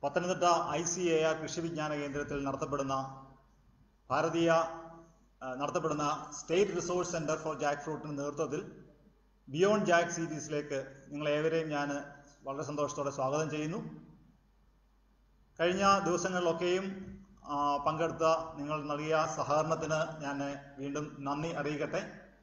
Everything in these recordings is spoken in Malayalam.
Pathanamthitta I C A R കൃഷി വിജ്ഞാന കേന്ദ്രത്തിൽ നടത്തപ്പെടുന്ന ഭാരതീയ ആ, നടത്തപ്പെടുന്ന state resource centre for jack ഫ്രൂട്ടിന്റെ നേതൃത്വത്തിൽ ബിയോണ്ട് ജാക്ക് സീരീസിലേക്ക് നിങ്ങളേവരെയും ഞാൻ വളരെ സന്തോഷത്തോടെ സ്വാഗതം ചെയ്യുന്നു കഴിഞ്ഞ ദിവസങ്ങളിലൊക്കെയും ആ, പങ്കെടുത്ത നിങ്ങൾ നൽകിയ സഹകരണത്തിന് ഞാൻ വീണ്ടും നന്ദി അറിയിക്കട്ടെ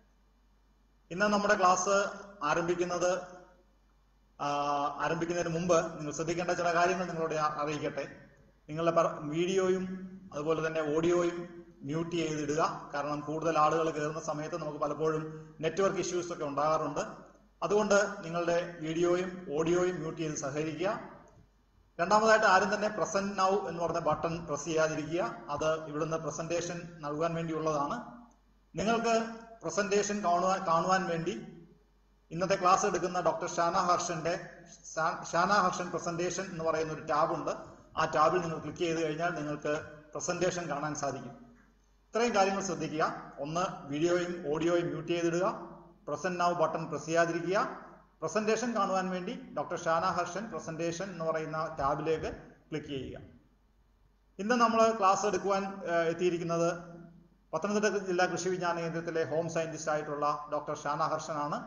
ഇന്ന് നമ്മുടെ ക്ലാസ് ആരംഭിക്കുന്നത് ആ, ആരംഭിക്കുന്നതിന് മുമ്പ് നിങ്ങൾ ശ്രദ്ധിക്കേണ്ട ചില കാര്യങ്ങൾ നിങ്ങളോട് ഞാൻ അറിയിക്കട്ടെ നിങ്ങളുടെ പർ- വീഡിയോയും അതുപോലെ തന്നെ ഓഡിയോയും മ്യൂട്ട് ചെയ്തിടുക കാരണം കൂടുതൽ ആളുകൾ കയറുന്ന സമയത്ത് നമുക്ക് പലപ്പോഴും നെറ്റ്വർക്ക് ഇഷ്യൂസ് ഒക്കെ ഉണ്ടാകാറുണ്ട് അതുകൊണ്ട് നിങ്ങളുടെ വീഡിയോയും ഓഡിയോയും മ്യൂട്ട് ചെയ്ത് സഹകരിക്കുക രണ്ടാമതായിട്ട് ആരും തന്നെ പ്രസന്റ് നൗ എന്ന് പറഞ്ഞ ബട്ടൺ പ്രസ് ചെയ്യാതിരിക്കുക അത് ഇവിടുന്ന് പ്രസന്റേഷൻ നൽകാൻ വേണ്ടിയുള്ളതാണ് നിങ്ങൾക്ക് പ്രസന്റേഷൻ കാണുവാൻ കാണുവാൻ വേണ്ടി ഇന്നത്തെ ക്ലാസ് എടുക്കുന്ന ഡോക്ടർ ഷാന ഹർഷന്റെ ഷാ- ഷാന ഹർഷൻ പ്രസന്റേഷൻ എന്ന് പറയുന്ന ഒരു ടാബ് ഉണ്ട് ആ ടാബിൽ നിങ്ങൾ ക്ലിക്ക് ചെയ്ത് കഴിഞ്ഞാൽ നിങ്ങൾക്ക് പ്രസന്റേഷൻ കാണാൻ സാധിക്കും ഇത്രയും കാര്യങ്ങൾ ശ്രദ്ധിക്കുക ഒന്ന് വീഡിയോയും ഓഡിയോയും മ്യൂട്ട് ചെയ്തിടുക പ്രസന്റ് നൗ ബട്ടൺ പ്രസ് ചെയ്യാതിരിക്കുക പ്രസന്റേഷൻ കാണുവാൻ വേണ്ടി ഡോക്ടർ ഷാന ഹർഷൻ പ്രസന്റേഷൻ എന്ന് പറയുന്ന ടാബിലേക്ക് ക്ലിക്ക് ചെയ്യുക ഇന്ന് നമ്മൾ ക്ലാസ് എടുക്കുവാൻ ഏഹ്, എത്തിയിരിക്കുന്നത് പത്തനംതിട്ട ജില്ലാ കൃഷി വിജ്ഞാന കേന്ദ്രത്തിലെ ഹോം സയന്റിസ്റ്റ് ആയിട്ടുള്ള ഡോക്ടർ ഷാന ഹർഷനാണ്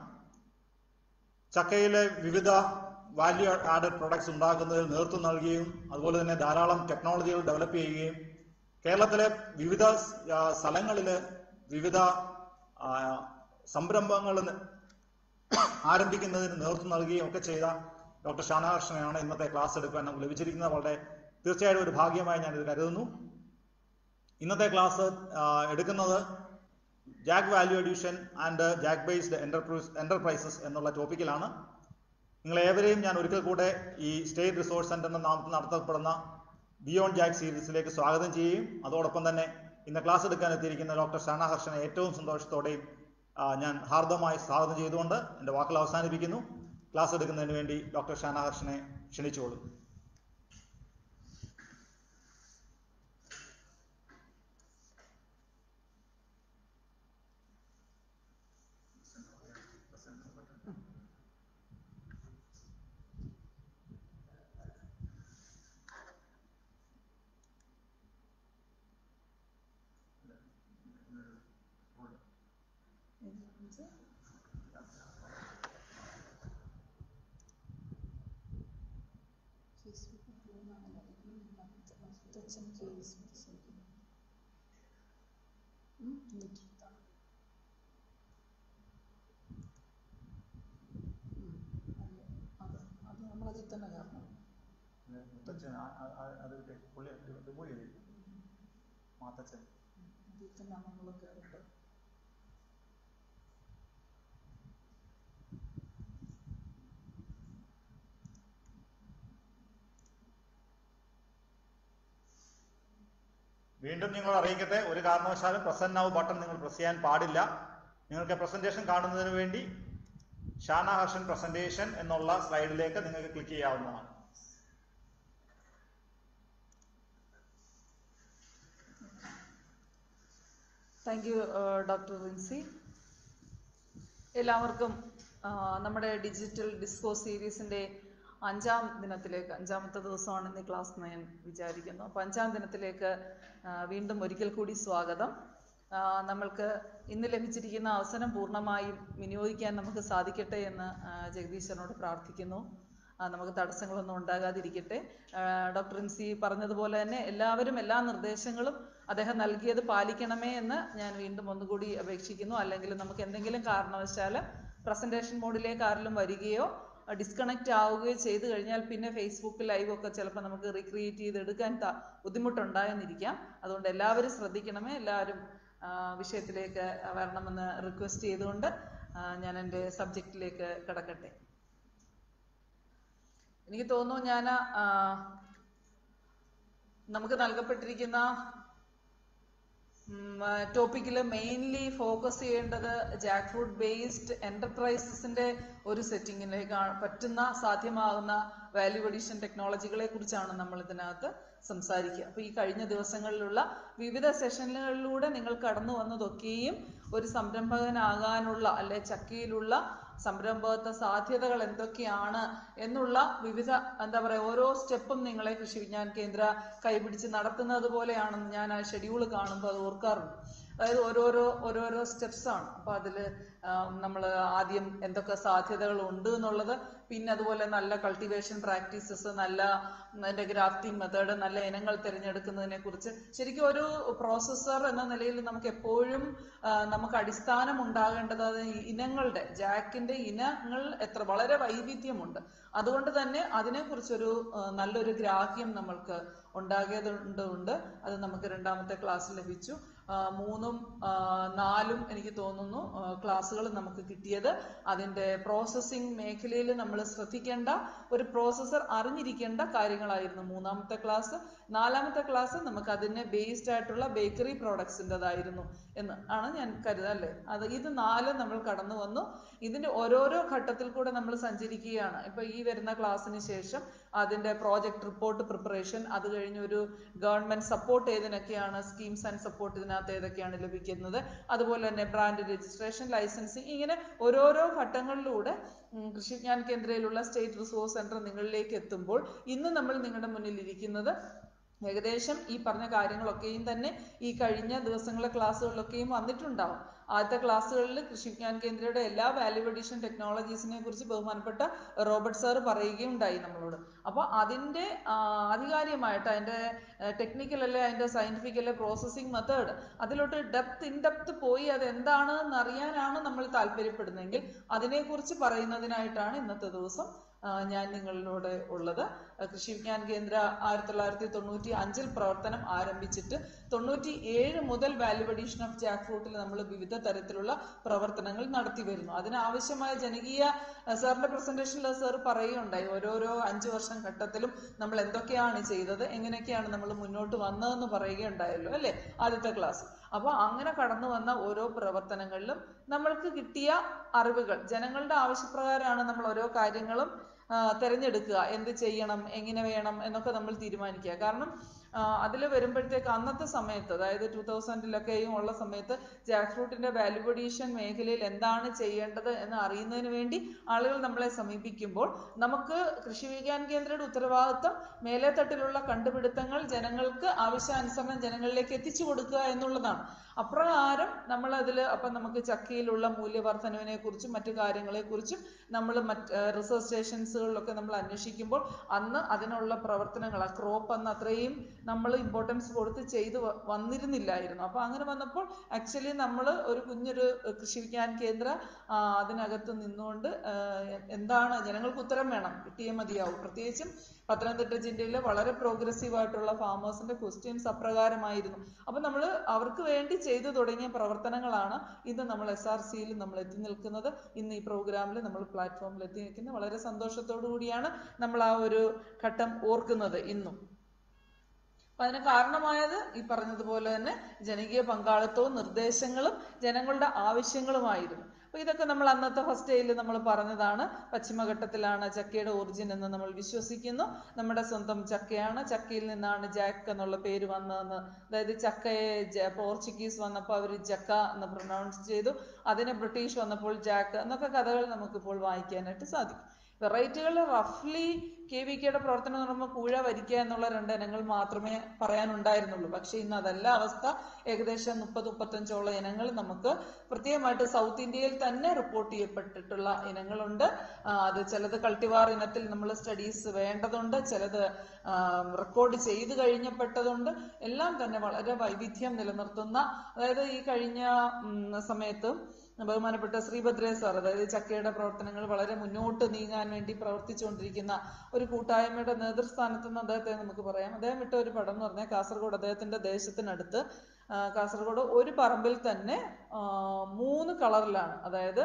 ചക്കയിലെ വിവിധ വാല്യൂ ആഡഡ് പ്രൊഡക്ട്സ് ഉണ്ടാക്കുന്നതിൽ നേതൃത്വം നൽകുകയും അതുപോലെ തന്നെ ധാരാളം ടെക്നോളജികൾ ഡെവലപ്പ് ചെയ്യുകയും കേരളത്തിലെ വിവിധ ആ, സ്ഥലങ്ങളില് വിവിധ ആ, സംരംഭങ്ങൾ ആരംഭിക്കുന്നതിന് നേതൃത്വം നൽകുകയും ഒക്കെ ചെയ്ത ഡോക്ടർ ഷാനഹർഷനെയാണ് ഇന്നത്തെ ക്ലാസ് എടുക്കാൻ നമുക്ക് ലഭിച്ചിരിക്കുന്നത് വളരെ തീർച്ചയായിട്ടും ഒരു ഭാഗ്യമായി ഞാനിത് കരുതുന്നു ഇന്നത്തെ ക്ലാസ് ആ, എടുക്കുന്നത് jack value addition and jack based enterprise enterprises എന്നുള്ള ടോപ്പിക്കിലാണ് നിങ്ങൾ ഏവരെയും ഞാൻ ഒരിക്കൽ കൂടെ ഈ സ്റ്റേറ്റ് റിസോഴ്സ് സെന്ററിന്റെ നാമത്തിൽ നടത്തപ്പെടുന്ന ബിയോണ്ട് ജാക്ക് സീരീസിലേക്ക് സ്വാഗതം ചെയ്യുകയും അതോടൊപ്പം തന്നെ ഇന്ന് ക്ലാസ് എടുക്കാൻ എത്തിയിരിക്കുന്ന ഡോക്ടർ ഷാന ഹർഷനെ ഏറ്റവും സന്തോഷത്തോടെയും ആ, ഞാൻ ഹാർദമായി സ്വാഗതം ചെയ്തുകൊണ്ട് എൻ്റെ വാക്കുകൾ അവസാനിപ്പിക്കുന്നു ക്ലാസ് എടുക്കുന്നതിന് വേണ്ടി ഡോക്ടർ ഷാന ഹർഷനെ ക്ഷണിച്ചുകൊള്ളുന്നു അത് നമ്മളതിൽ തന്നെ കാരണം മാത്തച്ഛൻ അതിൽ തന്നെ നമ്മൾ കയറേണ്ടത് വീണ്ടും നിങ്ങൾ അറിയിക്കട്ടെ ഒരു കാരണവശാലും പ്രസന്റ് നൗ ബട്ടൺ നിങ്ങൾ പ്രസ് ചെയ്യാൻ പാടില്ല നിങ്ങൾക്ക് പ്രസന്റേഷൻ കാണുന്നതിന് വേണ്ടി ഷാന ഹർഷൻ പ്രസന്റേഷൻ എന്നുള്ള സ്ലൈഡിലേക്ക് നിങ്ങൾക്ക് ക്ലിക്ക് ചെയ്യാവുന്നതാണ് താങ്ക് യു ഡോക്ടർ റിൻസി എല്ലാവർക്കും ആ, നമ്മുടെ ഡിജിറ്റൽ ഡിസ്കോ സീരീസിന്റെ അഞ്ചാം ദിനത്തിലേക്ക് അഞ്ചാമത്തെ ദിവസമാണ് ഇന്ന് ഈ ക്ലാസ് എന്ന് ഞാൻ വിചാരിക്കുന്നു അപ്പോൾ അഞ്ചാം ദിനത്തിലേക്ക് ആ, വീണ്ടും ഒരിക്കൽ കൂടി സ്വാഗതം ആ, നമ്മൾക്ക് ഇന്ന് ലഭിച്ചിരിക്കുന്ന അവസരം പൂർണ്ണമായും വിനിയോഗിക്കാൻ നമുക്ക് സാധിക്കട്ടെ എന്ന് ആ, ജഗദീശനോട് പ്രാർത്ഥിക്കുന്നു ആ, നമുക്ക് തടസ്സങ്ങളൊന്നും ഉണ്ടാകാതിരിക്കട്ടെ ആ, ഡോക്ടർ റിൻസി പറഞ്ഞതുപോലെ തന്നെ എല്ലാവരും എല്ലാ നിർദ്ദേശങ്ങളും അദ്ദേഹം നൽകിയത് പാലിക്കണമേ എന്ന് ഞാൻ വീണ്ടും ഒന്നുകൂടി അപേക്ഷിക്കുന്നു അല്ലെങ്കിൽ നമുക്ക് എന്തെങ്കിലും കാരണവശാൽ പ്രസന്റേഷൻ മോഡിലേക്ക് ആരെങ്കിലും വരികയോ ഡിസ്കണക്റ്റ് ആവുകയോ ചെയ്തു കഴിഞ്ഞാൽ പിന്നെ ഫേസ്ബുക്ക് ലൈവ് ഒക്കെ ചിലപ്പോൾ നമുക്ക് റീക്രിയേറ്റ് ചെയ്ത് എടുക്കാൻ ത- ബുദ്ധിമുട്ടുണ്ടായെന്നിരിക്കാം അതുകൊണ്ട് എല്ലാവരും ശ്രദ്ധിക്കണമേ എല്ലാവരും ആ, വിഷയത്തിലേക്ക് വരണമെന്ന് റിക്വസ്റ്റ് ചെയ്തുകൊണ്ട് ആ, ഞാൻ എൻ്റെ സബ്ജക്റ്റിലേക്ക് കിടക്കട്ടെ എനിക്ക് തോന്നുന്നു ഞാൻ നമുക്ക് നൽകപ്പെട്ടിരിക്കുന്ന ടോപ്പിക്കിൽ മെയിൻലി ഫോക്കസ് ചെയ്യേണ്ടത് ജാക്ക് ഫ്രൂട്ട് ബേസ്ഡ് എന്റർപ്രൈസസിന്റെ ഒരു സെറ്റിങ്ങിലേക്ക് പറ്റുന്ന സാധ്യമാകുന്ന വാല്യൂ അഡീഷൻ ടെക്നോളജികളെ കുറിച്ചാണ് നമ്മൾ ഇതിനകത്ത് സംസാരിക്കുക അപ്പൊ ഈ കഴിഞ്ഞ ദിവസങ്ങളിലുള്ള വിവിധ സെഷനുകളിലൂടെ നിങ്ങൾ കടന്നു വന്നതൊക്കെയും ഒരു സംരംഭകനാകാനുള്ള അല്ലെ ചക്കയിലുള്ള സംരംഭകത്വ സാധ്യതകൾ എന്തൊക്കെയാണ് എന്നുള്ള വിവിധ എന്താ പറയുക ഓരോ സ്റ്റെപ്പും നിങ്ങളെ കൃഷി വിജ്ഞാൻ കേന്ദ്ര കൈപിടിച്ച് നടത്തുന്നത് പോലെയാണെന്ന് ഞാൻ ആ ഷെഡ്യൂൾ കാണുമ്പോൾ അത് ഓർക്കാറുണ്ട് അതായത് ഓരോരോ ഓരോരോ സ്റ്റെപ്സ് ആണ് അപ്പൊ അതില് നമ്മൾ ആദ്യം എന്തൊക്കെ സാധ്യതകൾ ഉണ്ട് എന്നുള്ളത് പിന്നെ അതുപോലെ നല്ല കൾട്ടിവേഷൻ പ്രാക്ടീസസ് നല്ല അതിന്റെ ഗ്രാഫ്റ്റിംഗ് മെത്തേഡ് നല്ല ഇനങ്ങൾ തിരഞ്ഞെടുക്കുന്നതിനെ കുറിച്ച് ശരിക്കും ഒരു പ്രോസസ്സർ എന്ന നിലയിൽ നമുക്ക് എപ്പോഴും ആ, നമുക്ക് അടിസ്ഥാനം ഉണ്ടാകേണ്ടത് അത് ഈ ഇനങ്ങളുടെ ജാക്കിന്റെ ഇനങ്ങൾ എത്ര വളരെ വൈവിധ്യമുണ്ട് അതുകൊണ്ട് തന്നെ അതിനെക്കുറിച്ചൊരു ആ, നല്ലൊരു ഗ്രാഹ്യം നമ്മൾക്ക് ഉണ്ടാകേണ്ടതുണ്ട് അത് നമുക്ക് രണ്ടാമത്തെ ക്ലാസ്സിൽ ലഭിച്ചു ആ, മൂന്നും ആ, നാലും എനിക്ക് തോന്നുന്നു ക്ലാസ്സുകൾ നമുക്ക് കിട്ടിയത് അതിന്റെ പ്രോസസ്സിംഗ് മേഖലയിൽ നമ്മൾ ശ്രദ്ധിക്കേണ്ട ഒരു പ്രോസസ്സർ അറിഞ്ഞിരിക്കേണ്ട കാര്യങ്ങളായിരുന്നു മൂന്നാമത്തെ ക്ലാസ് നാലാമത്തെ ക്ലാസ് നമുക്ക് അതിനെ ബേസ്ഡ് ആയിട്ടുള്ള ബേക്കറി പ്രോഡക്ട്സിൻ്റെതായിരുന്നു എന്ന് ആണ് ഞാൻ കരുതുക അല്ലേ അത് ഇത് നാല് നമ്മൾ കടന്നു വന്നു ഇതിന്റെ ഓരോരോ ഘട്ടത്തിൽ കൂടെ നമ്മൾ സഞ്ചരിക്കുകയാണ് ഇപ്പൊ ഈ വരുന്ന ക്ലാസ്സിന് ശേഷം അതിന്റെ പ്രോജക്ട് റിപ്പോർട്ട് പ്രിപ്പറേഷൻ അത് കഴിഞ്ഞ് ഒരു ഗവൺമെന്റ് സപ്പോർട്ട് ഏതിനൊക്കെയാണ് സ്കീംസ് ആൻഡ് സപ്പോർട്ട് ഇതിനകത്ത് ഏതൊക്കെയാണ് ലഭിക്കുന്നത് അതുപോലെ തന്നെ ബ്രാൻഡ് രജിസ്ട്രേഷൻ ലൈസൻസിങ് ഇങ്ങനെ ഓരോരോ ഘട്ടങ്ങളിലൂടെ ഉം, കൃഷി വിജ്ഞാൻ കേന്ദ്രയിലുള്ള സ്റ്റേറ്റ് റിസോഴ്സ് സെന്റർ നിങ്ങളിലേക്ക് എത്തുമ്പോൾ ഇന്ന് നമ്മൾ നിങ്ങളുടെ മുന്നിൽ ഇരിക്കുന്നത് ഏകദേശം ഈ പറഞ്ഞ കാര്യങ്ങളൊക്കെയും തന്നെ ഈ കഴിഞ്ഞ ദിവസങ്ങളിലെ ക്ലാസ്സുകളിലൊക്കെയും വന്നിട്ടുണ്ടാവും ആദ്യത്തെ ക്ലാസ്സുകളിൽ കൃഷി വിജ്ഞാൻ കേന്ദ്രയുടെ എല്ലാ വാല്യൂ അഡീഷൻ ടെക്നോളജീസിനെ കുറിച്ച് ബഹുമാനപ്പെട്ട റോബർട്ട് സാർ പറയുകയുണ്ടായി നമ്മളോട് അപ്പോൾ അതിന്റെ ആ, ആധികാരികമായിട്ട് അതിന്റെ ടെക്നിക്കൽ അല്ലെ അതിന്റെ സയന്റിഫിക് അല്ലെ പ്രോസസ്സിംഗ് മെത്തേഡ് അതിലോട്ട് ഡെപ്ത് ഇൻ ഡെപ്ത് പോയി അത് എന്താണ് എന്ന് അറിയാനാണ് നമ്മൾ താല്പര്യപ്പെടുന്നതെങ്കിൽ അതിനെക്കുറിച്ച് പറയുന്നതിനായിട്ടാണ് ഇന്നത്തെ ദിവസം ആ, ഞാൻ നിങ്ങളിലൂടെ ഉള്ളത് ആ, കൃഷി വിജ്ഞാൻ കേന്ദ്ര ആയിരത്തി തൊള്ളായിരത്തി തൊണ്ണൂറ്റി അഞ്ചിൽ പ്രവർത്തനം ആരംഭിച്ചിട്ട് തൊണ്ണൂറ്റി ഏഴ് മുതൽ വാല്യൂ അഡീഷൻ ഓഫ് ജാക്ക് ഫ്രൂട്ടിൽ നമ്മൾ വിവിധ തരത്തിലുള്ള പ്രവർത്തനങ്ങൾ നടത്തി വരുന്നു അതിനാവശ്യമായ ജനകീയ ആ, സാറിന്റെ പ്രസന്റേഷനിൽ സാർ പറയുകയുണ്ടായി ഓരോരോ അഞ്ചു വർഷം ഘട്ടത്തിലും നമ്മൾ എന്തൊക്കെയാണ് ചെയ്തത് എങ്ങനെയൊക്കെയാണ് നമ്മൾ മുന്നോട്ട് വന്നതെന്ന് പറയുകയുണ്ടായല്ലോ അല്ലെ ആദ്യത്തെ ക്ലാസ് അപ്പൊ അങ്ങനെ കടന്നു വന്ന ഓരോ പ്രവർത്തനങ്ങളിലും നമ്മൾക്ക് കിട്ടിയ അറിവുകൾ ജനങ്ങളുടെ ആവശ്യപ്രകാരമാണ് നമ്മൾ ഓരോ കാര്യങ്ങളും ആ, തിരഞ്ഞെടുക്കുക എന്ത് ചെയ്യണം എങ്ങനെ വേണം എന്നൊക്കെ നമ്മൾ തീരുമാനിക്കുക കാരണം അതിൽ വരുമ്പോഴത്തേക്ക് അന്നത്തെ സമയത്ത് അതായത് ടൂ തൗസൻഡിലൊക്കെയും ഉള്ള സമയത്ത് ജാക്ക് ഫ്രൂട്ടിന്റെ വാല്യുബഡീഷൻ മേഖലയിൽ എന്താണ് ചെയ്യേണ്ടത് എന്ന് അറിയുന്നതിന് വേണ്ടി ആളുകൾ നമ്മളെ സമീപിക്കുമ്പോൾ നമുക്ക് കൃഷി വിജ്ഞാൻ കേന്ദ്രയുടെ ഉത്തരവാദിത്വം മേലെ തട്ടിലുള്ള കണ്ടുപിടുത്തങ്ങൾ ജനങ്ങൾക്ക് ആവശ്യാനുസരണം ജനങ്ങളിലേക്ക് എത്തിച്ചു കൊടുക്കുക എന്നുള്ളതാണ് അപ്രകാരം നമ്മൾ അതിൽ അപ്പം നമുക്ക് ചക്കയിലുള്ള മൂല്യവർദ്ധനവിനെ കുറിച്ചും മറ്റു കാര്യങ്ങളെ കുറിച്ചും നമ്മൾ മറ്റ് റിസർച്ച് സ്റ്റേഷൻസുകളിലൊക്കെ നമ്മൾ അന്വേഷിക്കുമ്പോൾ അന്ന് അതിനുള്ള പ്രവർത്തനങ്ങൾ ആ ക്രോപ്പ് അന്ന് അത്രയും നമ്മൾ ഇമ്പോർട്ടൻസ് കൊടുത്ത് ചെയ്ത് വ- വന്നിരുന്നില്ലായിരുന്നു അപ്പൊ അങ്ങനെ വന്നപ്പോൾ ആക്ച്വലി നമ്മൾ ഒരു കുഞ്ഞൊരു കൃഷി വിജ്ഞാൻ കേന്ദ്ര ആ, അതിനകത്ത് നിന്നുകൊണ്ട് ആ, എന്താണ് ജനങ്ങൾക്ക് ഉത്തരം വേണം കിട്ടിയേ മതിയാവും പ്രത്യേകിച്ചും പത്തനംതിട്ട ജില്ലയിൽ വളരെ പ്രോഗ്രസീവ് ആയിട്ടുള്ള ഫാമേഴ്സിന്റെ ക്വസ്റ്റ്യൻസ് അപ്രകാരമായിരുന്നു അപ്പൊ നമ്മൾ അവർക്ക് വേണ്ടി ചെയ്തു തുടങ്ങിയ പ്രവർത്തനങ്ങളാണ് ഇന്ന് നമ്മൾ എസ് ആർ സിയിൽ നമ്മൾ എത്തി നിൽക്കുന്നത് ഇന്ന് ഈ പ്രോഗ്രാമിൽ നമ്മൾ പ്ലാറ്റ്ഫോമിൽ എത്തി നിൽക്കുന്നത് വളരെ സന്തോഷത്തോടു കൂടിയാണ് നമ്മൾ ആ ഒരു ഘട്ടം ഓർക്കുന്നത് ഇന്നും അപ്പൊ അതിന് കാരണമായത് ഈ പറഞ്ഞതുപോലെ തന്നെ ജനകീയ പങ്കാളിത്തവും നിർദ്ദേശങ്ങളും ജനങ്ങളുടെ ആവശ്യങ്ങളുമായിരുന്നു അപ്പൊ ഇതൊക്കെ നമ്മൾ അന്നത്തെ ഫസ്റ്റ് ഡേയിൽ നമ്മൾ പറഞ്ഞതാണ് പശ്ചിമഘട്ടത്തിലാണ് ചക്കയുടെ ഒറിജിൻ എന്ന് നമ്മൾ വിശ്വസിക്കുന്നു നമ്മുടെ സ്വന്തം ചക്കയാണ് ചക്കയിൽ നിന്നാണ് ജാക്ക് എന്നുള്ള പേര് വന്നതെന്ന് അതായത് ചക്കയെ ജ- പോർച്ചുഗീസ് വന്നപ്പോൾ അവർ ജക്ക എന്ന് പ്രൊനൗൺസ് ചെയ്തു അതിനെ ബ്രിട്ടീഷ് വന്നപ്പോൾ ജാക്ക് എന്നൊക്കെ കഥകൾ നമുക്കിപ്പോൾ വായിക്കാനായിട്ട് സാധിക്കും വെറൈറ്റികൾ റഫ്ലി കെ വി കെയുടെ പ്രവർത്തനം എന്ന് പറയുമ്പോൾ കൂഴ വരിക്കുക എന്നുള്ള രണ്ട് ഇനങ്ങൾ മാത്രമേ പറയാനുണ്ടായിരുന്നുള്ളൂ പക്ഷെ ഇന്ന് അതല്ല അവസ്ഥ ഏകദേശം മുപ്പത് മുപ്പത്തഞ്ചോളം ഇനങ്ങൾ നമുക്ക് പ്രത്യേകമായിട്ട് സൗത്ത് ഇന്ത്യയിൽ തന്നെ റിപ്പോർട്ട് ചെയ്യപ്പെട്ടിട്ടുള്ള ഇനങ്ങളുണ്ട് ആ, അത് ചിലത് കൾട്ടിവാർ ഇനത്തിൽ നമ്മൾ സ്റ്റഡീസ് വേണ്ടതുണ്ട് ചിലത് റെക്കോർഡ് ചെയ്ത് കഴിഞ്ഞപ്പെട്ടതുണ്ട് എല്ലാം തന്നെ വളരെ വൈവിധ്യം നിലനിർത്തുന്ന അതായത് ഈ കഴിഞ്ഞ ഉം, സമയത്ത് ബഹുമാനപ്പെട്ട ശ്രീഭദ്രേ സാർ അതായത് ചക്കയുടെ പ്രവർത്തനങ്ങൾ വളരെ മുന്നോട്ട് നീങ്ങാൻ വേണ്ടി പ്രവർത്തിച്ചുകൊണ്ടിരിക്കുന്ന ഒരു കൂട്ടായ്മയുടെ നേതൃസ്ഥാനത്ത് നിന്ന് അദ്ദേഹത്തെ നമുക്ക് പറയാം അദ്ദേഹം വിട്ട ഒരു പടം എന്ന് പറഞ്ഞാൽ കാസർഗോഡ് അദ്ദേഹത്തിന്റെ ദേശത്തിനടുത്ത് ആ, കാസർഗോഡ് ഒരു പറമ്പിൽ തന്നെ ആ, മൂന്ന് കളറിലാണ് അതായത്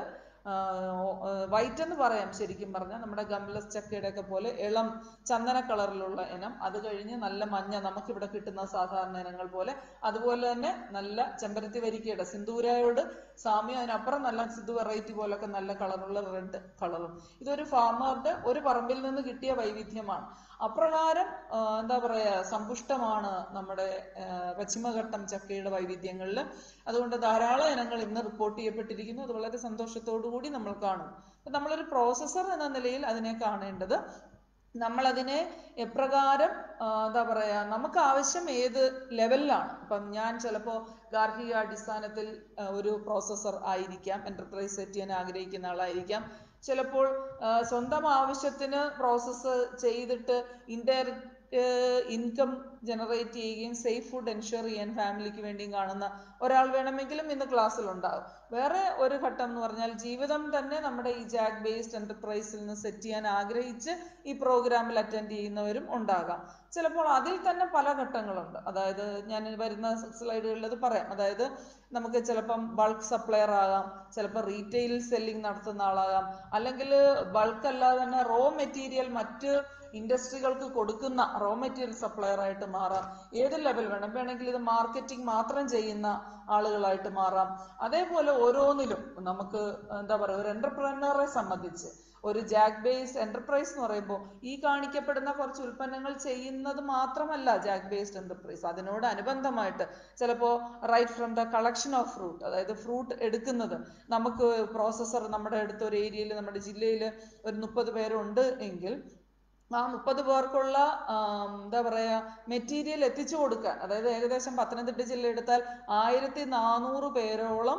വൈറ്റ് എന്ന് പറയാം ശരിക്കും പറഞ്ഞാൽ നമ്മുടെ ഗംലസ് ചക്കയുടെ ഒക്കെ പോലെ ഇളം ചന്ദന കളറിലുള്ള ഇനം അത് കഴിഞ്ഞ് നല്ല മഞ്ഞ നമുക്കിവിടെ കിട്ടുന്ന സാധാരണ ഇനങ്ങൾ പോലെ അതുപോലെ തന്നെ നല്ല ചെമ്പരത്തി വരിക്കയുടെ സിന്ദൂരയോട് സാമ്യം അതിനപ്പുറം നല്ല സിന്ധു വെറൈറ്റി പോലൊക്കെ നല്ല കളറുള്ള റെഡ് കളറും ഇതൊരു ഫാമറുടെ ഒരു പറമ്പിൽ നിന്ന് കിട്ടിയ വൈവിധ്യമാണ് അപ്രകാരം ആ, എന്താ പറയാ സമ്പുഷ്ടമാണ് നമ്മുടെ ആ, പശ്ചിമഘട്ടം ചക്കയുടെ വൈവിധ്യങ്ങളിൽ അതുകൊണ്ട് ധാരാളം ഇനങ്ങൾ ഇന്ന് റിപ്പോർട്ട് ചെയ്യപ്പെട്ടിരിക്കുന്നു അത് വളരെ സന്തോഷത്തോടു കൂടി നമ്മൾ കാണും അപ്പൊ നമ്മളൊരു പ്രോസസ്സർ എന്ന നിലയിൽ അതിനെ കാണേണ്ടത് നമ്മളതിനെ എപ്രകാരം ആ, എന്താ പറയാ നമുക്ക് ആവശ്യം ഏത് ലെവലിലാണ് ഇപ്പം ഞാൻ ചിലപ്പോൾ ഗാർഹിക അടിസ്ഥാനത്തിൽ ആ, ഒരു പ്രോസസ്സർ ആയിരിക്കാം എന്റർപ്രൈസ് സെറ്റ് ചെയ്യാൻ ആഗ്രഹിക്കുന്ന ആളായിരിക്കാം ചിലപ്പോൾ ആ, സ്വന്തം ആവശ്യത്തിന് പ്രോസസ്സ് ചെയ്തിട്ട് ഇൻഡയറക്റ്റ് ഇൻകം ജനറേറ്റ് ചെയ്യുകയും സേഫ് ഫുഡ് എൻഷുർ ചെയ്യാൻ ഫാമിലിക്ക് വേണ്ടിയും കാണുന്ന ഒരാൾ വേണമെങ്കിലും ഇന്ന് ക്ലാസ്സിൽ ഉണ്ടാവും വേറെ ഒരു ഘട്ടം എന്ന് പറഞ്ഞാൽ ജീവിതം തന്നെ നമ്മുടെ ഈ ജാഗ് ബേസ്ഡ് എന്റർപ്രൈസിൽ നിന്ന് സെറ്റ് ചെയ്യാൻ ആഗ്രഹിച്ച് ഈ പ്രോഗ്രാമിൽ അറ്റൻഡ് ചെയ്യുന്നവരും ഉണ്ടാകാം ചിലപ്പോൾ അതിൽ തന്നെ പല ഘട്ടങ്ങളുണ്ട് അതായത് ഞാൻ വരുന്ന സ്ലൈഡുകളിൽ അത് പറയാം അതായത് നമുക്ക് ചിലപ്പം ബൾക്ക് സപ്ലയർ ആകാം ചിലപ്പോൾ റീറ്റെയിൽ സെല്ലിംഗ് നടത്തുന്ന ആളാകാം അല്ലെങ്കിൽ ബൾക്ക് അല്ലാതെ തന്നെ റോ മെറ്റീരിയൽ മറ്റ് ഇൻഡസ്ട്രികൾക്ക് കൊടുക്കുന്ന റോ മെറ്റീരിയൽ സപ്ലയർ ആയിട്ട് മാറാം ഏത് ലെവൽ വേണം വേണമെങ്കിൽ ഇത് മാർക്കറ്റിംഗ് മാത്രം ചെയ്യുന്ന ആളുകളായിട്ട് മാറാം അതേപോലെ ഓരോന്നിലും നമുക്ക് എന്താ പറയുക ഒരു എന്റർപ്രനറെ സംബന്ധിച്ച് ഒരു ജാഗ് ബേസ്ഡ് എന്റർപ്രൈസ് എന്ന് പറയുമ്പോൾ ഈ കാണിക്കപ്പെടുന്ന കുറച്ച് ഉൽപ്പന്നങ്ങൾ ചെയ്യുന്നത് മാത്രമല്ല ജാഗ് ബേസ്ഡ് എന്റർപ്രൈസ് അതിനോട് അനുബന്ധമായിട്ട് ചിലപ്പോൾ right from the collection of fruit അതായത് ഫ്രൂട്ട് എടുക്കുന്നത് നമുക്ക് പ്രോസസ്സർ നമ്മുടെ അടുത്ത ഒരു ഏരിയയിൽ നമ്മുടെ ജില്ലയിൽ ഒരു മുപ്പത് പേരുണ്ട് എങ്കിൽ ആ മുപ്പത് പേർക്കുള്ള ആം, എന്താ പറയാ മെറ്റീരിയൽ എത്തിച്ചു കൊടുക്കാൻ അതായത് ഏകദേശം പത്തനംതിട്ട ജില്ല എടുത്താൽ ആയിരത്തി നാനൂറ് പേരോളം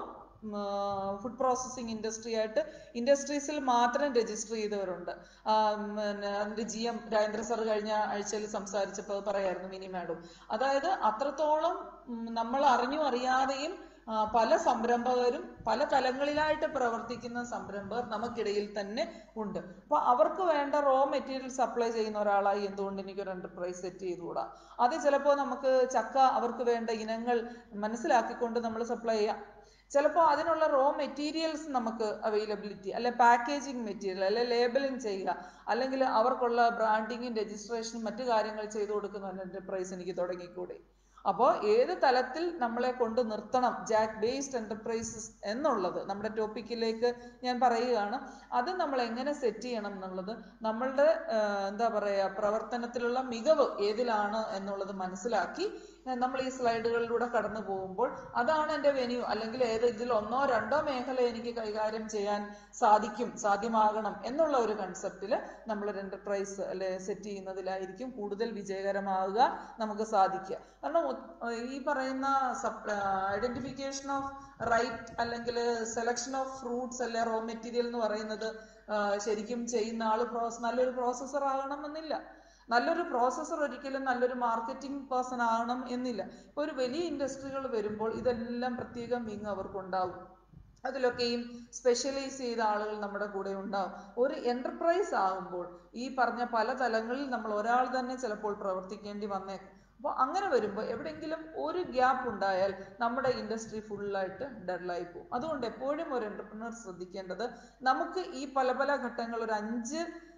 ഫുഡ് പ്രോസസ്സിംഗ് ഇൻഡസ്ട്രി ആയിട്ട് ഇൻഡസ്ട്രീസിൽ മാത്രം രജിസ്റ്റർ ചെയ്തവരുണ്ട് ആം, പിന്നെ അതിന്റെ ജി എം രാജേന്ദ്ര സാർ കഴിഞ്ഞ ആഴ്ചയിൽ സംസാരിച്ചപ്പോൾ അത് പറയായിരുന്നു മിനി മാഡം അതായത് അത്രത്തോളം ഉം, നമ്മൾ അറിഞ്ഞു അറിയാതെയും ആ, പല സംരംഭകരും പല തലങ്ങളിലായിട്ട് പ്രവർത്തിക്കുന്ന സംരംഭകർ നമുക്കിടയിൽ തന്നെ ഉണ്ട് അപ്പൊ അവർക്ക് വേണ്ട റോ മെറ്റീരിയൽ സപ്ലൈ ചെയ്യുന്ന ഒരാളായി എന്തുകൊണ്ട് എനിക്കൊരു എന്റർപ്രൈസ് സെറ്റ് ചെയ്തുകൂടാ അത് ചിലപ്പോൾ നമുക്ക് ചക്ക അവർക്ക് വേണ്ട ഇനങ്ങൾ മനസ്സിലാക്കിക്കൊണ്ട് നമ്മൾ സപ്ലൈ ചെയ്യാം ചിലപ്പോൾ അതിനുള്ള റോ മെറ്റീരിയൽസ് നമുക്ക് അവൈലബിലിറ്റി അല്ലെ പാക്കേജിങ് മെറ്റീരിയൽ അല്ലെ ലേബലിംഗ് ചെയ്യുക അല്ലെങ്കിൽ അവർക്കുള്ള ബ്രാൻഡിങ്ങും രജിസ്ട്രേഷനും മറ്റു കാര്യങ്ങൾ ചെയ്തു കൊടുക്കുന്ന ഒരു എന്റർപ്രൈസ് എനിക്ക് തുടങ്ങിക്കൂടെ അപ്പോൾ ഏത് തലത്തിൽ നമ്മളെ കൊണ്ട് നിർത്തണം ജാക്ക് ബേസ്ഡ് എന്റർപ്രൈസസ് എന്നുള്ളത് നമ്മുടെ ടോപ്പിക്കിലേക്ക് ഞാൻ പറയുകയാണ് അത് നമ്മൾ എങ്ങനെ സെറ്റ് ചെയ്യണം എന്നുള്ളത് നമ്മളുടെ ആ, എന്താ പറയുക പ്രവർത്തനത്തിലുള്ള മികവ് ഏതിലാണ് എന്നുള്ളത് മനസ്സിലാക്കി ആ, നമ്മൾ ഈ സ്ലൈഡുകളിലൂടെ കടന്നു പോകുമ്പോൾ അതാണ് എൻ്റെ വെന്യൂ അല്ലെങ്കിൽ ഏത് ഇതിൽ ഒന്നോ രണ്ടോ മേഖല എനിക്ക് കൈകാര്യം ചെയ്യാൻ സാധിക്കും സാധ്യമാകണം എന്നുള്ള ഒരു കൺസെപ്റ്റിൽ നമ്മളൊരു എന്റർപ്രൈസ് അല്ലെ സെറ്റ് ചെയ്യുന്നതിലായിരിക്കും കൂടുതൽ വിജയകരമാവുക നമുക്ക് സാധിക്കുക കാരണം ഒ- ഈ പറയുന്ന ഐഡന്റിഫിക്കേഷൻ ഓഫ് റൈറ്റ് അല്ലെങ്കിൽ സെലക്ഷൻ ഓഫ് ഫ്രൂട്ട്സ് അല്ലെ റോ മെറ്റീരിയൽ എന്ന് പറയുന്നത് ആ, ശരിക്കും ചെയ്യുന്ന ആള് പ്രോസസ് നല്ലൊരു പ്രോസസ്സർ ആകണമെന്നില്ല നല്ലൊരു പ്രോസസ്സർ ഒരിക്കലും നല്ലൊരു മാർക്കറ്റിംഗ് പേഴ്സൺ ആകണം എന്നില്ല ഇപ്പൊ ഒരു വലിയ ഇൻഡസ്ട്രികൾ വരുമ്പോൾ ഇതെല്ലാം പ്രത്യേകം വിങ് അവർക്കുണ്ടാവും അതിലൊക്കെയും സ്പെഷ്യലൈസ് ചെയ്ത ആളുകൾ നമ്മുടെ കൂടെ ഉണ്ടാവും ഒരു എന്റർപ്രൈസ് ആകുമ്പോൾ ഈ പറഞ്ഞ പല തലങ്ങളിൽ നമ്മൾ ഒരാൾ തന്നെ ചിലപ്പോൾ പ്രവർത്തിക്കേണ്ടി വന്നേക്കും അപ്പോൾ അങ്ങനെ വരുമ്പോൾ എവിടെയെങ്കിലും ഒരു ഗ്യാപ്പ് ഉണ്ടായാൽ നമ്മുടെ ഇൻഡസ്ട്രി ഫുള്ളായിട്ട് ഡെഡ്ലായി പോകും അതുകൊണ്ട് എപ്പോഴും ഒരു എന്റർപ്രണർ ശ്രദ്ധിക്കേണ്ടത് നമുക്ക് ഈ പല പല ഘട്ടങ്ങൾ ഒരു അഞ്ച്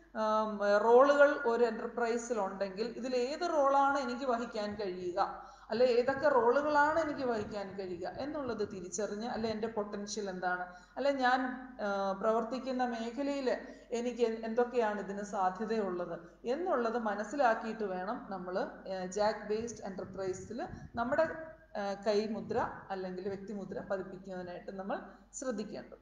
റോളുകൾ ഒരു എന്റർപ്രൈസിൽ ഉണ്ടെങ്കിൽ ഇതിൽ ഏത് റോളാണ് എനിക്ക് വഹിക്കാൻ കഴിയുക അല്ലെ ഏതൊക്കെ റോളുകളാണ് എനിക്ക് വഹിക്കാൻ കഴിയുക എന്നുള്ളത് തിരിച്ചറിഞ്ഞ് അല്ലെ എൻ്റെ പൊട്ടൻഷ്യൽ എന്താണ് അല്ലെ ഞാൻ ആ, പ്രവർത്തിക്കുന്ന മേഖലയിൽ എനിക്ക് എൻ- എന്തൊക്കെയാണ് ഇതിന് സാധ്യതയുള്ളത് എന്നുള്ളത് മനസ്സിലാക്കിയിട്ട് വേണം നമ്മൾ ജാക്ക് ബേസ്ഡ് എന്റർപ്രൈസിൽ നമ്മുടെ ആ, കൈമുദ്ര അല്ലെങ്കിൽ വ്യക്തിമുദ്ര പതിപ്പിക്കുന്നതിനായിട്ട് നമ്മൾ ശ്രദ്ധിക്കേണ്ടത്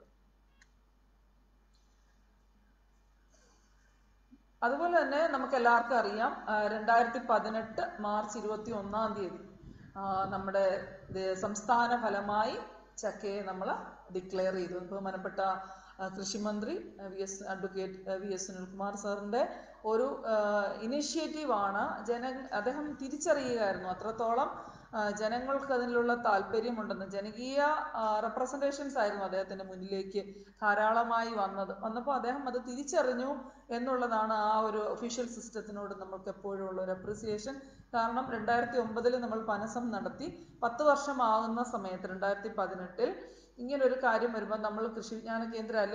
അതുപോലെ തന്നെ നമുക്ക് എല്ലാവർക്കും അറിയാം രണ്ടായിരത്തി പതിനെട്ട് മാർച്ച് ഇരുപത്തി ഒന്നാം തീയതി ആ, നമ്മുടെ ദേ- സംസ്ഥാന ഫലമായി ചക്കയെ നമ്മൾ ഡിക്ലെയർ ചെയ്തു ബഹുമാനപ്പെട്ട ആ, കൃഷിമന്ത്രി ആ, വി എസ് അഡ്വക്കേറ്റ് ആ, വി എസ് സുനിൽകുമാർ സാറിന്റെ ഒരു ഇനിഷ്യേറ്റീവ് ആണ് ജന അദ്ദേഹം തിരിച്ചറിയുകയായിരുന്നു അത്രത്തോളം ആ, ജനങ്ങൾക്ക് അതിലുള്ള താല്പര്യമുണ്ടെന്ന് ജനകീയ റെപ്രസെന്റേഷൻസ് ആയിരുന്നു അദ്ദേഹത്തിന്റെ മുന്നിലേക്ക് ധാരാളമായി വന്നത് വന്നപ്പോൾ അദ്ദേഹം അത് തിരിച്ചറിഞ്ഞു എന്നുള്ളതാണ് ആ ഒരു ഒഫീഷ്യൽ സിസ്റ്റത്തിനോട് നമുക്ക് എപ്പോഴും ഉള്ള ഒരു അപ്രിസിയേഷൻ കാരണം രണ്ടായിരത്തി ഒമ്പതിൽ നമ്മൾ പനസം നടത്തി പത്ത് വർഷമാകുന്ന സമയത്ത് രണ്ടായിരത്തി പതിനെട്ടിൽ ഇങ്ങനെ ഒരു കാര്യം വരുമ്പോൾ നമ്മൾ കൃഷി വിജ്ഞാന കേന്ദ്രം അല്ലെ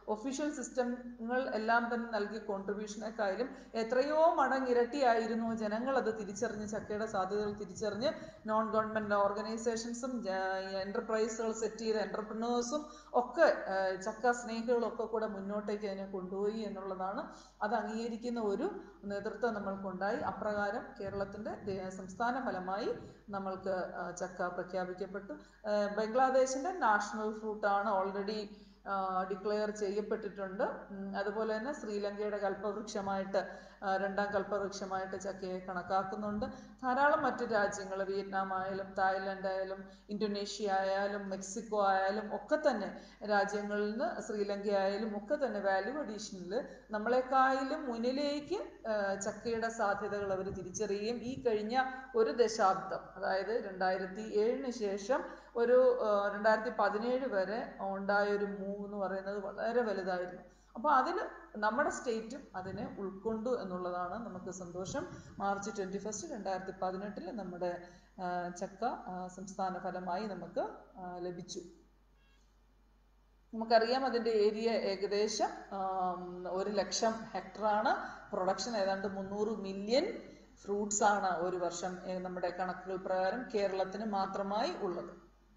ഒഫീഷ്യൽ സിസ്റ്റങ്ങൾ എല്ലാം തന്നെ നൽകിയ കോൺട്രിബ്യൂഷനേക്കാളും എത്രയോ മടങ്ങിരട്ടിയായിരുന്നു ജനങ്ങൾ അത് തിരിച്ചറിഞ്ഞ് ചക്കയുടെ സാധ്യതകൾ തിരിച്ചറിഞ്ഞ് നോൺ ഗവൺമെന്റ് ഓർഗനൈസേഷൻസും എന്റർപ്രൈസുകൾ സെറ്റ് ചെയ്ത എന്റർപ്രണേഴ്സും ഒക്കെ ആ, ചക്ക സ്നേഹികളും ഒക്കെ കൂടെ മുന്നോട്ടേക്ക് അതിനെ കൊണ്ടുപോയി എന്നുള്ളതാണ് അത് അംഗീകരിക്കുന്ന ഒരു നേതൃത്വം നമ്മൾക്കുണ്ടായി അപ്രകാരം കേരളത്തിന്റെ ദേ- സംസ്ഥാന ഫലമായി നമ്മൾക്ക് ആ, ചക്ക പ്രഖ്യാപിക്കപ്പെട്ടു ആ, ബംഗ്ലാദേശിന്റെ നാഷണൽ ഫ്രൂട്ടാണ് ഓൾറെഡി ഡിക്ലെയർ ചെയ്യപ്പെട്ടിട്ടുണ്ട് ഉം, അതുപോലെ തന്നെ ശ്രീലങ്കയുടെ കൽപ്പവൃക്ഷമായിട്ട് ആ, രണ്ടാം കൽപ്പവൃക്ഷമായിട്ട് ചക്കയെ കണക്കാക്കുന്നുണ്ട് ധാരാളം മറ്റു രാജ്യങ്ങൾ വിയറ്റ്നാം ആയാലും തായ്ലൻഡ് ആയാലും ഇന്തോനേഷ്യ ആയാലും മെക്സിക്കോ ആയാലും ഒക്കെ തന്നെ രാജ്യങ്ങളിൽ നിന്ന് ശ്രീലങ്ക ആയാലും ഒക്കെ തന്നെ വാല്യൂ അഡീഷനിൽ നമ്മളെക്കായാലും മുന്നിലേക്ക് ആ, ചക്കയുടെ സാധ്യതകൾ അവർ തിരിച്ചറിയുകയും ഈ കഴിഞ്ഞ ഒരു ദശാബ്ദം അതായത് രണ്ടായിരത്തി ഏഴിന് ശേഷം ഒരു ആ, രണ്ടായിരത്തി പതിനേഴ് വരെ ഉണ്ടായ ഒരു മൂവ് എന്ന് പറയുന്നത് വളരെ വലുതായിരുന്നു അപ്പോൾ അതിന് നമ്മുടെ സ്റ്റേറ്റും അതിനെ ഉൾക്കൊണ്ടു എന്നുള്ളതാണ് നമുക്ക് സന്തോഷം മാർച്ച് ട്വൻറ്റി ഫസ്റ്റ് രണ്ടായിരത്തി പതിനെട്ടിൽ നമ്മുടെ ആ, ചക്ക ആ, സംസ്ഥാന ഫലമായി നമുക്ക് ആ, ലഭിച്ചു നമുക്കറിയാം അതിന്റെ ഏരിയ ഏകദേശം ആം, ഒരു ലക്ഷം ഹെക്ടറാണ് പ്രൊഡക്ഷൻ ഏതാണ്ട് മുന്നൂറ് മില്യൺ ഫ്രൂട്ട്സ് ആണ് ഒരു വർഷം ഏ, നമ്മുടെ കണക്കുകൾ പ്രകാരം കേരളത്തിന് മാത്രമായി ഉള്ളത്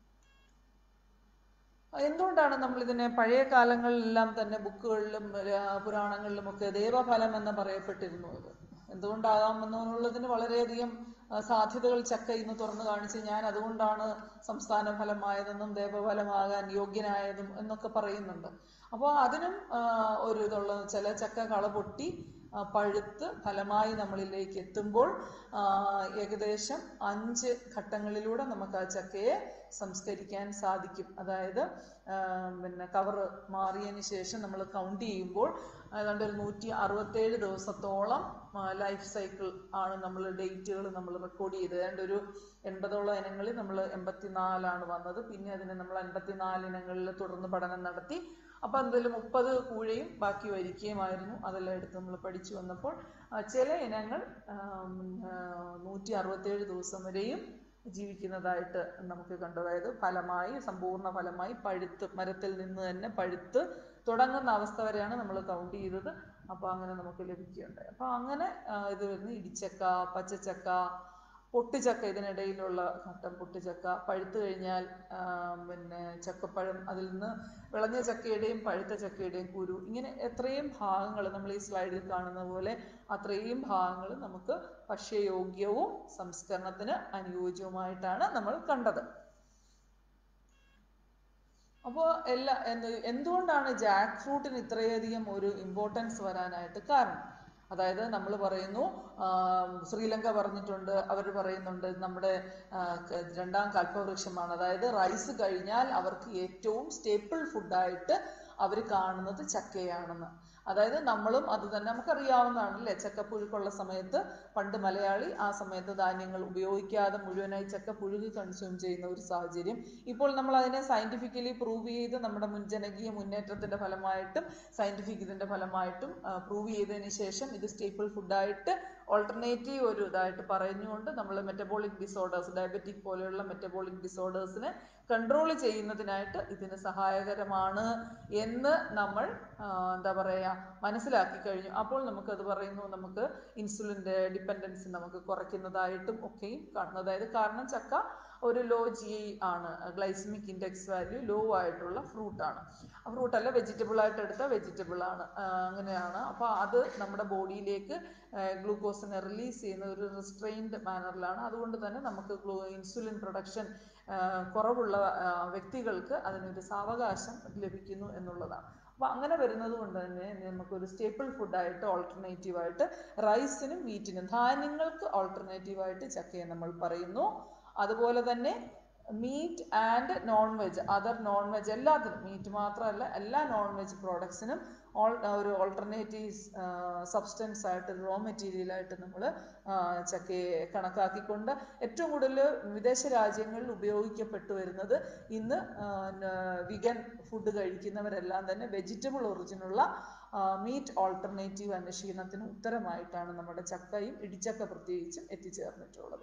എന്തുകൊണ്ടാണ് നമ്മൾ ഇതിനെ പഴയ കാലങ്ങളിലെല്ലാം തന്നെ ബുക്കുകളിലും ആ, പുരാണങ്ങളിലും ഒക്കെ ദേവഫലം എന്ന് പറയപ്പെട്ടിരുന്നു ഇത് എന്തുകൊണ്ടാകാമെന്നുള്ളതിന് വളരെയധികം ആ, സാധ്യതകൾ ചക്ക ഇന്ന് തുറന്നു കാണിച്ച് ഞാൻ അതുകൊണ്ടാണ് സംസ്ഥാന ഫലമായതെന്നും ദേവഫലമാകാൻ യോഗ്യനായതും എന്നൊക്കെ പറയുന്നുണ്ട് അപ്പോൾ അതിനും ആ, ഒരു ഇതുള്ള ചില ചക്ക കള പൊട്ടി ആ, പഴുത്ത് ഫലമായി നമ്മളിലേക്ക് എത്തുമ്പോൾ ആ, ഏകദേശം അഞ്ച് ഘട്ടങ്ങളിലൂടെ നമുക്ക് ആ ചക്കയെ സംസ്കരിക്കാൻ സാധിക്കും അതായത് ആ, പിന്നെ കവറ് മാറിയതിന് ശേഷം നമ്മൾ കൗണ്ട് ചെയ്യുമ്പോൾ ഏതാണ്ട് ഒരു നൂറ്റി അറുപത്തേഴ് ദിവസത്തോളം ലൈഫ് സൈക്കിൾ ആണ് നമ്മൾ ഡേറ്റുകൾ നമ്മൾ റെക്കോർഡ് ചെയ്തത് ഏതാണ്ട് ഒരു എൺപതോളം ഇനങ്ങളിൽ നമ്മൾ എൺപത്തിനാലാണ് വന്നത് പിന്നെ അതിനെ നമ്മൾ അൻപത്തിനാല് ഇനങ്ങളിൽ തുടർന്ന് പഠനം നടത്തി അപ്പം അതിൽ മുപ്പത് കൂഴയും ബാക്കി വരിക്കുകയുമായിരുന്നു അതെല്ലാം എടുത്ത് നമ്മൾ പഠിച്ചു വന്നപ്പോൾ ആ, ചില ഇനങ്ങൾ നൂറ്റി അറുപത്തേഴ് ദിവസം വരെയും ജീവിക്കുന്നതായിട്ട് നമുക്ക് കണ്ടു അതായത് ഫലമായി സമ്പൂർണ്ണ ഫലമായി പഴുത്ത് മരത്തിൽ നിന്ന് തന്നെ പഴുത്ത് തുടങ്ങുന്ന അവസ്ഥ വരെയാണ് നമ്മൾ കൗണ്ട് ചെയ്തത് അപ്പോൾ അങ്ങനെ നമുക്ക് ലഭിക്കുകയുണ്ടായി അപ്പോൾ അങ്ങനെ ആ, ഇത് വരുന്ന ഇടിച്ചക്ക പച്ചച്ചക്ക പൊട്ടുചക്ക ഇതിനിടയിലുള്ള ഘട്ടം പൊട്ടുചക്ക പഴുത്തു കഴിഞ്ഞാൽ ആ, പിന്നെ ചക്കപ്പഴം അതിൽ നിന്ന് വിളഞ്ഞ ചക്കയുടെയും പഴുത്ത ചക്കയുടെയും കുരു ഇങ്ങനെ എത്രയും ഭാഗങ്ങൾ നമ്മൾ ഈ സ്ലൈഡിൽ കാണുന്ന പോലെ അത്രയും ഭാഗങ്ങൾ നമുക്ക് ഭക്ഷ്യയോഗ്യവും സംസ്കരണത്തിന് അനുയോജ്യവുമായിട്ടാണ് നമ്മൾ കണ്ടത് അപ്പോൾ എല്ലാ എന്ത് എന്തുകൊണ്ടാണ് ജാക്ക് ഫ്രൂട്ടിന് ഇത്രയധികം ഒരു ഇമ്പോർട്ടൻസ് വരാനായിട്ട് കാരണം അതായത് നമ്മൾ പറയുന്നു ആം, ശ്രീലങ്ക പറഞ്ഞിട്ടുണ്ട് അവർ പറയുന്നുണ്ട് നമ്മുടെ ആ, ക- രണ്ടാം കൽപ്പവൃക്ഷമാണ് അതായത് റൈസ് കഴിഞ്ഞാൽ അവർക്ക് ഏറ്റവും സ്റ്റേപ്പിൾ ഫുഡായിട്ട് അവർ കാണുന്നത് ചക്കയാണെന്ന് അതായത് നമ്മളും അത് തന്നെ നമുക്കറിയാവുന്നതാണ് അല്ലേ ചക്കപ്പുഴുക്കുള്ള സമയത്ത് പണ്ട് മലയാളി ആ സമയത്ത് ധാന്യങ്ങൾ ഉപയോഗിക്കാതെ മുഴുവനായി ചക്കപ്പുഴുക് കൺസ്യൂം ചെയ്യുന്ന ഒരു സാഹചര്യം ഇപ്പോൾ നമ്മൾ അതിനെ സയന്റിഫിക്കലി പ്രൂവ് ചെയ്ത് നമ്മുടെ മുൻ ജനകീയ മുന്നേറ്റത്തിന്റെ ഫലമായിട്ടും സയന്റിഫിക് ഇതിന്റെ ഫലമായിട്ടും പ്രൂവ് ചെയ്തതിന് ശേഷം ഇത് സ്റ്റേപ്പിൾ ഫുഡായിട്ട് ഓൾട്ടർനേറ്റീവ് ഒരു ഇതായിട്ട് പറഞ്ഞുകൊണ്ട് നമ്മൾ മെറ്റബോളിക് ഡിസോർഡേഴ്സ് ഡയബറ്റിക് പോലെയുള്ള മെറ്റബോളിക് ഡിസോർഡേഴ്സിനെ കൺട്രോൾ ചെയ്യുന്നതിനായിട്ട് ഇതിന് സഹായകരമാണ് എന്ന് നമ്മൾ ആ, എന്താ പറയുക മനസ്സിലാക്കി കഴിഞ്ഞു അപ്പോൾ നമുക്കത് പറയുന്നു നമുക്ക് ഇൻസുലിൻ്റെ ഡിപ്പെൻഡൻസി നമുക്ക് കുറയ്ക്കുന്നതായിട്ടും ഒക്കെയും കാണുന്നു അതായത് കാരണം ചക്ക ഒരു ലോ ജി ആണ് ഗ്ലൈസമിക് ഇൻഡെക്സ് വാല്യൂ ലോ ആയിട്ടുള്ള ഫ്രൂട്ടാണ് ആ ഫ്രൂട്ട് അല്ല വെജിറ്റബിൾ ആയിട്ട് എടുത്ത വെജിറ്റബിൾ ആണ് ആ, അങ്ങനെയാണ് അപ്പോൾ അത് നമ്മുടെ ബോഡിയിലേക്ക് ഗ്ലൂക്കോസിനെ റിലീസ് ചെയ്യുന്ന ഒരു റിസ്ട്രെയിൻഡ് മാനറിലാണ് അതുകൊണ്ട് തന്നെ നമുക്ക് ഗ്ലൂ ഇൻസുലിൻ പ്രൊഡക്ഷൻ കുറവുള്ള ആ, വ്യക്തികൾക്ക് അതിനൊരു സാവകാശം ലഭിക്കുന്നു എന്നുള്ളതാണ് അപ്പോൾ അങ്ങനെ വരുന്നത് കൊണ്ട് തന്നെ നമുക്കൊരു സ്റ്റേപ്പിൾ ഫുഡായിട്ട് ഓൾട്ടർനേറ്റീവായിട്ട് റൈസിനും വീറ്റിനും ധാന്യങ്ങൾക്ക് ഓൾട്ടർനേറ്റീവായിട്ട് ചക്കയെ നമ്മൾ പറയുന്നു അതുപോലെ തന്നെ meat and non veg other non veg എല്ലാത്തിനും മീറ്റ് മാത്രമല്ല എല്ലാ നോൺ വെജ് പ്രോഡക്ട്സിനും ഓൾ ഒരു ഓൾട്ടർനേറ്റീവ് സബ്സ്റ്റൻസ് ആയിട്ട് റോ മെറ്റീരിയൽ ആയിട്ട് നമ്മൾ ചക്കയെ കണക്കാക്കിക്കൊണ്ട് ഏറ്റവും കൂടുതൽ വിദേശ രാജ്യങ്ങളിൽ ഉപയോഗിക്കപ്പെട്ടു വരുന്നത് ഇന്ന് വിഗൻ ഫുഡ് കഴിക്കുന്നവരെല്ലാം തന്നെ വെജിറ്റബിൾ ഒറിജിനുള്ള മീറ്റ് ഓൾട്ടർനേറ്റീവ് അന്വേഷണത്തിന് ഉത്തരമായിട്ടാണ് നമ്മുടെ ചക്കയും ഇടിച്ചക്ക പ്രത്യേകിച്ചും എത്തിച്ചേർന്നിട്ടുള്ളത്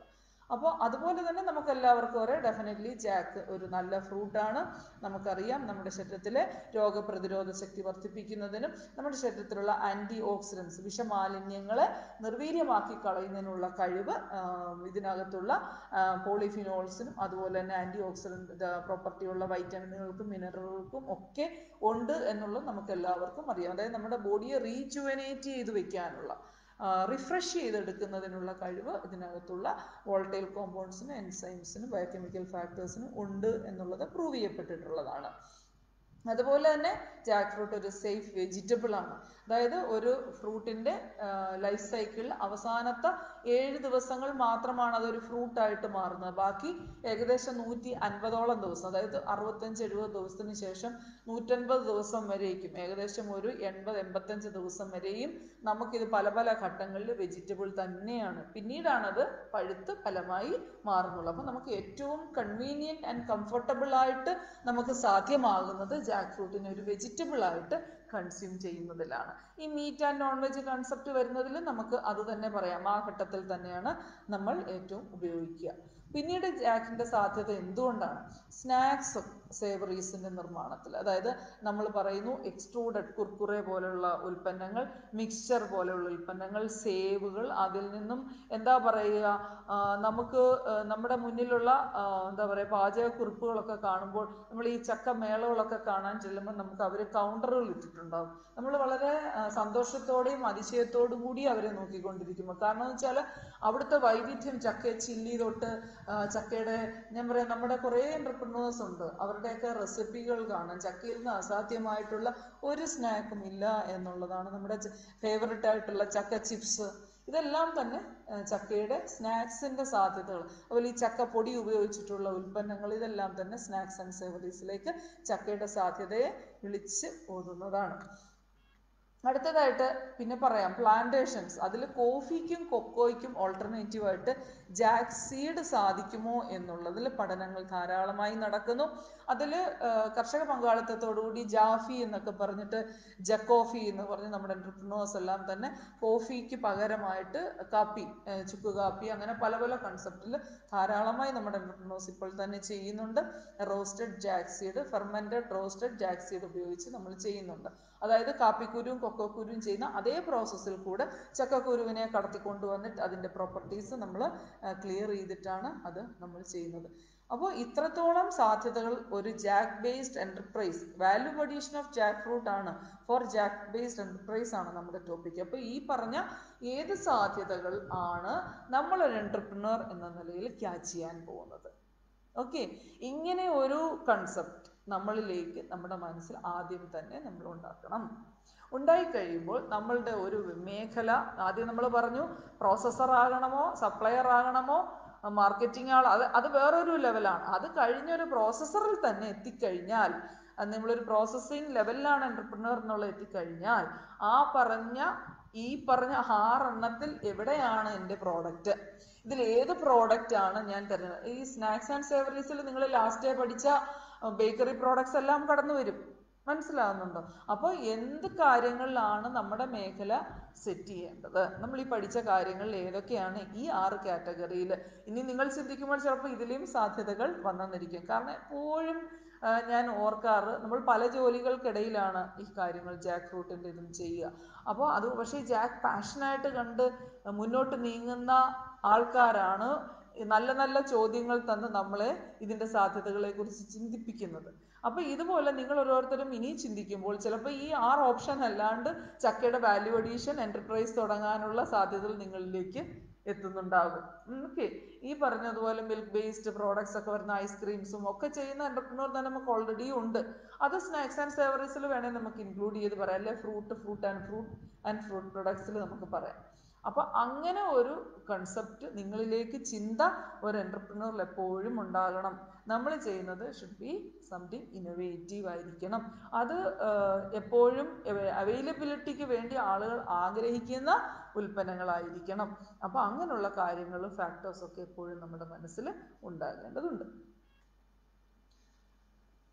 അപ്പോൾ അതുപോലെ തന്നെ നമുക്ക് എല്ലാവർക്കും അറിയാം ഡെഫിനറ്റ്ലി ജാക്ക് ഒരു നല്ല ഫ്രൂട്ടാണ് നമുക്കറിയാം നമ്മുടെ ശരീരത്തിലെ രോഗപ്രതിരോധ ശക്തി വർദ്ധിപ്പിക്കുന്നതിനും നമ്മുടെ ശരീരത്തിലുള്ള ആൻറ്റി ഓക്സിഡൻസ് വിഷമാലിന്യങ്ങളെ നിർവീര്യമാക്കി കളയുന്നതിനുള്ള കഴിവ് ആ, ഇതിനകത്തുള്ള പോളിഫിനോൾസിനും അതുപോലെ തന്നെ ആൻറ്റി ഓക്സിഡൻറ്റ് പ്രോപ്പർട്ടിയുള്ള വൈറ്റമിനുകൾക്കും മിനറലുകൾക്കും ഒക്കെ ഉണ്ട് എന്നുള്ളത് നമുക്ക് എല്ലാവർക്കും അറിയാം അതായത് നമ്മുടെ ബോഡിയെ റീജുവനേറ്റ് ചെയ്ത് വെക്കാനുള്ള റിഫ്രഷ് ചെയ്തെടുക്കുന്നതിനുള്ള കഴിവ് ഇതിനകത്തുള്ള വോൾട്ടൈൽ കോമ്പൗണ്ട്സിനും എൻസൈംസിനും ബയോകെമിക്കൽ ഫാക്ടേഴ്സിനും ഉണ്ട് എന്നുള്ളത് പ്രൂവ് ചെയ്യപ്പെട്ടിട്ടുള്ളതാണ് അതുപോലെ തന്നെ ജാക്ക് ഫ്രൂട്ട് ഒരു സേഫ് വെജിറ്റബിൾ ആണ് അതായത് ഒരു ഫ്രൂട്ടിന്റെ ലൈഫ് സൈക്കിളിൽ അവസാനത്തെ ഏഴ് ദിവസങ്ങൾ മാത്രമാണ് അതൊരു ഫ്രൂട്ടായിട്ട് മാറുന്നത് ബാക്കി ഏകദേശം നൂറ്റി അൻപതോളം ദിവസം അതായത് അറുപത്തഞ്ച് എഴുപത് ദിവസത്തിന് ശേഷം നൂറ്റൻപത് ദിവസം വരേക്കും ഏകദേശം ഒരു എൺപത് എൺപത്തഞ്ച് ദിവസം വരെയും നമുക്കിത് പല പല ഘട്ടങ്ങളിൽ വെജിറ്റബിൾ തന്നെയാണ് പിന്നീടാണത് പഴുത്ത് ഫലമായി മാറുന്നുള്ളൂ അപ്പം നമുക്ക് ഏറ്റവും കൺവീനിയൻറ്റ് ആൻഡ് കംഫർട്ടബിൾ ആയിട്ട് നമുക്ക് സാധ്യമാകുന്നത് ജാക്ക് ഫ്രൂട്ടിനെ ഒരു വെജിറ്റബിൾ ആയിട്ട് കൺസ്യൂം ചെയ്യുന്നതിലാണ് ഈ meat and non veg concept വരുന്നതിൽ നമുക്ക് അത് തന്നെ പറയാം ആ ഘട്ടത്തിൽ തന്നെയാണ് നമ്മൾ ഏറ്റവും ഉപയോഗിക്കുക പിന്നീട് ജാക്കിന്റെ സാധ്യത എന്തുകൊണ്ടാണ് സ്നാക്സ് സേവറീസിന്റെ നിർമ്മാണത്തിൽ അതായത് നമ്മൾ പറയുന്നു എക്സ്ട്രൂഡഡ് കുർക്കുറെ പോലുള്ള ഉൽപ്പന്നങ്ങൾ മിക്സ്ചർ പോലെയുള്ള ഉൽപ്പന്നങ്ങൾ സേവുകൾ അതിൽ നിന്നും എന്താ പറയുക ആ, നമുക്ക് ആ, നമ്മുടെ മുന്നിലുള്ള ആ, എന്താ പറയുക പാചകക്കുറിപ്പുകളൊക്കെ കാണുമ്പോൾ നമ്മൾ ഈ ചക്ക മേളകളൊക്കെ കാണാൻ ചെല്ലുമ്പോൾ നമുക്ക് അവർ കൗണ്ടറുകൾ ഇട്ടിട്ടുണ്ടാവും നമ്മൾ വളരെ ആ, സന്തോഷത്തോടെയും അതിശയത്തോടും കൂടി അവരെ നോക്കിക്കൊണ്ടിരിക്കുമ്പോൾ കാരണം എന്ന് വെച്ചാൽ അവിടുത്തെ വൈവിധ്യം ചക്ക ചില്ലി തൊട്ട് ആ, ചക്കയുടെ ഞാൻ പറയാം നമ്മുടെ കുറേ എന്റർപ്രണേഴ്സ് ഉണ്ട് അവരുടെയൊക്കെ റെസിപ്പികൾ കാണാം ചക്കയിൽ നിന്ന് അസാധ്യമായിട്ടുള്ള ഒരു സ്നാക്കും ഇല്ല എന്നുള്ളതാണ് നമ്മുടെ ഫേവററ്റ് ആയിട്ടുള്ള ചക്ക ചിപ്സ് ഇതെല്ലാം തന്നെ ആ, ചക്കയുടെ സ്നാക്സിന്റെ സാധ്യതകൾ അതുപോലെ ഈ ചക്ക പൊടി ഉപയോഗിച്ചിട്ടുള്ള ഉൽപ്പന്നങ്ങൾ ഇതെല്ലാം തന്നെ സ്നാക്സ് ആൻഡ് സേവറീസിലേക്ക് ചക്കയുടെ സാധ്യതയെ വിളിച്ച് ഓതുന്നതാണ് അടുത്തതായിട്ട് പിന്നെ പറയാം പ്ലാന്റേഷൻസ് അതിൽ കോഫിക്കും കൊക്കോയ്ക്കും ഓൾട്ടർനേറ്റീവ് ആയിട്ട് ജാക്ക് സീഡ് സാധിക്കുമോ എന്നുള്ളതിൽ പഠനങ്ങൾ ധാരാളമായി നടക്കുന്നു അതിൽ കർഷക പങ്കാളിത്തത്തോടുകൂടി ജാഫി എന്നൊക്കെ പറഞ്ഞിട്ട് ജക്കോഫി എന്ന് പറഞ്ഞ് നമ്മുടെ എന്റർപ്രണേഴ്സ് എല്ലാം തന്നെ കോഫിക്ക് പകരമായിട്ട് കാപ്പി ഏർ ചുക്ക് കാപ്പി അങ്ങനെ പല പല കൺസെപ്റ്റിൽ ധാരാളമായി നമ്മുടെ എന്റർപ്രണേഴ്സ് ഇപ്പോൾ തന്നെ ചെയ്യുന്നുണ്ട് roasted jack seed fermented roasted jack seed ഉപയോഗിച്ച് നമ്മൾ ചെയ്യുന്നുണ്ട് അതായത് കാപ്പിക്കുരുവും കൊക്കോക്കുരുവും ചെയ്യുന്ന അതേ പ്രോസസ്സിൽ കൂടെ ചക്കക്കുരുവിനെ കടത്തിക്കൊണ്ടുവന്നിട്ട് അതിൻ്റെ പ്രോപ്പർട്ടീസ് നമ്മൾ ക്ലിയർ ചെയ്തിട്ടാണ് അത് നമ്മൾ ചെയ്യുന്നത് അപ്പോൾ ഇത്രത്തോളം സാധ്യതകൾ ഒരു jack based enterprise value addition of jack fruit ആണ് ഫോർ ജാക്ക് ബേസ്ഡ് എന്റർപ്രൈസ് ആണ് നമ്മുടെ ടോപ്പിക് അപ്പോൾ ഈ പറഞ്ഞ ഏത് സാധ്യതകൾ ആണ് നമ്മളൊരു എന്റർപ്രണർ എന്ന നിലയിൽ ക്യാച്ച് ചെയ്യാൻ പോകുന്നത് ഓക്കെ ഇങ്ങനെ ഒരു കൺസെപ്റ്റ് നമ്മളിലേക്ക് നമ്മുടെ മനസ്സിൽ ആദ്യം തന്നെ നമ്മൾ ഉണ്ടാക്കണം ഉണ്ടായി കഴിയുമ്പോൾ നമ്മളുടെ ഒരു മേഖല ആദ്യം നമ്മൾ പറഞ്ഞു പ്രോസസ്സർ ആകണമോ സപ്ലയർ ആകണമോ മാർക്കറ്റിംഗ് ആൾ അത് അത് വേറൊരു ലെവലാണ് അത് കഴിഞ്ഞൊരു പ്രോസസ്സറിൽ തന്നെ എത്തിക്കഴിഞ്ഞാൽ അത് നമ്മളൊരു പ്രോസസ്സിങ് ലെവലിലാണ് എന്റർപ്രണർ എന്നുള്ള എത്തിക്കഴിഞ്ഞാൽ ആ പറഞ്ഞ ഈ പറഞ്ഞ ആറെണ്ണത്തിൽ എവിടെയാണ് എൻ്റെ പ്രോഡക്റ്റ് ഇതിൽ ഏത് പ്രോഡക്റ്റ് ആണ് ഞാൻ തരുന്നത് ഈ സ്നാക്സ് ആൻഡ് സേവറീസിൽ നിങ്ങൾ ലാസ്റ്റ് ഡേ പഠിച്ച ബേക്കറി പ്രോഡക്ട്സ് എല്ലാം കടന്നു വരും മനസ്സിലാകുന്നുണ്ടോ അപ്പോൾ എന്ത് കാര്യങ്ങളിലാണ് നമ്മുടെ മേഖല സെറ്റ് ചെയ്യേണ്ടത് നമ്മൾ ഈ പഠിച്ച കാര്യങ്ങളിൽ ഏതൊക്കെയാണ് ഈ ആറ് കാറ്റഗറിയിൽ ഇനി നിങ്ങൾ ചിന്തിക്കുമ്പോൾ ചിലപ്പോൾ ഇതിലെയും സാധ്യതകൾ വന്നെന്നിരിക്കും കാരണം എപ്പോഴും ആ, ഞാൻ ഓർക്കാറ് നമ്മൾ പല ജോലികൾക്കിടയിലാണ് ഈ കാര്യങ്ങൾ ജാക്ക് ഫ്രൂട്ടിൻ്റെ ഇതും ചെയ്യുക അപ്പോൾ അത് പക്ഷേ ജാക്ക് പാഷനായിട്ട് കണ്ട് മുന്നോട്ട് നീങ്ങുന്ന ആൾക്കാരാണ് ഈ നല്ല നല്ല ചോദ്യങ്ങൾ തന്ന് നമ്മളെ ഇതിൻ്റെ സാധ്യതകളെ കുറിച്ച് ചിന്തിപ്പിക്കുന്നത് അപ്പോൾ ഇതുപോലെ നിങ്ങൾ ഓരോരുത്തരും ഇനി ചിന്തിക്കുമ്പോൾ ചിലപ്പോൾ ഈ ആറ് ഓപ്ഷൻ അല്ലാണ്ട് ചക്കയുടെ വാല്യൂ അഡീഷൻ എന്റർപ്രൈസ് തുടങ്ങാനുള്ള സാധ്യതകൾ നിങ്ങളിലേക്ക് എത്തുന്നുണ്ടാകും ഓക്കെ ഈ പറഞ്ഞതുപോലെ മിൽക്ക് ബേസ്ഡ് പ്രോഡക്ട്സ് ഒക്കെ വരുന്ന ഐസ്ക്രീംസും ഒക്കെ ചെയ്യുന്ന എന്റർപ്രണർ തന്നെ നമുക്ക് ഓൾറെഡി ഉണ്ട് അത് സ്നാക്സ് ആൻഡ് സേവറീസിൽ വേണേൽ നമുക്ക് ഇൻക്ലൂഡ് ചെയ്ത് പറയാം അല്ലെ fruit fruit and fruit and fruit പ്രൊഡക്ട്സിൽ നമുക്ക് പറയാം അപ്പൊ അങ്ങനെ ഒരു കൺസെപ്റ്റ് നിങ്ങളിലേക്ക് ചിന്ത ഒരു എന്റർപ്രണറിൽ എപ്പോഴും ഉണ്ടാകണം നമ്മൾ ചെയ്യുന്നത് ഷുഡ് ബി സംതിങ് ഇന്നോവേറ്റീവ് ആയിരിക്കണം അത് ആഹ്, എപ്പോഴും അവൈലബിലിറ്റിക്ക് വേണ്ടി ആളുകൾ ആഗ്രഹിക്കുന്ന ഉൽപ്പന്നങ്ങളായിരിക്കണം അപ്പൊ അങ്ങനെയുള്ള കാര്യങ്ങളും ഫാക്ടേഴ്സ് ഒക്കെ എപ്പോഴും നമ്മുടെ മനസ്സിൽ ഉണ്ടാകേണ്ടതുണ്ട്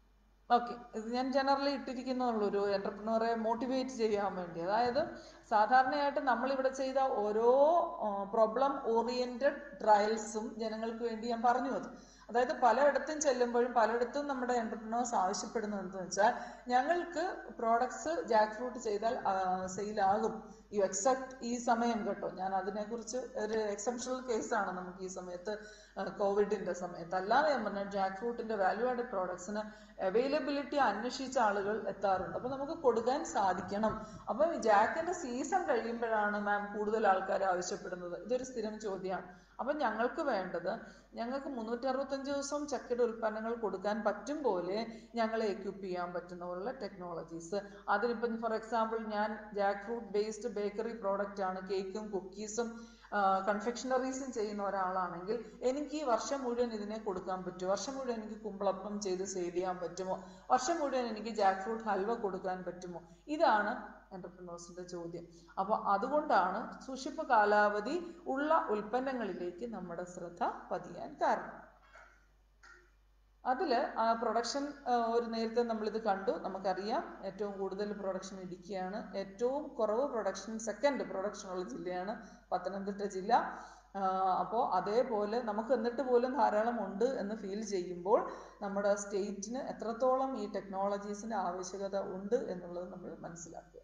ഓക്കെ ഇത് ഞാൻ ജനറലി ഇട്ടിരിക്കുന്നുള്ളൂ ഒരു എന്റർപ്രണറെ മോട്ടിവേറ്റ് ചെയ്യാൻ വേണ്ടി അതായത് സാധാരണയായിട്ട് നമ്മൾ ഇവിടെ ചെയ്ത ഓരോ പ്രോബ്ലം ഓറിയന്റഡ് ട്രയൽസും ജനങ്ങൾക്ക് വേണ്ടി ഞാൻ പറഞ്ഞു അത് അതായത് പലയിടത്തും ചെല്ലുമ്പോഴും പലയിടത്തും നമ്മുടെ എന്റർപ്രണേഴ്സ് ആവശ്യപ്പെടുന്നത് എന്താണെന്ന് വെച്ചാൽ ഞങ്ങൾക്ക് പ്രോഡക്ട്സ് ജാക്ക് ഫ്രൂട്ട് ചെയ്താൽ സെയിൽ ആകും യു എക്സെപ്റ്റ് ഈ സമയം കേട്ടോ ഞാൻ അതിനെക്കുറിച്ച് ഒരു എക്സെപ്ഷണൽ കേസാണ് നമുക്ക് ഈ സമയത്ത് കോവിഡിന്റെ സമയത്ത് അല്ലാതെ ഞാൻ പറഞ്ഞ ജാക്ക് ഫ്രൂട്ടിന്റെ വാല്യൂ ആഡഡ് പ്രോഡക്ട്സിന് അവൈലബിലിറ്റി അന്വേഷിച്ച ആളുകൾ എത്താറുണ്ട് അപ്പൊ നമുക്ക് കൊടുക്കാൻ സാധിക്കണം അപ്പൊ ജാക്കിന്റെ സീസൺ കഴിയുമ്പോഴാണ് മാം കൂടുതൽ ആൾക്കാർ ആവശ്യപ്പെടുന്നത് ഇതൊരു സ്ഥിരം ചോദ്യമാണ് അപ്പൊ ഞങ്ങൾക്ക് വേണ്ടത് ഞങ്ങൾക്ക് മുന്നൂറ്റി അറുപത്തഞ്ച് ദിവസം ചക്കയുടെ ഉൽപ്പന്നങ്ങൾ കൊടുക്കാൻ പറ്റും പോലെ ഞങ്ങളെ എക്യൂപ്പ് ചെയ്യാൻ പറ്റുന്ന പോലുള്ള ടെക്നോളജീസ് അതിനിപ്പം ഫോർ എക്സാമ്പിൾ ഞാൻ jack fruit based bakery product ആണ് കേക്കും കുക്കീസും കൺഫെക്ഷണറീസും ചെയ്യുന്ന ഒരാളാണെങ്കിൽ എനിക്ക് ഈ വർഷം മുഴുവൻ ഇതിനെ കൊടുക്കാൻ പറ്റുമോ വർഷം മുഴുവൻ എനിക്ക് കുമ്പളപ്പം ചെയ്ത് സെയിൽ ചെയ്യാൻ പറ്റുമോ വർഷം മുഴുവൻ എനിക്ക് ജാക്ക് ഫ്രൂട്ട് ഹൽവ കൊടുക്കാൻ പറ്റുമോ ഇതാണ് എന്റർപ്രണേഴ്സിന്റെ ചോദ്യം അപ്പൊ അതുകൊണ്ടാണ് സൂക്ഷിപ്പ് കാലാവധി ഉള്ള ഉൽപ്പന്നങ്ങളിലേക്ക് നമ്മുടെ ശ്രദ്ധ പതിയാൻ കാരണം അതില് ആ പ്രൊഡക്ഷൻ ഒരു നേരത്തെ നമ്മളിത് കണ്ടു നമുക്കറിയാം ഏറ്റവും കൂടുതൽ പ്രൊഡക്ഷൻ ഇടുക്കിയാണ് ഏറ്റവും കുറവ് പ്രൊഡക്ഷൻ സെക്കൻഡ് പ്രൊഡക്ഷൻ ഉള്ള ജില്ലയാണ് പത്തനംതിട്ട ജില്ല അപ്പോൾ അതേപോലെ നമുക്ക് എന്നിട്ട് പോലും ധാരാളം ഉണ്ട് എന്ന് ഫീൽ ചെയ്യുമ്പോൾ നമ്മുടെ സ്റ്റേറ്റിന് എത്രത്തോളം ഈ ടെക്നോളജീസിന്റെ ആവശ്യകത ഉണ്ട് എന്നുള്ളത് നമ്മൾ മനസ്സിലാക്കുക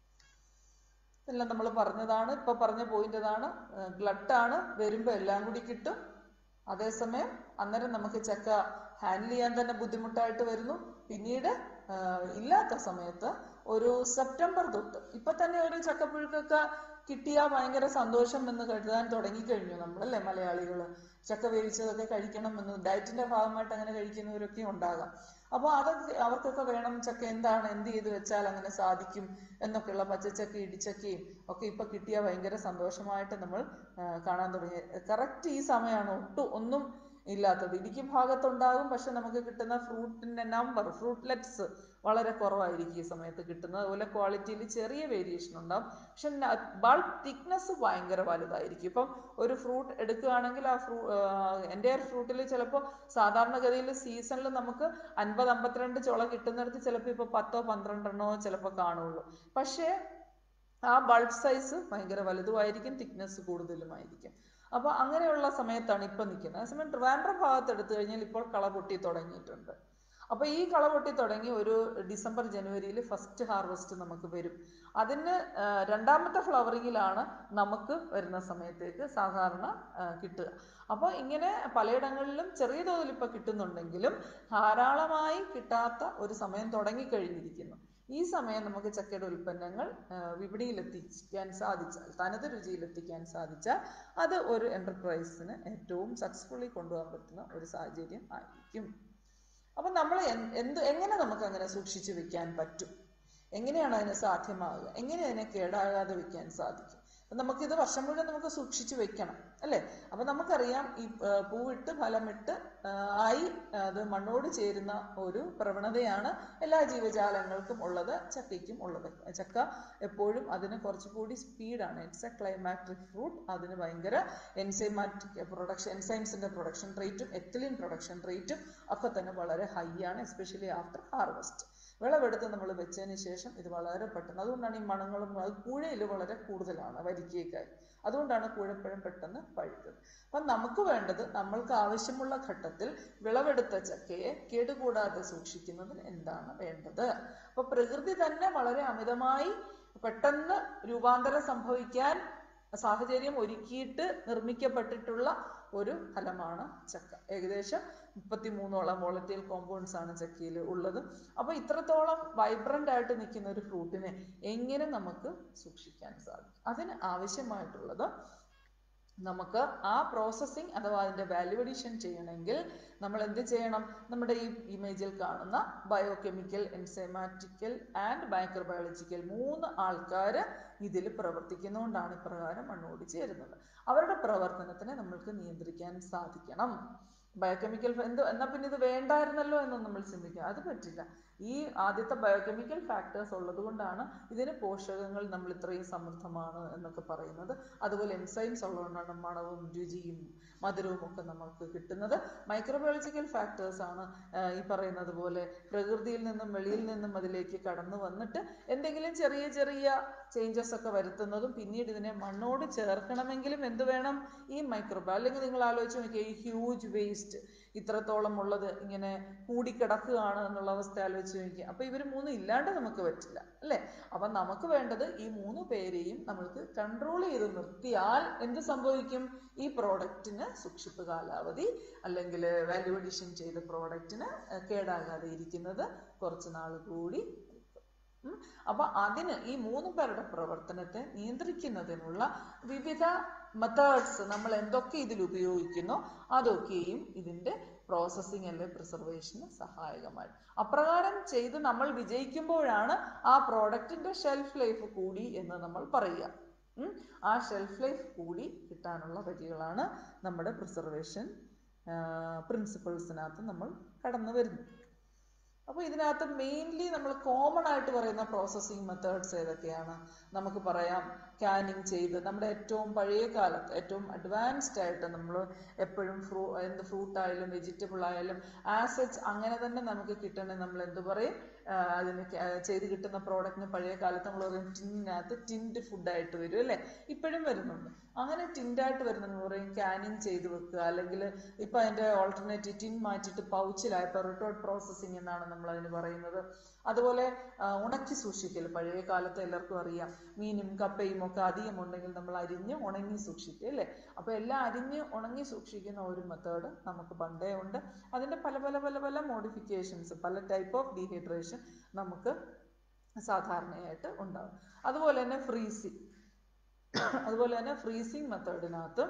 എല്ലാം നമ്മൾ പറഞ്ഞതാണ് ഇപ്പൊ പറഞ്ഞ പോയിന്റ് അതാണ് ഗ്ലട്ടാണ് വരുമ്പോ എല്ലാം കൂടി കിട്ടും അതേസമയം അന്നേരം നമുക്ക് ചക്ക ഹാൻഡിൽ ചെയ്യാൻ തന്നെ ബുദ്ധിമുട്ടായിട്ട് വരുന്നു പിന്നീട് ഇല്ലാത്ത സമയത്ത് ഒരു സെപ്റ്റംബർ തൊട്ട് ഇപ്പൊ തന്നെ ഒരു ചക്കപ്പുഴുക്കൊക്കെ കിട്ടിയാൽ ഭയങ്കര സന്തോഷം എന്ന് കരുതാൻ തുടങ്ങിക്കഴിഞ്ഞു നമ്മളല്ലേ മലയാളികൾ ചക്ക വേവിച്ചതൊക്കെ കഴിക്കണം എന്ന് ഡയറ്റിന്റെ ഭാഗമായിട്ട് അങ്ങനെ കഴിക്കുന്നവരൊക്കെ ഉണ്ടാകാം അപ്പൊ അതൊക്കെ അവർക്കൊക്കെ വേണം ചക്ക എന്താണ് എന്ത് ചെയ്ത് വെച്ചാൽ അങ്ങനെ സാധിക്കും എന്നൊക്കെയുള്ള പച്ചച്ചക്ക ഇടിച്ചക്കയും ഒക്കെ ഇപ്പൊ കിട്ടിയാൽ ഭയങ്കര സന്തോഷമായിട്ട് നമ്മൾ കാണാൻ തുടങ്ങി കറക്റ്റ് ഈ സമയമാണ് ഒട്ടും ഒന്നും ഇല്ലാത്തത് ഇടുക്കി ഭാഗത്തുണ്ടാകും പക്ഷെ നമുക്ക് കിട്ടുന്ന ഫ്രൂട്ടിന്റെ നമ്പർ ഫ്രൂട്ട്ലെറ്റ്സ് വളരെ കുറവായിരിക്കും ഈ സമയത്ത് കിട്ടുന്നത് അതുപോലെ ക്വാളിറ്റിയിൽ ചെറിയ വേരിയേഷൻ ഉണ്ടാവും പക്ഷെ ബൾബ് തിക്നെസ് ഭയങ്കര വലുതായിരിക്കും ഇപ്പം ഒരു ഫ്രൂട്ട് എടുക്കുകയാണെങ്കിൽ ആ ഫ്രൂ എൻ്റെ ഫ്രൂട്ടിൽ ചിലപ്പോൾ സാധാരണഗതിയിൽ സീസണിൽ നമുക്ക് അൻപത് അമ്പത്തിരണ്ട് ചുള കിട്ടുന്നിടത്ത് ചിലപ്പോൾ ഇപ്പോൾ പത്തോ പന്ത്രണ്ടെണ്ണോ ചിലപ്പോൾ കാണുള്ളൂ പക്ഷേ ആ ബൾബ് സൈസ് ഭയങ്കര വലുതുമായിരിക്കും തിക്നെസ് കൂടുതലുമായിരിക്കും അപ്പൊ അങ്ങനെയുള്ള സമയത്താണ് ഇപ്പൊ നിൽക്കുന്നത് അതേസമയം ട്രിവാൻഡ്രം ഭാഗത്ത് എടുത്തു കഴിഞ്ഞാൽ ഇപ്പോൾ കള പൊട്ടി തുടങ്ങിയിട്ടുണ്ട് അപ്പൊ ഈ കള പൊട്ടി തുടങ്ങി ഒരു ഡിസംബർ ജനുവരിയിൽ ഫസ്റ്റ് ഹാർവസ്റ്റ് നമുക്ക് വരും അതിന് രണ്ടാമത്തെ ഫ്ലവറിങ്ങിലാണ് നമുക്ക് വരുന്ന സമയത്തേക്ക് സാധാരണ കിട്ടുക അപ്പോൾ ഇങ്ങനെ പലയിടങ്ങളിലും ചെറിയ തോതിൽ ഇപ്പൊ കിട്ടുന്നുണ്ടെങ്കിലും ധാരാളമായി കിട്ടാത്ത ഒരു സമയം തുടങ്ങിക്കഴിഞ്ഞിരിക്കുന്നു ഈ സമയം നമുക്ക് ചക്കയുടെ ഉൽപ്പന്നങ്ങൾ വിപണിയിൽ എത്തിക്കാൻ സാധിച്ചാൽ തനത് രുചിയിൽ എത്തിക്കാൻ സാധിച്ചാൽ അത് ഒരു എന്റർപ്രൈസിന് ഏറ്റവും സക്സസ്ഫുള്ളി കൊണ്ടുപോകാൻ പറ്റുന്ന ഒരു സാഹചര്യം ആയിരിക്കും അപ്പൊ നമ്മൾ എന്ത് എങ്ങനെ നമുക്ക് അങ്ങനെ സൂക്ഷിച്ചു വെക്കാൻ പറ്റും എങ്ങനെയാണ് അതിന് സാധ്യമാകുക എങ്ങനെ അതിനെ കേടാകാതെ വെക്കാൻ സാധിക്കും നമുക്കിത് വർഷം മുഴുവൻ നമുക്ക് സൂക്ഷിച്ചു വെക്കണം അല്ലെ അപ്പൊ നമുക്കറിയാം ഈ പൂവിട്ട് ഫലമിട്ട് ആയി അത് മണ്ണോട് ചേരുന്ന ഒരു പ്രവണതയാണ് എല്ലാ ജീവജാലങ്ങൾക്കും ഉള്ളത് ചക്കയ്ക്കും ഉള്ളത് ചക്ക എപ്പോഴും അതിന് കുറച്ചുകൂടി സ്പീഡാണ് ഇറ്റ്സ് എ ക്ലൈമാറ്റിക് ഫ്രൂട്ട് അതിന് ഭയങ്കര എൻസൈമാറ്റിക് പ്രൊഡക്ഷൻ എൻസൈംസിന്റെ പ്രൊഡക്ഷൻ റേറ്റും എത്തിലിൻ പ്രൊഡക്ഷൻ റേറ്റും ഒക്കെ തന്നെ വളരെ ഹൈ ആണ് എസ്പെഷ്യലി ആഫ്റ്റർ ഹാർവസ്റ്റ് വിളവെടുത്ത് നമ്മൾ വെച്ചതിന് ശേഷം ഇത് വളരെ പെട്ടെന്ന് അതുകൊണ്ടാണ് ഈ മണങ്ങളും കൂഴയിൽ വളരെ കൂടുതലാണ് വരിക്കയേക്കാൾ അതുകൊണ്ടാണ് കൂഴപ്പഴം പെട്ടെന്ന് പഴുത്തത് അപ്പം നമുക്ക് വേണ്ടത് നമ്മൾക്ക് ആവശ്യമുള്ള ഘട്ടത്തിൽ വിളവെടുത്ത ചക്കയെ കേടുകൂടാതെ സൂക്ഷിക്കുന്നതിന് എന്താണ് വേണ്ടത് അപ്പൊ പ്രകൃതി തന്നെ വളരെ അമിതമായി പെട്ടെന്ന് രൂപാന്തരം സംഭവിക്കാൻ സാഹചര്യം ഒരുക്കിയിട്ട് നിർമ്മിക്കപ്പെട്ടിട്ടുള്ള ഒരു ഫലമാണ് ചക്ക ഏകദേശം മുപ്പത്തിമൂന്നോളം വോളറ്റൈൽ കോമ്പൗണ്ട്സ് ആണ് ചക്കയിൽ ഉള്ളത് അപ്പൊ ഇത്രത്തോളം വൈബ്രന്റ് ആയിട്ട് നിൽക്കുന്ന ഒരു ഫ്രൂട്ടിനെ എങ്ങനെ നമുക്ക് സൂക്ഷിക്കാൻ സാധിക്കും അതിന് ആവശ്യമായിട്ടുള്ളത് നമുക്ക് ആ പ്രോസസ്സിങ് അഥവാ അതിന്റെ വാല്യൂ അഡീഷൻ ചെയ്യണമെങ്കിൽ നമ്മൾ എന്ത് ചെയ്യണം നമ്മുടെ ഈ ഇമേജിൽ കാണുന്ന ബയോകെമിക്കൽ എൻസൈമാറ്റിക്കൽ ആൻഡ് മൈക്രോബയോളജിക്കൽ മൂന്ന് ആൾക്കാർ ഇതിൽ പ്രവർത്തിക്കുന്നതുകൊണ്ടാണ് ഇപ്രകാരം മണ്ണോട് ചേരുന്നത് അവരുടെ പ്രവർത്തനത്തിനെ നമ്മൾക്ക് നിയന്ത്രിക്കാൻ സാധിക്കണം ബയോകെമിക്കൽ എന്ത് എന്നാൽ പിന്നെ ഇത് വേണ്ടായിരുന്നല്ലോ എന്ന് നമ്മൾ ചിന്തിക്കുക അത് പറ്റില്ല ഈ ആദ്യത്തെ ബയോകെമിക്കൽ ഫാക്ടേഴ്സ് ഉള്ളത് കൊണ്ടാണ് ഇതിന് പോഷകങ്ങൾ നമ്മൾ ഇത്രയും സമൃദ്ധമാണ് എന്നൊക്കെ പറയുന്നത് അതുപോലെ എൻസൈംസ് ഉള്ളതുകൊണ്ടാണ് മണവും രുചിയും മധുരവും ഒക്കെ നമുക്ക് കിട്ടുന്നത് മൈക്രോബയോളജിക്കൽ ഫാക്ടേഴ്സ് ആണ് ആ, ഈ പറയുന്നത് പോലെ പ്രകൃതിയിൽ നിന്നും വെളിയിൽ നിന്നും അതിലേക്ക് കടന്നു വന്നിട്ട് എന്തെങ്കിലും ചെറിയ ചെറിയ ചേഞ്ചസ് ഒക്കെ വരുത്തുന്നതും പിന്നീട് ഇതിനെ മണ്ണോട് ചേർക്കണമെങ്കിലും എന്ത് വേണം ഈ മൈക്രോബ അല്ലെങ്കിൽ നിങ്ങൾ ആലോചിച്ച് നോക്കിയാൽ ഈ ഹ്യൂജ് വേസ്റ്റ് ഇത്രത്തോളം ഉള്ളത് ഇങ്ങനെ കൂടിക്കിടക്കുകയാണ് എന്നുള്ള അവസ്ഥ ആലോചിച്ച് നോക്കിയാൽ അപ്പൊ ഇവർ മൂന്നും ഇല്ലാണ്ട് നമുക്ക് പറ്റില്ല അല്ലേ അപ്പൊ നമുക്ക് വേണ്ടത് ഈ മൂന്ന് പേരെയും നമ്മൾക്ക് കൺട്രോൾ ചെയ്ത് നിർത്തിയാൽ എന്ത് സംഭവിക്കും ഈ പ്രോഡക്റ്റിന് സൂക്ഷിപ്പ് കാലാവധി അല്ലെങ്കിൽ വാല്യൂ അഡീഷൻ ചെയ്ത പ്രോഡക്റ്റിന് കേടാകാതെ ഇരിക്കുന്നത് കുറച്ച് നാൾ കൂടി ഉം. അപ്പൊ അതിന് ഈ മൂന്ന് പേരുടെ പ്രവർത്തനത്തെ നിയന്ത്രിക്കുന്നതിനുള്ള വിവിധ മെത്തേഡ്സ് നമ്മൾ എന്തൊക്കെ ഇതിൽ ഉപയോഗിക്കുന്നോ അതൊക്കെയും ഇതിന്റെ പ്രോസസ്സിംഗ് അല്ലെ പ്രിസർവേഷന് സഹായകമായി അപ്രകാരം ചെയ്ത് നമ്മൾ വിജയിക്കുമ്പോഴാണ് ആ പ്രോഡക്റ്റിന്റെ ഷെൽഫ് ലൈഫ് കൂടി എന്ന് നമ്മൾ പറയുക ഉം. ആ ഷെൽഫ് ലൈഫ് കൂടി കിട്ടാനുള്ള വഴികളാണ് നമ്മുടെ പ്രിസർവേഷൻ പ്രിൻസിപ്പിൾസിനകത്ത് നമ്മൾ കടന്നു വരുന്നത് അപ്പോൾ ഇതിനകത്ത് മെയിൻലി നമ്മൾ കോമൺ ആയിട്ട് പറയുന്ന പ്രോസസ്സിംഗ് മെത്തേഡ്സ് ഏതൊക്കെയാണ് നമുക്ക് പറയാം കാനിങ് ചെയ്ത് നമ്മുടെ ഏറ്റവും പഴയ കാലത്ത് ഏറ്റവും അഡ്വാൻസ്ഡ് ആയിട്ട് നമ്മൾ എപ്പോഴും ഫ്രൂ എന്ത് ഫ്രൂട്ട് ആയാലും വെജിറ്റബിൾ ആയാലും ആസച്ച് അങ്ങനെ തന്നെ നമുക്ക് കിട്ടണേ നമ്മൾ എന്ത് പറയും ആ, അതിന് ക- ചെയ്ത് കിട്ടുന്ന പ്രോഡക്റ്റിന് പഴയ കാലത്ത് നമ്മൾ പറയും ടിന്നിനകത്ത് ടിൻഡ് ഫുഡായിട്ട് വരും അല്ലേ ഇപ്പോഴും വരുന്നുണ്ട് അങ്ങനെ ടിൻഡായിട്ട് വരുന്ന നമ്മൾ പറയും കാനിങ് ചെയ്ത് വെക്കുക അല്ലെങ്കിൽ ഇപ്പൊ അതിന്റെ ഓൾട്ടർനേറ്റീവ് ടിൻ മാറ്റിയിട്ട് പൗച്ചിലായപ്പോൾ റിട്ടോർഡ് പ്രോസസ്സിംഗ് എന്നാണ് നമ്മൾ അതിന് പറയുന്നത് അതുപോലെ ആ, ഉണക്കി സൂക്ഷിക്കൽ പഴയ കാലത്ത് എല്ലാവർക്കും അറിയാം മീനും കപ്പയും ഒക്കെ അധികം ഉണ്ടെങ്കിൽ നമ്മൾ അരിഞ്ഞ് ഉണങ്ങി സൂക്ഷിക്കുക അല്ലേ അപ്പൊ എല്ലാം അരിഞ്ഞ് ഉണങ്ങി സൂക്ഷിക്കുന്ന ഒരു മെത്തേഡ് നമുക്ക് പണ്ടേ ഉണ്ട് അതിന്റെ പല പല പല പല മോഡിഫിക്കേഷൻസ് പല ടൈപ്പ് ഓഫ് ഡീഹൈഡ്രേഷൻ നമുക്ക് സാധാരണയായിട്ട് ഉണ്ടാകും അതുപോലെ തന്നെ ഫ്രീസിങ് അതുപോലെ തന്നെ ഫ്രീസിങ് മെത്തേഡിനകത്ത്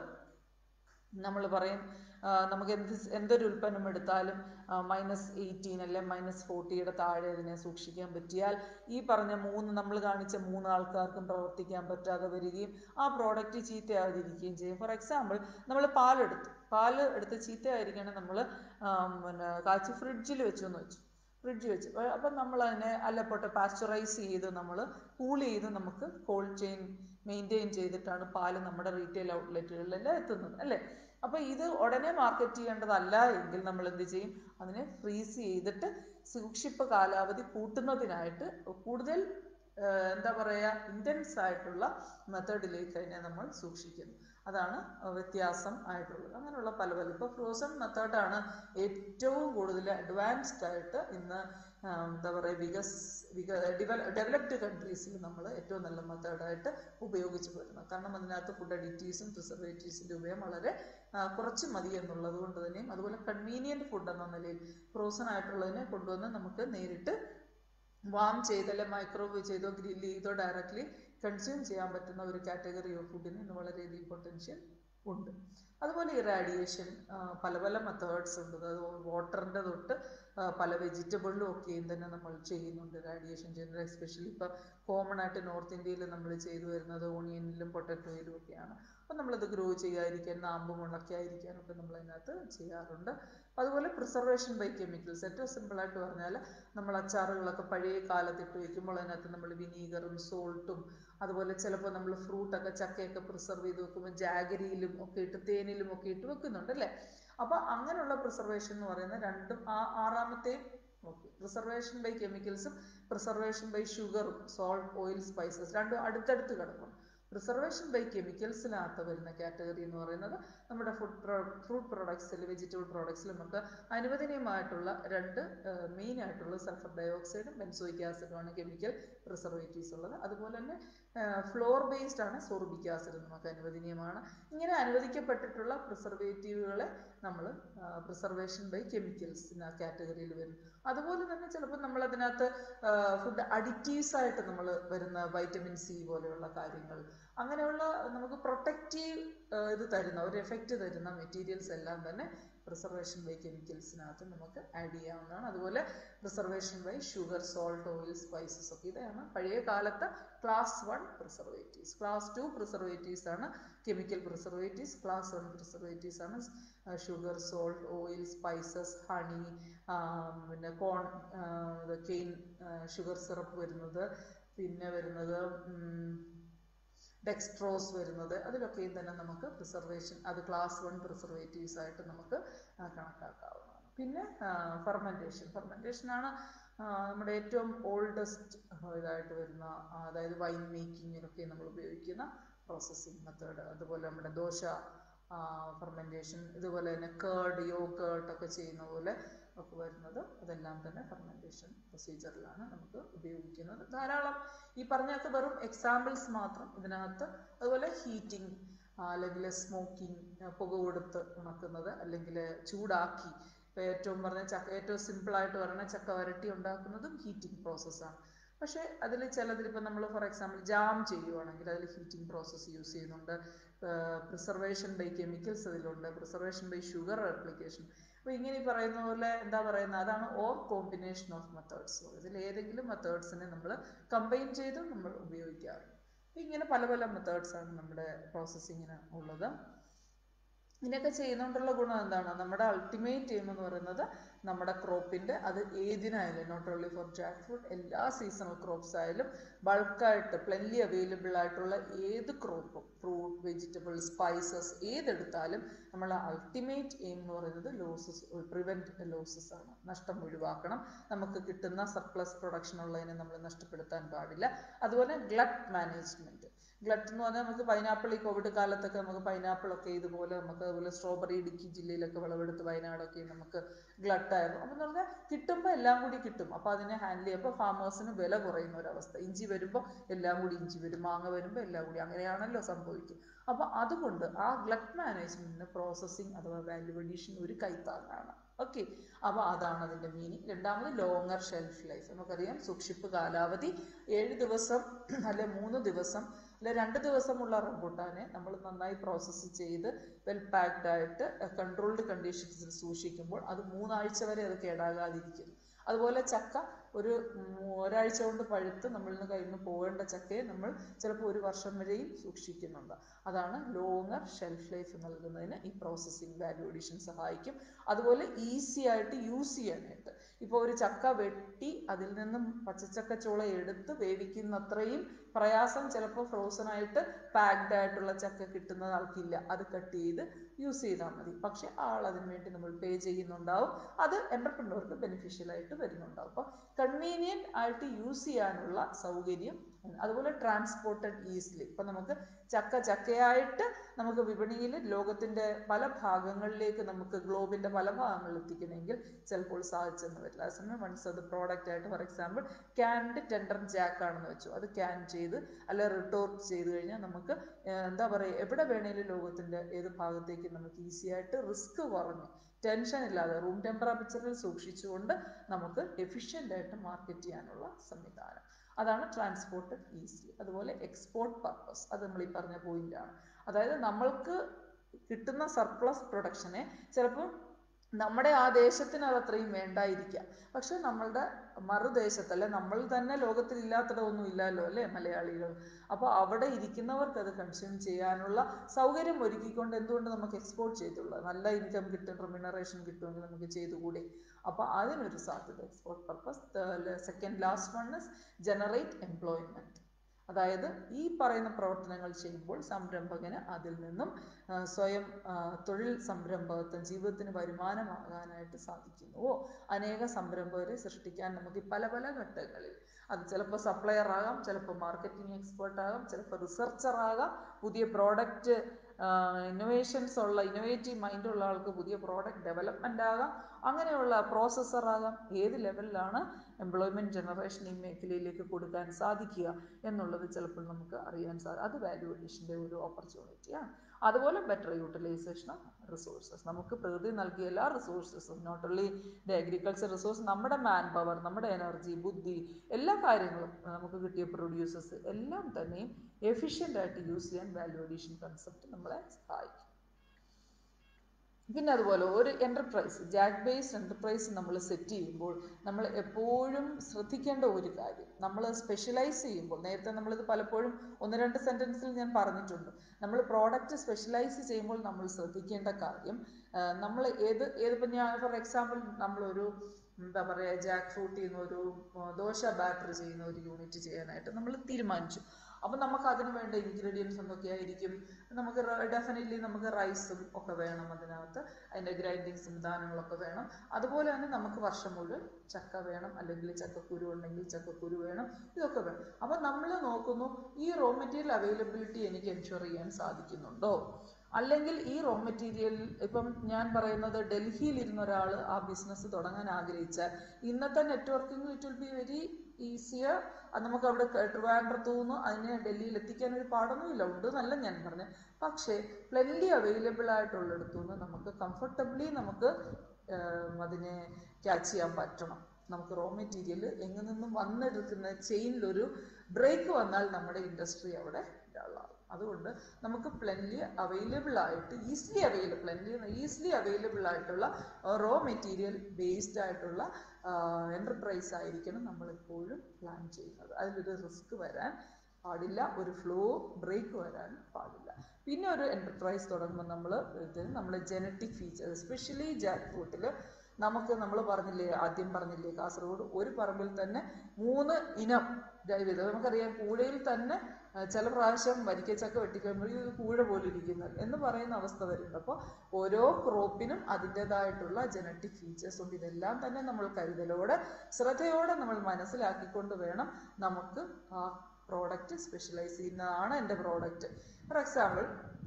നമ്മൾ പറയും ആ, നമുക്ക് എന്ത് സ് എന്തൊരു ഉൽപ്പന്നം എടുത്താലും മൈനസ് എയ്റ്റീൻ അല്ലെ മൈനസ് ഫോർട്ടിയുടെ താഴെ അതിനെ സൂക്ഷിക്കാൻ പറ്റിയാൽ ഈ പറഞ്ഞ മൂന്ന് നമ്മൾ കാണിച്ച മൂന്ന് ആൾക്കാർക്കും പ്രവർത്തിക്കാൻ പറ്റാതെ വരികയും ആ പ്രോഡക്റ്റ് ചീത്തയാതിരിക്കുകയും ചെയ്യും ഫോർ എക്സാമ്പിൾ നമ്മൾ പാലെടുത്തു പാല് എടുത്ത് ചീത്തയായിരിക്കണം നമ്മൾ പിന്നെ കാച്ചി ഫ്രിഡ്ജിൽ വെച്ചു എന്ന് വെച്ചു ഫ്രിഡ്ജ് വെച്ച് അഹ് അപ്പം നമ്മൾ അതിനെ അല്ലപ്പോട്ടെ പാസ്ചറൈസ് ചെയ്ത് നമ്മൾ കൂൾ ചെയ്ത് നമുക്ക് കോൾഡ് ചെയിൻ മെയിൻറ്റെയിൻ ചെയ്തിട്ടാണ് പാല് നമ്മുടെ റീറ്റെയിൽ ഔട്ട്ലെറ്റുകളിലെല്ലാം എത്തുന്നത് അല്ലേ അപ്പൊ ഇത് ഉടനെ മാർക്കറ്റ് ചെയ്യേണ്ടതല്ല എങ്കിൽ നമ്മൾ എന്ത് ചെയ്യും അതിനെ ഫ്രീസ് ചെയ്തിട്ട് സൂക്ഷിപ്പ് കാലാവധി കൂട്ടുന്നതിനായിട്ട് കൂടുതൽ ആഹ് എന്താ പറയുക ഇൻറ്റൻസ് ആയിട്ടുള്ള മെത്തേഡിലേക്ക് അതിനെ നമ്മൾ സൂക്ഷിക്കുന്നു അതാണ് വ്യത്യാസം ആയിട്ടുള്ളത് അങ്ങനെയുള്ള പല പല ഇപ്പോൾ ഫ്രോസൺ മെത്തേഡാണ് ഏറ്റവും കൂടുതൽ അഡ്വാൻസ്ഡ് ആയിട്ട് ഇന്ന് ആഹ് എന്താ പറയുക വികസ് വിക ഡെവലപ്ഡ് കൺട്രീസിൽ നമ്മൾ ഏറ്റവും നല്ല മെത്തേഡായിട്ട് ഉപയോഗിച്ച് വരുന്നത് കാരണം അതിനകത്ത് ഫുഡ് അഡിറ്റീവ്സും പ്രിസർവേറ്റീവ്സിൻ്റെ ഉപയോഗം വളരെ ആ, കുറച്ച് മതി എന്നുള്ളത് കൊണ്ട് തന്നെയും അതുപോലെ കൺവീനിയൻറ്റ് ഫുഡ് എന്ന നിലയിൽ ഫ്രോസൺ ആയിട്ടുള്ളതിനെ കൊണ്ടുവന്ന് നമുക്ക് നേരിട്ട് വാം ചെയ്തല്ല മൈക്രോവേവ് ചെയ്തോ ഗ്രില്ല് ചെയ്തോ ഡയറക്റ്റ്ലി കൺസ്യൂം ചെയ്യാൻ പറ്റുന്ന ഒരു കാറ്റഗറി ഓഫ് ഫുഡിന് ഇന്ന് വളരെയധികം പൊട്ടൻഷ്യൽ ഉണ്ട് അതുപോലെ ഈ റേഡിയേഷൻ പല പല മെത്തേഡ്സ് ഉണ്ട് അത് വാട്ടറിൻ്റെ തൊട്ട് ആ, പല വെജിറ്റബിളിലും ഒക്കെയും തന്നെ നമ്മൾ ചെയ്യുന്നുണ്ട് റേഡിയേഷൻ ചെയ്യുന്നത് എസ്പെഷ്യലി ഇപ്പോൾ കോമൺ ആയിട്ട് നോർത്ത് ഇന്ത്യയിൽ നമ്മൾ ചെയ്തു വരുന്നത് ഓണിയനിലും പൊട്ടറ്റോയിലും ഒക്കെയാണ് അപ്പം നമ്മളത് ഗ്രോ ചെയ്യാതിരിക്കാൻ നാമ്പ് മുളയ്ക്കാതിരിക്കാനൊക്കെ നമ്മൾ അതിനകത്ത് ചെയ്യാറുണ്ട് അതുപോലെ പ്രിസർവേഷൻ ബൈ കെമിക്കൽസ് ഏറ്റവും സിമ്പിളായിട്ട് പറഞ്ഞാൽ നമ്മൾ അച്ചാറുകളൊക്കെ പഴയ കാലത്ത് ഇട്ട് വയ്ക്കുമ്പോൾ അതിനകത്ത് നമ്മൾ വിനീഗറും സോൾട്ടും അതുപോലെ ചിലപ്പോൾ നമ്മൾ ഫ്രൂട്ടൊക്കെ ചക്കയൊക്കെ പ്രിസർവ് ചെയ്ത് വെക്കുമ്പോൾ ജാഗരിയിലും ഒക്കെ ഇട്ട് തേനിലും ഒക്കെ ഇട്ട് വെക്കുന്നുണ്ട് അല്ലേ അപ്പോൾ അങ്ങനെയുള്ള പ്രിസർവേഷൻ എന്ന് പറയുന്ന രണ്ടും ആ ആറാമത്തെയും ഓക്കെ പ്രിസർവേഷൻ ബൈ കെമിക്കൽസും പ്രിസർവേഷൻ ബൈ ഷുഗറും സോൾട്ട് ഓയിൽ സ്പൈസസ് രണ്ടും അടുത്തടുത്ത് കിടക്കും പ്രിസർവേഷൻ ബൈ കെമിക്കൽസിനകത്ത് വരുന്ന കാറ്റഗറി എന്ന് പറയുന്നത് നമ്മുടെ ഫുഡ് ഫ്രൂട്ട് പ്രോഡക്ട്സിൽ വെജിറ്റബിൾ പ്രോഡക്ട്സിലും ഒക്കെ അനുവദനീയമായിട്ടുള്ള രണ്ട് മെയിൻ ആയിട്ടുള്ള സൾഫർ ഡയോക്സൈഡും ബെൻസോയിക് ആസിഡുമാണ് കെമിക്കൽ പ്രിസർവേറ്റീവ്സ് ഉള്ളത് അതുപോലെ തന്നെ ഫ്ലോർ ബേസ്ഡ് ആണ് സോർബിക് ആസിഡ് നമുക്ക് അനുവദനീയമാണ് ഇങ്ങനെ അനുവദിക്കപ്പെട്ടിട്ടുള്ള പ്രിസർവേറ്റീവുകളെ നമ്മൾ പ്രിസർവേഷൻ ബൈ കെമിക്കൽസ് എന്ന കാറ്റഗറിയിൽ വരും അതുപോലെ തന്നെ ചിലപ്പോൾ നമ്മൾ അതിനകത്ത് ഫുഡ് അഡിറ്റീവ്സ് ആയിട്ട് നമ്മൾ വരുന്ന വൈറ്റമിൻ സി പോലെയുള്ള കാര്യങ്ങൾ അങ്ങനെയുള്ള നമുക്ക് പ്രൊട്ടക്റ്റീവ് ഇത് തരുന്ന ഒരു എഫക്റ്റ് തരുന്ന മെറ്റീരിയൽസ് എല്ലാം തന്നെ പ്രിസർവേഷൻ ബൈ കെമിക്കൽസിനകത്ത് നമുക്ക് ആഡ് ചെയ്യാവുന്നതാണ് അതുപോലെ preservation by sugar salt oil spices ഒക്കെ ഇതാണ് പഴയ കാലത്ത് class one preservatives class two preservatives ആണ് chemical preservatives class one preservatives ആണ് sugar salt oil spices honey പിന്നെ കോൺ കെയിൻ ഷുഗർ സിറപ്പ് വരുന്നത് പിന്നെ വരുന്നത് ഡെക്സ്ട്രോസ് വരുന്നത് അതിലൊക്കെയും തന്നെ നമുക്ക് പ്രിസർവേഷൻ അത് ക്ലാസ് വൺ പ്രിസർവേറ്റീവ്സ് ആയിട്ട് നമുക്ക് ആ, കണക്കാക്കാവുന്നതാണ് പിന്നെ ഫെർമെൻറ്റേഷൻ ഫെർമെൻറ്റേഷനാണ് നമ്മുടെ ഏറ്റവും ഓൾഡസ്റ്റ് ഇതായിട്ട് വരുന്ന ആ, അതായത് വൈൻ മേക്കിങ്ങിനൊക്കെ നമ്മൾ ഉപയോഗിക്കുന്ന പ്രോസസ്സിങ് മെത്തേഡ് അതുപോലെ നമ്മുടെ ദോശ ഫെർമെൻറ്റേഷൻ ഇതുപോലെ തന്നെ കേർഡ് യോഗേർട്ട് ഒക്കെ ചെയ്യുന്ന പോലെ ഒക്കെ വരുന്നത് അതെല്ലാം തന്നെ ഫെർമെൻറ്റേഷൻ പ്രൊസീജിയറിലാണ് നമുക്ക് ഉപയോഗിക്കുന്നത് ധാരാളം ഈ പറഞ്ഞൊക്കെ വെറും എക്സാമ്പിൾസ് മാത്രം ഇതിനകത്ത് അതുപോലെ ഹീറ്റിംഗ് അല്ലെങ്കിൽ സ്മോക്കിംഗ് പുക കൊടുത്ത് ഉണക്കുന്നത് അല്ലെങ്കിൽ ചൂടാക്കി ഇപ്പോൾ ഏറ്റവും പറഞ്ഞ ചക്ക ഏറ്റവും സിമ്പിളായിട്ട് പറയുന്ന ചക്ക വരട്ടി ഉണ്ടാക്കുന്നതും ഹീറ്റിംഗ് പ്രോസസ്സാണ് പക്ഷേ അതിൽ ചിലതിൽ ഇപ്പം നമ്മൾ ഫോർ എക്സാമ്പിൾ ജാം ചെയ്യുവാണെങ്കിൽ അതിൽ ഹീറ്റിംഗ് പ്രോസസ്സ് യൂസ് ചെയ്യുന്നുണ്ട് പ്രിസർവേഷൻ ബൈ കെമിക്കൽസ് അതിലുണ്ട് പ്രിസർവേഷൻ ബൈ ഷുഗർ ആപ്ലിക്കേഷൻ അപ്പോൾ ഇങ്ങനെ ഈ പറയുന്ന പോലെ എന്താ പറയുന്നത് അതാണ് ഓർ കോമ്പിനേഷൻ ഓഫ് മെത്തേഡ്സ് ഇതിൽ ഏതെങ്കിലും മെത്തേഡ്സിനെ നമ്മൾ കമ്പൈൻ ചെയ്ത് നമ്മൾ ഉപയോഗിക്കാറുണ്ട് അപ്പോൾ ഇങ്ങനെ പല പല മെത്തേഡ്സ് ആണ് നമ്മുടെ പ്രോസസ്സിങ്ങിന് ഉള്ളത് ഇതിനൊക്കെ ചെയ്യുന്നതുകൊണ്ടുള്ള ഗുണം എന്താണ് നമ്മുടെ അൾട്ടിമേറ്റ് എയിം എന്ന് പറയുന്നത് നമ്മുടെ ക്രോപ്പിൻ്റെ അത് ഏതിനായാലും not only for jack fruit എല്ലാ സീസണൽ ക്രോപ്സ് ആയാലും ബൾക്കായിട്ട് പ്ലെൻലി അവൈലബിൾ ആയിട്ടുള്ള ഏത് ക്രോപ്പും ഫ്രൂട്ട് വെജിറ്റബിൾ സ്പൈസസ് ഏതെടുത്താലും നമ്മളെ അൾട്ടിമേറ്റ് എയിം എന്ന് പറയുന്നത് ലോസസ് പ്രിവെൻറ്റ് ലോസസ് ആണ് നഷ്ടം ഒഴിവാക്കണം നമുക്ക് കിട്ടുന്ന സർപ്ലസ് പ്രൊഡക്ഷൻ ഉള്ളതിനെ നമ്മൾ നഷ്ടപ്പെടുത്താൻ പാടില്ല അതുപോലെ ഗ്ലട്ട് മാനേജ്മെൻറ്റ് ഗ്ലട്ട് എന്ന് പറഞ്ഞാൽ നമുക്ക് പൈനാപ്പിൾ ഈ കോവിഡ് കാലത്തൊക്കെ നമുക്ക് പൈനാപ്പിൾ ഒക്കെ ഇതുപോലെ നമുക്ക് അതുപോലെ സ്ട്രോബെറി ഇടുക്കി ജില്ലയിലൊക്കെ വിളവെടുത്ത് വയനാടൊക്കെ നമുക്ക് ഗ്ലട്ടായിരുന്നു അപ്പം എന്ന് പറഞ്ഞാൽ കിട്ടുമ്പോൾ എല്ലാം കൂടി കിട്ടും അപ്പോൾ അതിനെ ഹാൻഡിൽ ചെയ്യുമ്പോൾ ഫാമേഴ്സിന് വില കുറയുന്ന ഒരവസ്ഥ ഇഞ്ചി വരുമ്പോൾ എല്ലാം കൂടി ഇഞ്ചി വരും മാങ്ങ വരുമ്പോൾ എല്ലാം കൂടി അങ്ങനെയാണല്ലോ സംഭവിക്കുക അപ്പോൾ അതുകൊണ്ട് ആ ഗ്ലട്ട് മാനേജ്മെന്റിന് പ്രോസസ്സിങ് അഥവാ വാല്യൂ അഡീഷൻ ഒരു കൈത്താങ്ങാണ് ഓക്കെ അപ്പോൾ അതാണ് അതിൻ്റെ മീനിങ് രണ്ടാമത് ലോങ്ങർ ഷെൽഫ് ലൈഫ് നമുക്കറിയാം സൂക്ഷിപ്പ് കാലാവധി ഏഴ് ദിവസം അല്ലെ മൂന്ന് ദിവസം അല്ലെ രണ്ട് ദിവസമുള്ള റംബൂട്ടാനെ നമ്മൾ നന്നായി പ്രോസസ്സ് ചെയ്ത് വെൽ പാക്ഡ് ആയിട്ട് കൺട്രോൾഡ് കണ്ടീഷൻസിൽ സൂക്ഷിക്കുമ്പോൾ അത് മൂന്നാഴ്ച വരെ അത് കേടാകാതിരിക്കും അതുപോലെ ചക്ക ഒരു ഉം, ഒരാഴ്ച കൊണ്ട് പഴുത്ത് നമ്മളിൽ നിന്ന് കയ്യിൽ നിന്ന് പോകേണ്ട ചക്കയെ നമ്മൾ ചിലപ്പോൾ ഒരു വർഷം വരെയും സൂക്ഷിക്കുന്നുണ്ട് അതാണ് ലോങ്ങർ ഷെൽഫ് ലൈഫ് നൽകുന്നതിന് ഈ പ്രോസസ്സിംഗ് വാല്യൂ അഡീഷൻ സഹായിക്കും അതുപോലെ ഈസി ആയിട്ട് യൂസ് ചെയ്യാനായിട്ട് ഇപ്പോൾ ഒരു ചക്ക വെട്ടി അതിൽ നിന്നും പച്ചച്ചക്കച്ചോള എടുത്ത് വേവിക്കുന്നത്രയും പ്രയാസം ചിലപ്പോൾ ഫ്രോസൺ ആയിട്ട് പാക്ഡ് ആയിട്ടുള്ള ചക്ക കിട്ടുന്നത് ആൾക്കില്ല അത് കട്ട് ചെയ്ത് യൂസ് ചെയ്താൽ മതി പക്ഷെ ആൾ അതിന് വേണ്ടി നമ്മൾ പേ ചെയ്യുന്നുണ്ടാവും അത് എൻ്റർപ്രണർക്ക് ബെനിഫിഷ്യൽ ആയിട്ട് വരുന്നുണ്ടാവും അപ്പോൾ കൺവീനിയൻറ്റ് ആയിട്ട് യൂസ് ചെയ്യാനുള്ള സൗകര്യം ഉണ്ട്. അതുപോലെ ട്രാൻസ്പോർട്ടഡ് ഈസിലി ഇപ്പം നമുക്ക് ചക്ക ചക്കയായിട്ട് നമുക്ക് വിപണിയിൽ ലോകത്തിൻ്റെ പല ഭാഗങ്ങളിലേക്ക് നമുക്ക് ഗ്ലോബിൻ്റെ പല ഭാഗങ്ങളിൽ എത്തിക്കണമെങ്കിൽ ചിലപ്പോൾ സാധിച്ചെന്ന് വരില്ല അതേസമയം വൺസ് അത് പ്രോഡക്റ്റ് ആയിട്ട് for example canned tender jack ആണെന്ന് വെച്ചു അത് ക്യാൻ ചെയ്ത് അല്ലെ റിട്ടോർട്ട് ചെയ്ത് കഴിഞ്ഞാൽ നമുക്ക് ഏർ എന്താ പറയുക എവിടെ വേണേലും ലോകത്തിൻ്റെ ഏത് ഭാഗത്തേക്ക് നമുക്ക് ഈസി ആയിട്ട് റിസ്ക് കുറഞ്ഞ് ടെൻഷൻ ഇല്ലാതെ റൂം ടെമ്പറേച്ചറിൽ സൂക്ഷിച്ചുകൊണ്ട് നമുക്ക് എഫിഷ്യൻ്റ് ആയിട്ട് മാർക്കറ്റ് ചെയ്യാനുള്ള സംവിധാനം അതാണ് ട്രാൻസ്പോർട്ടഡ് ഈസിലി അതുപോലെ എക്സ്പോർട്ട് പർപ്പസ് അത് നമ്മൾ ഈ പറഞ്ഞ പോയിന്റാണ് അതായത് നമ്മൾക്ക് കിട്ടുന്ന സർപ്ലസ് പ്രൊഡക്ഷനെ ചിലപ്പോൾ നമ്മുടെ ആ ദേശത്തിന് അത് അത്രയും വേണ്ടായിരിക്കാം പക്ഷെ നമ്മളുടെ മറുദേശത്ത് അല്ലെ നമ്മൾ തന്നെ ലോകത്തിൽ ഇല്ലാത്തിടമൊന്നും ഇല്ലല്ലോ അല്ലേ മലയാളികൾ അപ്പോൾ അവിടെ ഇരിക്കുന്നവർക്ക് അത് കൺസ്യൂം ചെയ്യാനുള്ള സൗകര്യം ഒരുക്കിക്കൊണ്ട് എന്തുകൊണ്ട് നമുക്ക് എക്സ്പോർട്ട് ചെയ്തുള്ളത് നല്ല ഇൻകം കിട്ടും റിമ്യൂണറേഷൻ കിട്ടുമെങ്കിൽ നമുക്ക് ചെയ്തുകൂടെ അപ്പോൾ അതിനൊരു സാധ്യത export purpose second last one is generate employment അതായത് ഈ പറയുന്ന പ്രവർത്തനങ്ങൾ ചെയ്യുമ്പോൾ സംരംഭകന് അതിൽ നിന്നും ആ, സ്വയം ആ, തൊഴിൽ സംരംഭകത്വം ജീവിതത്തിന് വരുമാനമാകാനായിട്ട് സാധിക്കുന്നുവോ അനേക സംരംഭകരെ സൃഷ്ടിക്കാൻ നമുക്ക് ഈ പല പല ഘട്ടങ്ങളിൽ അത് ചിലപ്പോൾ സപ്ലയർ ആകാം ചിലപ്പോൾ മാർക്കറ്റിംഗ് എക്സ്പേർട്ട് ആകാം ചിലപ്പോൾ റിസർച്ചർ ആകാം പുതിയ പ്രോഡക്റ്റ് ഇന്നോവേഷൻസ് ഉള്ള ഇന്നോവേറ്റീവ് മൈൻഡുള്ള ആൾക്ക് പുതിയ പ്രോഡക്റ്റ് ഡെവലപ്മെൻ്റ് ആകാം അങ്ങനെയുള്ള പ്രോസസ്സർ ആകാം ഏത് ലെവലിലാണ് എംപ്ലോയ്മെൻറ്റ് ജനറേഷൻ ഈ മേഖലയിലേക്ക് കൊടുക്കാൻ സാധിക്കുക എന്നുള്ളത് ചിലപ്പോൾ നമുക്ക് അറിയാൻ സാധിക്കും അത് വാല്യൂ അഡീഷൻ്റെ ഒരു ഓപ്പർച്യൂണിറ്റിയാണ് അതുപോലെ ബെറ്റർ യൂട്ടിലൈസേഷൻ ഓഫ് റിസോഴ്സസ് നമുക്ക് പ്രകൃതി നൽകിയ എല്ലാ റിസോഴ്സസും not only the agriculture resource നമ്മുടെ മാൻ പവർ നമ്മുടെ എനർജി ബുദ്ധി എല്ലാ കാര്യങ്ങളും നമുക്ക് കിട്ടിയ പ്രൊഡ്യൂസേഴ്സ് എല്ലാം തന്നെയും എഫിഷ്യൻ്റ് ആയിട്ട് യൂസ് ചെയ്യാൻ വാല്യൂ അഡീഷൻ കൺസെപ്റ്റ് നമ്മളെ സഹായിക്കും പിന്നെ അതുപോലെ ഒരു എൻ്റർപ്രൈസ് ജാക്ക് ബേസ്ഡ് എൻ്റർപ്രൈസ് നമ്മൾ സെറ്റ് ചെയ്യുമ്പോൾ നമ്മൾ എപ്പോഴും ശ്രദ്ധിക്കേണ്ട ഒരു കാര്യം നമ്മൾ സ്പെഷ്യലൈസ് ചെയ്യുമ്പോൾ നേരത്തെ നമ്മളിത് പലപ്പോഴും ഒന്ന് രണ്ട് സെൻറ്റൻസിൽ ഞാൻ പറഞ്ഞിട്ടുണ്ട് നമ്മൾ പ്രോഡക്റ്റ് സ്പെഷ്യലൈസ് ചെയ്യുമ്പോൾ നമ്മൾ ശ്രദ്ധിക്കേണ്ട കാര്യം നമ്മൾ ഏത് ഏതിപ്പോൾ ഞാൻ ഫോർ എക്സാമ്പിൾ നമ്മളൊരു എന്താ പറയുക ജാക്ക് ഫ്രൂട്ടിൽ നിന്ന് ഒരു ആ, ദോശ ബാറ്റർ ചെയ്യുന്ന ഒരു യൂണിറ്റ് ചെയ്യാനായിട്ട് നമ്മൾ തീരുമാനിച്ചു അപ്പം നമുക്ക് അതിന് വേണ്ട ഇൻഗ്രീഡിയൻസ് എന്തൊക്കെയായിരിക്കും നമുക്ക് ഡെഫിനറ്റ്ലി നമുക്ക് റൈസും ഒക്കെ വേണം അതിനകത്ത് അതിൻ്റെ ഗ്രൈൻഡിങ് സംവിധാനങ്ങളൊക്കെ വേണം അതുപോലെ തന്നെ നമുക്ക് വർഷം മുഴുവൻ ചക്ക വേണം അല്ലെങ്കിൽ ചക്കക്കുരു ഉണ്ടെങ്കിൽ ചക്കക്കുരു വേണം ഇതൊക്കെ വേണം അപ്പം നമ്മൾ നോക്കുന്നു ഈ റോ മെറ്റീരിയൽ അവൈലബിലിറ്റി എനിക്ക് എൻഷുർ ചെയ്യാൻ സാധിക്കുന്നുണ്ടോ അല്ലെങ്കിൽ ഈ റോ മെറ്റീരിയൽ ഇപ്പം ഞാൻ പറയുന്നത് ഡൽഹിയിൽ ഇരുന്ന ഒരാൾ ആ ബിസിനസ് തുടങ്ങാൻ ആഗ്രഹിച്ചാൽ ഇന്നത്തെ networking it will be very easier അത് നമുക്ക് അവിടെ ട്രിവാൻഡ്രത്തു നിന്ന് അതിനെ ഡൽഹിയിൽ എത്തിക്കാൻ ഒരു പാടൊന്നുമില്ല ഉണ്ട് എന്നല്ല ഞാൻ പറഞ്ഞത് പക്ഷേ പ്ലെൻലി അവൈലബിൾ ആയിട്ടുള്ളിടത്തു നിന്ന് നമുക്ക് കംഫർട്ടബിളി നമുക്ക് ആം, അതിനെ ക്യാച്ച് ചെയ്യാൻ പറ്റണം നമുക്ക് റോ മെറ്റീരിയൽ എങ്ങു നിന്നും വന്നെടുക്കുന്ന ചെയിനിലൊരു ബ്രേക്ക് വന്നാൽ നമ്മുടെ ഇൻഡസ്ട്രി അവിടെ ഡള്ളാകും അതുകൊണ്ട് നമുക്ക് പ്ലെൻലി അവൈലബിൾ ആയിട്ട് easily available plenty easily available ആയിട്ടുള്ള റോ മെറ്റീരിയൽ ബേസ്ഡ് ആയിട്ടുള്ള എൻ്റർപ്രൈസ് ആയിരിക്കണം നമ്മൾ എപ്പോഴും പ്ലാൻ ചെയ്യുന്നത് അതിലൊരു റിസ്ക് വരാൻ പാടില്ല ഒരു ഫ്ലോ ബ്രേക്ക് വരാൻ പാടില്ല പിന്നെ ഒരു എൻ്റർപ്രൈസ് തുടങ്ങുമ്പോൾ നമ്മൾ ഇത് നമ്മൾ ജനറ്റിക് ഫീച്ചർ എസ്പെഷ്യലി ജാക്ക് ഫ്രൂട്ടിൽ നമുക്ക് നമ്മൾ പറഞ്ഞില്ലേ ആദ്യം പറഞ്ഞില്ലേ കാസർഗോഡ് ഒരു പറമ്പിൽ തന്നെ മൂന്ന് ഇനം ജൈവികം നമുക്കറിയാം കൂഴയിൽ തന്നെ ആ, ചില പ്രാവശ്യം വരിക്കച്ചക്ക വെട്ടിക്കഴിയുമ്പോൾ ഇത് കൂഴ പോലെ ഇരിക്കുന്നത് എന്ന് പറയുന്ന അവസ്ഥ വരുന്നുണ്ട് അപ്പോൾ ഓരോ ക്രോപ്പിനും അതിൻ്റെതായിട്ടുള്ള ജനറ്റിക് ഫീച്ചേഴ്സ് ഉണ്ട് ഇതെല്ലാം തന്നെ നമ്മൾ കരുതലോടെ ശ്രദ്ധയോടെ നമ്മൾ മനസ്സിലാക്കിക്കൊണ്ട് വേണം നമുക്ക് ആ പ്രോഡക്റ്റ് സ്പെഷ്യലൈസ് ചെയ്യുന്നതാണ് എൻ്റെ product for example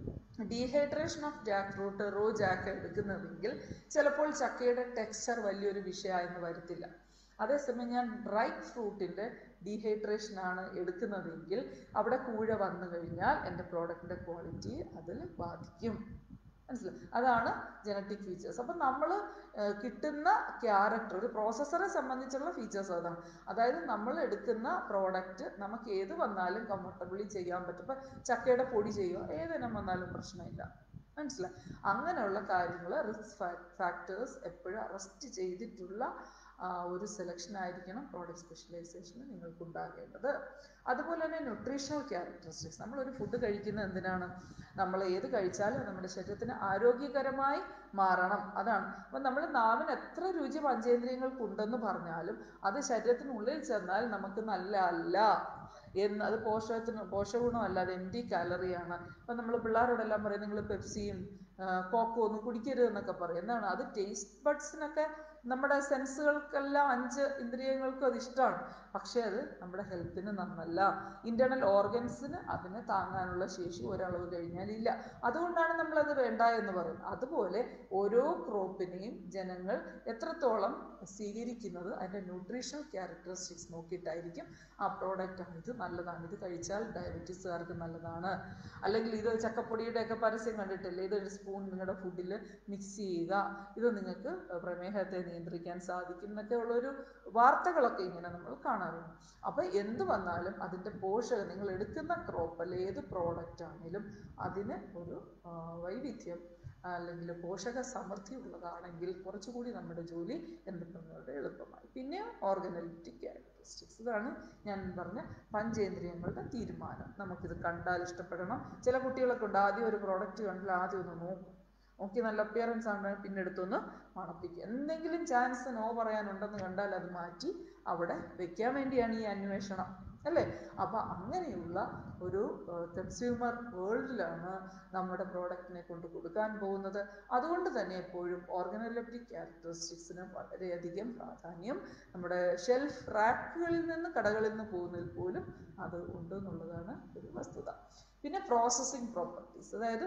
dehydration of jack fruit raw jack എടുക്കുന്നതെങ്കിൽ ചിലപ്പോൾ ചക്കയുടെ ടെക്സ്ചർ വലിയൊരു വിഷയമായെന്ന് വരത്തില്ല അതേസമയം ഞാൻ ഡ്രൈ ഫ്രൂട്ടിൻ്റെ ഡീഹൈഡ്രേഷൻ ആണ് എടുക്കുന്നതെങ്കിൽ അവിടെ കൂഴ വന്നു കഴിഞ്ഞാൽ എൻ്റെ പ്രോഡക്റ്റിൻ്റെ ക്വാളിറ്റി അതിൽ ബാധിക്കും മനസ്സിലായി അതാണ് ജനറ്റിക് ഫീച്ചേഴ്സ് അപ്പം നമ്മൾ കിട്ടുന്ന ക്യാരക്ടർ ഒരു പ്രോസസ്സറെ സംബന്ധിച്ചുള്ള ഫീച്ചേഴ്സ് അതാണ് അതായത് നമ്മൾ എടുക്കുന്ന പ്രോഡക്റ്റ് നമുക്ക് ഏത് വന്നാലും കംഫർട്ടബിളി ചെയ്യാൻ പറ്റും ഇപ്പം ചക്കയുടെ പൊടി ചെയ്യുക ഏതിനം വന്നാലും പ്രശ്നമില്ല മനസ്സിലായി അങ്ങനെയുള്ള കാര്യങ്ങൾ റിസ്ക് ഫാക്ടേഴ്സ് എപ്പോഴും അറസ്റ്റ് ചെയ്തിട്ടുള്ള ആ, ഒരു സെലക്ഷൻ ആയിരിക്കണം പ്രോഡക്റ്റ് സ്പെഷ്യലൈസേഷന് നിങ്ങൾക്ക് ഉണ്ടാകേണ്ടത് അതുപോലെ തന്നെ ന്യൂട്രീഷണൽ ക്യാരക്ടറിസ്റ്റിക്സ് നമ്മളൊരു ഫുഡ് കഴിക്കുന്നത് എന്തിനാണ് നമ്മൾ ഏത് കഴിച്ചാലും അത് നമ്മുടെ ശരീരത്തിന് ആരോഗ്യകരമായി മാറണം അതാണ് അപ്പം നമ്മൾ നാവിന് എത്ര രുചി പഞ്ചേന്ദ്രിയങ്ങൾക്കുണ്ടെന്ന് പറഞ്ഞാലും അത് ശരീരത്തിനുള്ളിൽ ചെന്നാൽ നമുക്ക് നല്ല അല്ല എന്ന് അത് പോഷകത്തിന് പോഷകഗുണമല്ല അത് എം ടി കാലറിയാണ് അപ്പം നമ്മൾ പിള്ളേരോടെല്ലാം പറയും നിങ്ങൾ പെപ്സിയും കോക്കോ ഒന്നും കുടിക്കരുത് എന്നൊക്കെ പറയും എന്താണ് അത് ടേസ്റ്റ് ബഡ്സിനൊക്കെ നമ്മുടെ സെൻസുകൾക്കെല്ലാം അഞ്ച് ഇന്ദ്രിയങ്ങൾക്കും അത് ഇഷ്ടമാണ് പക്ഷേ അത് നമ്മുടെ ഹെൽത്തിന് നന്നല്ല ഇന്റേണൽ ഓർഗൻസിന് അതിനെ താങ്ങാനുള്ള ശേഷി ഒരളവ് കഴിഞ്ഞാൽ ഇല്ല അതുകൊണ്ടാണ് നമ്മളത് വേണ്ട എന്ന് പറയുന്നത് അതുപോലെ ഓരോ ക്രോപ്പിനെയും ജനങ്ങൾ എത്രത്തോളം സ്വീകരിക്കുന്നത് അതിൻ്റെ ന്യൂട്രീഷണൽ ക്യാരക്ടറിസ്റ്റിക്സ് നോക്കിയിട്ടായിരിക്കും ആ പ്രോഡക്റ്റ് ഇത് നല്ലതാണ് ഇത് കഴിച്ചാൽ ഡയബറ്റീസുകാർക്ക് നല്ലതാണ് അല്ലെങ്കിൽ ഇത് ചക്കപ്പൊടിയുടെയൊക്കെ പരസ്യം കണ്ടിട്ടില്ലേ ഇത് ഒരു സ്പൂൺ നിങ്ങളുടെ ഫുഡിൽ മിക്സ് ചെയ്യുക ഇത് നിങ്ങൾക്ക് പ്രമേഹത്തെ നിയന്ത്രിക്കാൻ സാധിക്കും എന്നൊക്കെ ഉള്ളൊരു വാർത്തകളൊക്കെ ഇങ്ങനെ നമ്മൾ കാണാറുണ്ട് അപ്പോൾ എന്ത് വന്നാലും അതിൻ്റെ പോഷകം നിങ്ങൾ എടുക്കുന്ന ക്രോപ്പ് അല്ലെ ഏത് പ്രോഡക്റ്റ് ആണെങ്കിലും അതിന് ഒരു ആ, വൈവിധ്യം അല്ലെങ്കിൽ പോഷക സമൃദ്ധി ഉള്ളതാണെങ്കിൽ കുറച്ചുകൂടി നമ്മുടെ ജോലി എന്റർപ്രണറുടെ എളുപ്പമായി പിന്നെ ഓർഗനലിറ്റിക് ക്യാരക്ടറിസ്റ്റിക്സ് ഇതാണ് ഞാൻ പറഞ്ഞ പഞ്ചേന്ദ്രിയങ്ങളുടെ തീരുമാനം നമുക്കിത് കണ്ടാൽ ഇഷ്ടപ്പെടണം ചില കുട്ടികളൊക്കെ ഉണ്ട് ആദ്യം ഒരു പ്രോഡക്റ്റ് കണ്ടാൽ ആദ്യം ഒന്ന് നോക്കും നോക്കി നല്ല അപ്പിയറൻസ് ആണ് പിന്നെ എടുത്തൊന്ന് മണപ്പിക്കുക എന്തെങ്കിലും ചാൻസ് നോ പറയാനുണ്ടെന്ന് കണ്ടാൽ അത് മാറ്റി അവിടെ വെക്കാൻ വേണ്ടിയാണ് ഈ അന്വേഷണം അല്ലേ അപ്പൊ അങ്ങനെയുള്ള ഒരു കൺസ്യൂമർ വേൾഡിലാണ് നമ്മുടെ പ്രോഡക്റ്റിനെ കൊണ്ട് കൊടുക്കാൻ പോകുന്നത് അതുകൊണ്ട് തന്നെ എപ്പോഴും ഓർഗനോലെപ്റ്റിക് ക്യാരക്ടറിസ്റ്റിക്സിന് വളരെയധികം പ്രാധാന്യം നമ്മുടെ ഷെൽഫ് റാക്കുകളിൽ നിന്ന് കടകളിൽ നിന്ന് പോകുന്നതിൽ പോലും അത് ഉണ്ട് എന്നുള്ളതാണ് ഒരു വസ്തുത പിന്നെ പ്രോസസ്സിംഗ് പ്രോപ്പർട്ടീസ് അതായത്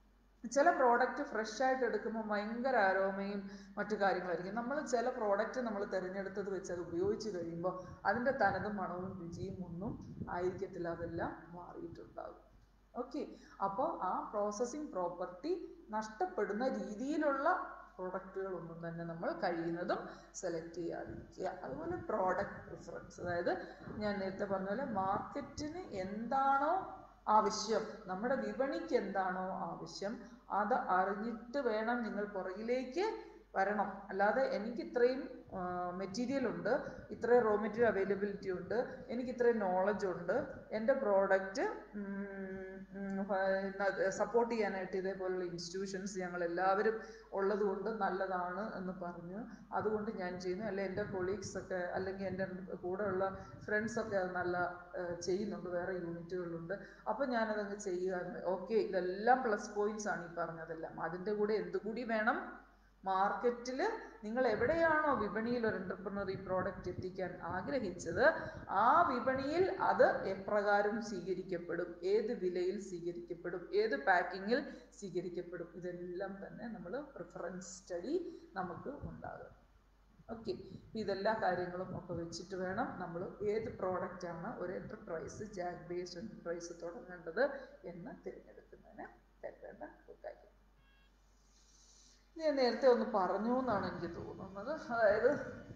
ചില പ്രോഡക്റ്റ് ഫ്രഷ് ആയിട്ട് എടുക്കുമ്പോൾ ഭയങ്കര ആരോമയും മറ്റു കാര്യങ്ങളായിരിക്കും നമ്മൾ ചില പ്രോഡക്റ്റ് നമ്മൾ തിരഞ്ഞെടുത്തത് വെച്ച് അത് ഉപയോഗിച്ച് കഴിയുമ്പോൾ അതിൻ്റെ തനതും മണവും രുചിയും ഒന്നും ആയിരിക്കത്തില്ല അതെല്ലാം മാറിയിട്ടുണ്ടാകും ഓക്കെ അപ്പോൾ ആ പ്രോസസ്സിംഗ് പ്രോപ്പർട്ടി നഷ്ടപ്പെടുന്ന രീതിയിലുള്ള പ്രോഡക്റ്റുകളൊന്നും തന്നെ നമ്മൾ കഴിയുന്നതും സെലക്ട് ചെയ്യാതിരിക്കുക അതുപോലെ പ്രോഡക്റ്റ് പ്രിഫറൻസ് അതായത് ഞാൻ നേരത്തെ പറഞ്ഞ പോലെ മാർക്കറ്റിന് എന്താണോ ആവശ്യം നമ്മുടെ വിപണിക്ക് എന്താണോ ആവശ്യം അത് അറിഞ്ഞിട്ട് വേണം നിങ്ങൾ പുറകിലേക്ക് വരണം അല്ലാതെ എനിക്ക് ഇത്രയും മെറ്റീരിയൽ ഉണ്ട് ഇത്രയും റോ മെറ്റീരിയൽ അവൈലബിലിറ്റി ഉണ്ട് എനിക്ക് ഇത്രയും നോളജ് ഉണ്ട് എൻ്റെ പ്രോഡക്റ്റ് സപ്പോർട്ട് ചെയ്യാനായിട്ട് ഇതേപോലുള്ള ഇൻസ്റ്റിറ്റ്യൂഷൻസ് ഞങ്ങൾ എല്ലാവരും ഉള്ളത് കൊണ്ട് നല്ലതാണ് എന്ന് പറഞ്ഞു അതുകൊണ്ട് ഞാൻ ചെയ്യുന്നു അല്ലെ എൻ്റെ കൊളീഗ്സ് ഒക്കെ അല്ലെങ്കിൽ എൻ്റെ കൂടെയുള്ള ഫ്രണ്ട്സ് ഒക്കെ അത് നല്ല ഏഹ്, ചെയ്യുന്നുണ്ട് വേറെ യൂണിറ്റുകളുണ്ട് അപ്പോൾ ഞാനതങ്ങ് ചെയ്യുക ഓക്കെ ഇതെല്ലാം പ്ലസ് പോയിന്റ്സ് ആണ് ഈ പറഞ്ഞതെല്ലാം അതിൻ്റെ കൂടെ എന്തുകൂടി വേണം മാർക്കറ്റിൽ നിങ്ങൾ എവിടെയാണോ വിപണിയിൽ ഒരു എന്റർപ്രണർ ഈ പ്രോഡക്റ്റ് എത്തിക്കാൻ ആഗ്രഹിച്ചത് ആ വിപണിയിൽ അത് എപ്രകാരം സ്വീകരിക്കപ്പെടും ഏത് വിലയിൽ സ്വീകരിക്കപ്പെടും ഏത് പാക്കിങ്ങിൽ സ്വീകരിക്കപ്പെടും ഇതെല്ലാം തന്നെ നമ്മൾ പ്രിഫറൻസ് സ്റ്റഡി നമുക്ക് ഉണ്ടാകും ഓക്കെ ഇതെല്ലാ കാര്യങ്ങളും ഒക്കെ വെച്ചിട്ട് വേണം നമ്മൾ ഏത് പ്രോഡക്റ്റ് ആണ് ഒരു എന്റർപ്രൈസ് ജാഗ് ബേസ്ഡ് എന്റർപ്രൈസ് തുടങ്ങേണ്ടത് എന്ന് തിരഞ്ഞെടുക്കുന്നതിന് കരുതേണ്ട ഒരു കാര്യം ഇത് ഞാൻ നേരത്തെ ഒന്ന് പറഞ്ഞു എന്നാണ് എനിക്ക് തോന്നുന്നത് അതായത്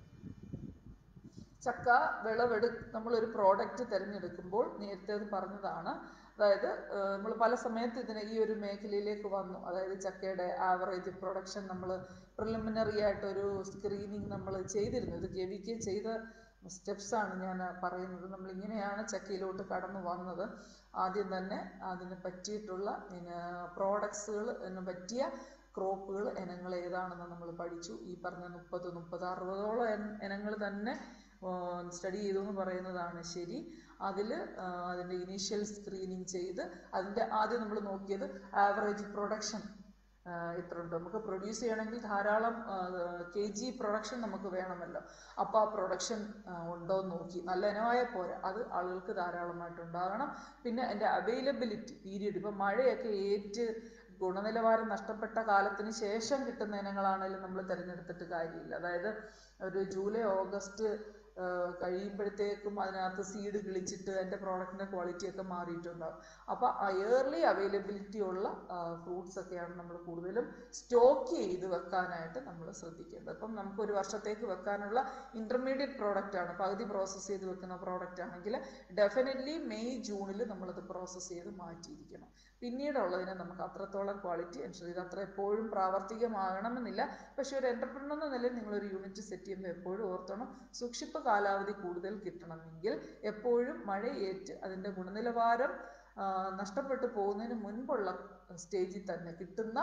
ചക്ക വിളവെടു നമ്മളൊരു പ്രോഡക്റ്റ് തിരഞ്ഞെടുക്കുമ്പോൾ നേരത്തെ അത് പറഞ്ഞതാണ് അതായത് നമ്മൾ പല സമയത്ത് ഇതിന് ഈ ഒരു മേഖലയിലേക്ക് വന്നു അതായത് ചക്കയുടെ ആവറേജ് പ്രൊഡക്ഷൻ നമ്മൾ പ്രിലിമിനറി ആയിട്ടൊരു സ്ക്രീനിങ് നമ്മൾ ചെയ്തിരുന്നു ഇത് ജെവിക്ക് ചെയ്ത സ്റ്റെപ്സ് ആണ് ഞാൻ പറയുന്നത് നമ്മൾ ഇങ്ങനെയാണ് ചക്കയിലോട്ട് കടന്നു വന്നത് ആദ്യം തന്നെ അതിന് പറ്റിയിട്ടുള്ള പ്രോഡക്ട്സുകൾ പറ്റിയ ക്രോപ്പുകൾ ഇനങ്ങൾ ഏതാണെന്ന് നമ്മൾ പഠിച്ചു ഈ പറഞ്ഞ മുപ്പത് മുപ്പത് അറുപതോളം ഇനങ്ങൾ തന്നെ സ്റ്റഡി ചെയ്തു എന്ന് പറയുന്നതാണ് ശരി അതിൽ അതിൻ്റെ ഇനീഷ്യൽ സ്ക്രീനിങ് ചെയ്ത് അതിൻ്റെ ആദ്യം നമ്മൾ നോക്കിയത് ആവറേജ് പ്രൊഡക്ഷൻ ഇത്ര ഉണ്ട് നമുക്ക് പ്രൊഡ്യൂസ് ചെയ്യണമെങ്കിൽ ധാരാളം കെ ജി പ്രൊഡക്ഷൻ നമുക്ക് വേണമല്ലോ അപ്പോൾ ആ പ്രൊഡക്ഷൻ ഉണ്ടോ എന്ന് നോക്കി നല്ല ഇനമായ പോരാ അത് ആളുകൾക്ക് ധാരാളമായിട്ട് ഉണ്ടാകണം പിന്നെ അതിൻ്റെ അവൈലബിലിറ്റി പീരീഡ് ഇപ്പം മഴയൊക്കെ ഏറ്റ് ഗുണനിലവാരം നഷ്ടപ്പെട്ട കാലത്തിന് ശേഷം കിട്ടുന്ന ഇനങ്ങളാണെങ്കിലും നമ്മൾ തിരഞ്ഞെടുത്തിട്ട് കാര്യമില്ല അതായത് ഒരു ജൂലൈ ഓഗസ്റ്റ് കഴിയുമ്പോഴത്തേക്കും അതിനകത്ത് സീഡ് കിളിച്ചിട്ട് അതിൻ്റെ പ്രോഡക്റ്റിൻ്റെ ക്വാളിറ്റി ഒക്കെ മാറിയിട്ടുണ്ടാകും അപ്പോൾ ഇയർലി അവൈലബിലിറ്റി ഉള്ള ഫ്രൂട്ട്സ് ഒക്കെയാണ് നമ്മൾ കൂടുതലും സ്റ്റോക്ക് ചെയ്ത് വെക്കാനായിട്ട് നമ്മൾ ശ്രദ്ധിക്കേണ്ടത് അപ്പം നമുക്ക് ഒരു വർഷത്തേക്ക് വെക്കാനുള്ള ഇൻ്റർമീഡിയറ്റ് പ്രോഡക്റ്റ് ആണ് പകുതി പ്രോസസ്സ് ചെയ്ത് വെക്കുന്ന പ്രോഡക്റ്റ് ആണെങ്കിൽ ഡെഫിനറ്റ്ലി മെയ് ജൂണിൽ നമ്മളത് പ്രോസസ്സ് ചെയ്ത് മാറ്റിയിരിക്കണം പിന്നീടുള്ളതിനെ നമുക്ക് അത്രത്തോളം ക്വാളിറ്റി എൻഷുർ ചെയ്ത് അത്ര എപ്പോഴും പ്രാവർത്തികമാകണമെന്നില്ല പക്ഷേ ഒരു എൻ്റർപ്രണർ എന്ന നിലയിൽ നിങ്ങളൊരു യൂണിറ്റ് സെറ്റ് ചെയ്യുമ്പോൾ എപ്പോഴും ഓർത്തണം സൂക്ഷിപ്പ് കാലാവധി കൂടുതൽ കിട്ടണമെങ്കിൽ എപ്പോഴും മഴയേറ്റ് അതിൻ്റെ ഗുണനിലവാരം ആ, നഷ്ടപ്പെട്ടു പോകുന്നതിന് മുൻപുള്ള സ്റ്റേജിൽ തന്നെ കിട്ടുന്ന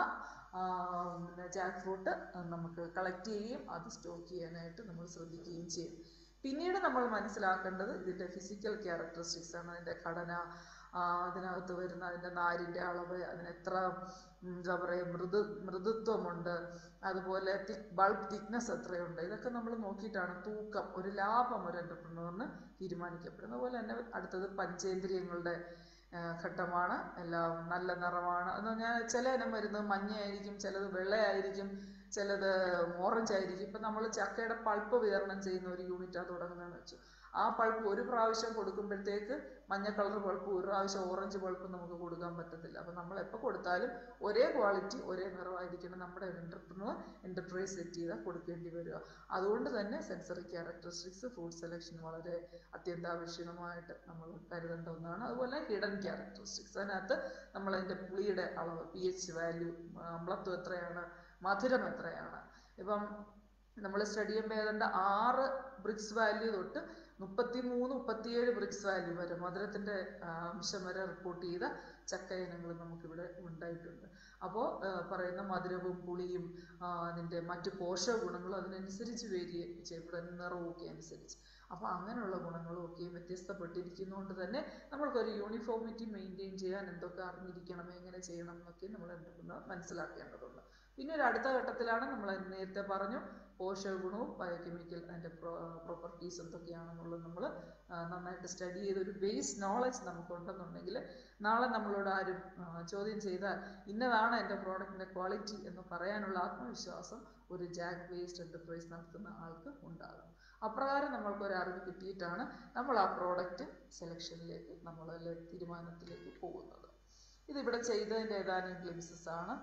ജാക്ക് ഫ്രൂട്ട് നമുക്ക് കളക്ട് ചെയ്യുകയും അത് സ്റ്റോക്ക് ചെയ്യാനായിട്ട് നമ്മൾ ശ്രദ്ധിക്കുകയും ചെയ്യും പിന്നീട് നമ്മൾ മനസ്സിലാക്കേണ്ടത് ഇതിൻ്റെ ഫിസിക്കൽ ക്യാരക്ടറിസ്റ്റിക്സ് ആണ് അതിൻ്റെ ഘടന ആ, അതിനകത്ത് വരുന്ന അതിൻ്റെ നാരിൻ്റെ അളവ് അതിന് എത്ര ഉം, എന്താ പറയുക മൃദു മൃദുത്വമുണ്ട് അതുപോലെ തിക് ബൾബ് തിക്നെസ് എത്രയുണ്ട് ഇതൊക്കെ നമ്മൾ നോക്കിയിട്ടാണ് തൂക്കം ഒരു ലാഭം ഒരു എൻ്റർപ്രണറിന് തീരുമാനിക്കപ്പെടുന്നത് അതുപോലെ തന്നെ അടുത്തത് പഞ്ചേന്ദ്രിയങ്ങളുടെ ആ, ഘട്ടമാണ് എല്ലാം നല്ല നിറമാണ് എന്ന് പറഞ്ഞാൽ ചില ഇനം വരുന്നത് മഞ്ഞയായിരിക്കും ചിലത് വെള്ളയായിരിക്കും ചിലത് ഓറഞ്ച് ആയിരിക്കും ഇപ്പം നമ്മൾ ചക്കയുടെ പൾപ്പ് വിതരണം ചെയ്യുന്ന ഒരു യൂണിറ്റാണ് തുടങ്ങുന്നതെന്ന് വെച്ചു ആ പൾപ്പ് ഒരു പ്രാവശ്യം കൊടുക്കുമ്പോഴത്തേക്ക് മഞ്ഞ കളർ പൾപ്പ് ഒരു പ്രാവശ്യം ഓറഞ്ച് പൾപ്പ് നമുക്ക് കൊടുക്കാൻ പറ്റത്തില്ല അപ്പം നമ്മൾ എപ്പോൾ കൊടുത്താലും ഒരേ ക്വാളിറ്റി ഒരേ നിറമായിരിക്കണം നമ്മുടെ എൻ്റർപ്രണർ എൻ്റർപ്രൈസ് സെറ്റ് ചെയ്താൽ കൊടുക്കേണ്ടി വരിക അതുകൊണ്ട് തന്നെ സെൻസറി ക്യാരക്ടറിസ്റ്റിക്സ് ഫ്രൂട്ട് സെലക്ഷൻ വളരെ അത്യന്താപേക്ഷിതമായിട്ട് നമ്മൾ കരുതേണ്ട ഒന്നാണ് അതുപോലെ ഹിഡൻ ക്യാരക്ടറിസ്റ്റിക്സ് അതിനകത്ത് നമ്മൾ അതിൻ്റെ പുളിയുടെ അളവ് പി എച്ച് വാല്യൂ അമ്ലത്വം എത്രയാണ് മധുരം എത്രയാണ് ഇപ്പം നമ്മൾ സ്റ്റഡി ചെയ്യുമ്പോൾ ഏതാണ്ട് ആറ് ബ്രിക്സ് വാല്യൂ തൊട്ട് മുപ്പത്തി മൂന്ന് മുപ്പത്തിയേഴ് ബ്രിക്സ് വാല്യൂ വരെ മധുരത്തിൻ്റെ അംശം വരെ റിപ്പോർട്ട് ചെയ്ത ചക്ക ഇനങ്ങൾ നമുക്കിവിടെ ഉണ്ടായിട്ടുണ്ട് അപ്പോൾ പറയുന്ന മധുരവും പുളിയും ആ, അതിൻ്റെ മറ്റ് പോഷക ഗുണങ്ങളും അതിനനുസരിച്ച് വേരി ചെയ്യപ്പെടും നിറവും ഒക്കെ അനുസരിച്ച് അപ്പോൾ അങ്ങനെയുള്ള ഗുണങ്ങളും ഒക്കെ വ്യത്യസ്തപ്പെട്ടിരിക്കുന്നതുകൊണ്ട് തന്നെ നമ്മൾക്കൊരു യൂണിഫോമിറ്റി മെയിൻറ്റെയിൻ ചെയ്യാൻ എന്തൊക്കെ അറിഞ്ഞിരിക്കണം എങ്ങനെ ചെയ്യണം എന്നൊക്കെ നമ്മൾ എന്തെന്ന് മനസ്സിലാക്കേണ്ടതുണ്ട് പിന്നെ ഒരു അടുത്ത ഘട്ടത്തിലാണ് നമ്മൾ നേരത്തെ പറഞ്ഞു പോഷക ഗുണവും ബയോകെമിക്കൽ അതിൻ്റെ പ്രോപ്പർട്ടീസ് എന്തൊക്കെയാണെന്നുള്ളത് നമ്മൾ നന്നായിട്ട് സ്റ്റഡി ചെയ്ത് ഒരു ബേസ് നോളജ് നമുക്കുണ്ടെന്നുണ്ടെങ്കിൽ നാളെ നമ്മളോട് ആരും ആ, ചോദ്യം ചെയ്താൽ ഇന്നതാണ് എൻ്റെ പ്രോഡക്റ്റിൻ്റെ ക്വാളിറ്റി എന്ന് പറയാനുള്ള ആത്മവിശ്വാസം ഒരു ജാക്ക് ബേസ്ഡ് എൻ്റർപ്രൈസ് നടത്തുന്ന ആൾക്ക് ഉണ്ടാകും അപ്രകാരം നമ്മൾക്ക് ഒരു അറിവ് കിട്ടിയിട്ടാണ് നമ്മൾ ആ പ്രോഡക്റ്റ് സെലക്ഷനിലേക്ക് നമ്മൾ തീരുമാനത്തിലേക്ക് പോകുന്നത് ഇതിവിടെ ചെയ്തതിൻ്റെ ഏതാനും ഗ്ലിംസസ് ആണ്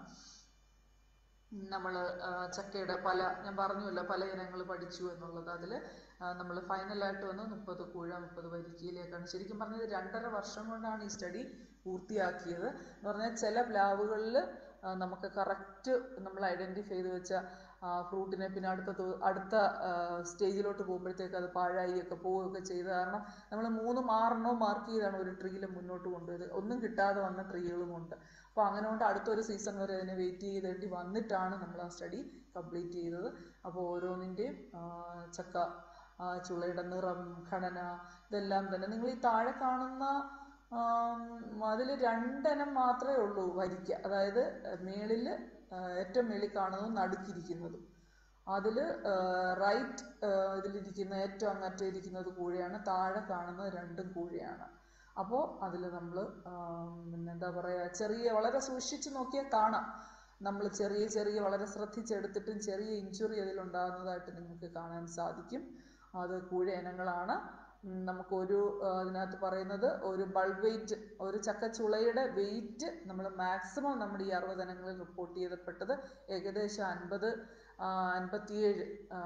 നമ്മൾ ചക്കയുടെ പല ഞാൻ പറഞ്ഞുവല്ലോ പല ഇനങ്ങൾ പഠിച്ചു എന്നുള്ളത് അതിൽ നമ്മൾ ഫൈനലായിട്ട് വന്ന് മുപ്പത് കൂഴ മുപ്പത് വരിക്കയിലേക്കാണ് ശരിക്കും പറഞ്ഞത് രണ്ടര വർഷം കൊണ്ടാണ് ഈ സ്റ്റഡി പൂർത്തിയാക്കിയത് എന്ന് പറഞ്ഞാൽ ചില പ്ലാവുകളിൽ നമുക്ക് കറക്റ്റ് നമ്മൾ ഐഡൻറ്റിഫൈ ചെയ്ത് വെച്ച ഫ്രൂട്ടിനെ പിന്നെ അടുത്ത ദി- അടുത്ത സ്റ്റേജിലോട്ട് പോകുമ്പോഴത്തേക്ക് അത് പാഴായി ഒക്കെ പോവുകയൊക്കെ ചെയ്ത് കാരണം നമ്മൾ മൂന്ന് ആറെണ്ണോ മാർക്ക് ചെയ്താണ് ഒരു ട്രീയിൽ മുന്നോട്ട് കൊണ്ടുപോയത് ഒന്നും കിട്ടാതെ വന്ന ട്രീകളുമുണ്ട് അപ്പോൾ അങ്ങനെ കൊണ്ട് അടുത്തൊരു സീസൺ വരെ അതിനെ വെയിറ്റ് ചെയ്തേണ്ടി വന്നിട്ടാണ് നമ്മൾ ആ സ്റ്റഡി കംപ്ലീറ്റ് ചെയ്തത് അപ്പോൾ ഓരോന്നിൻ്റെയും ചക്ക ആ, ചുളയുടെ നിറം ഘടന ഇതെല്ലാം തന്നെ നിങ്ങൾ ഈ താഴെ കാണുന്ന അതിൽ രണ്ടെണ്ണം മാത്രമേ ഉള്ളൂ വരിക്ക അതായത് മേളിൽ ഏറ്റവും മേളിൽ കാണുന്നതും നടുക്കിരിക്കുന്നതും അതിൽ റൈറ്റ് ഇതിലിരിക്കുന്ന ഏറ്റവും അങ്ങറ്റം ഇരിക്കുന്നത് കൂഴയാണ് താഴെ കാണുന്നത് രണ്ടും കൂഴയാണ് അപ്പോൾ അതിൽ നമ്മൾ പിന്നെ എന്താ പറയുക ചെറിയ വളരെ സൂക്ഷിച്ച് നോക്കിയാൽ കാണാം നമ്മൾ ചെറിയ ചെറിയ വളരെ ശ്രദ്ധിച്ചെടുത്തിട്ടും ചെറിയ ഇഞ്ചുറി അതിലുണ്ടാകുന്നതായിട്ട് നിങ്ങൾക്ക് കാണാൻ സാധിക്കും അത് കൂഴ ഇനങ്ങളാണ് ഉം, നമുക്കൊരു ആ, അതിനകത്ത് പറയുന്നത് ഒരു ബൾബ് വെയിറ്റ് ഒരു ചക്കച്ചുളയുടെ വെയിറ്റ് നമ്മൾ മാക്സിമം നമ്മുടെ ഈ അറുപതനങ്ങളിൽ റിപ്പോർട്ട് ചെയ്തപ്പെട്ടത് ഏകദേശം അൻപത് അൻപത്തിയേഴ്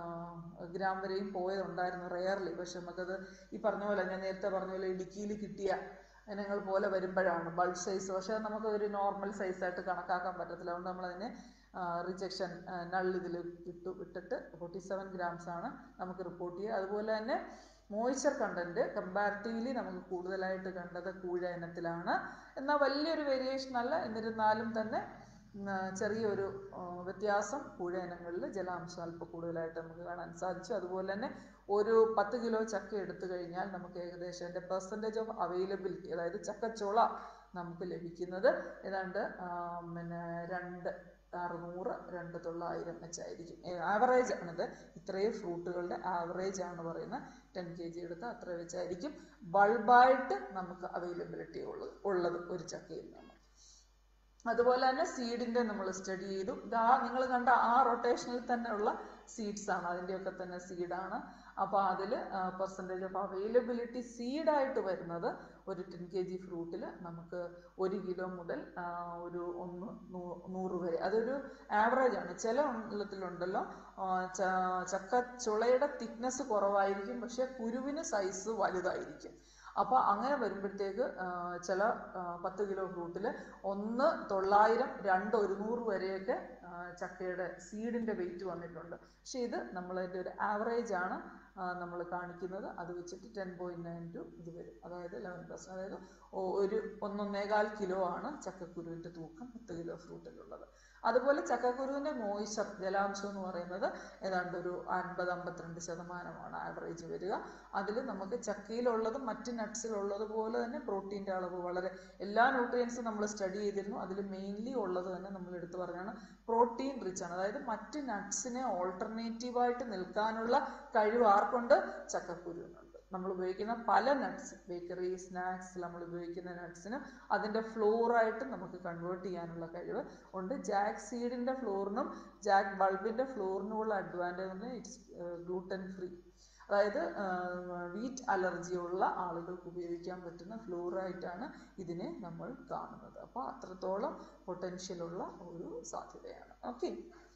ഗ്രാം വരെയും പോയതുണ്ടായിരുന്നു റെയർലി പക്ഷെ നമുക്കത് ഈ പറഞ്ഞ പോലെ ഞാൻ നേരത്തെ പറഞ്ഞ പോലെ ഇടുക്കിയിൽ കിട്ടിയ ഇനങ്ങൾ പോലെ വരുമ്പോഴാണ് ബൾബ് സൈസ് പക്ഷെ അത് നമുക്ക് ഒരു നോർമൽ സൈസായിട്ട് കണക്കാക്കാൻ പറ്റത്തില്ല അതുകൊണ്ട് നമ്മളതിനെ റിജക്ഷൻ നൾ ഇതിൽ ഇട്ടു ഇട്ടിട്ട് ഫോർട്ടി സെവൻ ഗ്രാംസ് ആണ് നമുക്ക് റിപ്പോർട്ട് ചെയ്യുക അതുപോലെ തന്നെ മോയ്സ്ചർ കണ്ടന്റ് കമ്പാരിറ്റീവ്ലി നമുക്ക് കൂടുതലായിട്ട് കണ്ടത് കൂഴ ഇനത്തിലാണ് എന്നാൽ വലിയൊരു വേരിയേഷൻ അല്ല എന്നിരുന്നാലും തന്നെ ഉം, ആ, ചെറിയൊരു ആ, വ്യത്യാസം കൂഴ ഇനങ്ങളിൽ ജലാംശം അല്പം കൂടുതലായിട്ട് നമുക്ക് കാണാൻ സാധിച്ചു അതുപോലെ തന്നെ ഒരു പത്ത് കിലോ ചക്ക എടുത്തു കഴിഞ്ഞാൽ നമുക്ക് ഏകദേശം അതിൻ്റെ പെർസെൻറ്റേജ് ഓഫ് അവൈലബിലിറ്റി അതായത് ചക്കച്ചുള നമുക്ക് ലഭിക്കുന്നത് ഏതാണ്ട് ആ, പിന്നെ രണ്ട് അറുന്നൂറ് രണ്ട് തൊള്ളായിരം വെച്ചായിരിക്കും ആവറേജ് ആണിത് ഇത്രയും ഫ്രൂട്ടുകളുടെ ആവറേജ് ആണ് പറയുന്നത് ടെൻ കെ ജി എടുത്ത് അത്ര വെച്ചായിരിക്കും ബൾബായിട്ട് നമുക്ക് അവൈലബിലിറ്റി ഉള്ളത് ഉള്ളത് ഒരു ചക്കയിൽ നിന്ന് അതുപോലെ തന്നെ സീഡിന്റെ നമ്മൾ സ്റ്റഡി ചെയ്തു ഇതാ നിങ്ങൾ കണ്ട ആ റൊട്ടേഷനിൽ തന്നെ ഉള്ള സീഡ്സ് ആണ് അതിൻ്റെയൊക്കെ തന്നെ സീഡാണ് അപ്പോൾ അതിൽ പെർസെൻറ്റേജ് ഓഫ് അവൈലബിലിറ്റി സീഡായിട്ട് വരുന്നത് ഒരു ടെൻ കെ ജി ഫ്രൂട്ടിൽ നമുക്ക് ഒരു കിലോ മുതൽ ആ, ഒരു ഒന്ന് നൂ- നൂറ് വരെ അതൊരു ആവറേജ് ആണ് ചില ഉള്ളത്തിലുണ്ടല്ലോ ആ, ച- ചക്ക ചുളയുടെ തിക്നെസ് കുറവായിരിക്കും പക്ഷെ കുരുവിന് സൈസ് വലുതായിരിക്കും അപ്പോൾ അങ്ങനെ വരുമ്പോഴത്തേക്ക് ആ, ചില ആ, പത്ത് കിലോ ഫ്രൂട്ടിൽ ഒന്ന് തൊള്ളായിരം രണ്ട് ഒരുന്നൂറ് വരെയൊക്കെ ആ, ചക്കയുടെ സീഡിൻ്റെ വെയിറ്റ് വന്നിട്ടുണ്ട് പക്ഷേ ഇത് നമ്മളതിൻ്റെ ഒരു ആവറേജ് ആണ് നമ്മൾ കാണിക്കുന്നത് അത് വെച്ചിട്ട് ടെൻ പോയിൻറ്റ് നയൻ ടു ഇത് വരും അതായത് ലെവൻ പെർസെൻറ്റ് അതായത് ഒ- ഒരു ഒന്നൊന്നേകാൽ കിലോ ആണ് ചക്കക്കുരുവിൻ്റെ തൂക്കം പത്ത് കിലോ ഫ്രൂട്ടിലുള്ളത് അതുപോലെ ചക്കക്കുരുവിൻ്റെ മോയ്സ്ചർ ജലാംശം എന്ന് പറയുന്നത് ഏതാണ്ട് ഒരു അൻപത് അമ്പത്തിരണ്ട് ശതമാനമാണ് ആവറേജ് വരിക അതിൽ നമുക്ക് ചക്കയിലുള്ളതും മറ്റ് നട്ട്സിലുള്ളത് പോലെ തന്നെ പ്രോട്ടീൻ്റെ അളവ് വളരെ എല്ലാ ന്യൂട്രിയൻസും നമ്മൾ സ്റ്റഡി ചെയ്തിരുന്നു അതിൽ മെയിൻലി ഉള്ളത് തന്നെ നമ്മൾ എടുത്തു പറഞ്ഞാണ് പ്രോട്ടീൻ റിച്ച് ആണ് അതായത് മറ്റ് നട്ട്സിനെ ഓൾട്ടർനേറ്റീവായിട്ട് നിൽക്കാനുള്ള കഴിവ് ആർക്കുണ്ട് ചക്കക്കുരുവിനുണ്ട് നമ്മൾ ഉപയോഗിക്കുന്ന പല നട്ട്സ് ബേക്കറി സ്നാക്സ് നമ്മൾ ഉപയോഗിക്കുന്ന നട്ട്സിന് അതിൻ്റെ ഫ്ലോറായിട്ട് നമുക്ക് കൺവേർട്ട് ചെയ്യാനുള്ള കഴിവ് ഉണ്ട് ജാക്ക് സീഡിൻ്റെ ഫ്ലോറിനും ജാക്ക് ബൾബിൻ്റെ ഫ്ലോറിനുമുള്ള അഡ്വാൻറ്റേജ് ഇറ്റ്സ് ഗ്ലൂട്ടൻ ഫ്രീ അതായത് വീറ്റ് അലർജി ഉള്ള ആളുകൾക്ക് ഉപയോഗിക്കാൻ പറ്റുന്ന ഫ്ലോറായിട്ടാണ് ഇതിനെ നമ്മൾ കാണുന്നത് അപ്പോൾ അത്രത്തോളം പൊട്ടൻഷ്യൽ ഉള്ള ഒരു സാധ്യതയാണ് ഓക്കെ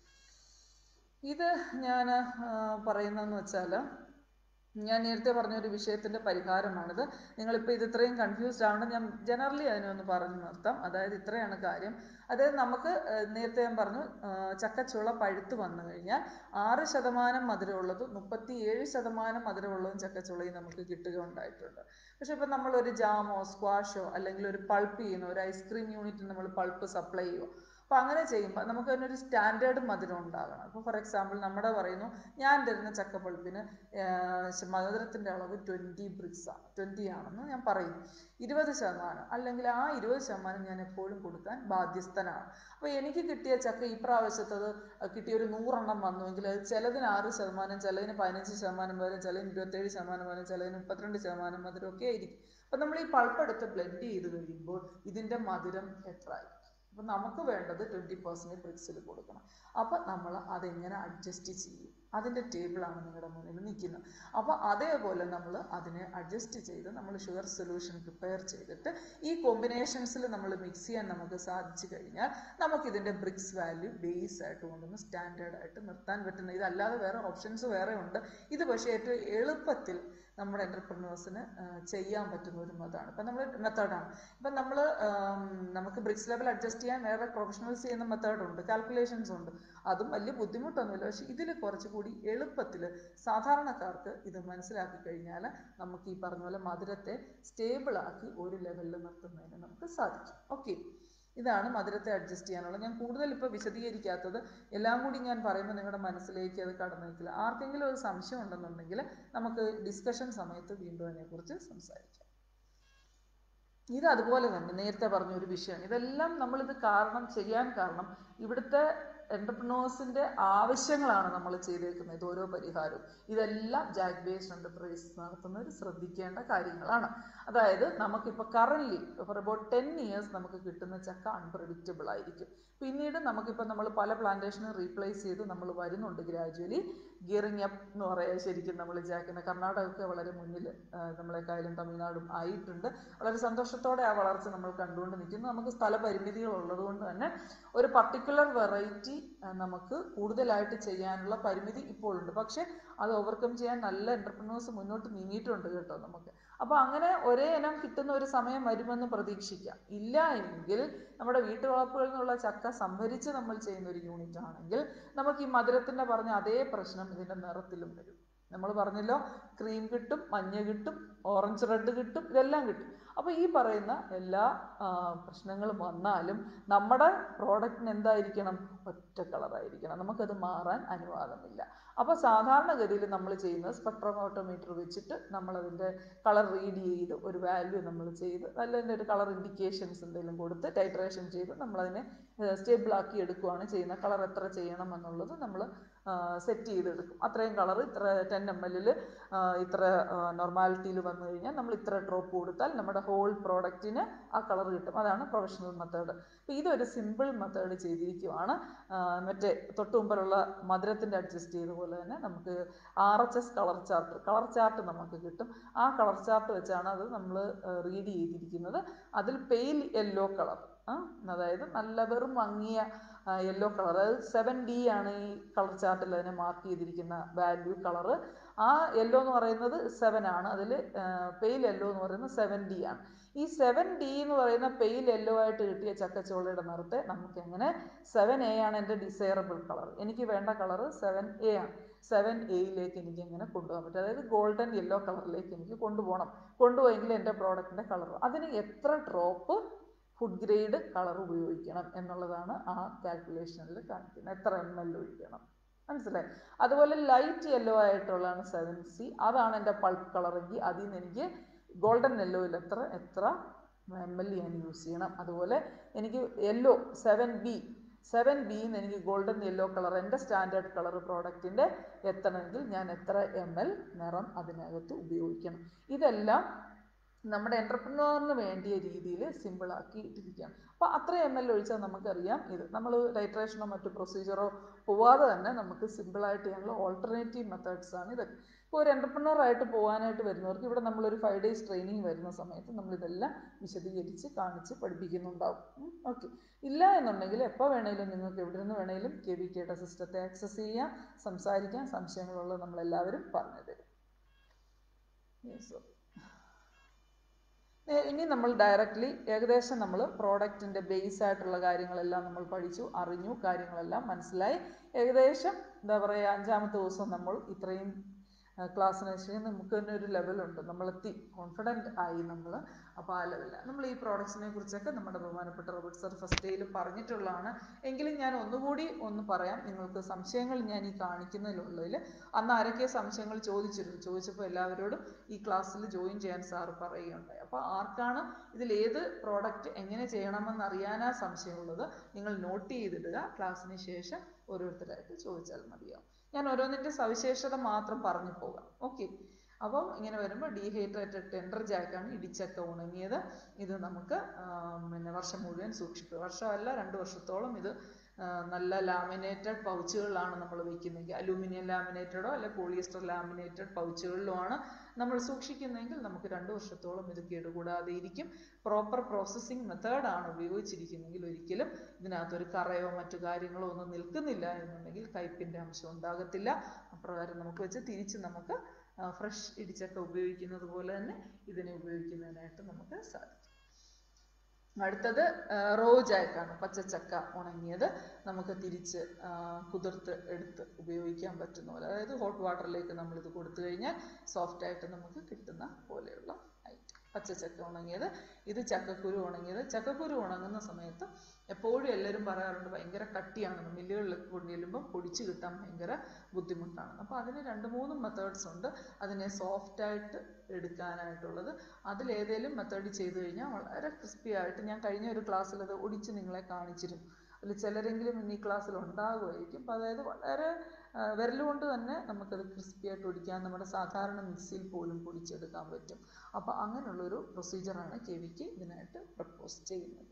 ഇത് ഞാൻ പറയുന്നതെന്ന് വെച്ചാൽ ഞാൻ നേരത്തെ പറഞ്ഞ ഒരു വിഷയത്തിന്റെ പരിഹാരമാണിത് നിങ്ങളിപ്പോൾ ഇത് ഇത്രയും കൺഫ്യൂസ്ഡ് ആവണ്ട ഞാൻ ജനറലി അതിനെ ഒന്ന് പറഞ്ഞു നിർത്താം അതായത് ഇത്രയാണ് കാര്യം അതായത് നമുക്ക് ഏഹ്, നേരത്തെ ഞാൻ പറഞ്ഞു ഏഹ്, ചക്കച്ചുള പഴുത്ത് വന്നു കഴിഞ്ഞാൽ ആറ് ശതമാനം മധുരമുള്ളതും മുപ്പത്തിയേഴ് ശതമാനം മധുരമുള്ളതും ചക്കച്ചുളയും നമുക്ക് കിട്ടുക ഉണ്ടായിട്ടുണ്ട് പക്ഷെ ഇപ്പം നമ്മൾ ഒരു ജാമോ സ്ക്വാഷോ അല്ലെങ്കിൽ ഒരു പൾപ്പ് ചെയ്യുന്ന ഒരു ഐസ്ക്രീം യൂണിറ്റ് നമ്മൾ പൾപ്പ് സപ്ലൈ ചെയ്യുമോ അപ്പോൾ അങ്ങനെ ചെയ്യുമ്പോൾ നമുക്ക് അതിനൊരു സ്റ്റാൻഡേർഡ് മധുരം ഉണ്ടാകണം അപ്പോൾ ഫോർ എക്സാമ്പിൾ നമ്മുടെ പറയുന്നു ഞാൻ തരുന്ന ചക്കപ്പൾപ്പിന് മധുരത്തിൻ്റെ അളവ് ട്വൻറ്റി ബ്രിക്സ് ട്വൻറ്റി ആണെന്ന് ഞാൻ പറയുന്നു ഇരുപത് ശതമാനം അല്ലെങ്കിൽ ആ ഇരുപത് ശതമാനം ഞാൻ എപ്പോഴും കൊടുക്കാൻ ബാധ്യസ്ഥനാണ് അപ്പോൾ എനിക്ക് കിട്ടിയ ചക്ക ഈ പ്രാവശ്യത്തത് കിട്ടിയ ഒരു നൂറെണ്ണം വന്നുവെങ്കിൽ അത് ചിലതിന് ആറ് ശതമാനം ചിലതിന് പതിനഞ്ച് ശതമാനം വരും ചിലതിന് ഇരുപത്തേഴ് ശതമാനം വരും ചിലതിന് മുപ്പത്തിരണ്ട് ശതമാനം മധുരം ഒക്കെ ആയിരിക്കും അപ്പം നമ്മൾ ഈ പൾപ്പ് എടുത്ത് ബ്ലെൻഡ് ചെയ്ത് കഴിയുമ്പോൾ ഇതിൻ്റെ മധുരം എത്ര ആയിരിക്കും അപ്പം നമുക്ക് വേണ്ടത് ട്വൻറ്റി പെർസെൻറ്റ് ബ്രിക്സിൽ കൊടുക്കണം അപ്പം നമ്മൾ അതെങ്ങനെ അഡ്ജസ്റ്റ് ചെയ്യും അതിൻ്റെ ടേബിളാണ് നിങ്ങളുടെ മുന്നിൽ നിൽക്കുന്നത് അപ്പോൾ അതേപോലെ നമ്മൾ അതിനെ അഡ്ജസ്റ്റ് ചെയ്ത് നമ്മൾ ഷുഗർ സൊല്യൂഷൻ പ്രിപ്പയർ ചെയ്തിട്ട് ഈ കോമ്പിനേഷൻസിൽ നമ്മൾ മിക്സ് ചെയ്യാൻ നമുക്ക് സാധിച്ചു കഴിഞ്ഞാൽ നമുക്കിതിൻ്റെ ബ്രിക്സ് വാല്യൂ ബേസ് ആയിട്ട് കൊണ്ടുവന്ന് സ്റ്റാൻഡേർഡ് ആയിട്ട് നിർത്താൻ പറ്റുന്ന ഇതല്ലാതെ വേറെ ഓപ്ഷൻസ് വേറെ ഉണ്ട് ഇത് പക്ഷേ ഏറ്റവും എളുപ്പത്തിൽ നമ്മുടെ എൻ്റർപ്രണേഴ്സിന് ചെയ്യാൻ പറ്റുന്ന ഒരു മെത്തേഡാണ് ഇപ്പം നമ്മൾ മെത്തേഡാണ് ഇപ്പം നമ്മൾ നമുക്ക് ബ്രിക്സ് ലെവൽ അഡ്ജസ്റ്റ് ചെയ്യാൻ വേറെ പ്രൊഫഷണൽസ് ചെയ്യുന്ന മെത്തേഡ് ഉണ്ട് കാൽക്കുലേഷൻസ് ഉണ്ട് അതും വലിയ ബുദ്ധിമുട്ടൊന്നുമില്ല പക്ഷെ ഇതിൽ കുറച്ചുകൂടി എളുപ്പത്തിൽ സാധാരണക്കാർക്ക് ഇത് മനസ്സിലാക്കി കഴിഞ്ഞാൽ നമുക്ക് ഈ പറഞ്ഞ പോലെ മധുരത്തെ സ്റ്റേബിളാക്കി ഒരു ലെവലിൽ നിർത്തുന്നതിന് നമുക്ക് സാധിക്കും ഓക്കെ ഇതാണ് മധുരത്തെ അഡ്ജസ്റ്റ് ചെയ്യാനുള്ളത് ഞാൻ കൂടുതൽ ഇപ്പോൾ വിശദീകരിക്കാത്തത് എല്ലാം കൂടി ഞാൻ പറയുമ്പോൾ നിങ്ങളുടെ മനസ്സിലേക്ക് അത് കടന്നു നിൽക്കില്ല ആർക്കെങ്കിലും ഒരു സംശയം ഉണ്ടെന്നുണ്ടെങ്കിൽ നമുക്ക് ഡിസ്കഷൻ സമയത്ത് വീണ്ടും അതിനെക്കുറിച്ച് സംസാരിക്കാം ഇത് അതുപോലെ തന്നെ നേരത്തെ പറഞ്ഞ ഒരു വിഷയമാണ് ഇതെല്ലാം നമ്മളിത് കാരണം ചെയ്യാൻ കാരണം ഇവിടുത്തെ എൻ്റർപ്രണേഴ്സിൻ്റെ ആവശ്യങ്ങളാണ് നമ്മൾ ചെയ്തേക്കുന്നത് ഇത് ഓരോ പരിഹാരവും ഇതെല്ലാം ജാക്ക് ബേസ്ഡ് എൻ്റർപ്രൈസ് നടത്തുന്നവർ ശ്രദ്ധിക്കേണ്ട കാര്യങ്ങളാണ് അതായത് നമുക്കിപ്പോൾ currently for about ten years നമുക്ക് കിട്ടുന്ന ചക്ക അൺപ്രഡിക്റ്റബിൾ ആയിരിക്കും പിന്നീട് നമുക്കിപ്പോൾ നമ്മൾ പല പ്ലാന്റേഷനും റീപ്ലേസ് ചെയ്ത് നമ്മൾ വരുന്നുണ്ട് ഗ്രാജുവലി ഗിയറിങ് അപ്പ് എന്ന് പറയാം ശരിക്കും നമ്മൾ ജാക്കിന് കർണാടകമൊക്കെ വളരെ മുന്നിൽ നമ്മളെക്കായാലും തമിഴ്നാടും ആയിട്ടുണ്ട് വളരെ സന്തോഷത്തോടെ ആ വളർച്ച നമ്മൾ കണ്ടുകൊണ്ട് നിൽക്കുന്നു നമുക്ക് സ്ഥലപരിമിതികൾ ഉള്ളതുകൊണ്ട് തന്നെ ഒരു പർട്ടിക്കുലർ വെറൈറ്റി നമുക്ക് കൂടുതലായിട്ട് ചെയ്യാനുള്ള പരിമിതി ഇപ്പോൾ ഉണ്ട് പക്ഷേ അത് ഓവർകം ചെയ്യാൻ നല്ല എൻ്റർപ്രണേഴ്സ് മുന്നോട്ട് നീങ്ങിയിട്ടുണ്ട് കേട്ടോ നമുക്ക് അപ്പോൾ അങ്ങനെ ഒരേ ഇനം കിട്ടുന്ന ഒരു സമയം വരുമെന്ന് പ്രതീക്ഷിക്കാം ഇല്ല എങ്കിൽ നമ്മുടെ വീട്ടുവളപ്പുകളിൽ നിന്നുള്ള ചക്ക സംഭരിച്ച് നമ്മൾ ചെയ്യുന്ന ഒരു യൂണിറ്റ് ആണെങ്കിൽ നമുക്ക് ഈ മധുരത്തിൻ്റെ പറഞ്ഞ അതേ പ്രശ്നം ഇതിൻ്റെ നിറത്തിലും വരും നമ്മൾ പറഞ്ഞല്ലോ ക്രീം കിട്ടും മഞ്ഞ കിട്ടും ഓറഞ്ച് റെഡ് കിട്ടും ഇതെല്ലാം കിട്ടും അപ്പോൾ ഈ പറയുന്ന എല്ലാ പ്രശ്നങ്ങളും വന്നാലും നമ്മുടെ പ്രോഡക്റ്റിന് എന്തായിരിക്കണം ഒറ്റ കളറായിരിക്കണം നമുക്കത് മാറാൻ അനുവാദമില്ല അപ്പോൾ സാധാരണഗതിയിൽ നമ്മൾ ചെയ്യുന്നത് സ്പെക്ട്രോമോട്ടോമീറ്റർ വെച്ചിട്ട് നമ്മളതിൻ്റെ കളർ റീഡ് ചെയ്ത് ഒരു വാല്യൂ നമ്മൾ ചെയ്ത് അല്ലെങ്കിൽ ഒരു കളർ ഇൻഡിക്കേഷൻസ് എന്തെങ്കിലും കൊടുത്ത് ടൈട്രേഷൻ ചെയ്ത് നമ്മളതിനെ സ്റ്റേബിളാക്കി എടുക്കുകയാണ് ചെയ്യുന്നത് കളർ എത്ര ചെയ്യണം എന്നുള്ളത് നമ്മൾ സെറ്റ് ചെയ്തെടുക്കും അത്രയും കളർ ഇത്ര ടെൻ എം എല്ലിൽ ഇത്ര നോർമാലിറ്റിയിൽ വന്നു കഴിഞ്ഞാൽ നമ്മൾ ഇത്ര ഡ്രോപ്പ് കൊടുത്താൽ നമ്മുടെ ഹോൾ പ്രോഡക്റ്റിന് ആ കളർ കിട്ടും അതാണ് പ്രൊഫഷണൽ മെത്തേഡ് അപ്പോൾ ഇതൊരു സിമ്പിൾ മെത്തേഡ് ചെയ്തിരിക്കുവാണ് മറ്റേ തൊട്ട് മുമ്പിലുള്ള മധുരത്തിൻ്റെ അഡ്ജസ്റ്റ് ചെയ്ത പോലെ തന്നെ നമുക്ക് R H S colour chart colour chart നമുക്ക് കിട്ടും ആ കളർ ചാർട്ട് വെച്ചാണ് അത് നമ്മൾ റീഡ് ചെയ്തിരിക്കുന്നത് അതിൽ പെയിൽ യെല്ലോ കളർ അതായത് നല്ല വെറും മങ്ങിയ യെല്ലോ കളർ അതായത് സെവൻ ഡി ആണ് ഈ കളർ ചാർട്ടിൽ അതിനെ മാർക്ക് ചെയ്തിരിക്കുന്ന വാല്യൂ കളറ് ആ യെല്ലോ എന്ന് പറയുന്നത് സെവൻ ആണ് അതിൽ പെയിൽ യെല്ലോ എന്ന് പറയുന്നത് സെവൻ ഡി ആണ് ഈ സെവൻ ഡി എന്ന് പറയുന്ന പെയിൽ യെല്ലോ ആയിട്ട് കിട്ടിയ ചക്കച്ചോളയുടെ നിറത്തെ നമുക്ക് എങ്ങനെ സെവൻ എ ആണ് എൻ്റെ ഡിസൈറബിൾ കളർ എനിക്ക് വേണ്ട കളർ സെവൻ എ ആണ് സെവൻ എയിലേക്ക് എനിക്ക് എങ്ങനെ കൊണ്ടുപോകാൻ പറ്റും അതായത് ഗോൾഡൻ യെല്ലോ കളറിലേക്ക് എനിക്ക് കൊണ്ടുപോകണം കൊണ്ടുപോയെങ്കിൽ എൻ്റെ പ്രോഡക്റ്റിൻ്റെ കളർ അതിന് എത്ര ഡ്രോപ്പ് ഫുഡ് ഗ്രേഡ് കളർ ഉപയോഗിക്കണം എന്നുള്ളതാണ് ആ കാൽക്കുലേഷനിൽ കാണിക്കുന്നത് എത്ര എം എൽ ഒഴിക്കണം മനസ്സിലായി അതുപോലെ ലൈറ്റ് യെല്ലോ ആയിട്ടുള്ളതാണ് സെവൻ സി അതാണ് എൻ്റെ പൾപ്പ് കളറെങ്കിൽ അതിൽ നിന്ന് എനിക്ക് ഗോൾഡൻ യെല്ലോയിൽ എത്ര എത്ര എം എൽ ഞാൻ യൂസ് ചെയ്യണം അതുപോലെ എനിക്ക് യെല്ലോ സെവൻ ബി സെവൻ ബിന്ന് എനിക്ക് ഗോൾഡൻ യെല്ലോ കളർ എൻ്റെ സ്റ്റാൻഡേർഡ് കളർ പ്രോഡക്റ്റിൻ്റെ എത്തണമെങ്കിൽ ഞാൻ എത്ര എം എൽ നിറം അതിനകത്ത് ഉപയോഗിക്കണം ഇതെല്ലാം നമ്മുടെ എൻ്റർപ്രണറിന് വേണ്ടിയ രീതിയിൽ സിമ്പിളാക്കി ഇട്ടിരിക്കുകയാണ് അപ്പോൾ അത്ര എം എൽ ഒഴിച്ചാൽ നമുക്കറിയാം ഇത് നമ്മൾ ടൈട്രേഷനോ മറ്റു പ്രൊസീജിയറോ പോവാതെ തന്നെ നമുക്ക് സിമ്പിളായിട്ട് ചെയ്യാനുള്ള ഓൾട്ടർനേറ്റീവ് മെത്തേഡ്സ് ആണ് ഇതൊക്കെ ഇപ്പോൾ ഒരു എൻ്റർപ്രണർ ആയിട്ട് പോകാനായിട്ട് വരുന്നവർക്ക് ഇവിടെ നമ്മളൊരു ഫൈവ് ഡേയ്സ് ട്രെയിനിങ് വരുന്ന സമയത്ത് നമ്മളിതെല്ലാം വിശദീകരിച്ച് കാണിച്ച് പഠിപ്പിക്കുന്നുണ്ടാവും ഓക്കെ ഇല്ല എന്നുണ്ടെങ്കിൽ എപ്പോൾ വേണേലും നിങ്ങൾക്ക് എവിടെ നിന്ന് വേണേലും കെ വി കെയുടെ സിസ്റ്റത്തെ ആക്സസ് ചെയ്യാം സംസാരിക്കാം സംശയങ്ങളുള്ളത് നമ്മളെല്ലാവരും പറഞ്ഞു തരും യെസ് ഇനി നമ്മൾ ഡയറക്റ്റ്ലി ഏകദേശം നമ്മൾ പ്രോഡക്റ്റിൻ്റെ ബേസ് ആയിട്ടുള്ള കാര്യങ്ങളെല്ലാം നമ്മൾ പഠിച്ചു അറിഞ്ഞു കാര്യങ്ങളെല്ലാം മനസ്സിലായി ഏകദേശം എന്താ പറയുക അഞ്ചാമത്തെ ദിവസം നമ്മൾ ഇത്രയും ക്ലാസ്സിന് ശേഷം നമുക്ക് തന്നെ ഒരു ലെവലുണ്ട് നമ്മളെത്തി കോൺഫിഡൻറ്റ് ആയി നമ്മൾ അപ്പോൾ ആ ലെവലിൽ നമ്മൾ ഈ പ്രോഡക്ട്സിനെ കുറിച്ചൊക്കെ നമ്മുടെ ബഹുമാനപ്പെട്ട റോബർട്ട് സർ ഫസ്റ്റ് ഡേയിൽ പറഞ്ഞിട്ടുള്ളതാണ് എങ്കിലും ഞാൻ ഒന്നുകൂടി ഒന്ന് പറയാം നിങ്ങൾക്ക് സംശയങ്ങൾ ഞാൻ ഈ കാണിക്കുന്നതിലുള്ളതിൽ അന്ന് ആരൊക്കെ സംശയങ്ങൾ ചോദിച്ചിരുന്നു ചോദിച്ചപ്പോൾ എല്ലാവരോടും ഈ ക്ലാസ്സിൽ ജോയിൻ ചെയ്യാൻ സാർ പറയുകയുണ്ടായി അപ്പോൾ ആർക്കാണ് ഇതിൽ ഏത് പ്രോഡക്റ്റ് എങ്ങനെ ചെയ്യണമെന്ന് അറിയാനാ സംശയമുള്ളത് നിങ്ങൾ നോട്ട് ചെയ്തിടുക ക്ലാസ്സിന് ശേഷം ഓരോരുത്തരായിട്ട് ചോദിച്ചാൽ മതിയാവും ഞാൻ ഓരോന്നിൻ്റെ സവിശേഷത മാത്രം പറഞ്ഞു പോകാം ഓക്കെ അപ്പം ഇങ്ങനെ വരുമ്പോൾ ഡീഹൈഡ്രേറ്റഡ് ടെൻഡർ ജാക്കാണ് ഇടിച്ചക്ക ഉണങ്ങിയത് ഇത് നമുക്ക് പിന്നെ വർഷം മുഴുവൻ സൂക്ഷിക്കുക വർഷമല്ല രണ്ട് വർഷത്തോളം ഇത് നല്ല ലാമിനേറ്റഡ് പൗച്ചുകളിലാണ് നമ്മൾ വെക്കുന്നതെങ്കിൽ അലൂമിനിയം ലാമിനേറ്റഡോ അല്ലെ പോളിയസ്റ്റർ ലാമിനേറ്റഡ് പൗച്ചുകളിലോ ആണ് നമ്മൾ സൂക്ഷിക്കുന്നതെങ്കിൽ നമുക്ക് രണ്ട് വർഷത്തോളം ഇത് കേടുകൂടാതെ ഇരിക്കും പ്രോപ്പർ പ്രോസസ്സിംഗ് മെത്തേഡാണ് ഉപയോഗിച്ചിരിക്കുന്നതെങ്കിൽ ഒരിക്കലും ഇതിനകത്തൊരു കറയോ മറ്റു കാര്യങ്ങളോ ഒന്നും നിൽക്കുന്നില്ല എന്നുണ്ടെങ്കിൽ കയ്പിൻ്റെ അംശം ഉണ്ടാകത്തില്ല അപ്രകാരം നമുക്ക് വെച്ച് തിരിച്ച് നമുക്ക് ഫ്രഷ് ഇടിച്ചക്ക ഉപയോഗിക്കുന്നത് പോലെ തന്നെ ഇതിനെ ഉപയോഗിക്കുന്നതിനായിട്ട് നമുക്ക് സാധിക്കും അടുത്തത് റോ ജാക്കാണ് പച്ചച്ചക്ക ഉണങ്ങിയത് നമുക്ക് തിരിച്ച് ആ, കുതിർത്ത് എടുത്ത് ഉപയോഗിക്കാൻ പറ്റുന്ന പോലെ അതായത് ഹോട്ട് വാട്ടറിലേക്ക് നമ്മൾ ഇത് കൊടുത്തു കഴിഞ്ഞാൽ സോഫ്റ്റ് ആയിട്ട് നമുക്ക് കിട്ടുന്ന പോലെയുള്ള ഐറ്റം പച്ചച്ചക്ക ഉണങ്ങിയത് ഇത് ചക്കക്കുരു ഉണങ്ങിയത് ചക്കക്കുരു ഉണങ്ങുന്ന സമയത്ത് എപ്പോഴും എല്ലാവരും പറയാറുണ്ട് ഭയങ്കര കട്ടിയാണെന്ന് മില്ലുകളിലൊക്കെ കൊണ്ടുചെല്ലുമ്പോൾ പൊടിച്ച് കിട്ടാൻ ഭയങ്കര ബുദ്ധിമുട്ടാണ് അപ്പോൾ അതിന് രണ്ട് മൂന്ന് മെത്തേഡ്സ് ഉണ്ട് അതിനെ സോഫ്റ്റ് ആയിട്ട് എടുക്കാനായിട്ടുള്ളത് അതിലേതേലും മെത്തേഡ് ചെയ്തു കഴിഞ്ഞാൽ വളരെ ക്രിസ്പി ആയിട്ട് ഞാൻ കഴിഞ്ഞ ഒരു ക്ലാസ്സിൽ അത് ഒടിച്ച് നിങ്ങളെ കാണിച്ചിരുന്നു അതിൽ ചിലരെങ്കിലും ഇന്ന് ഈ ക്ലാസ്സിൽ ഉണ്ടാകുമായിരിക്കും അപ്പോൾ അതായത് വളരെ ആ, വിരലുകൊണ്ട് തന്നെ നമുക്കത് ക്രിസ്പി ആയിട്ട് ഒടിക്കാൻ നമ്മുടെ സാധാരണ മിക്സിയിൽ പോലും പൊടിച്ചെടുക്കാൻ പറ്റും അപ്പോൾ അങ്ങനെയുള്ളൊരു പ്രൊസീജിയറാണ് കെ വിക്ക് ഇതിനായിട്ട് പ്രപ്പോസ് ചെയ്യുന്നത്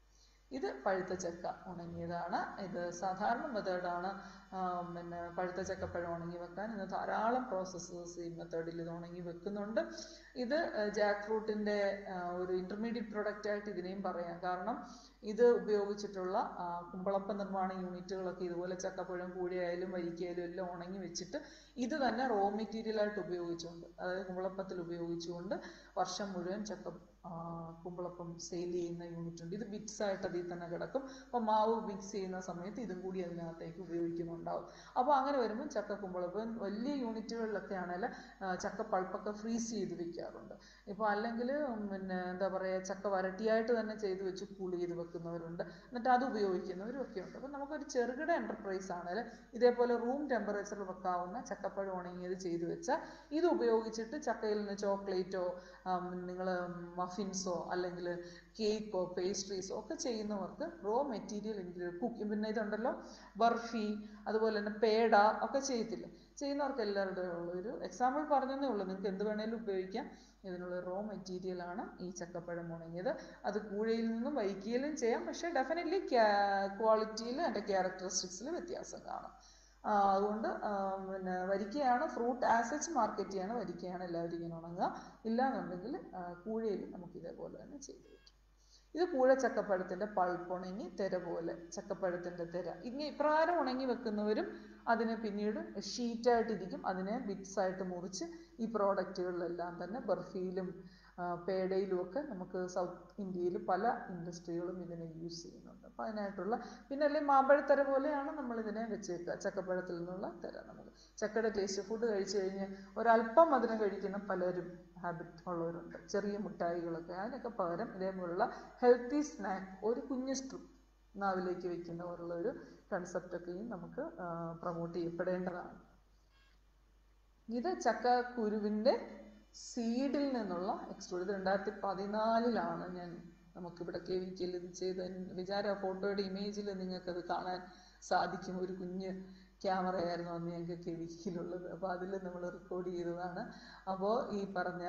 ഇത് പഴുത്ത ചക്ക ഉണങ്ങിയതാണ് ഇത് സാധാരണ മെത്തേഡാണ് പിന്നെ പഴുത്ത ചക്കപ്പഴം ഉണങ്ങി വെക്കാൻ ഇന്ന് ധാരാളം പ്രോസസ്സേഴ്സ് ഈ മെത്തേഡിൽ ഇത് ഉണങ്ങി വെക്കുന്നുണ്ട് ഇത് ജാക്ക് ഫ്രൂട്ടിൻ്റെ ഒരു ഇൻ്റർമീഡിയറ്റ് പ്രൊഡക്റ്റ് ആയിട്ട് ഇതിനെയും പറയാം കാരണം ഇത് ഉപയോഗിച്ചിട്ടുള്ള ആ, കുമ്പളപ്പ നിർമ്മാണ യൂണിറ്റുകളൊക്കെ ഇതുപോലെ ചക്കപ്പഴം കൂടിയായാലും വരിക്കയായാലും എല്ലാം ഉണങ്ങി വെച്ചിട്ട് ഇത് തന്നെ റോ മെറ്റീരിയൽ ആയിട്ട് ഉപയോഗിച്ചുകൊണ്ട് അതായത് കുമ്പളപ്പത്തിൽ ഉപയോഗിച്ചുകൊണ്ട് വർഷം മുഴുവൻ ചക്ക ആ, കുമ്പളപ്പം സെയിൽ ചെയ്യുന്ന യൂണിറ്റ് ഉണ്ട് ഇത് ബിറ്റ്സ് ആയിട്ട് അതിൽ തന്നെ കിടക്കും അപ്പോൾ മാവ് മിക്സ് ചെയ്യുന്ന സമയത്ത് ഇതും കൂടി അതിനകത്തേക്ക് ഉപയോഗിക്കുന്നുണ്ടാവും അപ്പോൾ അങ്ങനെ വരുമ്പോൾ ചക്ക കുമ്പളപ്പം വലിയ യൂണിറ്റുകളിലൊക്കെ ആണെങ്കിൽ ചക്ക പൾപ്പൊക്കെ ഫ്രീസ് ചെയ്ത് വെക്കാറുണ്ട് ഇപ്പോൾ അല്ലെങ്കിൽ പിന്നെ എന്താ പറയുക ചക്ക വരട്ടിയായിട്ട് തന്നെ ചെയ്ത് വെച്ച് കൂൾ ചെയ്ത് വെക്കുന്നവരുണ്ട് എന്നിട്ട് അത് ഉപയോഗിക്കുന്നവരും ഒക്കെ ഉണ്ട് അപ്പോൾ നമുക്കൊരു ചെറുകിട എൻ്റർപ്രൈസ് ആണെങ്കിൽ ഇതേപോലെ റൂം ടെമ്പറേച്ചറിൽ വെക്കാവുന്ന ചക്കപ്പഴം ഉണങ്ങിയത് ചെയ്തു വെച്ചാൽ ഇത് ഉപയോഗിച്ചിട്ട് ചക്കയിൽ നിന്ന് ചോക്ലേറ്റോ നിങ്ങൾ മഫിൻസോ അല്ലെങ്കിൽ കേക്കോ പേസ്ട്രീസോ ഒക്കെ ചെയ്യുന്നവർക്ക് റോ മെറ്റീരിയൽ ഇൻഗ്രീഡിയൻ കുക്കിംഗ് പിന്നെ ഇതുണ്ടല്ലോ ബർഫി അതുപോലെ തന്നെ പേട ഒക്കെ ചെയ്യത്തില്ലേ ചെയ്യുന്നവർക്ക് എല്ലാവരുടെ ഉള്ള ഒരു എക്സാമ്പിൾ പറഞ്ഞതേ ഉള്ളൂ നിങ്ങൾക്ക് എന്ത് വേണേലും ഉപയോഗിക്കാം ഇതിനുള്ള റോ മെറ്റീരിയൽ ആണ് ഈ ചക്കപ്പഴം ഉണങ്ങിയത് അത് കൂഴയിൽ നിന്നും വൈക്കിയിലും ചെയ്യാം പക്ഷേ ഡെഫിനറ്റ്ലി ക്വാളിറ്റിയിൽ അതിൻ്റെ ക്യാരക്ടറിസ്റ്റിക്സിൽ വ്യത്യാസം കാണും ആ, അതുകൊണ്ട് ആ, പിന്നെ വരിക്കയാണ് ഫ്രൂട്ട് ആസച്ച് മാർക്കറ്റ് ചെയ്യാണ് വരിക്കയാണ് എല്ലാവരും ഇങ്ങനെ ഉണങ്ങുക ഇല്ലാന്നുണ്ടെങ്കിൽ കൂഴയിൽ നമുക്ക് ഇതേപോലെ തന്നെ ചെയ്തു വയ്ക്കാം ഇത് കൂഴ ചക്കപ്പഴത്തിൻ്റെ പൾപ്പ് ഉണങ്ങി തെര പോലെ ചക്കപ്പഴത്തിൻ്റെ തെര ഇങ്ങനെ ഇപ്രകാരം ഉണങ്ങി വെക്കുന്നവരും അതിനെ പിന്നീട് ഷീറ്റായിട്ടിരിക്കും അതിനെ ബിറ്റ്സ് ആയിട്ട് മുറിച്ച് ഈ പ്രോഡക്റ്റുകളിലെല്ലാം തന്നെ ബർഫിയിലും ആ, പേടയിലും ഒക്കെ നമുക്ക് സൗത്ത് ഇന്ത്യയിൽ പല ഇൻഡസ്ട്രികളും ഇതിനെ യൂസ് ചെയ്യുന്നുണ്ട് അപ്പോൾ അതിനായിട്ടുള്ള പിന്നെ അല്ലെങ്കിൽ മാമ്പഴത്തര പോലെയാണ് നമ്മൾ ഇതിനെ വെച്ചേക്കുക ചക്കപ്പഴത്തിൽ നിന്നുള്ള തര നമുക്ക് ചക്കയുടെ ടേസ്റ്റ് ഫുഡ് കഴിച്ചു കഴിഞ്ഞ് ഒരല്പം മധുരം കഴിക്കുന്ന പലരും ഹാബിറ്റ് ഉള്ളവരുണ്ട് ചെറിയ മിഠായികളൊക്കെ അതിനൊക്കെ പകരം ഇതേപോലുള്ള ഹെൽത്തി സ്നാക്ക് ഒരു കുഞ്ഞ് സ്ട്രിപ്പ് നാവിലേക്ക് വെക്കുന്ന പോലുള്ള ഒരു കൺസെപ്റ്റൊക്കെയും നമുക്ക് പ്രൊമോട്ട് ചെയ്യപ്പെടേണ്ടതാണ് ഇത് ചക്കക്കുരുവിൻ്റെ സീഡിൽ നിന്നുള്ള എക്സ്ട്രൂഡ് ഇത് രണ്ടായിരത്തി പതിനാലിലാണ് ഞാൻ നമുക്കിവിടെ കെ വി കെയിൽ ഇത് ചെയ്ത വിചാര ഫോട്ടോയുടെ ഇമേജിൽ നിങ്ങൾക്കത് കാണാൻ സാധിക്കും ഒരു കുഞ്ഞ് ക്യാമറയായിരുന്നു അന്ന് ഞങ്ങൾക്ക് കെ വി കെയിലുള്ളത് അപ്പോൾ അതിൽ നമ്മൾ റെക്കോർഡ് ചെയ്തതാണ് അപ്പോൾ ഈ പറഞ്ഞ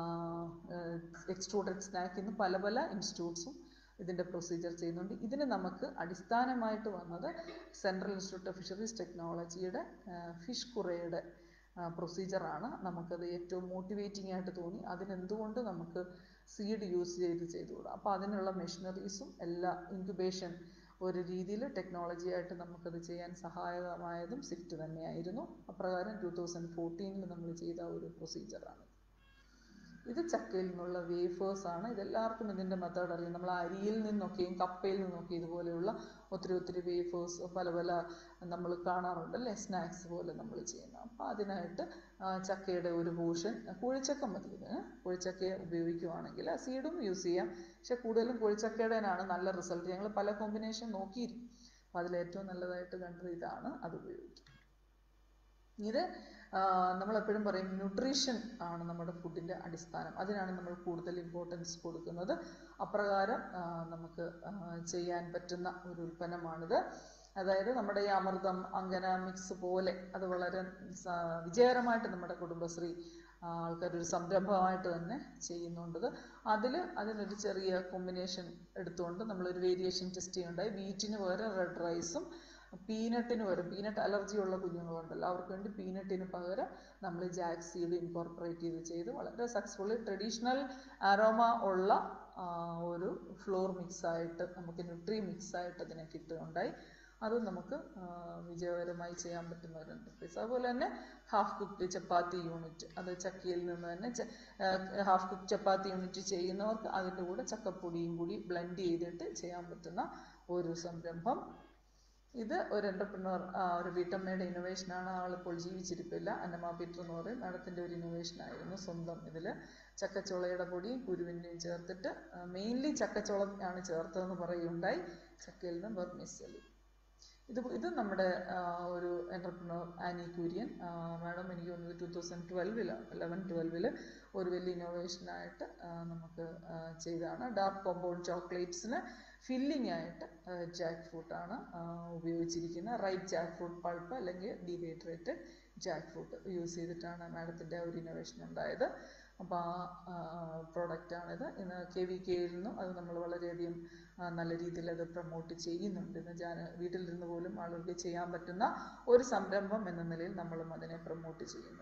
എക്സ്ട്രൂഡഡ് സ്നാക്ക് ഇന്ന് പല പല ഇൻസ്റ്റിറ്റ്യൂട്ട്സും ഇതിൻ്റെ പ്രൊസീജിയർ ചെയ്യുന്നുണ്ട് ഇതിന് നമുക്ക് അടിസ്ഥാനമായിട്ട് വന്നത് സെൻട്രൽ ഇൻസ്റ്റിറ്റ്യൂട്ട് ഓഫ് ഫിഷറീസ് ടെക്നോളജിയുടെ ഫിഷ് കുറയുടെ പ്രൊസീജിയറാണ് നമുക്കത് ഏറ്റവും മോട്ടിവേറ്റിംഗ് ആയിട്ട് തോന്നി അതിനെന്തുകൊണ്ട് നമുക്ക് സീഡ് യൂസ് ചെയ്ത് ചെയ്തുകൂടാ അപ്പോൾ അതിനുള്ള മെഷീനറീസും എല്ലാ ഇൻക്യുബേഷൻ ഒരു രീതിയിൽ ടെക്നോളജി ആയിട്ട് നമുക്കത് ചെയ്യാൻ സഹായകമായതും സിഫ്റ്റ് തന്നെയായിരുന്നു അപ്രകാരം ടൂ തൗസൻഡ് ഫോർട്ടീനിൽ നമ്മൾ ചെയ്ത ഒരു പ്രൊസീജിയറാണ് ഇത് ചക്കയിൽ നിന്നുള്ള വേഫേഴ്സ് ആണ് ഇതെല്ലാവർക്കും ഇതിൻ്റെ മെത്തേഡ് അറിയാം നമ്മൾ അരിയിൽ നിന്നൊക്കെയും കപ്പയിൽ നിന്നൊക്കെ ഇതുപോലെയുള്ള ഒത്തിരി ഒത്തിരി വേഫേഴ്സ് പല പല നമ്മൾ കാണാറുണ്ട് അല്ലേ സ്നാക്സ് പോലെ നമ്മൾ ചെയ്യുന്ന അപ്പോൾ അതിനായിട്ട് ആ, ചക്കയുടെ ഒരു പോർഷൻ കുഴിച്ചക്ക മതി ഇതിന് കുഴിച്ചക്ക ഉപയോഗിക്കുവാണെങ്കിൽ സീഡും യൂസ് ചെയ്യാം പക്ഷെ കൂടുതലും കുഴിച്ചക്കയുടേനാണ് നല്ല റിസൾട്ട് ഞങ്ങൾ പല കോമ്പിനേഷൻ നോക്കിയിരുന്നു അപ്പോൾ അതിലേറ്റവും നല്ലതായിട്ട് കണ്ടത് ഇതാണ് അത് ഉപയോഗിക്കും ഇത് നമ്മൾ എപ്പോഴും പറയും ന്യൂട്രീഷൻ ആണ് നമ്മുടെ ഫുഡിൻ്റെ അടിസ്ഥാനം അതിനാണ് നമ്മൾ കൂടുതൽ ഇമ്പോർട്ടൻസ് കൊടുക്കുന്നത് അപ്രകാരം ആ, നമുക്ക് ആ, ചെയ്യാൻ പറ്റുന്ന ഒരു ഉൽപ്പന്നമാണിത് അതായത് നമ്മുടെ ഈ അമൃതം അങ്കന മിക്സ് പോലെ അത് വളരെ സ- വിജയകരമായിട്ട് നമ്മുടെ കുടുംബശ്രീ ആൾക്കാർ ഒരു സംരംഭമായിട്ട് തന്നെ ചെയ്യുന്നുണ്ട് അതിൽ അതിനൊരു ചെറിയ കോമ്പിനേഷൻ എടുത്തുകൊണ്ട് നമ്മളൊരു വേരിയേഷൻ ടെസ്റ്റ് ചെയ്യുന്നുണ്ടായി വീറ്റിന് പകരം റെഡ് റൈസും പീനട്ടിന് പകരം പീനട്ട് അലർജി ഉള്ള കുഞ്ഞുങ്ങളുണ്ടല്ലോ അവർക്ക് വേണ്ടി പീനട്ടിന് പകരം നമ്മൾ ജാക്ക് സീഡ് ഇൻകോർപ്പറേറ്റ് ചെയ്ത് ചെയ്ത് വളരെ സക്സസ്ഫുള്ളി ട്രഡീഷണൽ അരോമ ഉള്ള ആ, ഒരു ഫ്ലോർ മിക്സ് ആയിട്ട് നമുക്ക് ന്യൂട്രി മിക്സ് ആയിട്ട് അതിനെ കിട്ടുകയുണ്ടായി അത് നമുക്ക് ആ, വിജയകരമായി ചെയ്യാൻ പറ്റുന്ന ഒരു എൻ്റർപ്രൈസ് അതുപോലെ തന്നെ ഹാഫ് കുക്ക്ഡ് ചപ്പാത്തി യൂണിറ്റ് അത് ചക്കയിൽ നിന്ന് തന്നെ ഹാഫ് കുക്ക് ചപ്പാത്തി യൂണിറ്റ് ചെയ്യുന്നവർക്ക് അതിൻ്റെ കൂടെ ചക്കപ്പൊടിയും കൂടി ബ്ലെൻഡ് ചെയ്തിട്ട് ചെയ്യാൻ പറ്റുന്ന ഒരു സംരംഭം ഇത് ഒരു എൻ്റർപ്രണർ ഒരു വീട്ടമ്മയുടെ ഇന്നോവേഷനാണ് ആളിപ്പോൾ ജീവിച്ചിരിപ്പില്ല അന്നമ്മ പീറ്റർ എന്ന് പറയും മാഡത്തിൻ്റെ ഒരു ഇന്നോവേഷൻ ആയിരുന്നു സ്വന്തം ഇതിൽ ചക്കച്ചുളയുടെ പൊടിയും കുരുവിൻ്റെയും ചേർത്തിട്ട് മെയിൻലി ചക്കച്ചുളം ആണ് ചേർത്തതെന്ന് പറയുകയുണ്ടായി ചക്കയിൽ നിന്ന് ബർമിസലി ഇത് ഇത് നമ്മുടെ ആ, ഒരു എൻ്റർപ്രണർ ആനി കുര്യൻ മാഡം എനിക്ക് തോന്നുന്നത് ടു തൗസൻഡ് ട്വൽവില് ലെവൻ ട്വൽവില് ഒരു വലിയ ഇന്നോവേഷനായിട്ട് നമുക്ക് ആ, ചെയ്തതാണ് ഡാർക്ക് കോമ്പൗണ്ട് ചോക്ലേറ്റ്സിന് ഫില്ലിംഗ് ആയിട്ട് ജാക്ക് ഫ്രൂട്ടാണ് ഉപയോഗിച്ചിരിക്കുന്നത് റൈറ്റ് ജാക്ക് ഫ്രൂട്ട് പൾപ്പ് അല്ലെങ്കിൽ ഡീഹൈഡ്രേറ്റഡ് ജാക്ക് ഫ്രൂട്ട് യൂസ് ചെയ്തിട്ടാണ് മാഡത്തിൻ്റെ ഒരു ഇന്നോവേഷൻ ഉണ്ടായത് അപ്പോൾ ആ പ്രോഡക്റ്റാണിത് ഇന്ന് കെ വി കെയിൽ നിന്നും അത് നമ്മൾ വളരെയധികം ആ, നല്ല രീതിയിൽ അത് പ്രൊമോട്ട് ചെയ്യുന്നുണ്ട് ഇന്ന് ഞാൻ വീട്ടിലിരുന്ന് പോലും ആളുകൾക്ക് ചെയ്യാൻ പറ്റുന്ന ഒരു സംരംഭം എന്ന നിലയിൽ നമ്മളും അതിനെ പ്രൊമോട്ട് ചെയ്യുന്നു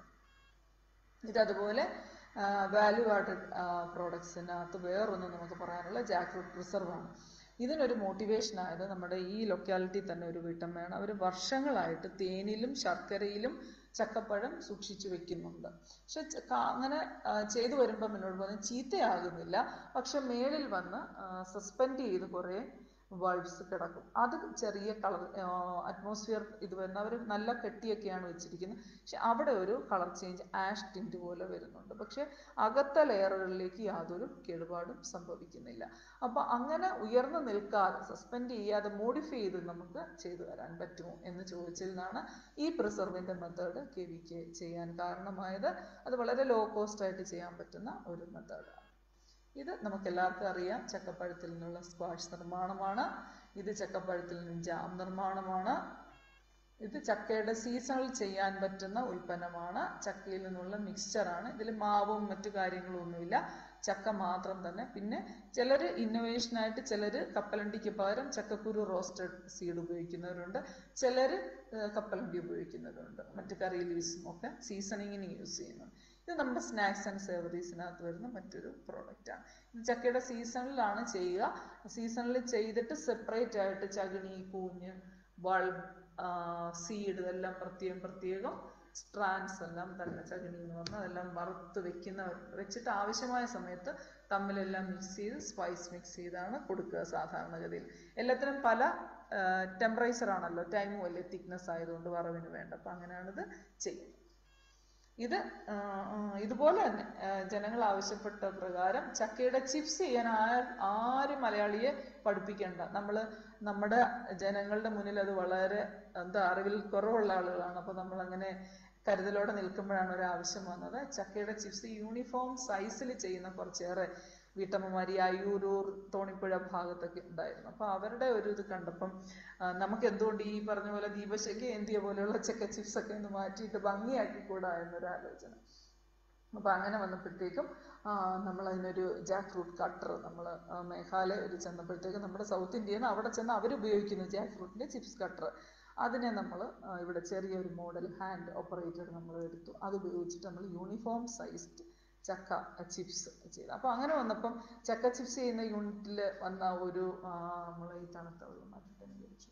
ഇതതുപോലെ വാല്യൂ ആഡഡ് പ്രോഡക്ട്സിനകത്ത് വേറൊന്ന് നമുക്ക് പറയാനുള്ള ജാക്ക് ഫ്രൂട്ട് പ്രിസർവ് ആണ് ഇതിനൊരു മോട്ടിവേഷൻ ആയത് നമ്മുടെ ഈ ലൊക്കാലിറ്റി തന്നെ ഒരു വീട്ടമ്മയാണ് അവർ വർഷങ്ങളായിട്ട് തേനിലും ശർക്കരയിലും ചക്കപ്പഴം സൂക്ഷിച്ചു വെക്കുന്നുണ്ട് പക്ഷെ ച- കാ- അങ്ങനെ ആ, ചെയ്തു വരുമ്പോൾ എന്നോട് പറഞ്ഞു ചീത്തയാകുന്നില്ല പക്ഷെ മേളിൽ വന്ന് സസ്പെൻഡ് ചെയ്ത് കുറേ ബൾബ്സ് കിടക്കും അത് ചെറിയ കളർ അറ്റ്മോസ്ഫിയർ ഇത് വരുന്ന അവർ നല്ല കെട്ടിയൊക്കെയാണ് വെച്ചിരിക്കുന്നത് പക്ഷെ അവിടെ ഒരു കളർ ചേഞ്ച് ആഷ് ടിൻറ്റ് പോലെ വരുന്നുണ്ട് പക്ഷെ അകത്തെ ലെയറുകളിലേക്ക് യാതൊരു കേടുപാടും സംഭവിക്കുന്നില്ല അപ്പോൾ അങ്ങനെ ഉയർന്നു നിൽക്കാതെ സസ്പെൻഡ് ചെയ്യാതെ മോഡിഫൈ ചെയ്ത് നമുക്ക് ചെയ്തു തരാൻ പറ്റുമോ എന്ന് ചോദിച്ചതിൽ നിന്നാണ് ഈ പ്രിസർവിൻ്റെ മെത്തേഡ് കെ വി കെ ചെയ്യാൻ കാരണമായത് അത് വളരെ ലോ കോസ്റ്റ് ആയിട്ട് ചെയ്യാൻ പറ്റുന്ന ഒരു മെത്തേഡാണ് ഇത് നമുക്ക് എല്ലാവർക്കും അറിയാം ചക്കപ്പഴത്തിൽ നിന്നുള്ള സ്ക്വാഷ് നിർമ്മാണമാണ് ഇത് ചക്കപ്പഴത്തിൽ നിന്ന് ജാം നിർമ്മാണമാണ് ഇത് ചക്കയുടെ സീസണിൽ ചെയ്യാൻ പറ്റുന്ന ഉൽപ്പന്നമാണ് ചക്കയിൽ നിന്നുള്ള മിക്സ്ചറാണ് ഇതിൽ മാവും മറ്റു കാര്യങ്ങളും ഒന്നുമില്ല ചക്ക മാത്രം തന്നെ പിന്നെ ചിലർ ഇന്നോവേഷനായിട്ട് ചിലർ കപ്പലണ്ടിക്ക് പകരം ചക്കക്കുരു റോസ്റ്റഡ് സീഡ് ഉപയോഗിക്കുന്നവരുണ്ട് ചിലർ കപ്പലണ്ടി ഉപയോഗിക്കുന്നവരുണ്ട് മറ്റു കറി ലീവ്സും ഒക്കെ സീസണിങ്ങിന് യൂസ് ചെയ്യുന്നു ഇത് നമ്മുടെ സ്നാക്സ് ആൻഡ് സേവറീസിനകത്ത് വരുന്ന മറ്റൊരു പ്രോഡക്റ്റ് ആണ് ഇത് ചക്കയുടെ സീസണിലാണ് ചെയ്യുക സീസണിൽ ചെയ്തിട്ട് സെപ്പറേറ്റ് ആയിട്ട് ചകിണി കൂഞ്ഞ് ബൾബ് സീഡ് ഇതെല്ലാം പ്രത്യേകം പ്രത്യേകം സ്ട്രാൻസ് എല്ലാം തന്നെ ചകിണി എന്ന് പറഞ്ഞാൽ അതെല്ലാം വറുത്ത് വെക്കുന്നവരുണ്ട് വെച്ചിട്ട് ആവശ്യമായ സമയത്ത് തമ്മിലെല്ലാം മിക്സ് ചെയ്ത് സ്പൈസ് മിക്സ് ചെയ്താണ് കൊടുക്കുക സാധാരണഗതിയിൽ എല്ലാത്തിനും പല ടെമ്പറേച്ചർ ആണല്ലോ ടൈമും അല്ലേ തിക്നെസ് ആയതുകൊണ്ട് വറവിന് വേണ്ട അപ്പം അങ്ങനെയാണിത് ചെയ്യുന്നത് ഇത് ആ, ആ, ഇതുപോലെ തന്നെ ആ, ജനങ്ങൾ ആവശ്യപ്പെട്ട പ്രകാരം ചക്കയുടെ ചിപ്സ് ചെയ്യാൻ ആ- ആരും മലയാളിയെ പഠിപ്പിക്കേണ്ട നമ്മൾ നമ്മുടെ ജനങ്ങളുടെ മുന്നിൽ അത് വളരെ എന്താ അറിവിൽ കുറവുള്ള ആളുകളാണ് അപ്പോൾ നമ്മൾ അങ്ങനെ കരുതലോടെ നിൽക്കുമ്പോഴാണ് ഒരു ആവശ്യം വന്നത് ചക്കയുടെ ചിപ്സ് യൂണിഫോം സൈസിൽ ചെയ്യുന്ന കുറച്ചേറെ വീട്ടമ്മമാർ ഈ അയ്യൂരൂർ തോണിപ്പുഴ ഭാഗത്തൊക്കെ ഉണ്ടായിരുന്നു അപ്പോൾ അവരുടെ ഒരു ഇത് കണ്ടപ്പം ആ, നമുക്ക് എന്തുകൊണ്ട് ഈ പറഞ്ഞ പോലെ ദീപശക്തി എന്തിയ പോലെയുള്ള ചക്ക ചിപ്സ് ഒക്കെ ഒന്ന് മാറ്റിയിട്ട് ഭംഗിയാക്കിക്കൂടാ എന്നൊരു ആലോചന അപ്പോൾ അങ്ങനെ വന്നപ്പോഴത്തേക്കും നമ്മൾ അതിനൊരു ജാക്ക് ഫ്രൂട്ട് കട്ടർ നമ്മൾ മേഘാലയ ഒരു ചെന്നപ്പോഴത്തേക്കും നമ്മുടെ സൗത്ത് ഇന്ത്യയിൽ നിന്ന് അവിടെ ചെന്ന് അവർ ഉപയോഗിക്കുന്നു ജാക്ക് ഫ്രൂട്ടിൻ്റെ ചിപ്സ് കട്ടർ അതിനെ നമ്മൾ ഇവിടെ ചെറിയൊരു മോഡൽ ഹാൻഡ് ഓപ്പറേറ്റഡ് നമ്മൾ എടുത്തു അത് ഉപയോഗിച്ചിട്ട് നമ്മൾ യൂണിഫോം സൈസ്ഡ് ചക്ക ചിപ്സ് ചെയ്തു അപ്പോൾ അങ്ങനെ വന്നപ്പം ചക്ക ചിപ്സ് ചെയ്യുന്ന യൂണിറ്റിൽ വന്ന ഒരു നമ്മൾ ഈ തണുത്ത വെള്ളം മാറ്റിട്ട് ഞാൻ വിളിച്ചു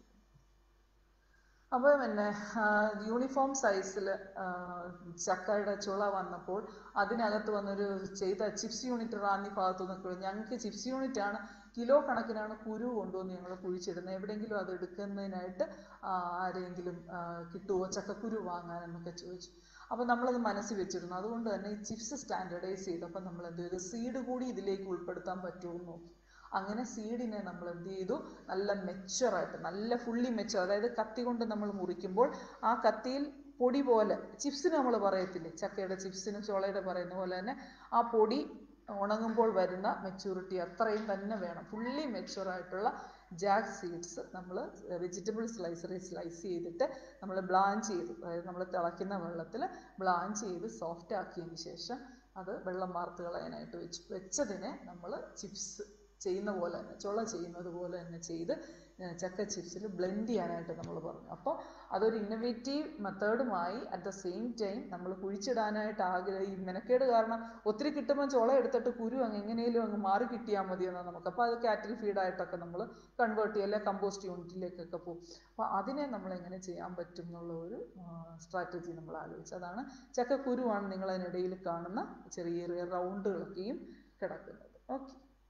അപ്പോൾ പിന്നെ യൂണിഫോം സൈസിൽ ചക്കയുടെ ചുള വന്നപ്പോൾ അതിനകത്ത് വന്നൊരു ചെയ്ത ചിപ്സ് യൂണിറ്റ് റാന്നി ഭാഗത്തു നിന്നൊക്കെ ഞങ്ങൾക്ക് ചിപ്സ് യൂണിറ്റ് ആണ് കിലോ കണക്കിനാണ് കുരു കൊണ്ടുവന്ന് ഞങ്ങൾ കുഴിച്ചിടുന്നത് എവിടെയെങ്കിലും അത് എടുക്കുന്നതിനായിട്ട് ആ, ആരെങ്കിലും ആ, കിട്ടുമോ ചക്കക്കുരു വാങ്ങാൻ എന്നൊക്കെ ചോദിച്ചു അപ്പോൾ നമ്മളത് മനസ്സിൽ വെച്ചിരുന്നു അതുകൊണ്ട് തന്നെ ഈ ചിപ്സ് സ്റ്റാൻഡർഡൈസ് ചെയ്തപ്പോൾ നമ്മൾ എന്ത് ചെയ്തു സീഡ് കൂടി ഇതിലേക്ക് ഉൾപ്പെടുത്താൻ പറ്റുമോ എന്ന് നോക്കി അങ്ങനെ സീഡിനെ നമ്മൾ എന്ത് ചെയ്തു നല്ല മെച്ചുറായിട്ട് നല്ല ഫുള്ളി മെച്ചുർ അതായത് കത്തി കൊണ്ട് നമ്മൾ മുറിക്കുമ്പോൾ ആ കത്തിയിൽ പൊടി പോലെ ചിപ്സിന് നമ്മൾ പറയത്തില്ലേ ചക്കയുടെ ചിപ്സിന് ചോളയുടെ പറയുന്ന പോലെ തന്നെ ആ പൊടി ഉണങ്ങുമ്പോൾ വരുന്ന മെച്യൂരിറ്റി അത്രയും തന്നെ വേണം ഫുള്ളി മെച്ചുറായിട്ടുള്ള ജാക്ക് സീഡ്സ് നമ്മൾ വെജിറ്റബിൾ സ്ലൈസറിൽ സ്ലൈസ് ചെയ്തിട്ട് നമ്മൾ ബ്ലാഞ്ച് ചെയ്തു അതായത് നമ്മൾ തിളയ്ക്കുന്ന വെള്ളത്തിൽ ബ്ലാഞ്ച് ചെയ്ത് സോഫ്റ്റ് ആക്കിയതിന് ശേഷം അത് വെള്ളം വാർത്ത് കളയാനായിട്ട് വെച്ചു വെച്ചതിനെ നമ്മൾ ചിപ്സ് ചെയ്യുന്ന പോലെ തന്നെ ചുള ചെയ്യുന്നത് പോലെ തന്നെ ചെയ്ത് ഏഹ് ചക്ക ചിപ്സിൽ ബ്ലെൻഡ് ചെയ്യാനായിട്ട് നമ്മൾ പറഞ്ഞു അപ്പോൾ അതൊരു ഇന്നൊവേറ്റീവ് മെത്തേഡുമായി അറ്റ് ദ സെയിം ടൈം നമ്മൾ കുഴിച്ചിടാനായിട്ട് ആഗ്രഹ ഈ മെനക്കേട് കാരണം ഒത്തിരി കിട്ടുമ്പോൾ ചുള എടുത്തിട്ട് കുരു അങ്ങ് എങ്ങനെയും അങ്ങ് മാറി കിട്ടിയാൽ മതി എന്നാണ് നമുക്ക് അപ്പോൾ അത് കാറ്റിൽ ഫീഡായിട്ടൊക്കെ നമ്മൾ കൺവേർട്ട് ചെയ്യല്ലേ കമ്പോസ്റ്റ് യൂണിറ്റിലേക്കൊക്കെ പോകും അപ്പോൾ അതിനെ നമ്മൾ എങ്ങനെ ചെയ്യാൻ പറ്റും എന്നുള്ള ഒരു സ്ട്രാറ്റജി നമ്മൾ ആലോചിച്ചു അതാണ് ചക്കക്കുരുവാണ് നിങ്ങൾ അതിനിടയിൽ കാണുന്ന ചെറിയ ചെറിയ റൗണ്ടുകളൊക്കെയും കിടക്കുന്നത് ഓക്കെ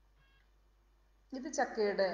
ഇത് ചക്കയുടെ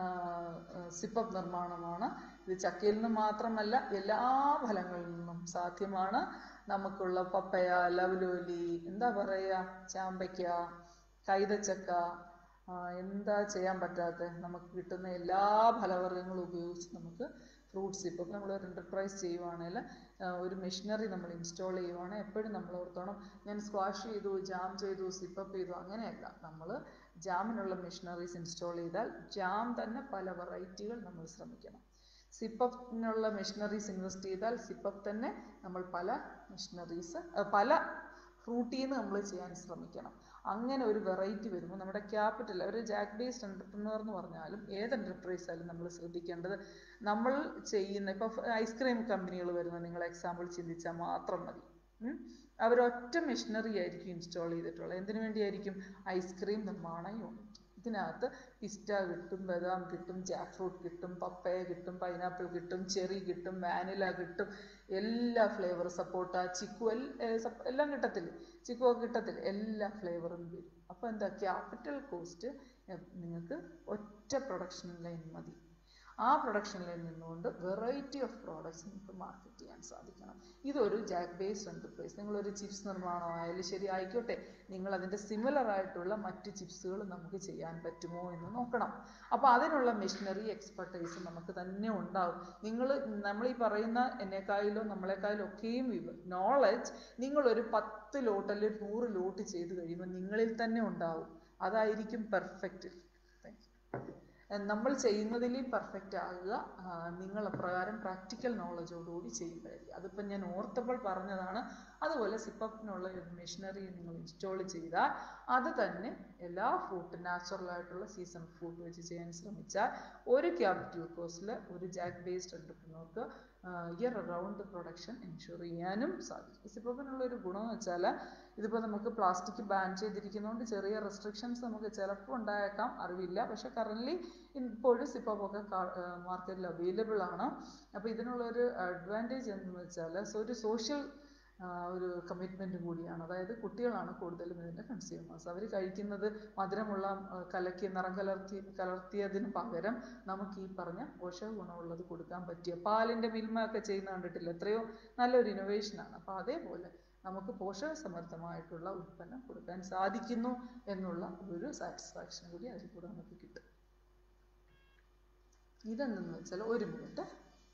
സിപ്പപ്പ് നിർമ്മാണമാണ് ഇത് ചക്കയിൽ നിന്ന് മാത്രമല്ല എല്ലാ ഫലങ്ങളിൽ നിന്നും സാധ്യമാണ് നമുക്കുള്ള പപ്പയ ലവലോലി എന്താ പറയുക ചാമ്പയ്ക്ക കൈതച്ചക്ക ആ, എന്താ ചെയ്യാൻ പറ്റാത്ത നമുക്ക് കിട്ടുന്ന എല്ലാ ഫലവർഗ്ഗങ്ങളും ഉപയോഗിച്ച് നമുക്ക് ഫ്രൂട്ട്സ് ഇപ്പോൾ നമ്മൾ ഒരു എൻ്റർപ്രൈസ് ചെയ്യുവാണെങ്കിൽ ഒരു മെഷീനറി നമ്മൾ ഇൻസ്റ്റാൾ ചെയ്യുവാണെങ്കിൽ എപ്പോഴും നമ്മൾ ഓർത്തോണം ഞാൻ സ്ക്വാഷ് ചെയ്തു ജാം ചെയ്തു സിപ്പപ്പ് ചെയ്തു അങ്ങനെയല്ല നമ്മൾ ജാമിനുള്ള മെഷീനറീസ് ഇൻസ്റ്റാൾ ചെയ്താൽ ജാം തന്നെ പല വെറൈറ്റികൾ നമ്മൾ ശ്രമിക്കണം സിപ്പപ്പിനുള്ള മെഷീനറീസ് ഇൻവെസ്റ്റ് ചെയ്താൽ സിപ്പപ്പ് തന്നെ നമ്മൾ പല മെഷീനറീസ് പല ഫ്രൂട്ടിൽ നിന്ന് നമ്മൾ ചെയ്യാൻ ശ്രമിക്കണം അങ്ങനെ ഒരു വെറൈറ്റി വരുമ്പോൾ നമ്മുടെ ക്യാപിറ്റൽ ഒരു ജാക്ക് ബേസ്ഡ് എൻ്റർപ്രണർ എന്ന് പറഞ്ഞാലും ഏത് എൻ്റർപ്രൈസ് ആയാലും നമ്മൾ ശ്രദ്ധിക്കേണ്ടത് നമ്മൾ ചെയ്യുന്ന ഇപ്പോൾ ഐസ്ക്രീം കമ്പനികൾ വരുന്ന നിങ്ങൾ എക്സാമ്പിൾ ചിന്തിച്ചാൽ മാത്രം മതി ഉം. അവരൊറ്റ മെഷീനറി ആയിരിക്കും ഇൻസ്റ്റാൾ ചെയ്തിട്ടുള്ളത് എന്തിനു വേണ്ടിയായിരിക്കും ഐസ്ക്രീം നിർമ്മാണ യൂണിറ്റ് ഇതിനകത്ത് പിസ്റ്റ കിട്ടും ബദാം കിട്ടും ജാക്ക് ഫ്രൂട്ട് കിട്ടും പപ്പയ കിട്ടും പൈനാപ്പിൾ കിട്ടും ചെറി കിട്ടും വാനില കിട്ടും എല്ലാ ഫ്ലേവർ സപ്പോട്ട ചിക്കു എൽ- ഏ, സപ്പ- എല്ലാം കിട്ടത്തില്ലേ ചിക്കു ഒക്കെ കിട്ടത്തില്ലേ എല്ലാ ഫ്ലേവറും വരും അപ്പോൾ എന്താ ക്യാപിറ്റൽ കോസ്റ്റ് നിങ്ങൾക്ക് ഒറ്റ പ്രൊഡക്ഷൻ ലൈൻ മതി ആ പ്രൊഡക്ഷൻ ലൈൻ നിന്നുകൊണ്ട് വെറൈറ്റി ഓഫ് പ്രോഡക്ട്സ് നിങ്ങൾക്ക് മാർക്കറ്റ് ചെയ്യാൻ സാധിക്കണം ഇതൊരു ജാക്ക് ബേസ്ഡ് എൻ്റർപ്രൈസ് നിങ്ങളൊരു ചിപ്സ് നിർമ്മാണമായാലും ശരി ആയിക്കോട്ടെ നിങ്ങൾ അതിൻ്റെ സിമിലർ ആയിട്ടുള്ള മറ്റ് ചിപ്സുകൾ നമുക്ക് ചെയ്യാൻ പറ്റുമോ എന്ന് നോക്കണം അപ്പോൾ അതിനുള്ള മെഷീനറി എക്സ്പെർട്ടൈസ് നമുക്ക് തന്നെ ഉണ്ടാവും നിങ്ങൾ നമ്മൾ ഈ പറയുന്ന എന്നെക്കായാലും നമ്മളെക്കായാലും ഒക്കെയും നോളജ് നിങ്ങളൊരു പത്ത് ലോട്ട് അല്ലെങ്കിൽ നൂറ് ലോട്ട് ചെയ്ത് കഴിയുമ്പോൾ നിങ്ങളിൽ തന്നെ ഉണ്ടാവും അതായിരിക്കും പെർഫെക്റ്റ് താങ്ക് യു നമ്മൾ ചെയ്യുന്നതിൽ പെർഫെക്റ്റ് ആകുക ആ, നിങ്ങൾ അപ്രകാരം പ്രാക്ടിക്കൽ നോളജോടുകൂടി ചെയ്യുമ്പോഴായിരിക്കും അതിപ്പം ഞാൻ ഓർത്തപ്പോൾ പറഞ്ഞതാണ് അതുപോലെ സിപ്പപ്പിനുള്ള ഒരു മെഷീനറി നിങ്ങൾ ഇൻസ്റ്റാൾ ചെയ്താൽ അത് തന്നെ എല്ലാ ഫ്രൂട്ട് നാച്ചുറൽ ആയിട്ടുള്ള സീസൺ ഫ്രൂട്ട് വെച്ച് ചെയ്യാൻ ശ്രമിച്ചാൽ ഒരു ക്യാപിറ്റൽ കോസ്റ്റിൽ ഒരു ജാക്ക് ബേസ്ഡ് എൻ്റർപ്രണർക്ക് ഇയർ റൗണ്ട് പ്രൊഡക്ഷൻ എൻഷുർ ചെയ്യാനും സാധിക്കും സിപ്പപ്പിനുള്ള ഒരു ഗുണമെന്ന് വെച്ചാൽ ഇതിപ്പോൾ നമുക്ക് പ്ലാസ്റ്റിക് ബാൻ ചെയ്തിരിക്കുന്നതുകൊണ്ട് ചെറിയ റെസ്ട്രിക്ഷൻസ് നമുക്ക് ചിലപ്പോൾ ഉണ്ടായേക്കാം അറിവില്ല പക്ഷെ കറൻ്റ്ലി ഇപ്പോഴും സിപ്പപ്പൊക്കെ മാർക്കറ്റിൽ അവൈലബിൾ ആണ് അപ്പോൾ ഇതിനുള്ളൊരു അഡ്വാൻറ്റേജ് എന്തെന്ന് വെച്ചാൽ ഒരു സോഷ്യൽ ഒരു കമ്മിറ്റ്മെൻറ്റ് കൂടിയാണ് അതായത് കുട്ടികളാണ് കൂടുതലും ഇതിൻ്റെ കൺസ്യൂമേഴ്സ് അവർ കഴിക്കുന്നത് മധുരമുള്ള ആ, കലക്കി നിറം കലർത്തി കലർത്തിയതിന് പകരം നമുക്ക് ഈ പറഞ്ഞ പോഷക ഗുണമുള്ളത് കൊടുക്കാൻ പറ്റിയ പാലിൻ്റെ മിൽമ ഒക്കെ ചെയ്യുന്ന കണ്ടിട്ടില്ല എത്രയോ നല്ലൊരു ഇന്നോവേഷനാണ് അപ്പോൾ അതേപോലെ നമുക്ക് പോഷകസമൃദ്ധമായിട്ടുള്ള ഉൽപ്പന്നം കൊടുക്കാൻ സാധിക്കുന്നു എന്നുള്ള ഒരു സാറ്റിസ്ഫാക്ഷൻ കൂടി അതിൽ കൂടെ നമുക്ക് കിട്ടും ഇതെന്തെന്ന് വെച്ചാൽ ഒരു മിനിറ്റ്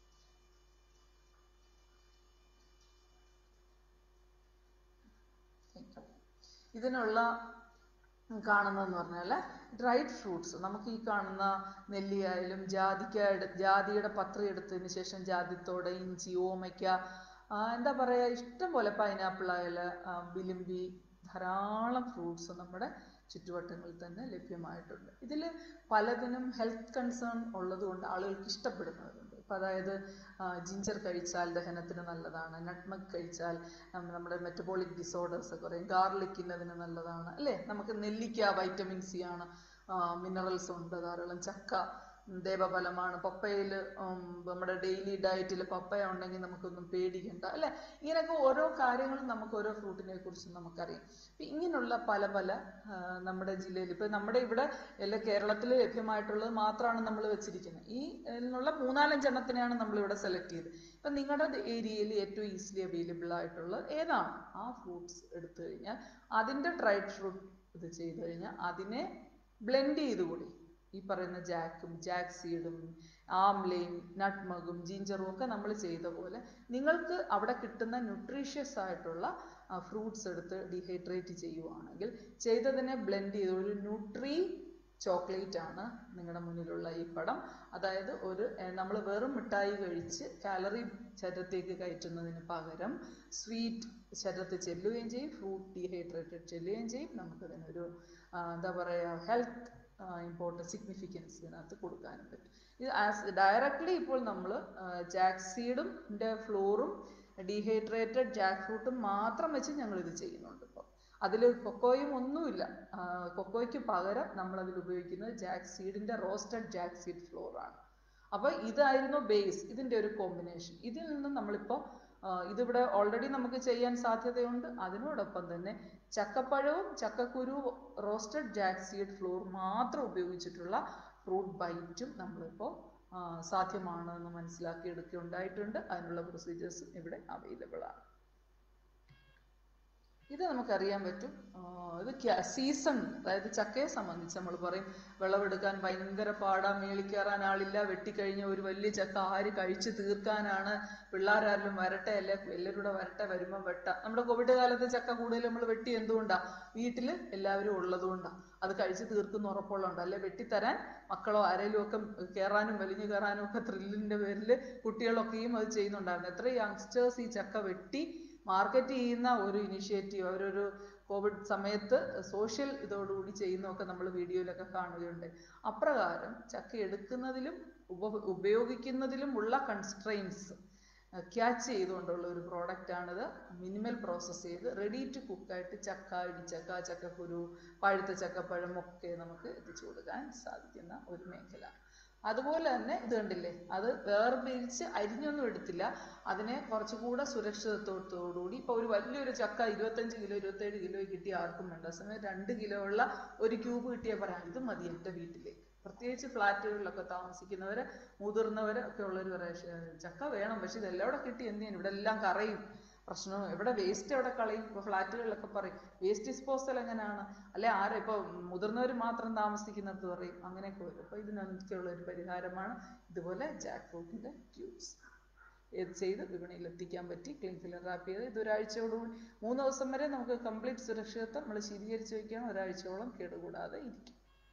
ഇതിനുള്ള കാണുന്നതെന്ന് പറഞ്ഞാൽ ഡ്രൈഡ് ഫ്രൂട്ട്സ് നമുക്ക് ഈ കാണുന്ന നെല്ലിയായാലും ജാതിക്ക എടു- ജാതിയുടെ പത്രി എടുത്തതിന് ശേഷം ജാതിത്തോട് ഇഞ്ചി ഓമയ്ക്ക ആ, എന്താ പറയുക ഇഷ്ടം പോലെ പൈനാപ്പിൾ ആയാലും ബിലിമ്പി ധാരാളം ഫ്രൂട്ട്സ് നമ്മുടെ ചുറ്റുവട്ടങ്ങളിൽ തന്നെ ലഭ്യമായിട്ടുണ്ട് ഇതിൽ പലതിനും ഹെൽത്ത് കൺസേൺ ഉള്ളതുകൊണ്ട് ആളുകൾക്ക് ഇഷ്ടപ്പെടുന്നവരുണ്ട് ഇപ്പം അതായത് ജിഞ്ചർ കഴിച്ചാൽ ദഹനത്തിന് നല്ലതാണ് നട്ട്മഗ് കഴിച്ചാൽ നമ്മ- നമ്മുടെ മെറ്റബോളിക് ഡിസോർഡേഴ്സ് കുറയും ഗാർലിക്കിന് അതിന് നല്ലതാണ് അല്ലേ നമുക്ക് നെല്ലിക്ക വൈറ്റമിൻ സി ആണ് മിനറൽസ് ഉണ്ട് ധാരാളം ചക്ക ഉം, ദേവഫലമാണ് പപ്പയിൽ നമ്മുടെ ഡെയിലി ഡയറ്റിൽ പപ്പയ ഉണ്ടെങ്കിൽ നമുക്കൊന്നും പേടിക്കണ്ട അല്ലേ ഇങ്ങനെയൊക്കെ ഓരോ കാര്യങ്ങളും നമുക്ക് ഓരോ ഫ്രൂട്ടിനെ കുറിച്ച് നമുക്കറിയാം അപ്പൊ ഇങ്ങനെയുള്ള പല പല ആ, നമ്മുടെ ജില്ലയിൽ ഇപ്പൊ നമ്മുടെ ഇവിടെ എല്ലാ കേരളത്തിൽ ലഭ്യമായിട്ടുള്ളത് മാത്രമാണ് നമ്മൾ വെച്ചിരിക്കുന്നത് ഈ എന്നുള്ള മൂന്നാലഞ്ചെണ്ണത്തിനെയാണ് നമ്മൾ ഇവിടെ സെലക്ട് ചെയ്തത് ഇപ്പൊ നിങ്ങളുടെ ഏരിയയിൽ ഏറ്റവും ഈസിലി അവൈലബിൾ ആയിട്ടുള്ളത് ഏതാണ് ആ ഫ്രൂട്ട്സ് എടുത്തു കഴിഞ്ഞാൽ അതിന്റെ ഡ്രൈഡ് ഫ്രൂട്ട് ഇത് ചെയ്തു കഴിഞ്ഞാൽ അതിനെ ബ്ലെൻഡ് ചെയ്ത് കൂടി ഈ പറയുന്ന ജാക്കും ജാക്ക് സീഡും ആംലയും നട്ട്മഗും ജിഞ്ചറും ഒക്കെ നമ്മൾ ചെയ്ത പോലെ നിങ്ങൾക്ക് അവിടെ കിട്ടുന്ന ന്യൂട്രീഷ്യസ് ആയിട്ടുള്ള ഫ്രൂട്ട്സ് എടുത്ത് ഡീഹൈഡ്രേറ്റ് ചെയ്യുവാണെങ്കിൽ ചെയ്തതിനെ ബ്ലെൻഡ് ചെയ്ത് ഒരു ന്യൂട്രി ചോക്ലേറ്റ് ആണ് നിങ്ങളുടെ മുന്നിലുള്ള ഈ പടം അതായത് ഒരു നമ്മൾ വെറും മിഠായി കഴിച്ച് കാലറി ശരീരത്തേക്ക് കയറ്റുന്നതിന് പകരം സ്വീറ്റ് ശരീരത്തിൽ ചെല്ലുകയും ചെയ്യും ഫ്രൂട്ട് ഡീഹൈഡ്രേറ്റഡ് ചെല്ലുകയും ചെയ്യും നമുക്കതിനൊരു ആ, എന്താ പറയുക ഹെൽത്ത് ഇമ്പോർട്ടൻറ്റ് സിഗ്നിഫിക്കൻസ് ഇതിനകത്ത് കൊടുക്കാനും പറ്റും ഇത് ആസ് ഡയറക്റ്റ്ലി ഇപ്പോൾ നമ്മൾ ജാക്സീഡും ഫ്ലോറും ഡീഹൈഡ്രേറ്റഡ് ജാക്ക് ഫ്രൂട്ടും മാത്രം വെച്ച് ഞങ്ങൾ ഇത് ചെയ്യുന്നുണ്ട് ഇപ്പോൾ അതിൽ കൊക്കോയും ഒന്നുമില്ല ആ, കൊക്കോയ്ക്ക് പകരം നമ്മൾ അതിൽ ഉപയോഗിക്കുന്നത് ജാക്ക് സീഡിന്റെ റോസ്റ്റഡ് ജാക്ക് സീഡ് ഫ്ലോർ ആണ് അപ്പോൾ ഇതായിരുന്നു ബേസ് ഇതിന്റെ ഒരു കോമ്പിനേഷൻ ഇതിൽ നിന്ന് നമ്മളിപ്പോൾ ഇതിവിടെ ഓൾറെഡി നമുക്ക് ചെയ്യാൻ സാധ്യതയുണ്ട് അതിനോടൊപ്പം തന്നെ ചക്കപ്പഴവും ചക്കക്കുരുവും റോസ്റ്റഡ് ജാക്ക് സീഡ് ഫ്ലോർ മാത്രം ഉപയോഗിച്ചിട്ടുള്ള ഫ്രൂട്ട് ബൈറ്റും നമ്മളിപ്പോൾ ആ, സാധ്യമാണ് എന്ന് മനസ്സിലാക്കിയെടുക്കുകയുണ്ടായിട്ടുണ്ട് അതിനുള്ള പ്രൊസീജിയേഴ്സും ഇവിടെ അവൈലബിൾ ആണ് ഇത് നമുക്കറിയാൻ പറ്റും ആ, ഇത് സീസൺ അതായത് ചക്കയെ സംബന്ധിച്ച് നമ്മൾ പറയും വിളവെടുക്കാൻ ഭയങ്കര പാടാ മേളിൽ കയറാൻ ആളില്ല വെട്ടിക്കഴിഞ്ഞ ഒരു വലിയ ചക്ക ആര് കഴിച്ചു തീർക്കാനാണ് പിള്ളേരാരിലും വരട്ടെ അല്ലെ എല്ലാവരുടെ വരട്ടെ വരുമ്പോൾ വെട്ട നമ്മുടെ കോവിഡ് കാലത്ത് ചക്ക കൂടുതൽ നമ്മൾ വെട്ടി എന്തുകൊണ്ടാ വീട്ടിൽ എല്ലാവരും ഉള്ളതുകൊണ്ടാ അത് കഴിച്ചു തീർക്കുന്ന ഉറപ്പുള്ളതുകൊണ്ട് അല്ലെ വെട്ടിത്തരാൻ മക്കളോ ആരെങ്കിലും ഒക്കെ കയറാനും വലിഞ്ഞു കയറാനും ഒക്കെ ത്രില്ലിന്റെ പേരിൽ കുട്ടികളൊക്കെയും അത് ചെയ്യുന്നുണ്ടായിരുന്നു എത്ര യങ്സ്റ്റേഴ്സ് ഈ ചക്ക വെട്ടി മാർക്കറ്റ് ചെയ്യുന്ന ഒരു ഇനിഷ്യേറ്റീവ് അവരൊരു കോവിഡ് സമയത്ത് സോഷ്യൽ ഇതോടുകൂടി ചെയ്യുന്നതൊക്കെ നമ്മൾ വീഡിയോയിലൊക്കെ കാണുകയുണ്ട് അപ്രകാരം ചക്ക എടുക്കുന്നതിലും ഉപ ഉപയോഗിക്കുന്നതിലും ഉള്ള കൺസ്ട്രെയിൻസ് ക്യാച്ച് ചെയ്തുകൊണ്ടുള്ള ഒരു പ്രോഡക്റ്റ് ആണിത് മിനിമൽ പ്രോസസ്സ് ചെയ്ത് റെഡി ടു കുക്കായിട്ട് ചക്ക ഇടിച്ചക്ക ചക്കക്കുരു പഴുത്ത ചക്കപ്പഴം ഒക്കെ നമുക്ക് എത്തിച്ചു കൊടുക്കാൻ സാധിക്കുന്ന ഒരു മേഖല അതുപോലെ തന്നെ ഇത് കണ്ടില്ലേ അത് വേർതിരിച്ച് അരിഞ്ഞൊന്നും എടുത്തില്ല അതിനെ കുറച്ചുകൂടെ സുരക്ഷിതത്വത്തോടുകൂടി ഇപ്പോൾ ഒരു വലിയൊരു ചക്ക ഇരുപത്തഞ്ച് കിലോ ഇരുപത്തേഴ് കിലോ കിട്ടിയ ആർക്കും വേണ്ട സമയം രണ്ട് കിലോ ഉള്ള ഒരു ക്യൂബ് കിട്ടിയാൽ പറയാം ഇത് മതി എൻ്റെ വീട്ടിലേക്ക് പ്രത്യേകിച്ച് ഫ്ലാറ്റുകളിലൊക്കെ താമസിക്കുന്നവര് മുതിർന്നവര് ഒക്കെ ഉള്ളൊരു പറയാം ചക്ക വേണം പക്ഷെ ഇതെല്ലാം ഇവിടെ കിട്ടി എന്ത് ചെയ്യാൻ ഇവിടെ എല്ലാം കറയും പ്രശ്നം എവിടെ വേസ്റ്റ് എവിടെ കളയും ഇപ്പൊ ഫ്ലാറ്റുകളിലൊക്കെ പറയും വേസ്റ്റ് ഡിസ്പോസൽ എങ്ങനെയാണ് അല്ലെ ആരെ ഇപ്പൊ മുതിർന്നവർ മാത്രം താമസിക്കുന്നിടത്ത് പറയും അങ്ങനെയൊക്കെ വരും അപ്പൊ ഇതിനൊക്കെയുള്ള ഒരു പരിഹാരമാണ് ഇതുപോലെ ജാക്ക് ഫ്രൂട്ടിന്റെ ട്യൂബ്സ് ഇത് ചെയ്ത് വിപണിയിൽ എത്തിക്കാൻ പറ്റി ക്ലീൻ ഫില്ലർ റാപ്പ് ചെയ്ത് ഇത് ഒരാഴ്ചയോടുകൂടി മൂന്ന് ദിവസം വരെ നമുക്ക് കംപ്ലീറ്റ് സുരക്ഷിതത്വം നമ്മൾ ശീതീകരിച്ച് വയ്ക്കുകയാണ് ഒരാഴ്ചയോളം കേടുകൂടാതെ ഇരിക്കും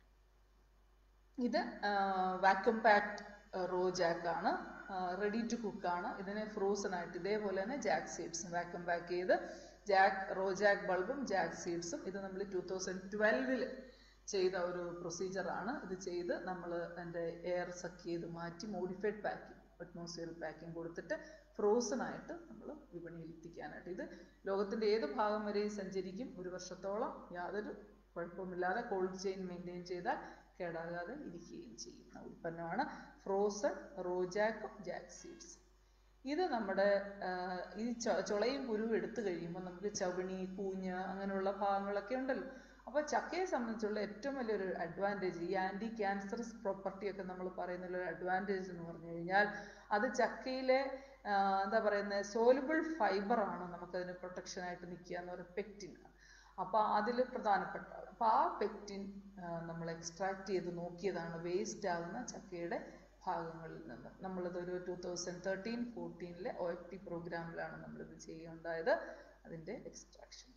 ഇത് വാക്യൂം പാക്ഡ് റോ ജാക്ക് ആണ് റെഡി ടു കുക്ക് ആണ് ഇതിനെ ഫ്രോസൺ ആയിട്ട് ഇതേപോലെ തന്നെ ജാക്ക് സീഡ്സും വാക്യൂം പാക്ക് ചെയ്ത് ജാക്ക് റോ ജാക്ക് ബൾബും ജാക്ക് സീഡ്സും ഇത് നമ്മൾ ടൂ തൗസൻഡ് ട്വൽവില് ചെയ്ത ഒരു പ്രൊസീജിയർ ആണ് ഇത് ചെയ്ത് നമ്മൾ അതിൻ്റെ എയർ സക്ക് ചെയ്ത് മാറ്റി മോഡിഫൈഡ് പാക്കിംഗ് അറ്റ്മോസ്ഫിയർ പാക്കിംഗ് കൊടുത്തിട്ട് ഫ്രോസൺ ആയിട്ട് നമ്മൾ വിപണിയിൽ എത്തിക്കാനായിട്ട് ഇത് ലോകത്തിന്റെ ഏത് ഭാഗം വരെയും സഞ്ചരിക്കും ഒരു വർഷത്തോളം യാതൊരു കുഴപ്പമില്ലാതെ കോൾഡ് ചെയിൻ മെയിൻറ്റെയിൻ ചെയ്താൽ കേടാകാതെ ഇരിക്കുകയും ചെയ്യുന്ന ഉൽപ്പന്നമാണ് ഫ്രോസൺ റോജാക്കും ജാക്ക് സീഡ്സ് ഇത് നമ്മുടെ ആ, ഈ ചൊ- ചുളയും കുരുവും എടുത്തു കഴിയുമ്പോൾ നമുക്ക് ചവിണി കൂഞ്ഞ് അങ്ങനെയുള്ള ഭാഗങ്ങളൊക്കെ ഉണ്ടല്ലോ അപ്പോൾ ചക്കയെ സംബന്ധിച്ചുള്ള ഏറ്റവും വലിയൊരു അഡ്വാൻറ്റേജ് ഈ ആൻറ്റി ക്യാൻസറസ് പ്രോപ്പർട്ടി ഒക്കെ നമ്മൾ പറയുന്ന ഒരു അഡ്വാൻറ്റേജ് എന്ന് പറഞ്ഞു കഴിഞ്ഞാൽ അത് ചക്കയിലെ ആ, എന്താ പറയുന്നത് സോലുബിൾ ഫൈബർ ആണ് നമുക്കതിന് പ്രൊട്ടക്ഷൻ ആയിട്ട് നിൽക്കുക എന്ന് പറയുന്നത് പെക്റ്റിൻ അപ്പോൾ അതിൽ പ്രധാനപ്പെട്ട അപ്പോൾ ആ പെക്റ്റിൻ നമ്മൾ എക്സ്ട്രാക്ട് ചെയ്ത് നോക്കിയതാണ് വേസ്റ്റ് ആകുന്ന ചക്കയുടെ ഭാഗങ്ങളിൽ നിന്ന് നമ്മളിത് ഒരു ടൂ തൗസൻഡ് തേർട്ടീൻ ഫോർട്ടീനിലെ ഒ എഫ് ടി പ്രോഗ്രാമിലാണ് നമ്മളിത് ചെയ്യുകയുണ്ടായത് അതിൻ്റെ എക്സ്ട്രാക്ഷൻ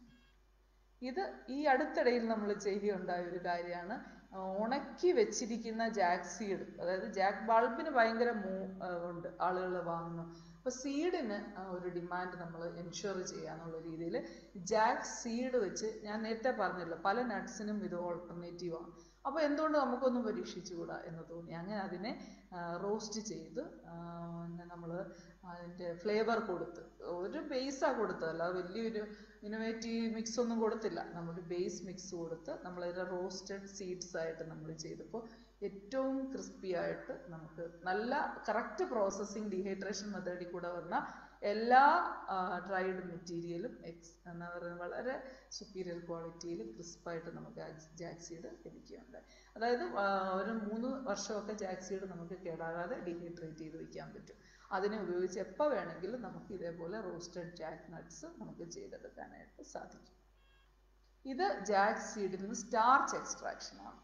ഇത് ഈ അടുത്തിടയിൽ നമ്മൾ ചെയ്യുകയുണ്ടായ ഒരു കാര്യമാണ് ഉണക്കി വെച്ചിരിക്കുന്ന ജാക്ക് സീഡ് അതായത് ജാക്ക് ബൾബിന് ഭയങ്കര മൂ ആ, ഉണ്ട് ആളുകൾ വാങ്ങുന്നു അപ്പൊ സീഡിന് ഒരു ഡിമാൻഡ് നമ്മൾ എൻഷുർ ചെയ്യാന്നുള്ള രീതിയിൽ ജാക്ക് സീഡ് വെച്ച് ഞാൻ നേരത്തെ പറഞ്ഞല്ലോ പല നട്ട്സിനും ഇത് ഓൾട്ടർനേറ്റീവ് ആണ് അപ്പോൾ എന്തുകൊണ്ട് നമുക്കൊന്നും പരീക്ഷിച്ചുകൂടാ എന്ന് തോന്നി അങ്ങനെ അതിനെ റോസ്റ്റ് ചെയ്ത് നമ്മൾ അതിൻ്റെ ഫ്ലേവർ കൊടുത്ത് ഒരു ബേസാണ് കൊടുത്തത് അല്ലാതെ വലിയൊരു ഇന്നോവേറ്റീവ് മിക്സ് ഒന്നും കൊടുത്തില്ല നമ്മൾ ബേസ് മിക്സ് കൊടുത്ത് നമ്മളതിൻ്റെ റോസ്റ്റഡ് സീഡ്സ് ആയിട്ട് നമ്മൾ ചെയ്തപ്പോൾ ഏറ്റവും ക്രിസ്പി ആയിട്ട് നമുക്ക് നല്ല കറക്റ്റ് പ്രോസസ്സിങ് ഡീഹൈഡ്രേഷൻ മെത്തേഡിൽ കൂടെ വന്ന എല്ലാ ഡ്രൈഡ് മെറ്റീരിയലും എക്സ് എന്താ പറയുക വളരെ സുപ്പീരിയർ ക്വാളിറ്റിയിൽ ക്രിസ്പായിട്ട് നമുക്ക് ജാക്സീഡ് ലഭിക്കുകയുണ്ടായി അതായത് ആ, ഒരു മൂന്ന് വർഷമൊക്കെ ജാക്സീഡ് നമുക്ക് കേടാകാതെ ഡീഹൈഡ്രേറ്റ് ചെയ്ത് വെക്കാൻ പറ്റും അതിനെ ഉപയോഗിച്ച് എപ്പോൾ വേണമെങ്കിലും നമുക്ക് ഇതേപോലെ റോസ്റ്റഡ് ജാക്ക് നട്ട്സ് നമുക്ക് ചെയ്തെടുക്കാനായിട്ട് സാധിക്കും ഇത് ജാക്ക് സീഡിൽ നിന്ന് സ്റ്റാർച്ച് എക്സ്ട്രാക്ഷൻ ആണ്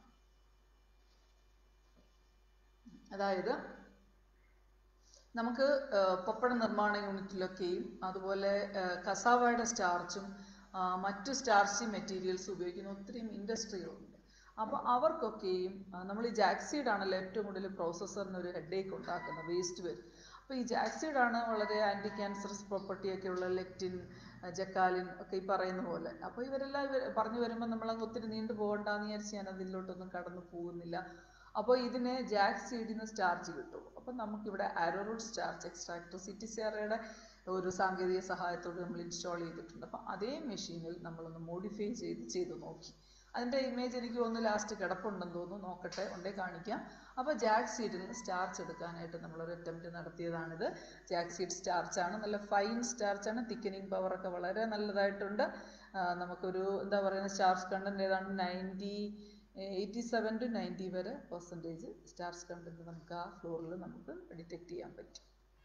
അതായത് നമുക്ക് ആ, പപ്പട നിർമ്മാണ യൂണിറ്റിലൊക്കെയും അതുപോലെ ആ, കസാവയുടെ സ്റ്റാർച്ചും ആ, മറ്റു സ്റ്റാർച്ചി മെറ്റീരിയൽസ് ഉപയോഗിക്കുന്ന ഒത്തിരി ഇൻഡസ്ട്രികളുണ്ട് അപ്പോൾ അവർക്കൊക്കെയും നമ്മൾ ഈ ജാക്സീഡ് ആണല്ലോ ഏറ്റവും കൂടുതൽ പ്രോസസ്സറിന് ഒരു ഹെഡേക്ക് ഉണ്ടാക്കുന്നത് വേസ്റ്റ് വരും അപ്പോൾ ഈ ജാക്സീഡ് ആണ് വളരെ ആൻറ്റി ക്യാൻസറസ് പ്രോപ്പർട്ടി ഒക്കെ ഉള്ള ലെക്റ്റിൻ ജക്കാലിൻ ഒക്കെ ഈ പറയുന്ന പോലെ അപ്പോൾ ഇവരെല്ലാം ഇവർ പറഞ്ഞു വരുമ്പോൾ നമ്മളങ്ങ് ഒത്തിരി നീണ്ടു പോകണ്ടെന്ന് വിചാരിച്ച് ഞാൻ അതിലോട്ടൊന്നും കടന്നു പോകുന്നില്ല അപ്പോൾ ഇതിന് ജാക്ക് സീഡിൽ നിന്ന് സ്റ്റാർച്ച് കിട്ടും അപ്പം നമുക്കിവിടെ arrowroot starch extractor C T C ആറയുടെ ഒരു സാങ്കേതിക സഹായത്തോടെ നമ്മൾ ഇൻസ്റ്റാൾ ചെയ്തിട്ടുണ്ട് അപ്പം അതേ മെഷീനിൽ നമ്മളൊന്ന് മോഡിഫൈ ചെയ്ത് ചെയ്ത് നോക്കി അതിൻ്റെ ഇമേജ് എനിക്ക് ഒന്ന് ലാസ്റ്റ് കിടപ്പുണ്ടെന്ന് തോന്നുന്നു നോക്കട്ടെ ഉണ്ടേ കാണിക്കാം അപ്പോൾ ജാക്ക് സീഡിൽ നിന്ന് സ്റ്റാർച്ച് എടുക്കാനായിട്ട് നമ്മളൊരു അറ്റംപ്റ്റ് നടത്തിയതാണിത് ജാക്ക് സീഡ് സ്റ്റാർച്ചാണ് നല്ല ഫൈൻ സ്റ്റാർച്ചാണ് തിക്കനിങ് പവറൊക്കെ വളരെ നല്ലതായിട്ടുണ്ട് ആ, നമുക്കൊരു എന്താ പറയുക സ്റ്റാർച്ച് കണ്ടന്റ് ഏതാണ്ട് ninety eighty seven to ninety വരെ പെർസെൻറ്റേജ് സ്റ്റാർച്ച് കണ്ടന്റ് നമുക്ക് ആ ഫ്ലോറിൽ നമുക്ക് ഡിറ്റക്ട് ചെയ്യാൻ പറ്റും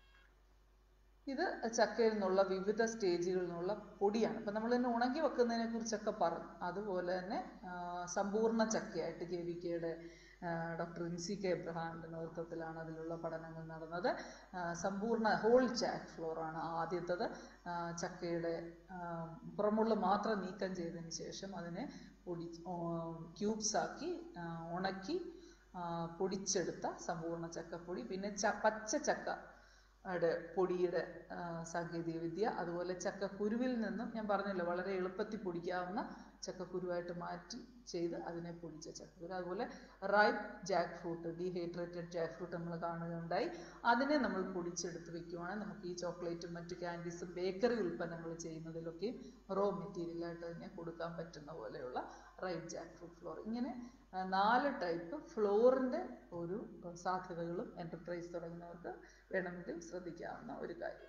ഇത് ചക്കയിൽ നിന്നുള്ള വിവിധ സ്റ്റേജുകളിൽ നിന്നുള്ള പൊടിയാണ് അപ്പം നമ്മൾ തന്നെ ഉണക്കി വെക്കുന്നതിനെ കുറിച്ചൊക്കെ പറഞ്ഞു അതുപോലെ തന്നെ ആ, സമ്പൂർണ്ണ ചക്കയായിട്ട് കെ വി കെയുടെ ഡോക്ടർ ഇൻസി കെ എബ്രഹാമിൻ്റെ നേതൃത്വത്തിലാണ് അതിലുള്ള പഠനങ്ങൾ നടന്നത് ആ, സമ്പൂർണ്ണ ഹോൾ ജാക്ക് ഫ്ലോറാണ് ആദ്യത്തത് ആ, ചക്കയുടെ ആ, പുറമുള്ള മാത്രം നീക്കം ചെയ്തതിന് ശേഷം അതിനെ പൊടി ക്യൂബ്സ് ആക്കി ആ, ഉണക്കി ആ, പൊടിച്ചെടുത്ത സമ്പൂർണ്ണ ചക്കപ്പൊടി പിന്നെ ച പച്ച ചക്ക യുടെ പൊടിയുടെ ആ, സാങ്കേതികവിദ്യ അതുപോലെ ചക്കക്കുരുവിൽ നിന്നും ഞാൻ പറഞ്ഞല്ലോ വളരെ എളുപ്പത്തിൽ പൊടിക്കാവുന്ന ചക്കക്കുരുവായിട്ട് മാറ്റി ചെയ്ത് അതിനെ പൊടിച്ച ചക്കക്കുരു അതുപോലെ ripe jack fruit dehydrated jack fruit നമ്മൾ കാണുകയുണ്ടായി അതിനെ നമ്മൾ പൊടിച്ചെടുത്ത് വെക്കുവാണെങ്കിൽ നമുക്ക് ഈ ചോക്ലേറ്റും മറ്റു ക്യാൻഡീസും ബേക്കറി ഉൽപ്പന്നങ്ങൾ ചെയ്യുന്നതിലൊക്കെയും റോ മെറ്റീരിയലായിട്ട് തന്നെ കൊടുക്കാൻ പറ്റുന്ന പോലെയുള്ള റൈപ്പ് ജാക്ക് ഫ്രൂട്ട് ഫ്ലോർ ഇങ്ങനെ ആ, നാല് ടൈപ്പ് ഫ്ലോറിൻ്റെ ഒരു ആ, സാധ്യതകളും എൻ്റർപ്രൈസ് തുടങ്ങുന്നവർക്ക് വേണമെങ്കിൽ ശ്രദ്ധിക്കാവുന്ന ഒരു കാര്യം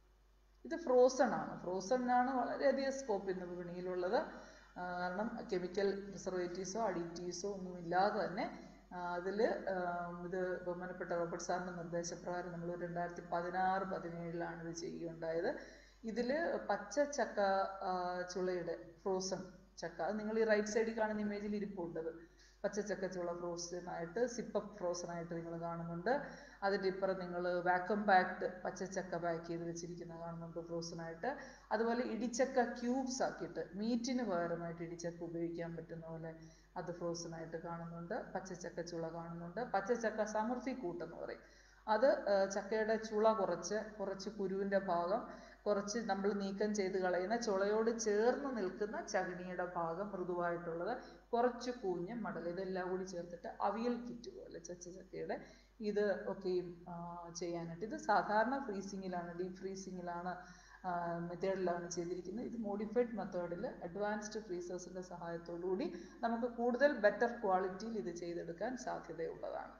ഇത് ഫ്രോസൺ ആണ് ഫ്രോസണിനാണ് വളരെയധികം സ്കോപ്പ് ഇന്ന് വിപണിയിലുള്ളത് ആ, കാരണം കെമിക്കൽ പ്രിസർവേറ്റീവ്സോ അഡീറ്റീവ്സോ ഒന്നും ഇല്ലാതെ തന്നെ അതിൽ ഇത് ബഹുമാനപ്പെട്ട റോബർട്ട് സാറിൻ്റെ നിർദ്ദേശപ്രകാരം നമ്മൾ രണ്ടായിരത്തി പതിനാറ് പതിനേഴിലാണ് ഇത് ചെയ്യുകയുണ്ടായത് ഇതിൽ പച്ച ചക്ക ആ, ചുളയുടെ ഫ്രോസൺ ചക്ക അത് നിങ്ങൾ ഈ റൈറ്റ് സൈഡിൽ കാണുന്ന ഇമേജിൽ ഇരിപ്പുണ്ടത് പച്ചച്ചക്ക ചുള ഫ്രോസൺ ആയിട്ട് സിപ്പപ്പ് ഫ്രോസൺ ആയിട്ട് നിങ്ങൾ കാണുന്നുണ്ട് അതിൻ്റെ ഇപ്പുറം നിങ്ങൾ വാക്വം പാക്ഡ് പച്ചച്ചക്ക പാക്ക് ചെയ്ത് വെച്ചിരിക്കുന്ന കാണുന്നുണ്ട് ഫ്രോസൺ ആയിട്ട് അതുപോലെ ഇടിച്ചക്ക ക്യൂബ്സ് ആക്കിയിട്ട് മീറ്റിന് പകരമായിട്ട് ഇടിച്ചക്ക ഉപയോഗിക്കാൻ പറ്റുന്ന പോലെ അത് ഫ്രോസൺ ആയിട്ട് കാണുന്നുണ്ട് പച്ചച്ചക്ക ചുള കാണുന്നുണ്ട് പച്ചച്ചക്ക സമൃദ്ധി കൂട്ടെന്ന് പറയും അത് ആ, ചക്കയുടെ ചുള കുറച്ച് കുറച്ച് കുരുവിൻ്റെ ഭാഗം കുറച്ച് നമ്മൾ നീക്കം ചെയ്ത് കളയുന്ന ചുളയോട് ചേർന്ന് നിൽക്കുന്ന ചകിണിയുടെ ഭാഗം മൃദുവായിട്ടുള്ളത് കുറച്ച് കൂഞ്ഞ് മടൽ ഇതെല്ലാം കൂടി ചേർത്തിട്ട് അവിയൽ കിറ്റ് പോലെ ചച്ച ചക്കയുടെ ഇത് ഒക്കെയും ആ, ചെയ്യാനായിട്ട് ഇത് സാധാരണ ഫ്രീസിങ്ങിലാണ് ഡീപ് ഫ്രീസിങ്ങിലാണ് മെത്തേഡിലാണ് ചെയ്തിരിക്കുന്നത് ഇത് മോഡിഫൈഡ് മെത്തേഡിൽ അഡ്വാൻസ്ഡ് ഫ്രീസേഴ്സിൻ്റെ സഹായത്തോടുകൂടി നമുക്ക് കൂടുതൽ ബെറ്റർ ക്വാളിറ്റിയിൽ ഇത് ചെയ്തെടുക്കാൻ സാധ്യതയുള്ളതാണ്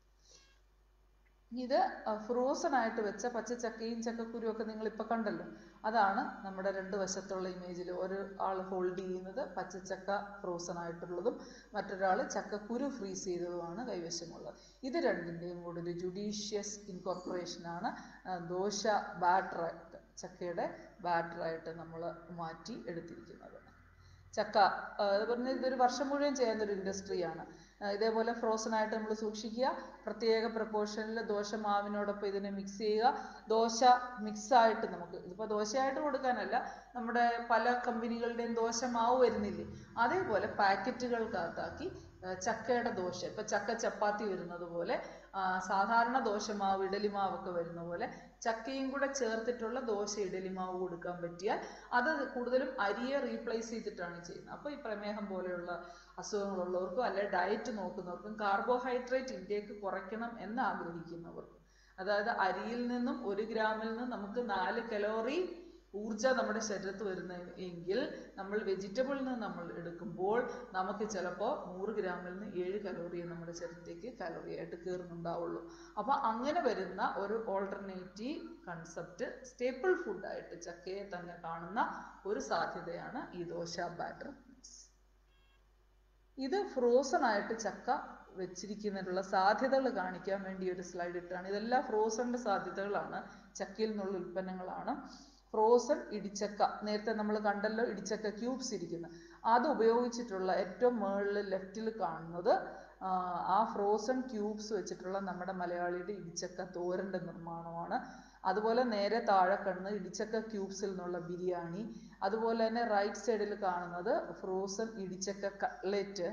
ഇത് ഫ്രോസൺ ആയിട്ട് വെച്ച പച്ചച്ചക്കയും ചക്കക്കുരും ഒക്കെ നിങ്ങൾ ഇപ്പൊ കണ്ടല്ലോ അതാണ് നമ്മുടെ രണ്ട് വശത്തുള്ള ഇമേജിൽ ഒരു ആൾ ഹോൾഡ് ചെയ്യുന്നത് പച്ചച്ചക്ക ഫ്രോസൺ ആയിട്ടുള്ളതും മറ്റൊരാൾ ചക്കക്കുരു ഫ്രീസ് ചെയ്തതുമാണ് കൈവശമുള്ളത് ഇത് രണ്ടിൻ്റെയും കൂടെ ഒരു ജുഡീഷ്യസ് ഇൻകോർപ്പറേഷനാണ് ദോശ ബാറ്ററായിട്ട് ചക്കയുടെ ബാറ്ററായിട്ട് നമ്മൾ മാറ്റി എടുത്തിരിക്കുന്നത് ചക്ക ആ, അത് പറഞ്ഞ ഇതൊരു വർഷം മുഴുവൻ ചെയ്യുന്ന ഒരു ഇൻഡസ്ട്രിയാണ് ഇതേപോലെ ഫ്രോസൺ ആയിട്ട് നമ്മൾ സൂക്ഷിക്കുക പ്രത്യേക പ്രപ്പോർഷനിൽ ദോശ മാവിനോടൊപ്പം ഇതിനെ മിക്സ് ചെയ്യുക ദോശ മിക്സ് ആയിട്ട് നമുക്ക് ഇതിപ്പോൾ ദോശയായിട്ട് കൊടുക്കാനല്ല നമ്മുടെ പല കമ്പനികളുടെയും ദോശ മാവ് വരുന്നില്ലേ അതേപോലെ പാക്കറ്റുകൾക്കകത്താക്കി ആ, ചക്കയുടെ ദോശ ഇപ്പൊ ചക്ക ചപ്പാത്തി വരുന്നത് പോലെ ആ, സാധാരണ ദോശമാവ് ഇഡലിമാവൊക്കെ വരുന്ന പോലെ ചക്കയും കൂടെ ചേർത്തിട്ടുള്ള ദോശ ഇഡലിമാവ് കൊടുക്കാൻ പറ്റിയാൽ അത് കൂടുതലും അരിയെ റീപ്ലേസ് ചെയ്തിട്ടാണ് ചെയ്യുന്നത് അപ്പോൾ ഈ പ്രമേഹം പോലെയുള്ള അസുഖങ്ങളുള്ളവർക്കും അല്ലെ ഡയറ്റ് നോക്കുന്നവർക്കും കാർബോഹൈഡ്രേറ്റ് ഇൻടേക്ക് കുറയ്ക്കണം എന്ന് ആഗ്രഹിക്കുന്നവർക്കും അതായത് അരിയിൽ നിന്നും ഒരു ഗ്രാമിൽ നിന്ന് നമുക്ക് നാല് കലോറി ഊർജ നമ്മുടെ ശരീരത്ത് വരുന്ന എങ്കിൽ നമ്മൾ വെജിറ്റബിളിൽ നിന്ന് നമ്മൾ എടുക്കുമ്പോൾ നമുക്ക് ചിലപ്പോൾ നൂറ് ഗ്രാമിൽ നിന്ന് ഏഴ് കലോറിയെ നമ്മുടെ ശരീരത്തേക്ക് കലോറി ആയിട്ട് കയറുന്നുണ്ടാവുള്ളൂ അപ്പോൾ അങ്ങനെ വരുന്ന ഒരു ഓൾട്ടർനേറ്റീവ് കൺസെപ്റ്റ് സ്റ്റേപ്പിൾ ഫുഡായിട്ട് ചക്കയെ തന്നെ കാണുന്ന ഒരു സാധ്യതയാണ് ഈ ദോശ ബാറ്റർ മിക്സ് ഇത് ഫ്രോസൺ ആയിട്ട് ചക്ക വെച്ചിരിക്കുന്നതിനുള്ള സാധ്യതകൾ കാണിക്കാൻ വേണ്ടി ഒരു സ്ലൈഡ് ഇട്ടാണ് ഇതെല്ലാം ഫ്രോസണിന്റെ സാധ്യതകളാണ് ചക്കയിൽ നിന്നുള്ള ഉൽപ്പന്നങ്ങളാണ് ഫ്രോസൺ ഇടിച്ചക്ക നേരത്തെ നമ്മൾ കണ്ടല്ലോ ഇടിച്ചക്ക ക്യൂബ്സ് ഇരിക്കുന്നത് അത് ഉപയോഗിച്ചിട്ടുള്ള ഏറ്റവും മുകളിൽ ലെഫ്റ്റിൽ കാണുന്നത് ആ, ആ ഫ്രോസൺ ക്യൂബ്സ് വെച്ചിട്ടുള്ള നമ്മുടെ മലയാളിയുടെ ഇടിച്ചക്ക തോരൻ്റെ നിർമ്മാണമാണ് അതുപോലെ നേരെ താഴെ കാണുന്നത് ഇടിച്ചക്ക ക്യൂബ്സിൽ നിന്നുള്ള ബിരിയാണി അതുപോലെ തന്നെ റൈറ്റ് സൈഡിൽ കാണുന്നത് ഫ്രോസൺ ഇടിച്ചക്ക കട്ട്ലറ്റ്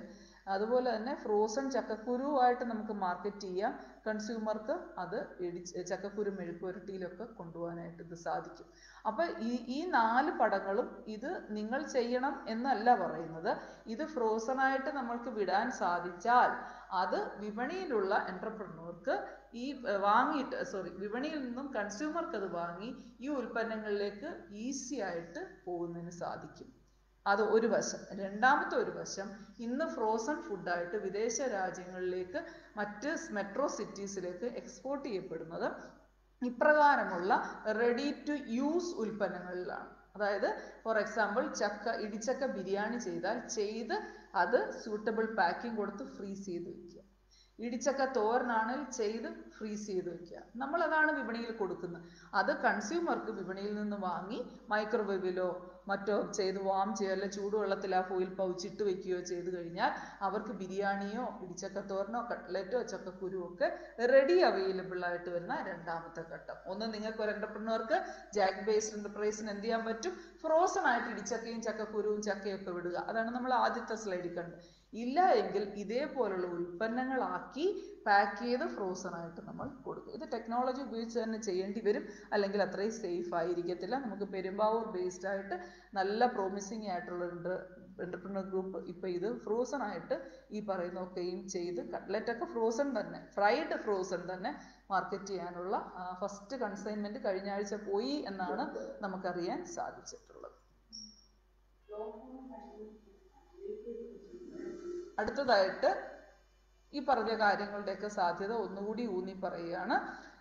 അതുപോലെ തന്നെ ഫ്രോസൺ ചക്കക്കുരുവായിട്ട് നമുക്ക് മാർക്കറ്റ് ചെയ്യാം കൺസ്യൂമർക്ക് അത് ഇടിച്ച് ചക്കക്കുരു മെഴുക്കുവരട്ടിയിലൊക്കെ കൊണ്ടുപോകാനായിട്ട് ഇത് സാധിക്കും അപ്പോൾ ഈ ഈ നാല് പടങ്ങളും ഇത് നിങ്ങൾ ചെയ്യണം എന്നല്ല പറയുന്നത് ഇത് ഫ്രോസൺ ആയിട്ട് നമ്മൾക്ക് വിടാൻ സാധിച്ചാൽ അത് വിപണിയിലുള്ള എൻ്റർപ്രണർക്ക് ഈ ഏർ, വാങ്ങിയിട്ട് സോറി വിപണിയിൽ നിന്നും കൺസ്യൂമർക്ക് അത് വാങ്ങി ഈ ഉൽപ്പന്നങ്ങളിലേക്ക് ഈസി ആയിട്ട് പോകുന്നതിന് സാധിക്കും അത് ഒരു വശം രണ്ടാമത്തെ ഒരു വശം ഇന്ന് ഫ്രോസൺ ഫുഡായിട്ട് വിദേശ രാജ്യങ്ങളിലേക്ക് മറ്റ് മെട്രോ സിറ്റീസിലേക്ക് എക്സ്പോർട്ട് ചെയ്യപ്പെടുന്നത് ഇപ്രകാരമുള്ള റെഡി ടു യൂസ് ഉൽപ്പന്നങ്ങളിലാണ് അതായത് ഫോർ എക്സാമ്പിൾ ചക്ക ഇടിച്ചക്ക ബിരിയാണി ചെയ്താൽ ചെയ്ത് അത് സൂട്ടബിൾ പാക്കിംഗ് കൊടുത്ത് ഫ്രീസ് ചെയ്ത് വെക്കുക ഇടിച്ചക്ക തോരനാണെങ്കിൽ ചെയ്ത് ഫ്രീസ് ചെയ്ത് വെക്കുക നമ്മൾ അതാണ് വിപണിയിൽ കൊടുക്കുന്നത് അത് കൺസ്യൂമർക്ക് വിപണിയിൽ നിന്ന് വാങ്ങി മൈക്രോവേവിലോ മറ്റോ ചെയ്ത് വാം ചെയ്യുക അല്ലെ ചൂടുവെള്ളത്തിൽ ആ ഫോയിൽ പൗച്ചിട്ട് വെക്കുകയോ ചെയ്ത് കഴിഞ്ഞാൽ അവർക്ക് ബിരിയാണിയോ ഇടിച്ചക്ക തോരനോ കട്ട്ലറ്റോ ചക്കക്കുരുവോ ഒക്കെ റെഡി അവൈലബിൾ ആയിട്ട് വരുന്ന രണ്ടാമത്തെ ഘട്ടം ഒന്ന് നിങ്ങൾക്ക് ഒരു എന്റർപ്രണർക്ക് ജാക്ക് ബേസ്ഡ് എന്റർപ്രൈസിന് എന്ത് ചെയ്യാൻ പറ്റും ഫ്രോസൺ ആയിട്ട് ഇടിച്ചക്കയും ചക്കക്കുരുവും ചക്കയും ഒക്കെ വിടുക അതാണ് നമ്മൾ ആദ്യത്തെ സ്ലൈഡിൽ കണ്ടത് ഇല്ല എങ്കിൽ ഇതേപോലുള്ള ഉൽപ്പന്നങ്ങളാക്കി പാക്ക് ചെയ്ത് ഫ്രോസൺ ആയിട്ട് നമ്മൾ കൊടുക്കും ഇത് ടെക്നോളജി ഉപയോഗിച്ച് തന്നെ ചെയ്യേണ്ടി വരും അല്ലെങ്കിൽ അത്രയും സേഫ് ആയിരിക്കത്തില്ല നമുക്ക് പെരുമ്പാവൂർ ബേസ്ഡ് ആയിട്ട് നല്ല പ്രോമിസിങ് ആയിട്ടുള്ള എന്റർപ്രണർ ഗ്രൂപ്പ് ഇപ്പൊ ഇത് ഫ്രോസൺ ആയിട്ട് ഈ പറയുന്നതൊക്കെയും ചെയ്ത് കട്ട്ലറ്റ് ഒക്കെ ഫ്രോസൺ തന്നെ ഫ്രൈഡ് ഫ്രോസൺ തന്നെ മാർക്കറ്റ് ചെയ്യാനുള്ള ഫസ്റ്റ് കൺസൈൻമെന്റ് കഴിഞ്ഞ ആഴ്ച പോയി എന്നാണ് നമുക്കറിയാൻ സാധിച്ചിട്ടുള്ളത് അടുത്തതായിട്ട് ഈ പറഞ്ഞ കാര്യങ്ങളുടെയൊക്കെ സാധ്യത ഒന്നുകൂടി ഊന്നി പറയുകയാണ്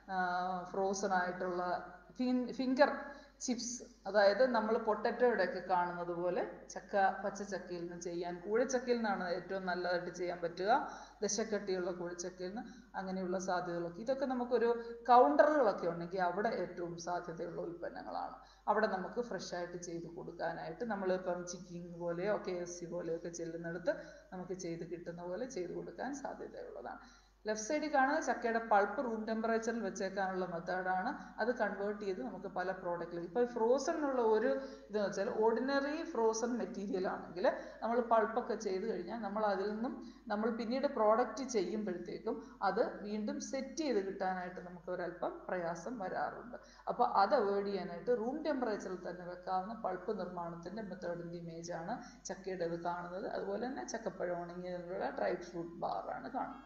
ഫ്രോസൺ ആയിട്ടുള്ള ഫിംഗർ ചിപ്സ് അതായത് നമ്മൾ പൊട്ടറ്റോയുടെ ഒക്കെ കാണുന്നത് പോലെ ചക്ക പച്ചച്ചക്കയിൽ നിന്ന് ചെയ്യാൻ കൂഴച്ചക്കയിൽ നിന്നാണ് ഏറ്റവും നല്ലതായിട്ട് ചെയ്യാൻ പറ്റുക ദശക്കട്ടിയുള്ള കൂഴച്ചക്കയിൽ നിന്ന് അങ്ങനെയുള്ള സാധ്യതകളൊക്കെ ഇതൊക്കെ നമുക്കൊരു കൗണ്ടറുകളൊക്കെ ഉണ്ടെങ്കിൽ അവിടെ ഏറ്റവും സാധ്യതയുള്ള ഉൽപ്പന്നങ്ങളാണ് അവിടെ നമുക്ക് ഫ്രഷ് ആയിട്ട് ചെയ്ത് കൊടുക്കാനായിട്ട് നമ്മൾ ഇപ്പം ചിക്കിങ് പോലെയോ കെ എഫ് സി പോലെയോ ഒക്കെ ചെല്ലുന്നിടത്ത് നമുക്ക് ചെയ്ത് കിട്ടുന്ന പോലെ ചെയ്ത് കൊടുക്കാൻ സാധ്യതയുള്ളതാണ് ലെഫ്റ്റ് സൈഡിൽ കാണുന്ന ചക്കയുടെ പൾപ്പ് റൂം ടെമ്പറേച്ചറിൽ വെച്ചേക്കാനുള്ള മെത്തേഡാണ് അത് കൺവേർട്ട് ചെയ്ത് നമുക്ക് പല പ്രോഡക്റ്റിൽ ഇപ്പോൾ ഫ്രോസണിനുള്ള ഒരു ഇതെന്ന് വെച്ചാൽ ഓർഡിനറി ഫ്രോസൺ മെറ്റീരിയൽ ആണെങ്കിൽ നമ്മൾ പൾപ്പൊക്കെ ചെയ്ത് കഴിഞ്ഞാൽ നമ്മൾ അതിൽ നിന്നും നമ്മൾ പിന്നീട് പ്രോഡക്റ്റ് ചെയ്യുമ്പോഴത്തേക്കും അത് വീണ്ടും സെറ്റ് ചെയ്ത് കിട്ടാനായിട്ട് നമുക്ക് ഒരല്പം പ്രയാസം വരാറുണ്ട് അപ്പോൾ അത് അവോയ്ഡ് ചെയ്യാനായിട്ട് റൂം ടെമ്പറേച്ചറിൽ തന്നെ വെക്കാവുന്ന പൾപ്പ് നിർമ്മാണത്തിൻ്റെ മെത്തേഡിൻ്റെ ഇമേജ് ആണ് ചക്കയുടെ ഇത് കാണുന്നത് അതുപോലെ തന്നെ ചക്കപ്പഴം ഉണങ്ങിയതിനുള്ള ഡ്രൈ ഫ്രൂട്ട് ബാറാണ് കാണുന്നത്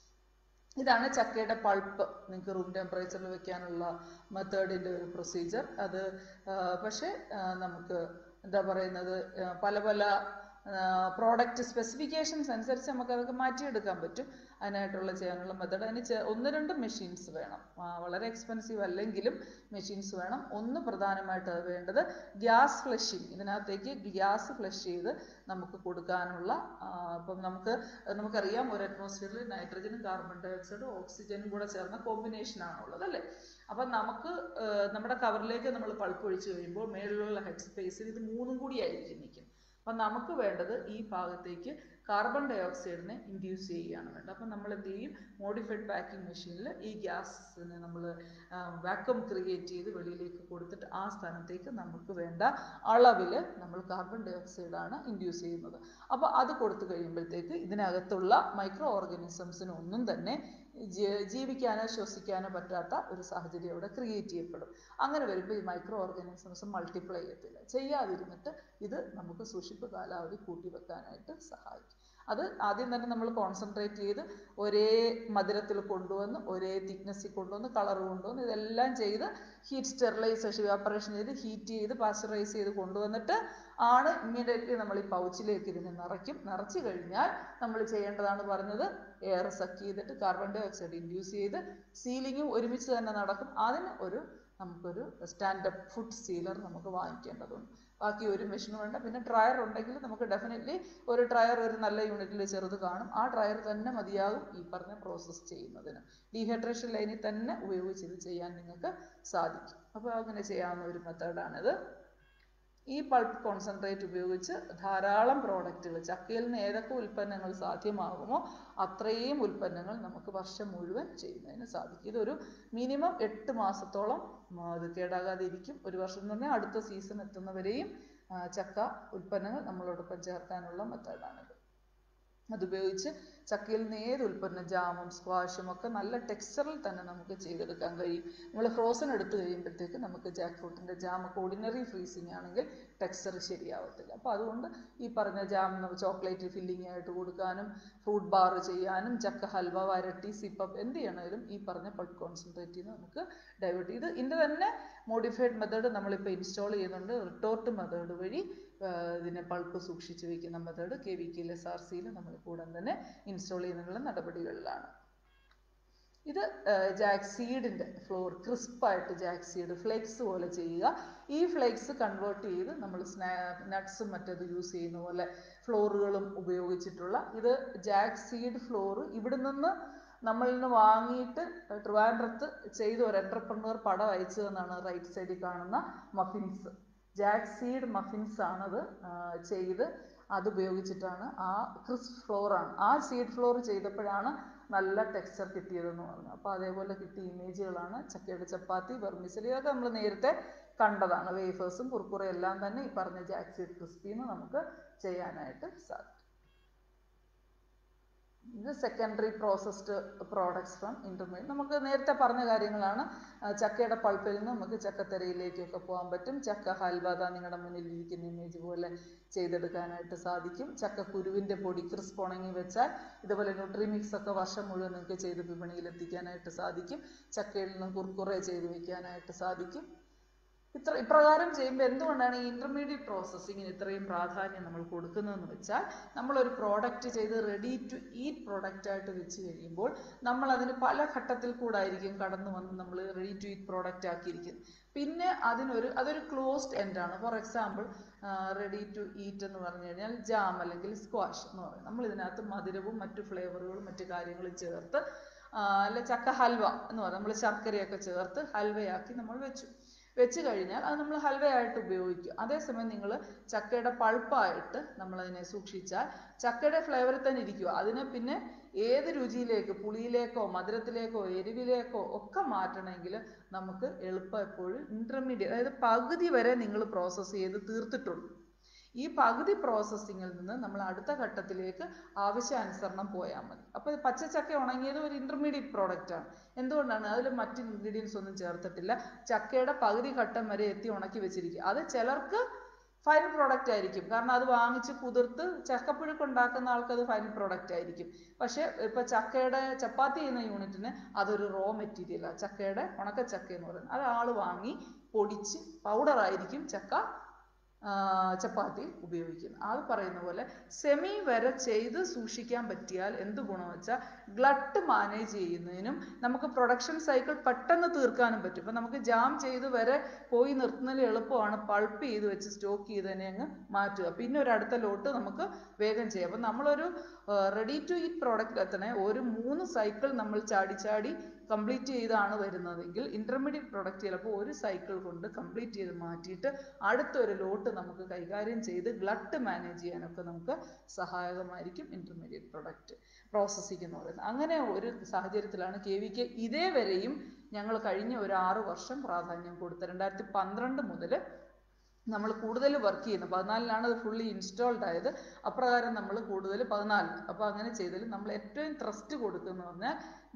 ഇതാണ് ചക്കയുടെ പൾപ്പ് നിങ്ങൾക്ക് റൂം ടെമ്പറേച്ചറിൽ വെക്കാനുള്ള മെത്തേഡിൻ്റെ ഒരു പ്രൊസീജിയർ അത് ആ, പക്ഷേ ആ, നമുക്ക് എന്താ പറയുന്നത് ആ, പല പല പ്രോഡക്റ്റ് സ്പെസിഫിക്കേഷൻസ് അനുസരിച്ച് നമുക്ക് അതൊക്കെ മാറ്റിയെടുക്കാൻ പറ്റും അതിനായിട്ടുള്ള ചെയ്യാനുള്ള മെത്തേഡ് അതിന് ചെ- ഒന്ന് രണ്ട് മെഷീൻസ് വേണം ആ, വളരെ എക്സ്പെൻസീവ് അല്ലെങ്കിലും മെഷീൻസ് വേണം ഒന്ന് പ്രധാനമായിട്ട് അത് വേണ്ടത് ഗ്യാസ് ഫ്ലഷിങ് ഇതിനകത്തേക്ക് ഗ്യാസ് ഫ്ലഷ് ചെയ്ത് നമുക്ക് കൊടുക്കാനുള്ള ആ, ഇപ്പം നമുക്ക് നമുക്കറിയാം ഒരു അറ്റ്മോസ്ഫിയറിൽ നൈട്രജനും കാർബൺ ഡൈ ഓക്സൈഡും ഓക്സിജനും കൂടെ ചേർന്ന കോമ്പിനേഷൻ ആണുള്ളത് അല്ലേ അപ്പം നമുക്ക് ആ, നമ്മുടെ കവറിലേക്ക് നമ്മൾ പൾപ്പ് ഒഴിച്ചു കഴിയുമ്പോൾ മേളിലുള്ള ഹെഡ് സ്പേസിൽ ഇത് മൂന്നും കൂടി ആയിരിക്കും നിൽക്കും അപ്പം നമുക്ക് വേണ്ടത് ഈ ഭാഗത്തേക്ക് കാർബൺ ഡൈ ഓക്സൈഡിനെ ഇൻഡ്യൂസ് ചെയ്യുകയാണ് വേണ്ടത് അപ്പം നമ്മൾ എന്ത് ചെയ്യും മോഡിഫൈഡ് പാക്കിംഗ് മെഷീനിൽ ഈ ഗ്യാസിനെ നമ്മൾ വാക്വം ക്രിയേറ്റ് ചെയ്ത് വെളിയിലേക്ക് കൊടുത്തിട്ട് ആ സ്ഥാനത്തേക്ക് നമുക്ക് വേണ്ട അളവിൽ നമ്മൾ കാർബൺ ഡൈ ഓക്സൈഡാണ് ഇൻഡ്യൂസ് ചെയ്യുന്നത് അപ്പോൾ അത് കൊടുത്തു കഴിയുമ്പോഴത്തേക്ക് ഇതിനകത്തുള്ള മൈക്രോ ഓർഗാനിസംസിന് ഒന്നും തന്നെ ജീ- ജീവിക്കാനോ ശ്വസിക്കാനോ പറ്റാത്ത ഒരു സാഹചര്യം അവിടെ ക്രിയേറ്റ് ചെയ്യപ്പെടും അങ്ങനെ വരുമ്പോൾ ഈ മൈക്രോ ഓർഗാനിസംസ് മൾട്ടിപ്ലൈ ചെയ്യത്തില്ല ചെയ്യാതിരുന്നിട്ട് ഇത് നമുക്ക് സൂക്ഷിപ്പ് കാലാവധി കൂട്ടി വെക്കാനായിട്ട് സഹായിക്കും അത് ആദ്യം തന്നെ നമ്മൾ കോൺസെൻട്രേറ്റ് ചെയ്ത് ഒരേ മധുരത്തിൽ കൊണ്ടുവന്ന് ഒരേ തിക്നെസ്സിൽ കൊണ്ടുവന്ന് കളർ കൊണ്ടുവന്ന് ഇതെല്ലാം ചെയ്ത് ഹീറ്റ് സ്റ്റെറിലൈസേഷൻ ഇവാപ്പറേഷൻ ചെയ്ത് ഹീറ്റ് ചെയ്ത് പാസ്ചറൈസ് ചെയ്ത് കൊണ്ടുവന്നിട്ട് ആണ് ഇമ്മീഡിയറ്റ്ലി നമ്മൾ ഈ പൗച്ചിലേക്ക് ഇതിനെ നിറയ്ക്കും നിറച്ചു കഴിഞ്ഞാൽ നമ്മൾ ചെയ്യേണ്ടതാണ് പറഞ്ഞത് എയർ സക്ക് ചെയ്തിട്ട് കാർബൺ ഡൈ ഓക്സൈഡ് ഇൻഡ്യൂസ് ചെയ്ത് സീലിങ്ങും ഒരുമിച്ച് തന്നെ നടക്കും അതിന് ഒരു നമുക്കൊരു സ്റ്റാൻഡപ്പ് ഫുഡ് സീലർ നമുക്ക് വാങ്ങിക്കേണ്ടതുണ്ട് ബാക്കി ഒരു മെഷീൻ വേണ്ട പിന്നെ ഡ്രയർ ഉണ്ടെങ്കിൽ നമുക്ക് ഡെഫിനറ്റ്ലി ഒരു ഡ്രയർ ഒരു നല്ല യൂണിറ്റിൽ ചെറുത് കാണും ആ ഡ്രയർ തന്നെ മതിയാകും ഈ പറഞ്ഞ പ്രോസസ്സ് ചെയ്യുന്നതിന് ഡീഹൈഡ്രേഷൻ ലൈനിൽ തന്നെ ഉപയോഗിച്ച് ഇത് ചെയ്യാൻ നിങ്ങൾക്ക് സാധിക്കും അപ്പോൾ അങ്ങനെ ചെയ്യാവുന്ന ഒരു മെത്തേഡാണിത് ഈ പൾപ്പ് കോൺസെൻട്രേറ്റ് ഉപയോഗിച്ച് ധാരാളം പ്രോഡക്റ്റുകൾ ചക്കയിൽ നിന്ന് ഏതൊക്കെ ഉൽപ്പന്നങ്ങൾ സാധ്യമാകുമോ അത്രയും ഉൽപ്പന്നങ്ങൾ നമുക്ക് വർഷം മുഴുവൻ ചെയ്യുന്നതിന് സാധിക്കും ഇതൊരു മിനിമം എട്ട് മാസത്തോളം ആ, ഇത് കേടാകാതെ ഇരിക്കും ഒരു വർഷം എന്ന് പറഞ്ഞാൽ അടുത്ത സീസൺ എത്തുന്നവരെയും ആ, ചക്ക ഉൽപ്പന്നങ്ങൾ നമ്മളോടൊപ്പം ചേർക്കാനുള്ള മെത്തേഡാണിത് അതുപയോഗിച്ച് ചക്കയിൽ നിന്ന് ഏത് ഉൽപ്പന്നം ജാമും സ്ക്വാഷും ഒക്കെ നല്ല ടെക്സ്ചറിൽ തന്നെ നമുക്ക് ചെയ്തെടുക്കാൻ കഴിയും നമ്മൾ ഫ്രോസൺ എടുത്തു കഴിയുമ്പോഴത്തേക്ക് നമുക്ക് ജാക്ക് ഫ്രൂട്ടിൻ്റെ ജാം ഒക്കെ ഓർഡിനറി ഫ്രീസിങ് ആണെങ്കിൽ ടെക്സ്ചർ ശരിയാവത്തില്ല അപ്പോൾ അതുകൊണ്ട് ഈ പറഞ്ഞ ജാം ചോക്ലേറ്റ് ഫില്ലിംഗ് ആയിട്ട് കൊടുക്കാനും ഫ്രൂട്ട് ബാർ ചെയ്യാനും ചക്ക ഹൽവ വരട്ടി സിപ്പപ്പ് എന്ത് ചെയ്യണമെങ്കിലും ഈ പറഞ്ഞ പൾപ്പ് കോൺസെൻട്രേറ്റ് ചെയ്ത് നമുക്ക് ഡൈവേർട്ട് ചെയ്ത് ഇതിൻ്റെ തന്നെ മോഡിഫൈഡ് മെത്തേഡ് നമ്മളിപ്പോൾ ഇൻസ്റ്റാൾ ചെയ്യുന്നുണ്ട് റിട്ടോർട്ട് മെത്തേഡ് വഴി ആഹ് ഇതിനെ പൾപ്പ് സൂക്ഷിച്ച് വയ്ക്കുന്ന method K V K S R സിയിൽ നമ്മൾ കൂടെ തന്നെ ഇൻസ്റ്റാൾ ചെയ്യുന്നതിനുള്ള നടപടികളിലാണ് ഇത് ജാക്ക് സീഡിൻ്റെ ഫ്ലോർ ക്രിസ്പായിട്ട് ജാക്ക് സീഡ് ഫ്ലേക്സ് പോലെ ചെയ്യുക ഈ ഫ്ലേക്സ് കൺവേർട്ട് ചെയ്ത് നമ്മൾ സ്നാ നട്ട്സും മറ്റത് യൂസ് ചെയ്യുന്ന പോലെ ഫ്ലോറുകളും ഉപയോഗിച്ചിട്ടുള്ള ഇത് ജാക്ക് സീഡ് ഫ്ലോർ ഇവിടെ നിന്ന് നമ്മളിൽ നിന്ന് വാങ്ങിയിട്ട് ട്രിവാൻഡ്രത്ത് ചെയ്ത ഒരു എൻ്റർപ്രണർ പടം അയച്ചതെന്നാണ് റൈറ്റ് സൈഡിൽ കാണുന്ന മഫിൻസ് ജാക്ക് സീഡ് മഫിൻസ് ആണത് ആ, ചെയ്ത് അത് ഉപയോഗിച്ചിട്ടാണ് ആ ക്രിസ്പ് ഫ്ലോറാണ് ആ സീഡ് ഫ്ലോർ ചെയ്തപ്പോഴാണ് നല്ല ടെക്സ്ചർ കിട്ടിയതെന്ന് പറഞ്ഞു അപ്പോൾ അതേപോലെ കിട്ടിയ ഇമേജുകളാണ് ചക്കയുടെ ചപ്പാത്തി വെർമിസലി ഇതൊക്കെ നമ്മൾ നേരത്തെ കണ്ടതാണ് വേഫേഴ്സും കുർക്കുറയും എല്ലാം തന്നെ ഈ പറഞ്ഞ ജാക്ക് സീഡ് ക്രിസ്പിന്ന് നമുക്ക് ചെയ്യാനായിട്ട് സാധിക്കും ഇത് secondary processed products from intermediate നമുക്ക് നേരത്തെ പറഞ്ഞ കാര്യങ്ങളാണ് ആ, ചക്കയുടെ പൾപ്പിൽ നിന്ന് നമുക്ക് ചക്കത്തരയിലേക്കൊക്കെ പോകാൻ പറ്റും ചക്ക ഹൽവ അതാ നിങ്ങളുടെ മുന്നിൽ ഇരിക്കുന്ന ഇമേജ് പോലെ ചെയ്തെടുക്കാനായിട്ട് സാധിക്കും ചക്ക കുരുവിൻ്റെ പൊടി ക്രിസ്പ് ഉണങ്ങി വെച്ചാൽ ഇതുപോലെ ന്യൂട്രിമിക്സ് ഒക്കെ വർഷം മുഴുവൻ നിങ്ങൾക്ക് ചെയ്ത് വിപണിയിൽ എത്തിക്കാനായിട്ട് സാധിക്കും ചക്കയിൽ നിന്ന് കുർക്കുറെ ചെയ്ത് വെക്കാനായിട്ട് സാധിക്കും ഇത്ര ഇപ്രകാരം ചെയ്യുമ്പോൾ എന്തുകൊണ്ടാണ് ഈ ഇന്റർമീഡിയറ്റ് പ്രോസസ്സിങ്ങിന് ഇത്രയും പ്രാധാന്യം നമ്മൾ കൊടുക്കുന്നതെന്ന് വെച്ചാൽ നമ്മളൊരു പ്രോഡക്റ്റ് ചെയ്ത് റെഡി ടു ഈറ്റ് പ്രോഡക്റ്റ് ആയിട്ട് വെച്ച് കഴിയുമ്പോൾ നമ്മൾ അതിന് പല ഘട്ടത്തിൽ കൂടായിരിക്കും കടന്നു വന്ന് നമ്മൾ റെഡി ടു ഈറ്റ് പ്രോഡക്റ്റ് ആക്കിയിരിക്കുന്നത് പിന്നെ അതിനൊരു അതൊരു ക്ലോസ്ഡ് എൻഡ് ആണ് for example ready to eat എന്ന് പറഞ്ഞു കഴിഞ്ഞാൽ ജാം അല്ലെങ്കിൽ സ്ക്വാഷ് എന്ന് പറയും നമ്മൾ ഇതിനകത്ത് മധുരവും മറ്റു ഫ്ലേവറുകളും മറ്റു കാര്യങ്ങളും ചേർത്ത് ആ, അല്ല ചക്ക ഹൽവ എന്ന് പറയും നമ്മൾ ശർക്കരയൊക്കെ ചേർത്ത് ഹൽവയാക്കി നമ്മൾ വെച്ചു വെച്ച് കഴിഞ്ഞാൽ അത് നമ്മൾ ഹൽവയായിട്ട് ഉപയോഗിക്കും അതേസമയം നിങ്ങൾ ചക്കയുടെ പൾപ്പായിട്ട് നമ്മളതിനെ സൂക്ഷിച്ചാൽ ചക്കയുടെ ഫ്ലേവറിൽ തന്നെ ഇരിക്കുക അതിനെ പിന്നെ ഏത് രുചിയിലേക്ക് പുളിയിലേക്കോ മധുരത്തിലേക്കോ എരിവിലേക്കോ ഒക്കെ മാറ്റണമെങ്കിൽ നമുക്ക് എളുപ്പം എപ്പോഴും ഇന്റർമീഡിയറ്റ് അതായത് പകുതി വരെ നിങ്ങൾ പ്രോസസ്സ് ചെയ്ത് തീർത്തിട്ടുള്ളൂ ഈ പകുതി പ്രോസസ്സിങ്ങിൽ നിന്ന് നമ്മൾ അടുത്ത ഘട്ടത്തിലേക്ക് ആവശ്യാനുസരണം പോയാൽ മതി അപ്പോൾ പച്ചച്ചക്ക ഉണങ്ങിയത് ഒരു ഇന്റർമീഡിയറ്റ് പ്രോഡക്റ്റ് ആണ് എന്തുകൊണ്ടാണ് അതിൽ മറ്റ് ഇൻഗ്രീഡിയൻസ് ഒന്നും ചേർത്തിട്ടില്ല ചക്കയുടെ പകുതി ഘട്ടം വരെ എത്തി ഉണക്കി വെച്ചിരിക്കുക അത് ചിലർക്ക് ഫൈനൽ പ്രോഡക്റ്റ് ആയിരിക്കും കാരണം അത് വാങ്ങിച്ച് കുതിർത്ത് ചക്കപ്പുഴുക്ക് ഉണ്ടാക്കുന്ന ആൾക്ക് അത് ഫൈനൽ പ്രോഡക്റ്റ് ആയിരിക്കും പക്ഷേ ഇപ്പൊ ചക്കയുടെ ചപ്പാത്തി ചെയ്യുന്ന യൂണിറ്റിന് അതൊരു റോ മെറ്റീരിയലാണ് ചക്കയുടെ ഉണക്ക ചക്ക എന്ന് പറയുന്നത് അത് ആള് വാങ്ങി പൊടിച്ച് പൗഡർ ആയിരിക്കും ചക്ക ആ, ചപ്പാത്തി ഉപയോഗിക്കുന്നത് അത് പറയുന്ന പോലെ സെമി വരെ ചെയ്ത് സൂക്ഷിക്കാൻ പറ്റിയാൽ എന്ത് ഗുണമെന്ന് വെച്ചാൽ ഗ്ലട്ട് മാനേജ് ചെയ്യുന്നതിനും നമുക്ക് പ്രൊഡക്ഷൻ സൈക്കിൾ പെട്ടെന്ന് തീർക്കാനും പറ്റും ഇപ്പം നമുക്ക് ജാം ചെയ്ത് വരെ പോയി നിർത്തുന്നതിൽ എളുപ്പമാണ് പൾപ്പ് ചെയ്ത് വെച്ച് സ്റ്റോക്ക് ചെയ്തതിനെ അങ്ങ് മാറ്റുക പിന്നെ ഒരു അടുത്ത ലോട്ട് നമുക്ക് വേഗം ചെയ്യാം അപ്പം നമ്മളൊരു റെഡി ടു ഈറ്റ് പ്രോഡക്റ്റ് എത്തണേ ഒരു മൂന്ന് സൈക്കിൾ നമ്മൾ ചാടി ചാടി കംപ്ലീറ്റ് ചെയ്താണ് വരുന്നതെങ്കിൽ ഇന്റർമീഡിയറ്റ് പ്രോഡക്റ്റ് ചിലപ്പോൾ ഒരു സൈക്കിൾ കൊണ്ട് കംപ്ലീറ്റ് ചെയ്ത് മാറ്റിയിട്ട് അടുത്തൊരു ലോട്ട് നമുക്ക് കൈകാര്യം ചെയ്ത് ഗ്ലട്ട് മാനേജ് ചെയ്യാനൊക്കെ നമുക്ക് സഹായകമായിരിക്കും ഇന്റർമീഡിയറ്റ് പ്രോഡക്റ്റ് പ്രോസസ്സിംഗ് എന്ന് പറയുന്നത് അങ്ങനെ ഒരു സാഹചര്യത്തിലാണ് കെ വി കെ ഇതേവരെയും ഞങ്ങൾ കഴിഞ്ഞ ഒരു ആറ് വർഷം പ്രാധാന്യം കൊടുത്തത് രണ്ടായിരത്തി പന്ത്രണ്ട് മുതൽ നമ്മൾ കൂടുതൽ വർക്ക് ചെയ്യുന്നു പതിനാലിലാണ് അത് ഫുള്ളി ഇൻസ്റ്റാൾഡ് ആയത് അപ്രകാരം നമ്മൾ കൂടുതൽ പതിനാല് അപ്പോൾ അങ്ങനെ ചെയ്തതിൽ നമ്മൾ ഏറ്റവും ട്രസ്റ്റ് കൊടുക്കുന്നത് പറഞ്ഞാൽ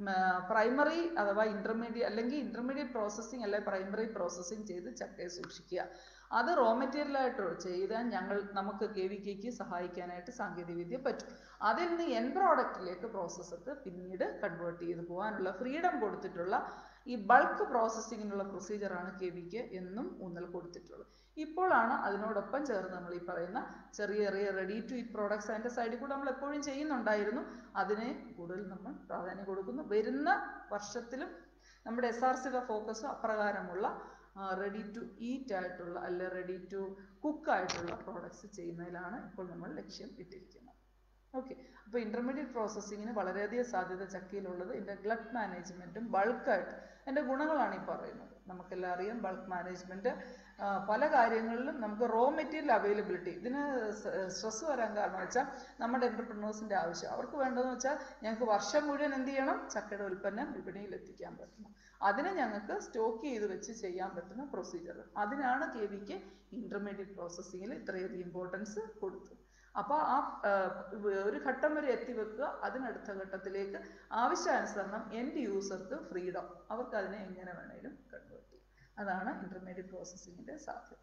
പ്രൈമറി അഥവാ ഇന്റർമീഡിയറ്റ് അല്ലെങ്കിൽ ഇന്റർമീഡിയറ്റ് പ്രോസസ്സിങ് അല്ലെങ്കിൽ പ്രൈമറി പ്രോസസ്സിങ് ചെയ്ത് ചക്കയെ സൂക്ഷിക്കുക അത് റോ മെറ്റീരിയൽ ആയിട്ട് ചെയ്താൽ ഞങ്ങൾ നമുക്ക് കെ വി കെക്ക് സഹായിക്കാനായിട്ട് സാങ്കേതികവിദ്യ പറ്റും അതിൽ നിന്ന് എൻ പ്രോഡക്റ്റിലേക്ക് പ്രോസസ്സർക്ക് പിന്നീട് കൺവേർട്ട് ചെയ്ത് പോകാനുള്ള ഫ്രീഡം കൊടുത്തിട്ടുള്ള ഈ ബൾക്ക് പ്രോസസ്സിങ്ങിനുള്ള പ്രൊസീജിയറാണ് കെ വിക്ക് എന്നും ഊന്നൽ കൊടുത്തിട്ടുള്ളത് ഇപ്പോഴാണ് അതിനോടൊപ്പം ചേർന്ന് നമ്മൾ ഈ പറയുന്ന ചെറിയ ചെറിയ റെഡി ടു ഈറ്റ് പ്രോഡക്ട്സ് അതിൻ്റെ സൈഡിൽ കൂടെ നമ്മൾ എപ്പോഴും ചെയ്യുന്നുണ്ടായിരുന്നു അതിനെ കൂടുതൽ നമ്മൾ പ്രാധാന്യം കൊടുക്കുന്നു വരുന്ന വർഷത്തിലും നമ്മുടെ എസ് ആർ സിയുടെ ഫോക്കസ് അപ്രകാരമുള്ള റെഡി ടു ഈറ്റ് ആയിട്ടുള്ള അല്ലെ റെഡി ടു കുക്ക് ആയിട്ടുള്ള പ്രോഡക്ട്സ് ചെയ്യുന്നതിലാണ് ഇപ്പോൾ നമ്മൾ ലക്ഷ്യം ഇട്ടിരിക്കുന്നത് ഓക്കെ അപ്പോൾ ഇന്റർമീഡിയറ്റ് പ്രോസസ്സിങ്ങിന് വളരെയധികം സാധ്യത ചക്കയിലുള്ളത് ഇതിൻ്റെ ഗ്ലട്ട് മാനേജ്മെൻറ്റും ബൾക്കായിട്ട് അതിൻ്റെ ഗുണങ്ങളാണ് ഈ പറയുന്നത് നമുക്കെല്ലാം അറിയാം ബൾക്ക് മാനേജ്മെൻറ്റ് പല കാര്യങ്ങളിലും നമുക്ക് റോ മെറ്റീരിയൽ അവൈലബിലിറ്റി ഇതിന് സ്ട്രെസ് വരാൻ കാരണം വെച്ചാൽ നമ്മുടെ എൻ്റർപ്രണേഴ്സിൻ്റെ ആവശ്യം അവർക്ക് വേണ്ടതെന്ന് വെച്ചാൽ ഞങ്ങൾക്ക് വർഷം മുഴുവൻ എന്ത് ചെയ്യണം ചക്കയുടെ ഉൽപ്പന്നം വിപണിയിൽ എത്തിക്കാൻ പറ്റണം അതിന് ഞങ്ങൾക്ക് സ്റ്റോക്ക് ചെയ്ത് വെച്ച് ചെയ്യാൻ പറ്റുന്ന പ്രൊസീജിയർ അതിനാണ് കെ വിക്ക് ഇൻ്റർമീഡിയറ്റ് പ്രോസസ്സിങ്ങിൽ ഇത്രയധികം ഇമ്പോർട്ടൻസ് കൊടുത്തത് അപ്പോൾ ആ ആ, ഒരു ഘട്ടം വരെ എത്തിവെക്കുക അതിനടുത്ത ഘട്ടത്തിലേക്ക് ആവശ്യാനുസരണം എൻഡ് യൂസർക്ക് ഫ്രീഡം അവർക്ക് അതിനെ എങ്ങനെ വേണേലും കൺവേർട്ട് ചെയ്യും അതാണ് ഇന്റർമീഡിയറ്റ് പ്രോസസ്സിങ്ങിന്റെ സാധ്യത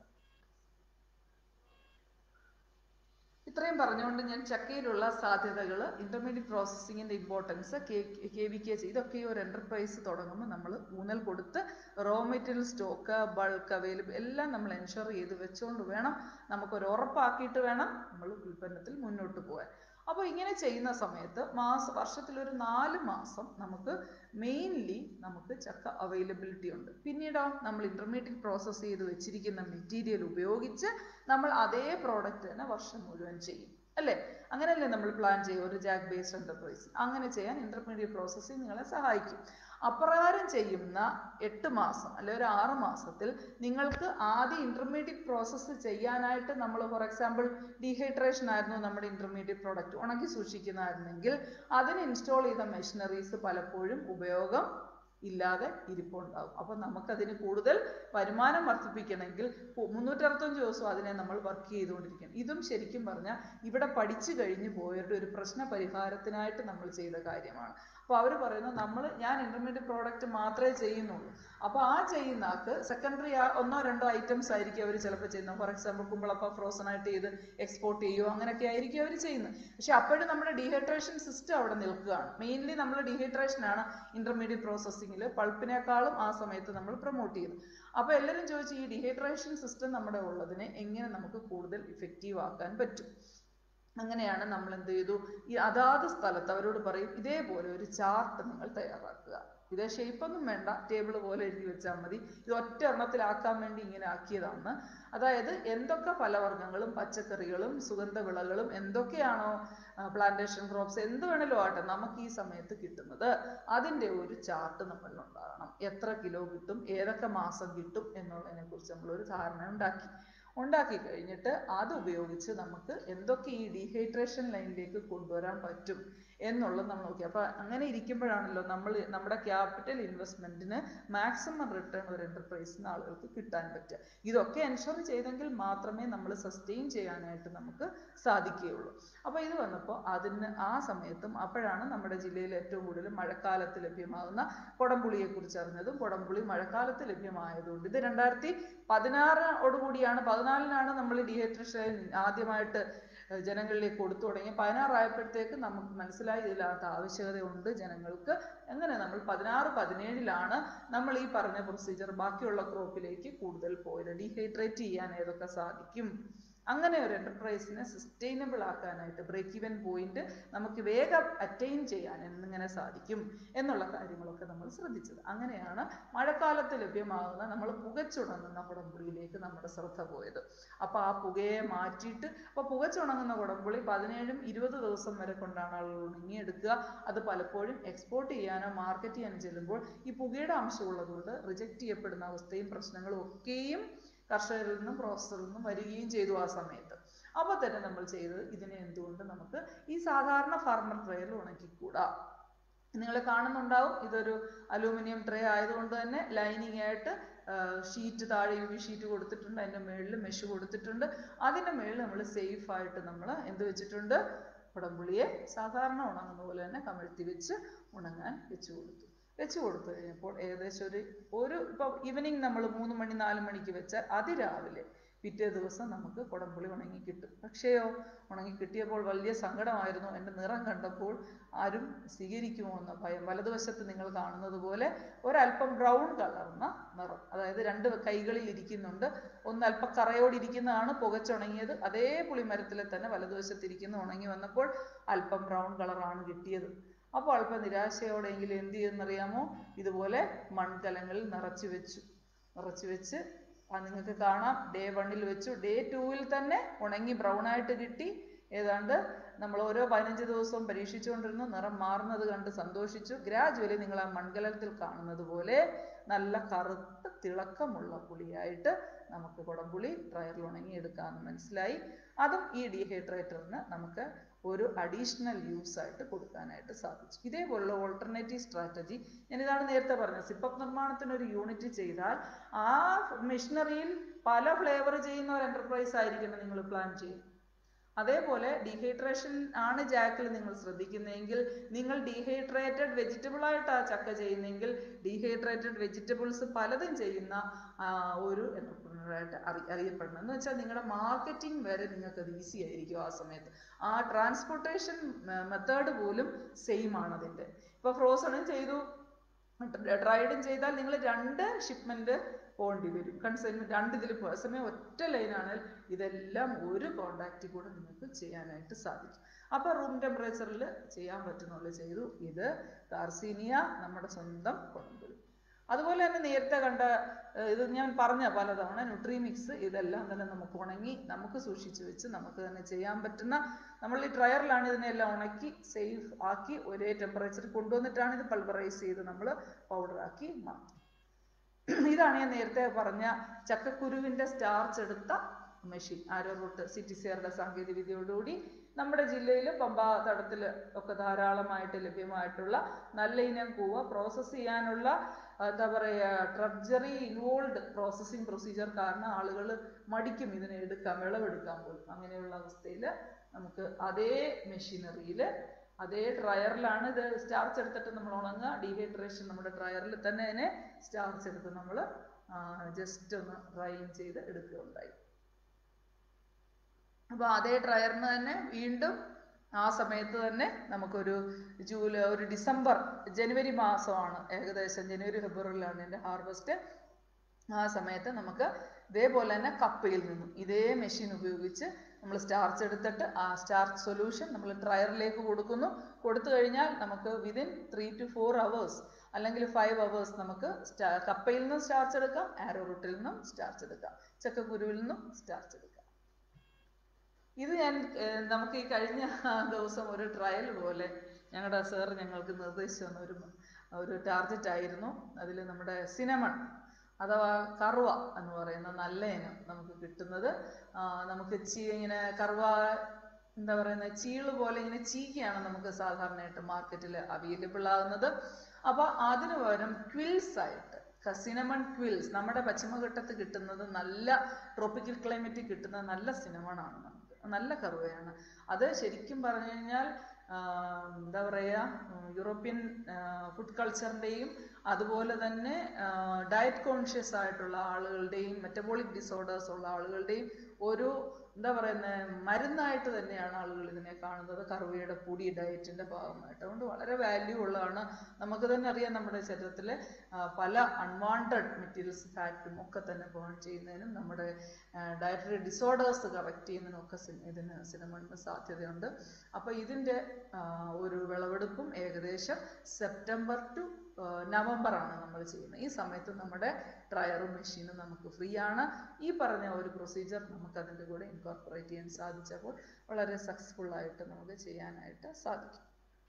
ഇത്രയും പറഞ്ഞുകൊണ്ട് ഞാൻ ചക്കയിലുള്ള സാധ്യതകൾ ഇന്റർമീഡിയറ്റ് പ്രോസസ്സിങ്ങിന്റെ ഇമ്പോർട്ടൻസ് കെ വി കെ ഇതൊക്കെ ഈ ഒരു എന്റർപ്രൈസ് തുടങ്ങുമ്പോൾ നമ്മൾ ഊന്നൽ കൊടുത്ത് raw material stock bulk available എല്ലാം നമ്മൾ എൻഷുർ ചെയ്ത് വെച്ചുകൊണ്ട് വേണം നമുക്കൊരു ഉറപ്പാക്കിയിട്ട് വേണം നമ്മൾ ഉൽപ്പന്നത്തിൽ മുന്നോട്ട് പോകാൻ അപ്പോൾ ഇങ്ങനെ ചെയ്യുന്ന സമയത്ത് മാസ വർഷത്തിൽ ഒരു നാല് മാസം നമുക്ക് മെയിൻലി നമുക്ക് ചക്ക അവൈലബിലിറ്റി ഉണ്ട് പിന്നീടോ നമ്മൾ ഇന്റർമീഡിയറ്റ് പ്രോസസ്സ് ചെയ്ത് വെച്ചിരിക്കുന്ന മെറ്റീരിയൽ ഉപയോഗിച്ച് നമ്മൾ അതേ പ്രോഡക്റ്റ് തന്നെ വർഷം മുഴുവൻ ചെയ്യും അല്ലേ അങ്ങനെയല്ലേ നമ്മൾ പ്ലാൻ ചെയ്യും ഒരു ജാക്ക് ബേസ്ഡ് എന്റർപ്രൈസ് അങ്ങനെ ചെയ്യാൻ ഇന്റർമീഡിയറ്റ് പ്രോസസ്സിംഗ് നിങ്ങളെ സഹായിക്കും അപ്രകാരം ചെയ്യുന്ന എട്ട് മാസം അല്ലെ ഒരു ആറ് മാസത്തിൽ നിങ്ങൾക്ക് ആദ്യം ഇന്റർമീഡിയറ്റ് പ്രോസസ്സ് ചെയ്യാനായിട്ട് നമ്മൾ ഫോർ എക്സാമ്പിൾ ഡീഹൈഡ്രേഷൻ ആയിരുന്നു നമ്മുടെ ഇന്റർമീഡിയറ്റ് പ്രോഡക്റ്റ് ഉണക്കി സൂക്ഷിക്കുന്നതായിരുന്നെങ്കിൽ അതിന് ഇൻസ്റ്റാൾ ചെയ്ത മെഷീനറീസ് പലപ്പോഴും ഉപയോഗം ഇല്ലാതെ ഇരിപ്പുണ്ടാവും അപ്പം നമുക്കതിന് കൂടുതൽ വരുമാനം വർദ്ധിപ്പിക്കണമെങ്കിൽ പു- മുന്നൂറ്ററുപത്തഞ്ച് ദിവസവും അതിനെ നമ്മൾ വർക്ക് ചെയ്തുകൊണ്ടിരിക്കണം ഇതും ശരിക്കും പറഞ്ഞാൽ ഇവിടെ പഠിച്ചു കഴിഞ്ഞു പോയവരുടെ ഒരു പ്രശ്ന പരിഹാരത്തിനായിട്ട് നമ്മൾ ചെയ്ത കാര്യമാണ് അപ്പോൾ അവർ പറയുന്നത് നമ്മൾ ഞാൻ ഇന്റർമീഡിയറ്റ് പ്രോഡക്റ്റ് മാത്രമേ ചെയ്യുന്നുള്ളൂ അപ്പോൾ ആ ചെയ്യുന്ന ആൾക്ക് സെക്കൻഡറി ഒന്നോ രണ്ടോ ഐറ്റംസ് ആയിരിക്കും അവർ ചിലപ്പോൾ ചെയ്യുന്നത് ഫോർ എക്സാമ്പിൾ കുമ്പളപ്പ ഫ്രോസൺ ആയിട്ട് ചെയ്ത് എക്സ്പോർട്ട് ചെയ്യുമോ അങ്ങനെയൊക്കെ ആയിരിക്കും അവർ ചെയ്യുന്നത് പക്ഷെ അപ്പോഴും നമ്മുടെ ഡീഹൈഡ്രേഷൻ സിസ്റ്റം അവിടെ നിൽക്കുകയാണ് മെയിൻലി നമ്മൾ ഡീഹൈഡ്രേഷൻ ആണ് ഇന്റർമീഡിയറ്റ് പ്രോസസ്സിങ്ങിൽ പൾപ്പിനേക്കാളും ആ സമയത്ത് നമ്മൾ പ്രൊമോട്ട് ചെയ്യുന്നത് അപ്പോൾ എല്ലാവരും ചോദിച്ചു ഈ ഡീഹൈഡ്രേഷൻ സിസ്റ്റം നമ്മുടെ ഉള്ളതിനെ എങ്ങനെ നമുക്ക് കൂടുതൽ ഇഫക്റ്റീവ് ആക്കാൻ പറ്റും അങ്ങനെയാണ് നമ്മൾ എന്ത് ചെയ്തു ഈ അതാത് സ്ഥലത്ത് അവരോട് പറയും ഇതേപോലെ ഒരു ചാർട്ട് നിങ്ങൾ തയ്യാറാക്കുക ഇതേ shape ഒന്നും വേണ്ട ടേബിൾ പോലെ എഴുതി വെച്ചാൽ മതി ഇത് ഒറ്റ എണ്ണത്തിലാക്കാൻ വേണ്ടി ഇങ്ങനെ ആക്കിയതാണ് അതായത് എന്തൊക്കെ ഫലവർഗ്ഗങ്ങളും പച്ചക്കറികളും സുഗന്ധവിളകളും എന്തൊക്കെയാണോ പ്ലാന്റേഷൻ ക്രോപ്സ് എന്ത് വേണേലും ആട്ടെ നമുക്ക് ഈ സമയത്ത് കിട്ടുന്നത് അതിൻ്റെ ഒരു ചാർട്ട് നമ്മളിൽ ഉണ്ടാകണം എത്ര കിലോ കിട്ടും ഏതൊക്കെ മാസം കിട്ടും എന്നുള്ളതിനെ കുറിച്ച് നമ്മളൊരു ധാരണ ഉണ്ടാക്കി ഉണ്ടാക്കി കഴിഞ്ഞിട്ട് അത് ഉപയോഗിച്ച് നമുക്ക് എന്തൊക്കെ ഈ ഡീഹൈഡ്രേഷൻ ലൈനിലേക്ക് കൊണ്ടുവരാൻ പറ്റും എന്നുള്ളത് നമ്മൾ നോക്കി അപ്പോൾ അങ്ങനെ ഇരിക്കുമ്പോഴാണല്ലോ നമ്മൾ നമ്മുടെ ക്യാപിറ്റൽ ഇൻവെസ്റ്റ്മെന്റിന് മാക്സിമം റിട്ടേൺ ഒരു എന്റർപ്രൈസിന് ആളുകൾക്ക് കിട്ടാൻ പറ്റുക ഇതൊക്കെ എൻഷുർ ചെയ്തെങ്കിൽ മാത്രമേ നമ്മൾ സസ്റ്റെയിൻ ചെയ്യാനായിട്ട് നമുക്ക് സാധിക്കുകയുള്ളൂ അപ്പോൾ ഇത് വന്നപ്പോൾ അതിന് ആ സമയത്തും അപ്പോഴാണ് നമ്മുടെ ജില്ലയിൽ ഏറ്റവും കൂടുതൽ മഴക്കാലത്ത് ലഭ്യമാകുന്ന കുടംപുളിയെ കുറിച്ച് അറിഞ്ഞതും കുടംപുളി മഴക്കാലത്ത് ലഭ്യമായതുകൊണ്ട് ഇത് രണ്ടായിരത്തി പതിനാറോടുകൂടിയാണ് പതിനാലിനാണ് നമ്മൾ ഡീഹൈഡ്രേഷൻ ആദ്യമായിട്ട് ഏഹ് ജനങ്ങളിലേക്ക് കൊടുത്തു തുടങ്ങി പതിനാറായപ്പോഴത്തേക്ക് നമുക്ക് മനസ്സിലായി ഇതിനകത്ത് ആവശ്യകതയുണ്ട് ജനങ്ങൾക്ക് അങ്ങനെ നമ്മൾ പതിനാറ് പതിനേഴിലാണ് നമ്മൾ ഈ പറഞ്ഞ പ്രൊസീജിയർ ബാക്കിയുള്ള ക്രോപ്പിലേക്ക് കൂടുതൽ പോയത് ഡീഹൈഡ്രേറ്റ് ചെയ്യാൻ ഏതൊക്കെ സാധിക്കും അങ്ങനെ ഒരു എന്റർപ്രൈസിനെ സസ്റ്റൈനബിൾ ആക്കാനായിട്ട് ബ്രേക്ക് ഈവൻ പോയിന്റ് നമുക്ക് വേഗം അറ്റൈൻ ചെയ്യാൻ എന്നിങ്ങനെ സാധിക്കും എന്നുള്ള കാര്യങ്ങളൊക്കെ നമ്മൾ ശ്രദ്ധിച്ചത് അങ്ങനെയാണ് മഴക്കാലത്ത് ലഭ്യമാകുന്ന നമ്മൾ പുകച്ചുണങ്ങുന്ന കുടംപുളിയിലേക്ക് നമ്മുടെ ശ്രദ്ധ പോയത് അപ്പോൾ ആ പുകയെ മാറ്റിയിട്ട് അപ്പോൾ പുകച്ചുണങ്ങുന്ന കുടംപുളി പതിനേഴും ഇരുപത് ദിവസം വരെ കൊണ്ടാണ് ആളുകൾ ഉണങ്ങിയെടുക്കുക അത് പലപ്പോഴും എക്സ്പോർട്ട് ചെയ്യാനോ മാർക്കറ്റ് ചെയ്യാനോ ചെല്ലുമ്പോൾ ഈ പുകയുടെ അംശമുള്ളതുകൊണ്ട് റിജക്റ്റ് ചെയ്യപ്പെടുന്ന അവസ്ഥയും പ്രശ്നങ്ങളും ഒക്കെയും കർഷകരിൽ നിന്നും പ്രോസസറിൽ നിന്നും വരികയും ചെയ്തു ആ സമയത്ത് അപ്പോൾ തന്നെ നമ്മൾ ചെയ്തത് ഇതിനെ എന്തുകൊണ്ട് നമുക്ക് ഈ സാധാരണ ഫാർമർ ട്രേയിൽ ഉണക്കിക്കൂടാ നിങ്ങൾ കാണുന്നുണ്ടാവും ഇതൊരു അലൂമിനിയം ട്രേ ആയതുകൊണ്ട് തന്നെ ലൈനിങ് ആയിട്ട് ഷീറ്റ് താഴെ യു വി ഷീറ്റ് കൊടുത്തിട്ടുണ്ട് അതിൻ്റെ മുകളിൽ മെഷ് കൊടുത്തിട്ടുണ്ട് അതിൻ്റെ മുകളിൽ നമ്മൾ സേഫ് ആയിട്ട് നമ്മൾ എന്ത് വെച്ചിട്ടുണ്ട് കുടംപുളിയെ സാധാരണ ഉണങ്ങുന്ന പോലെ തന്നെ കമഴ്ത്തി വെച്ച് ഉണങ്ങാൻ വെച്ച് കൊടുത്തു വെച്ച് കൊടുത്തു കഴിഞ്ഞപ്പോൾ ഏകദേശം ഒരു ഒരു ഇപ്പോൾ ഈവനിങ് നമ്മൾ മൂന്ന് മണി നാല് മണിക്ക് വെച്ചാൽ അതിരാവിലെ പിറ്റേ ദിവസം നമുക്ക് കുടംപുളി ഉണങ്ങി കിട്ടും പക്ഷേയോ ഉണങ്ങി കിട്ടിയപ്പോൾ വലിയ സങ്കടമായിരുന്നു എൻ്റെ നിറം കണ്ടപ്പോൾ ആരും സ്വീകരിക്കുമോ എന്ന ഭയം വലതുവശത്ത് നിങ്ങൾ കാണുന്നത് പോലെ ഒരല്പം ബ്രൗൺ കളർന്ന നിറം അതായത് രണ്ട് കൈകളിൽ ഇരിക്കുന്നുണ്ട് ഒന്ന് അല്പം കറയോടിരിക്കുന്നതാണ് പുകച്ചുണങ്ങിയത് അതേ പുളിമരത്തിലെ തന്നെ വലതുവശത്ത് ഇരിക്കുന്ന ഉണങ്ങി വന്നപ്പോൾ അല്പം ബ്രൗൺ കളറാണ് കിട്ടിയത് അപ്പോൾ അല്പം നിരാശയോടെങ്കിലും എന്ത് ചെയ്യുമെന്നറിയാമോ ഇതുപോലെ മൺകലങ്ങളിൽ നിറച്ചു വെച്ചു നിറച്ചു വെച്ച് ആ നിങ്ങൾക്ക് കാണാം ഡേ വണ്ണിൽ വെച്ചു ഡേ ടൂവിൽ തന്നെ ഉണങ്ങി ബ്രൗൺ ആയിട്ട് കിട്ടി ഏതാണ്ട് നമ്മൾ ഓരോ പതിനഞ്ച് ദിവസവും പരീക്ഷിച്ചുകൊണ്ടിരുന്നു നിറം മാറുന്നത് കണ്ട് സന്തോഷിച്ചു ഗ്രാജുവലി നിങ്ങൾ ആ മൺകലത്തിൽ കാണുന്നത് പോലെ നല്ല കറുത്ത തിളക്കമുള്ള പുളിയായിട്ട് നമുക്ക് കുടംപുളി ഡ്രയറിൽ ഉണങ്ങി എടുക്കാമെന്ന് മനസ്സിലായി അതും ഈ ഡീഹൈഡ്രേറ്ററിന് നമുക്ക് ഒരു അഡീഷണൽ യൂസ് ആയിട്ട് കൊടുക്കാനായിട്ട് സാധിച്ചു ഇതേപോലുള്ള ഓൾട്ടർനേറ്റീവ് സ്ട്രാറ്റജി ഞാൻ ഇതാണ് നേരത്തെ പറഞ്ഞത് സിപ്പപ്പ് നിർമ്മാണത്തിന് ഒരു യൂണിറ്റ് ചെയ്താൽ ആ മെഷീനറിയിൽ പല ഫ്ലേവർ ചെയ്യുന്ന ഒരു എന്റർപ്രൈസ് ആയിരിക്കണം നിങ്ങൾ പ്ലാൻ ചെയ്യും അതേപോലെ ഡീഹൈഡ്രേഷൻ ആണ് ജാക്കിൽ നിങ്ങൾ ശ്രദ്ധിക്കുന്നതെങ്കിൽ നിങ്ങൾ ഡീഹൈഡ്രേറ്റഡ് വെജിറ്റബിൾ ആയിട്ടാണ് ചക്ക ചെയ്യുന്നതെങ്കിൽ ഡീഹൈഡ്രേറ്റഡ് വെജിറ്റബിൾസ് പലതും ചെയ്യുന്ന ആ, ഒരു entrepreneur-ആയിട്ട് അറി അറിയപ്പെടണം എന്ന് വെച്ചാൽ നിങ്ങളുടെ മാർക്കറ്റിംഗ് വരെ നിങ്ങൾക്ക് അത് ഈസി ആയിരിക്കും ആ സമയത്ത് ആ ട്രാൻസ്പോർട്ടേഷൻ മെത്തേഡ് പോലും സെയിം ആണ് അതിൻ്റെ ഇപ്പോൾ ഫ്രോസണും ചെയ്തു ഡ്രൈഡും ചെയ്താൽ നിങ്ങൾ രണ്ട് ഷിപ്മെന്റ് പോകേണ്ടി വരും കൺസൈൻമെന്റ് രണ്ട് ഇതിൽ പോകും സമയം ഒറ്റ ലൈനാണെങ്കിൽ ഇതെല്ലാം ഒരു കോണ്ടാക്റ്റിൽ കൂടെ നിങ്ങൾക്ക് ചെയ്യാനായിട്ട് സാധിക്കും അപ്പോൾ റൂം ടെമ്പറേച്ചറിൽ ചെയ്യാൻ പറ്റുന്നുള്ളൂ ചെയ്തു ഇത് കാർസീനിയ നമ്മുടെ സ്വന്തം കൊണ്ടുവരും അതുപോലെ തന്നെ നേരത്തെ കണ്ട ഏർ ഇത് ഞാൻ പറഞ്ഞ പലതവണ ന്യൂട്രിമിക്സ് ഇതെല്ലാം തന്നെ നമുക്ക് ഉണങ്ങി നമുക്ക് സൂക്ഷിച്ചു വെച്ച് നമുക്ക് തന്നെ ചെയ്യാൻ പറ്റുന്ന നമ്മൾ ഈ ഡ്രയറിലാണ് ഇതിനെല്ലാം ഉണക്കി സേഫ് ആക്കി ഒരേ ടെമ്പറേച്ചറിൽ കൊണ്ടുവന്നിട്ടാണ് ഇത് പൾവറൈസ് ചെയ്ത് നമ്മൾ പൗഡറാക്കി മാറ്റും ഇതാണ് ഞാൻ നേരത്തെ പറഞ്ഞ ചക്കക്കുരുവിന്റെ സ്റ്റാർച്ച് എടുത്ത machine arrowroot C T സിആറുടെ സാങ്കേതിക വിദ്യയോടുകൂടി നമ്മുടെ ജില്ലയിൽ പമ്പാ തടത്തിൽ ഒക്കെ ധാരാളമായിട്ട് ലഭ്യമായിട്ടുള്ള നല്ല ഇനം കൂവ പ്രോസസ്സ് ചെയ്യാനുള്ള ആ, എന്താ പറയുക ട്രഡ്ജറി ഇൻവോൾവ് പ്രോസസ്സിംഗ് പ്രൊസീജിയർ കാരണം ആളുകൾ മടിക്കും ഇതിനെ എടുക്കാൻ വിളവെടുക്കാൻ പോലും അങ്ങനെയുള്ള അവസ്ഥയിൽ നമുക്ക് അതേ മെഷീനറിയിൽ അതേ ഡ്രയറിലാണ് ഇത് സ്റ്റാർച്ച് എടുത്തിട്ട് നമ്മൾ ഉണങ്ങുക ഡീഹൈഡ്രേഷൻ നമ്മുടെ ഡ്രയറിൽ തന്നെ അതിനെ സ്റ്റാർച്ച് എടുത്ത് നമ്മൾ ജസ്റ്റ് ഒന്ന് ഡ്രൈൻ ചെയ്ത് എടുക്കുകയുണ്ടായി അപ്പോൾ അതേ ഡ്രയറിന് തന്നെ വീണ്ടും ആ സമയത്ത് തന്നെ നമുക്കൊരു ജൂലൈ ഒരു ഡിസംബർ ജനുവരി മാസമാണ് ഏകദേശം ജനുവരി ഫെബ്രുവരിയിലാണ് എൻ്റെ ഹാർവസ്റ്റ് ആ സമയത്ത് നമുക്ക് ഇതേപോലെ തന്നെ കപ്പയിൽ നിന്നും ഇതേ മെഷീൻ ഉപയോഗിച്ച് നമ്മൾ സ്റ്റാർച്ച് എടുത്തിട്ട് ആ സ്റ്റാർച്ച് സൊല്യൂഷൻ നമ്മൾ ഡ്രയറിലേക്ക് കൊടുക്കുന്നു കൊടുത്തു കഴിഞ്ഞാൽ നമുക്ക് within three to four hours അല്ലെങ്കിൽ ഫൈവ് അവേഴ്സ് നമുക്ക് സ്റ്റാ കപ്പയിൽ നിന്നും സ്റ്റാർച്ച് എടുക്കാം ആരോ റൂട്ടിൽ നിന്നും സ്റ്റാർച്ച് എടുക്കാം ചക്കക്കുരുവിൽ നിന്നും സ്റ്റാർച്ച് എടുക്കാം ഇത് ഞാൻ ഏർ, നമുക്ക് ഈ കഴിഞ്ഞ ദിവസം ഒരു ട്രയൽ പോലെ ഞങ്ങളുടെ സാർ ഞങ്ങൾക്ക് നിർദ്ദേശിച്ചു തന്ന ഒരു ഒരു ടാർഗറ്റ് ആയിരുന്നു അതിൽ നമ്മുടെ സിനമൺ അഥവാ കറുവ എന്ന് പറയുന്ന നല്ല ഇനം നമുക്ക് കിട്ടുന്നത് ആ, നമുക്ക് ചീ ഇങ്ങനെ കറുവ എന്താ പറയുന്നത് ചീള് പോലെ ഇങ്ങനെ ചീക്കയാണ് നമുക്ക് സാധാരണയായിട്ട് മാർക്കറ്റിൽ അവൈലബിൾ ആകുന്നത് അപ്പൊ അതിന് പകരം ക്വിൽസ് ആയിട്ട് സിനമൺ ക്വിൽസ് നമ്മുടെ പശ്ചിമഘട്ടത്ത് കിട്ടുന്നത് നല്ല ട്രോപ്പിക്കൽ ക്ലൈമറ്റിൽ കിട്ടുന്ന നല്ല സിനമൺ ആണ് നമുക്ക് നല്ല കറുവയാണ് അത് ശരിക്കും പറഞ്ഞു കഴിഞ്ഞാൽ ആ, എന്താ പറയുക യൂറോപ്യൻ ഫുഡ് കൾച്ചറിൻ്റെയും അതുപോലെ തന്നെ ഡയറ്റ് കോൺഷ്യസ് ആയിട്ടുള്ള ആളുകളുടെയും മെറ്റബോളിക് ഡിസോർഡേഴ്സ് ഉള്ള ആളുകളുടെയും ഒരു എന്താ പറയുന്നത് മരുന്നായിട്ട് തന്നെയാണ് ആളുകൾ ഇതിനെ കാണുന്നത് കറുവയുടെ പൊടി ഡയറ്റിന്റെ ഭാഗമായിട്ട് അതുകൊണ്ട് വളരെ വാല്യൂ ഉള്ളതാണ് നമുക്ക് തന്നെ അറിയാം നമ്മുടെ ശരീരത്തിൽ പല അൺവാണ്ടഡ് മെറ്റീരിയൽസ് ഫാറ്റും ഒക്കെ തന്നെ ബേൺ ചെയ്യുന്നതിനും നമ്മുടെ ഡയറ്ററി ഡിസോർഡേഴ്സ് കറക്റ്റ് ചെയ്യുന്നതിനും ഒക്കെ സിൻ- ഇതിന് സിനമണിന് സാധ്യതയുണ്ട് അപ്പോൾ ഇതിൻ്റെ ഒരു വിളവെടുപ്പും ഏകദേശം സെപ്റ്റംബർ ടു നവംബർ ആണ് നമ്മൾ ചെയ്യുന്നത് ഈ സമയത്ത് നമ്മുടെ ഡ്രയറും മെഷീനും നമുക്ക് ഫ്രീ ആണ് ഈ പറഞ്ഞ ഒരു പ്രൊസീജിയർ നമുക്ക് അതിൻ്റെ കൂടെ ഇൻകോർപ്പറേറ്റ് ചെയ്യാൻ സാധിച്ചപ്പോൾ വളരെ സക്സസ്ഫുൾ ആയിട്ട് നമുക്ക് ചെയ്യാനായിട്ട് സാധിക്കും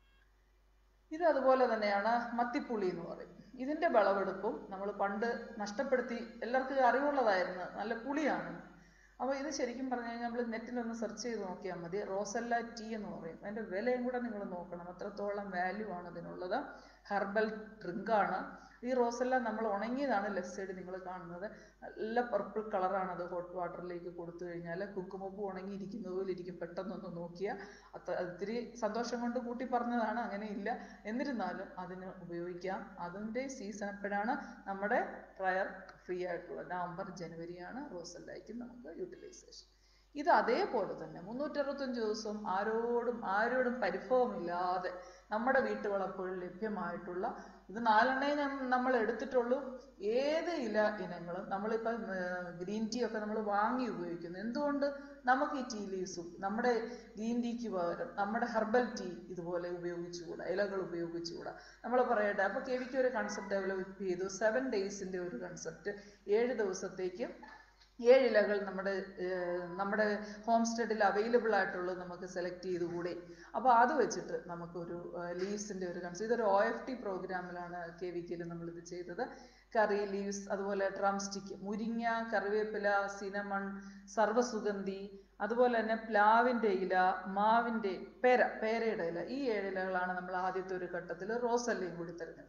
ഇത് അതുപോലെ തന്നെയാണ് മത്തിപ്പുളി എന്ന് പറയും ഇതിന്റെ വിളവെടുപ്പും നമ്മൾ പണ്ട് നഷ്ടപ്പെടുത്തി എല്ലാവർക്കും അറിവുള്ളതായിരുന്നു നല്ല പുളിയാണ് അപ്പോൾ ഇത് ശരിക്കും പറഞ്ഞു കഴിഞ്ഞാൽ നമ്മൾ നെറ്റിലൊന്ന് സെർച്ച് ചെയ്ത് നോക്കിയാൽ മതി റോസല്ല ടീ എന്ന് പറയും അതിന്റെ വിലയും കൂടെ നിങ്ങൾ നോക്കണം അത്രത്തോളം വാല്യൂ ആണ് ഇതിനുള്ളത് ഹെർബൽ ഡ്രിങ്കാണ് ഈ റോസെല്ലാം നമ്മൾ ഉണങ്ങിയതാണ് ലെഫ്റ്റ് സൈഡ് നിങ്ങൾ കാണുന്നത് നല്ല പർപ്പിൾ കളറാണ് അത് ഹോട്ട് വാട്ടറിലേക്ക് കൊടുത്തു കഴിഞ്ഞാൽ കുങ്കുമപ്പൂ ഉണങ്ങിയിരിക്കുന്നത് പോലെ ഇരിക്കും പെട്ടെന്നൊന്ന് നോക്കിയാൽ അത്ര ഇത്തിരി സന്തോഷം കൊണ്ട് കൂട്ടി പറഞ്ഞതാണ് അങ്ങനെ ഇല്ല എന്നിരുന്നാലും അതിന് ഉപയോഗിക്കാം അതിൻ്റെ സീസൺ എപ്പോഴാണ് നമ്മുടെ ഡ്രയർ ഫ്രീ ആയിട്ടുള്ള നവംബർ ജനുവരിയാണ് റോസെല്ലായിക്കും നമുക്ക് യൂട്ടിലൈസേഷൻ ഇത് അതേപോലെ തന്നെ മുന്നൂറ്ററുപത്തഞ്ച് ദിവസം ആരോടും ആരോടും പരിഭവമില്ലാതെ നമ്മുടെ വീട്ടുവളപ്പുകളിൽ ലഭ്യമായിട്ടുള്ള ഇത് നാലെണ്ണേ ഞാൻ- നമ്മൾ എടുത്തിട്ടുള്ളൂ ഏത് ഇല ഇനങ്ങളും നമ്മളിപ്പം ഗ്രീൻ ടീ ഒക്കെ നമ്മൾ വാങ്ങി ഉപയോഗിക്കുന്നു എന്തുകൊണ്ട് നമുക്ക് ഈ ടീ ലീവ്സും നമ്മുടെ ഗ്രീൻ ടീക്ക് പകരം നമ്മുടെ ഹെർബൽ ടീ ഇതുപോലെ ഉപയോഗിച്ചുകൂടാ ഇലകൾ ഉപയോഗിച്ചുകൂടാ നമ്മൾ പറയട്ടെ അപ്പോൾ കെ വിക്ക് ഒരു കൺസെപ്റ്റ് ഡെവലപ്പ് ചെയ്തു സെവൻ ഡേയ്സിൻ്റെ ഒരു കൺസെപ്റ്റ് ഏഴ് ദിവസത്തേക്ക് ഏഴ് ഇലകൾ നമ്മുടെ ഏർ, നമ്മുടെ ഹോം സ്റ്റഡിൽ അവൈലബിൾ ആയിട്ടുള്ളത് നമുക്ക് സെലക്ട് ചെയ്തുകൂടെ അപ്പോൾ അത് വെച്ചിട്ട് നമുക്കൊരു ലീവ്സിൻ്റെ ഒരു കൺസെപ്റ്റ് ഇതൊരു ഒ എഫ് ടി പ്രോഗ്രാമിലാണ് കെ വി കെയിൽ നമ്മളിത് ചെയ്തത് കറി ലീവ്സ് അതുപോലെ ഡ്രം സ്റ്റിക്ക് മുരിങ്ങ കറിവേപ്പില സിനമൺ സർവ്വസുഗന്ധി അതുപോലെ തന്നെ പ്ലാവിൻ്റെ ഇല മാവിൻ്റെ പേര പേരയുടെ ഇല ഈ ഏഴ് ഇലകളാണ് നമ്മൾ ആദ്യത്തെ ഒരു ഘട്ടത്തിൽ റോസല്ലയും കൂടി തിരഞ്ഞെടുത്തത്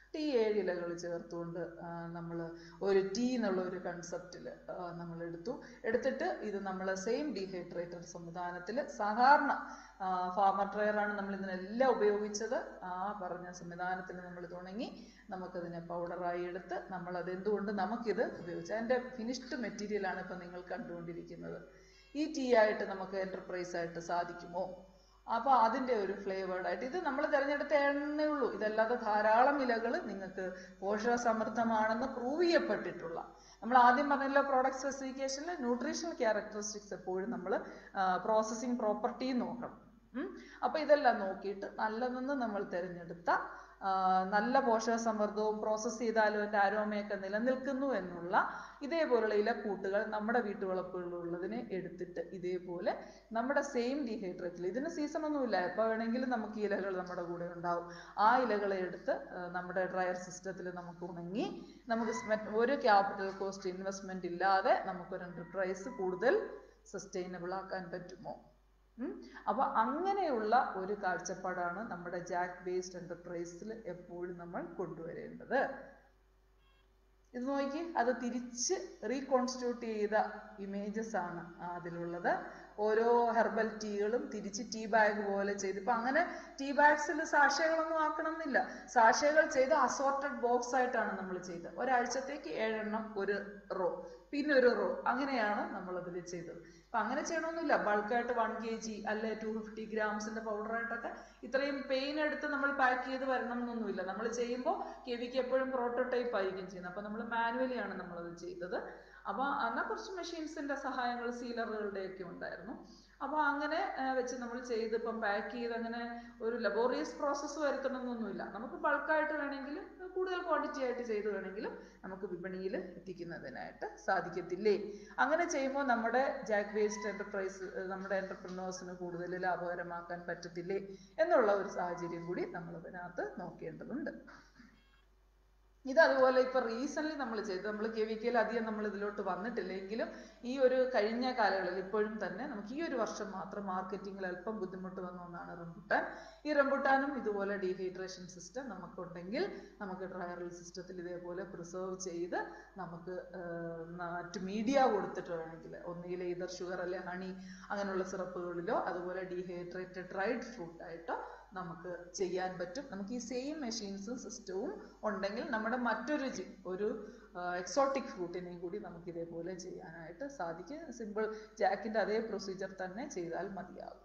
ടീ ഏഴ് ഇലകൾ ചേർത്തുകൊണ്ട് നമ്മൾ ഒരു ടീ എന്നുള്ള ഒരു കൺസെപ്റ്റിൽ നമ്മൾ എടുത്തു എടുത്തിട്ട് ഇത് നമ്മൾ സെയിം ഡീഹൈഡ്രേറ്റർ സംവിധാനത്തിൽ സാധാരണ ഫാർമർ ട്രയറാണ് നമ്മൾ ഇതിനെല്ലാം ഉപയോഗിച്ചത് ആ പറഞ്ഞ സംവിധാനത്തിൽ നമ്മൾ തുടങ്ങി നമുക്കതിനെ പൗഡറായി എടുത്ത് നമ്മൾ അത് എന്തുകൊണ്ട് നമുക്കിത് ഉപയോഗിച്ചു അതിൻ്റെ ഫിനിഷ്ഡ് മെറ്റീരിയലാണ് ഇപ്പം നിങ്ങൾ കണ്ടുകൊണ്ടിരിക്കുന്നത് ഈ ടീ ആയിട്ട് നമുക്ക് എൻ്റർപ്രൈസ് ആയിട്ട് സാധിക്കുമോ അപ്പോൾ അതിൻ്റെ ഒരു ഫ്ലേവേർഡ് ആയിട്ട് ഇത് നമ്മൾ തിരഞ്ഞെടുത്ത എണ്ണേ ഉള്ളൂ ഇതല്ലാതെ ധാരാളം ഇലകൾ നിങ്ങൾക്ക് പോഷകസമൃദ്ധമാണെന്ന് പ്രൂവ് ചെയ്യപ്പെട്ടിട്ടുള്ള നമ്മൾ ആദ്യം പറഞ്ഞല്ലോ പ്രോഡക്റ്റ് സ്പെസിഫിക്കേഷനിൽ ന്യൂട്രീഷണൽ ക്യാരക്ടറിസ്റ്റിക്സ് എപ്പോഴും നമ്മൾ പ്രോസസ്സിങ് പ്രോപ്പർട്ടി നോക്കണം ഉം. അപ്പൊ ഇതെല്ലാം നോക്കിയിട്ട് നല്ലതെന്ന് നമ്മൾ തിരഞ്ഞെടുത്ത ആ, നല്ല പോഷക സമൃദ്ധവും പ്രോസസ്സ് ചെയ്താലും അതിൻ്റെ ആരോമയൊക്കെ നിലനിൽക്കുന്നു എന്നുള്ള ഇതേപോലുള്ള ഇലക്കൂട്ടുകൾ നമ്മുടെ വീട്ടുവളപ്പുകളിലുള്ളതിനെ എടുത്തിട്ട് ഇതേപോലെ നമ്മുടെ സെയിം ഡീഹൈഡ്രേറ്റിൽ ഇതിന് സീസൺ ഒന്നുമില്ല എപ്പോൾ വേണമെങ്കിലും നമുക്ക് ഈ ഇലകൾ നമ്മുടെ കൂടെ ഉണ്ടാവും ആ ഇലകളെ എടുത്ത് ആ, നമ്മുടെ ഡ്രയർ സിസ്റ്റത്തിൽ നമുക്ക് ഉണങ്ങി നമുക്ക് സ്മെ- ഒരു ക്യാപിറ്റൽ കോസ്റ്റ് ഇൻവെസ്റ്റ്മെന്റ് ഇല്ലാതെ നമുക്കൊരു എന്റർപ്രൈസ് കൂടുതൽ സസ്റ്റൈനബിൾ ആക്കാൻ പറ്റുമോ ഉം. അപ്പൊ അങ്ങനെയുള്ള ഒരു കാഴ്ചപ്പാടാണ് നമ്മുടെ ജാക്ക് ബേസ്ഡ് എന്റർപ്രൈസിൽ എപ്പോഴും നമ്മൾ കൊണ്ടുവരേണ്ടത് ഇത് നോക്കി അത് തിരിച്ച് റീകോൺസ്റ്റിറ്റ്യൂട്ട് ചെയ്ത ഇമേജസ് ആണ് അതിലുള്ളത് ഓരോ ഹെർബൽ ടീകളും തിരിച്ച് ടീ ബാഗ് പോലെ ചെയ്ത് ഇപ്പൊ അങ്ങനെ ടീ ബാഗ്സിൽ സാഷകളൊന്നും ആക്കണം എന്നില്ല സാഷകൾ ചെയ്ത് അസോർട്ടഡ് ബോക്സ് ആയിട്ടാണ് നമ്മൾ ചെയ്തത് ഒരാഴ്ചത്തേക്ക് ഏഴെണ്ണം ഒരു റോ പിന്നെ ഒരു റോ അങ്ങനെയാണ് നമ്മൾ അതിൽ ചെയ്തത് അപ്പൊ അങ്ങനെ ചെയ്യണമെന്നില്ല ബൾക്കായിട്ട് വൺ കെ ജി അല്ലെ ടു ഫിഫ്റ്റി ഗ്രാംസിന്റെ പൗഡറായിട്ടൊക്കെ ഇത്രയും പെയിൻ എടുത്ത് നമ്മൾ പാക്ക് ചെയ്ത് വരണം എന്നൊന്നുമില്ല നമ്മൾ ചെയ്യുമ്പോൾ കെവിക്ക് എപ്പോഴും പ്രോട്ടോടൈപ്പ് ആയിരിക്കും ചെയ്യുന്നത് അപ്പൊ നമ്മൾ മാനുവലി ആണ് നമ്മളത് ചെയ്തത് അപ്പൊ എന്നാൽ കുറച്ച് മെഷീൻസിന്റെ സഹായങ്ങൾ സീലറുകളുടെ ഒക്കെ ഉണ്ടായിരുന്നു അപ്പൊ അങ്ങനെ ആ, വെച്ച് നമ്മൾ ചെയ്ത് ഇപ്പം പാക്ക് ചെയ്ത് അങ്ങനെ ഒരു ലബോറിയസ് പ്രോസസ്സ് വരുത്തണമെന്നൊന്നുമില്ല നമുക്ക് ബൾക്കായിട്ട് വേണമെങ്കിലും കൂടുതൽ ക്വാണ്ടിറ്റി ആയിട്ട് ചെയ്ത് വേണമെങ്കിലും നമുക്ക് വിപണിയിൽ എത്തിക്കുന്നതിനായിട്ട് സാധിക്കത്തില്ലേ അങ്ങനെ ചെയ്യുമ്പോൾ നമ്മുടെ ജാക്ക് വേസ്റ്റ് എന്റർപ്രൈസ് നമ്മുടെ എന്റർപ്രണേഴ്സിന് കൂടുതൽ ലാഭകരമാക്കാൻ പറ്റത്തില്ലേ എന്നുള്ള ഒരു സാഹചര്യം കൂടി നമ്മൾ ഇതിനകത്ത് നോക്കേണ്ടതുണ്ട് ഇത് അതുപോലെ ഇപ്പൊ റീസെന്റ് നമ്മൾ ചെയ്തു നമ്മൾ കെവിക്കയിൽ അധികം നമ്മൾ ഇതിലോട്ട് വന്നിട്ടില്ല എങ്കിലും ഈ ഒരു കഴിഞ്ഞ കാലങ്ങളിൽ ഇപ്പോഴും തന്നെ നമുക്ക് ഈ ഒരു വർഷം മാത്രം മാർക്കറ്റിംഗിൽ അല്പം ബുദ്ധിമുട്ട് വന്ന ഒന്നാണ് റംബുട്ടാൻ ഈ റംബുട്ടാനും ഇതുപോലെ ഡീഹൈഡ്രേഷൻ സിസ്റ്റം നമുക്കുണ്ടെങ്കിൽ നമുക്ക് ഡ്രയറൽ സിസ്റ്റത്തിൽ ഇതേപോലെ പ്രിസർവ് ചെയ്ത് നമുക്ക് ആഹ് മറ്റ് മീഡിയ കൊടുത്തിട്ട് വേണമെങ്കിൽ ഒന്നുകിൽ ഇതർ ഷുഗർ അല്ലെ ഹണി അങ്ങനെയുള്ള സിറപ്പുകളിലോ അതുപോലെ ഡീഹൈഡ്രേറ്റഡ് ഡ്രൈഡ് ഫ്രൂട്ട് ആയിട്ടോ നമുക്ക് ചെയ്യാൻ പറ്റും നമുക്ക് ഈ സെയിം മെഷീൻസും സിസ്റ്റവും ഉണ്ടെങ്കിൽ നമ്മുടെ മറ്റൊരു ജി- ഒരു എക്സോട്ടിക് ഫ്രൂട്ടിനെയും കൂടി നമുക്ക് ഇതേപോലെ ചെയ്യാനായിട്ട് സാധിക്കും സിമ്പിൾ ജാക്കിന്റെ അതേ പ്രൊസീജിയർ തന്നെ ചെയ്താൽ മതിയാകും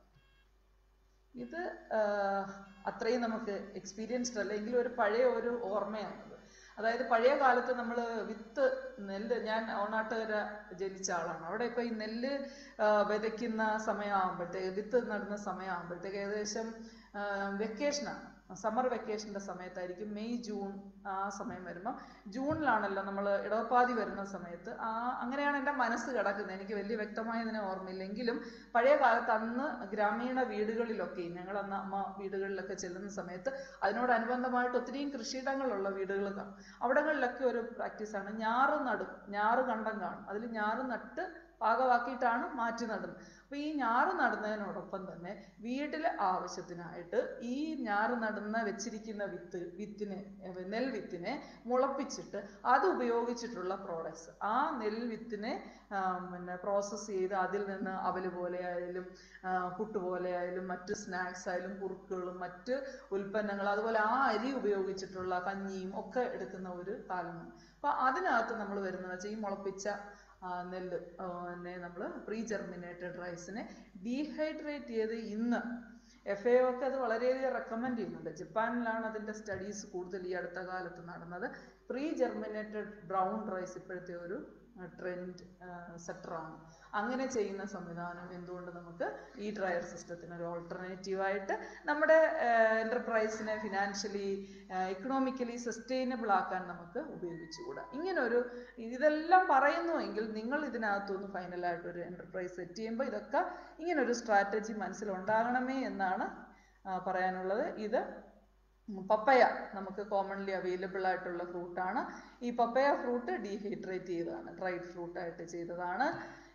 ഇത് ആഹ്, അത്രയും നമുക്ക് എക്സ്പീരിയൻസ്ഡ് അല്ലെങ്കിൽ ഒരു പഴയ ഒരു ഓർമ്മയാണത് അതായത് പഴയ കാലത്ത് നമ്മൾ വിത്ത് നെല്ല് ഞാൻ ഓണാട്ടുകര ജനിച്ച ആളാണ് അവിടെ ഇപ്പൊ ഈ നെല്ല് ആഹ്, വിതയ്ക്കുന്ന സമയമാകുമ്പോഴത്തേക്ക് വിത്ത് നടുന്ന സമയമാകുമ്പോഴത്തേക്ക് ഏകദേശം വെക്കേഷനാണ് സമ്മർ വെക്കേഷന്റെ സമയത്തായിരിക്കും മെയ് ജൂൺ ആ സമയം വരുമ്പോൾ ജൂണിലാണല്ലോ നമ്മൾ ഇടവപ്പാതി വരുന്ന സമയത്ത് ആ അങ്ങനെയാണ് എൻ്റെ മനസ്സ് കിടക്കുന്നത് എനിക്ക് വലിയ വ്യക്തമായ ഇതിനെ ഓർമ്മയില്ലെങ്കിലും പഴയ കാലത്ത് അന്ന് ഗ്രാമീണ വീടുകളിലൊക്കെ ഞങ്ങൾ അന്ന് അമ്മ വീടുകളിലൊക്കെ ചെല്ലുന്ന സമയത്ത് അതിനോടനുബന്ധമായിട്ട് ഒത്തിരിയും കൃഷിയിടങ്ങളുള്ള വീടുകൾ കാണും അവിടങ്ങളിലൊക്കെ ഒരു പ്രാക്ടീസാണ് ഞാറ് നടും ഞാറ് കണ്ടം കാണും അതിൽ ഞാറ് നട്ട് പാകമാക്കിയിട്ടാണ് മാറ്റി നടുന്നത് അപ്പൊ ഈ ഞാറ് നടുന്നതിനോടൊപ്പം തന്നെ വീട്ടിലെ ആവശ്യത്തിനായിട്ട് ഈ ഞാറ് നടുന്ന വെച്ചിരിക്കുന്ന വിത്ത് വിത്തിനെ ഏർ നെൽ വിത്തിനെ മുളപ്പിച്ചിട്ട് അത് ഉപയോഗിച്ചിട്ടുള്ള പ്രോഡക്ട്സ് ആ നെൽ വിത്തിനെ ആ, പിന്നെ പ്രോസസ്സ് ചെയ്ത് അതിൽ നിന്ന് അവല് പോലെ ആയാലും ആ, പുട്ട് പോലെ ആയാലും മറ്റ് സ്നാക്സ് ആയാലും കുറുക്കുകളും മറ്റ് ഉൽപ്പന്നങ്ങൾ അതുപോലെ ആ അരി ഉപയോഗിച്ചിട്ടുള്ള കഞ്ഞിയും ഒക്കെ എടുക്കുന്ന ഒരു കാലമാണ് അപ്പൊ അതിനകത്ത് നമ്മൾ വരുന്നത് വെച്ചാൽ ഈ മുളപ്പിച്ച ആ, നെല്ല് ആ, നെ നമ്മൾ പ്രീ ജെർമിനേറ്റഡ് റൈസിനെ ഡീഹൈഡ്രേറ്റ് ചെയ്ത് ഇന്ന് എഫ് എ ഒക്കെ അത് വളരെയധികം റെക്കമെൻഡ് ചെയ്യുന്നുണ്ട് ജപ്പാനിലാണ് അതിന്റെ സ്റ്റഡീസ് കൂടുതൽ ഈ അടുത്ത കാലത്ത് നടന്നത് പ്രീ ജെർമിനേറ്റഡ് ബ്രൗൺ റൈസ് ഇപ്പോഴത്തെ ഒരു ട്രെൻഡ് സെറ്ററാണ് അങ്ങനെ ചെയ്യുന്ന സംവിധാനം എന്തുകൊണ്ട് നമുക്ക് ഈ ഡ്രയർ സിസ്റ്റത്തിന് ഒരു ഓൾട്ടർനേറ്റീവ് ആയിട്ട് നമ്മുടെ എന്റർപ്രൈസിനെ ഫിനാൻഷ്യലി ഇക്കണോമിക്കലി സസ്റ്റൈനബിൾ ആക്കാൻ നമുക്ക് ഉപയോഗിച്ചുകൂടാ ഇങ്ങനെ ഒരു ഇതെല്ലാം പറയുന്നുവെങ്കിൽ നിങ്ങൾ ഇതിനകത്തൊന്ന് ഫൈനലായിട്ട് ഒരു എന്റർപ്രൈസ് സെറ്റ് ചെയ്യുമ്പോൾ ഇതൊക്കെ ഇങ്ങനെ ഒരു സ്ട്രാറ്റജി മനസ്സിലുണ്ടാകണമേ എന്നാണ് ആ, പറയാനുള്ളത് ഇത് പപ്പയ നമുക്ക് കോമൺലി അവൈലബിൾ ആയിട്ടുള്ള ഫ്രൂട്ടാണ് ഈ പപ്പയ ഫ്രൂട്ട് ഡീഹൈഡ്രേറ്റ് ചെയ്തതാണ് ഡ്രൈഡ് ഫ്രൂട്ട് ആയിട്ട് ചെയ്തതാണ്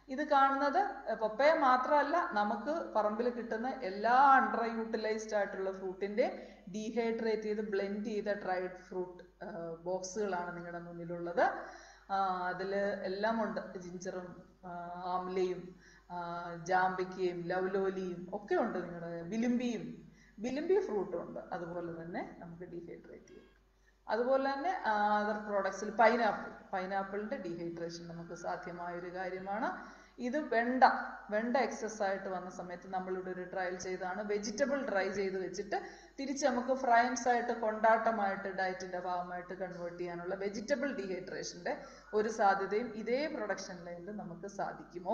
ഇത് കാണുന്നത് പപ്പയ മാത്രമല്ല നമുക്ക് പറമ്പിൽ കിട്ടുന്ന എല്ലാ അണ്ടർ യൂട്ടിലൈസ്ഡ് ആയിട്ടുള്ള ഫ്രൂട്ടിന്റെ ഡീഹൈഡ്രേറ്റ് ചെയ്ത് ബ്ലെൻഡ് ചെയ്ത ഡ്രൈഡ് ഫ്രൂട്ട് ബോക്സുകളാണ് നിങ്ങളുടെ മുന്നിലുള്ളത് അതിൽ എല്ലാം ഉണ്ട് ജിഞ്ചറും ആംലയും ജാമ്പയ്ക്കയും ലവ്ലോലിയും ഒക്കെ ഉണ്ട് നിങ്ങളുടെ വിലുമ്പിയും വിലുമ്പി ഫ്രൂട്ടും ഉണ്ട് അതുപോലെ തന്നെ നമുക്ക് ഡീഹൈഡ്രേറ്റ് ചെയ്യും അതുപോലെ തന്നെ അതർ പ്രോഡക്ട്സിൽ പൈനാപ്പിൾ പൈനാപ്പിളിന്റെ ഡീഹൈഡ്രേഷൻ നമുക്ക് സാധ്യമായ ഒരു കാര്യമാണ് ഇത് വെണ്ട വെണ്ട എക്സസ് ആയിട്ട് വന്ന സമയത്ത് നമ്മളിവിടെ ഒരു ട്രയൽ ചെയ്താണ് വെജിറ്റബിൾ ഡ്രൈ ചെയ്ത് വെച്ചിട്ട് തിരിച്ച് നമുക്ക് ഫ്രൈൻസ് ആയിട്ട് കൊണ്ടാട്ടമായിട്ട് ഡയറ്റിന്റെ ഭാഗമായിട്ട് കൺവേർട്ട് ചെയ്യാനുള്ള വെജിറ്റബിൾ ഡീഹൈഡ്രേഷന്റെ ഒരു സാധ്യതയും ഇതേ പ്രൊഡക്ഷൻ ലൈനിൽ നമുക്ക് സാധിക്കുമോ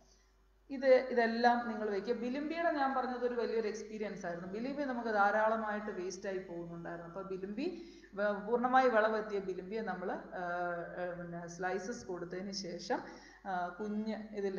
ഇത് ഇതെല്ലാം നിങ്ങൾ വെക്കുക ബിലിമ്പിയുടെ ഞാൻ പറഞ്ഞത് ഒരു വലിയൊരു എക്സ്പീരിയൻസ് ആയിരുന്നു ബിലിമ്പി നമുക്ക് ധാരാളമായിട്ട് വേസ്റ്റ് ആയി പോകുന്നുണ്ടായിരുന്നു അപ്പോൾ ബിലിമ്പി വ- പൂർണ്ണമായി വിളവെത്തിയ ബിലിമ്പിയെ നമ്മൾ പിന്നെ സ്ലൈസസ് കൊടുത്തതിന് ശേഷം ആ, കുഞ്ഞ് ഇതിൽ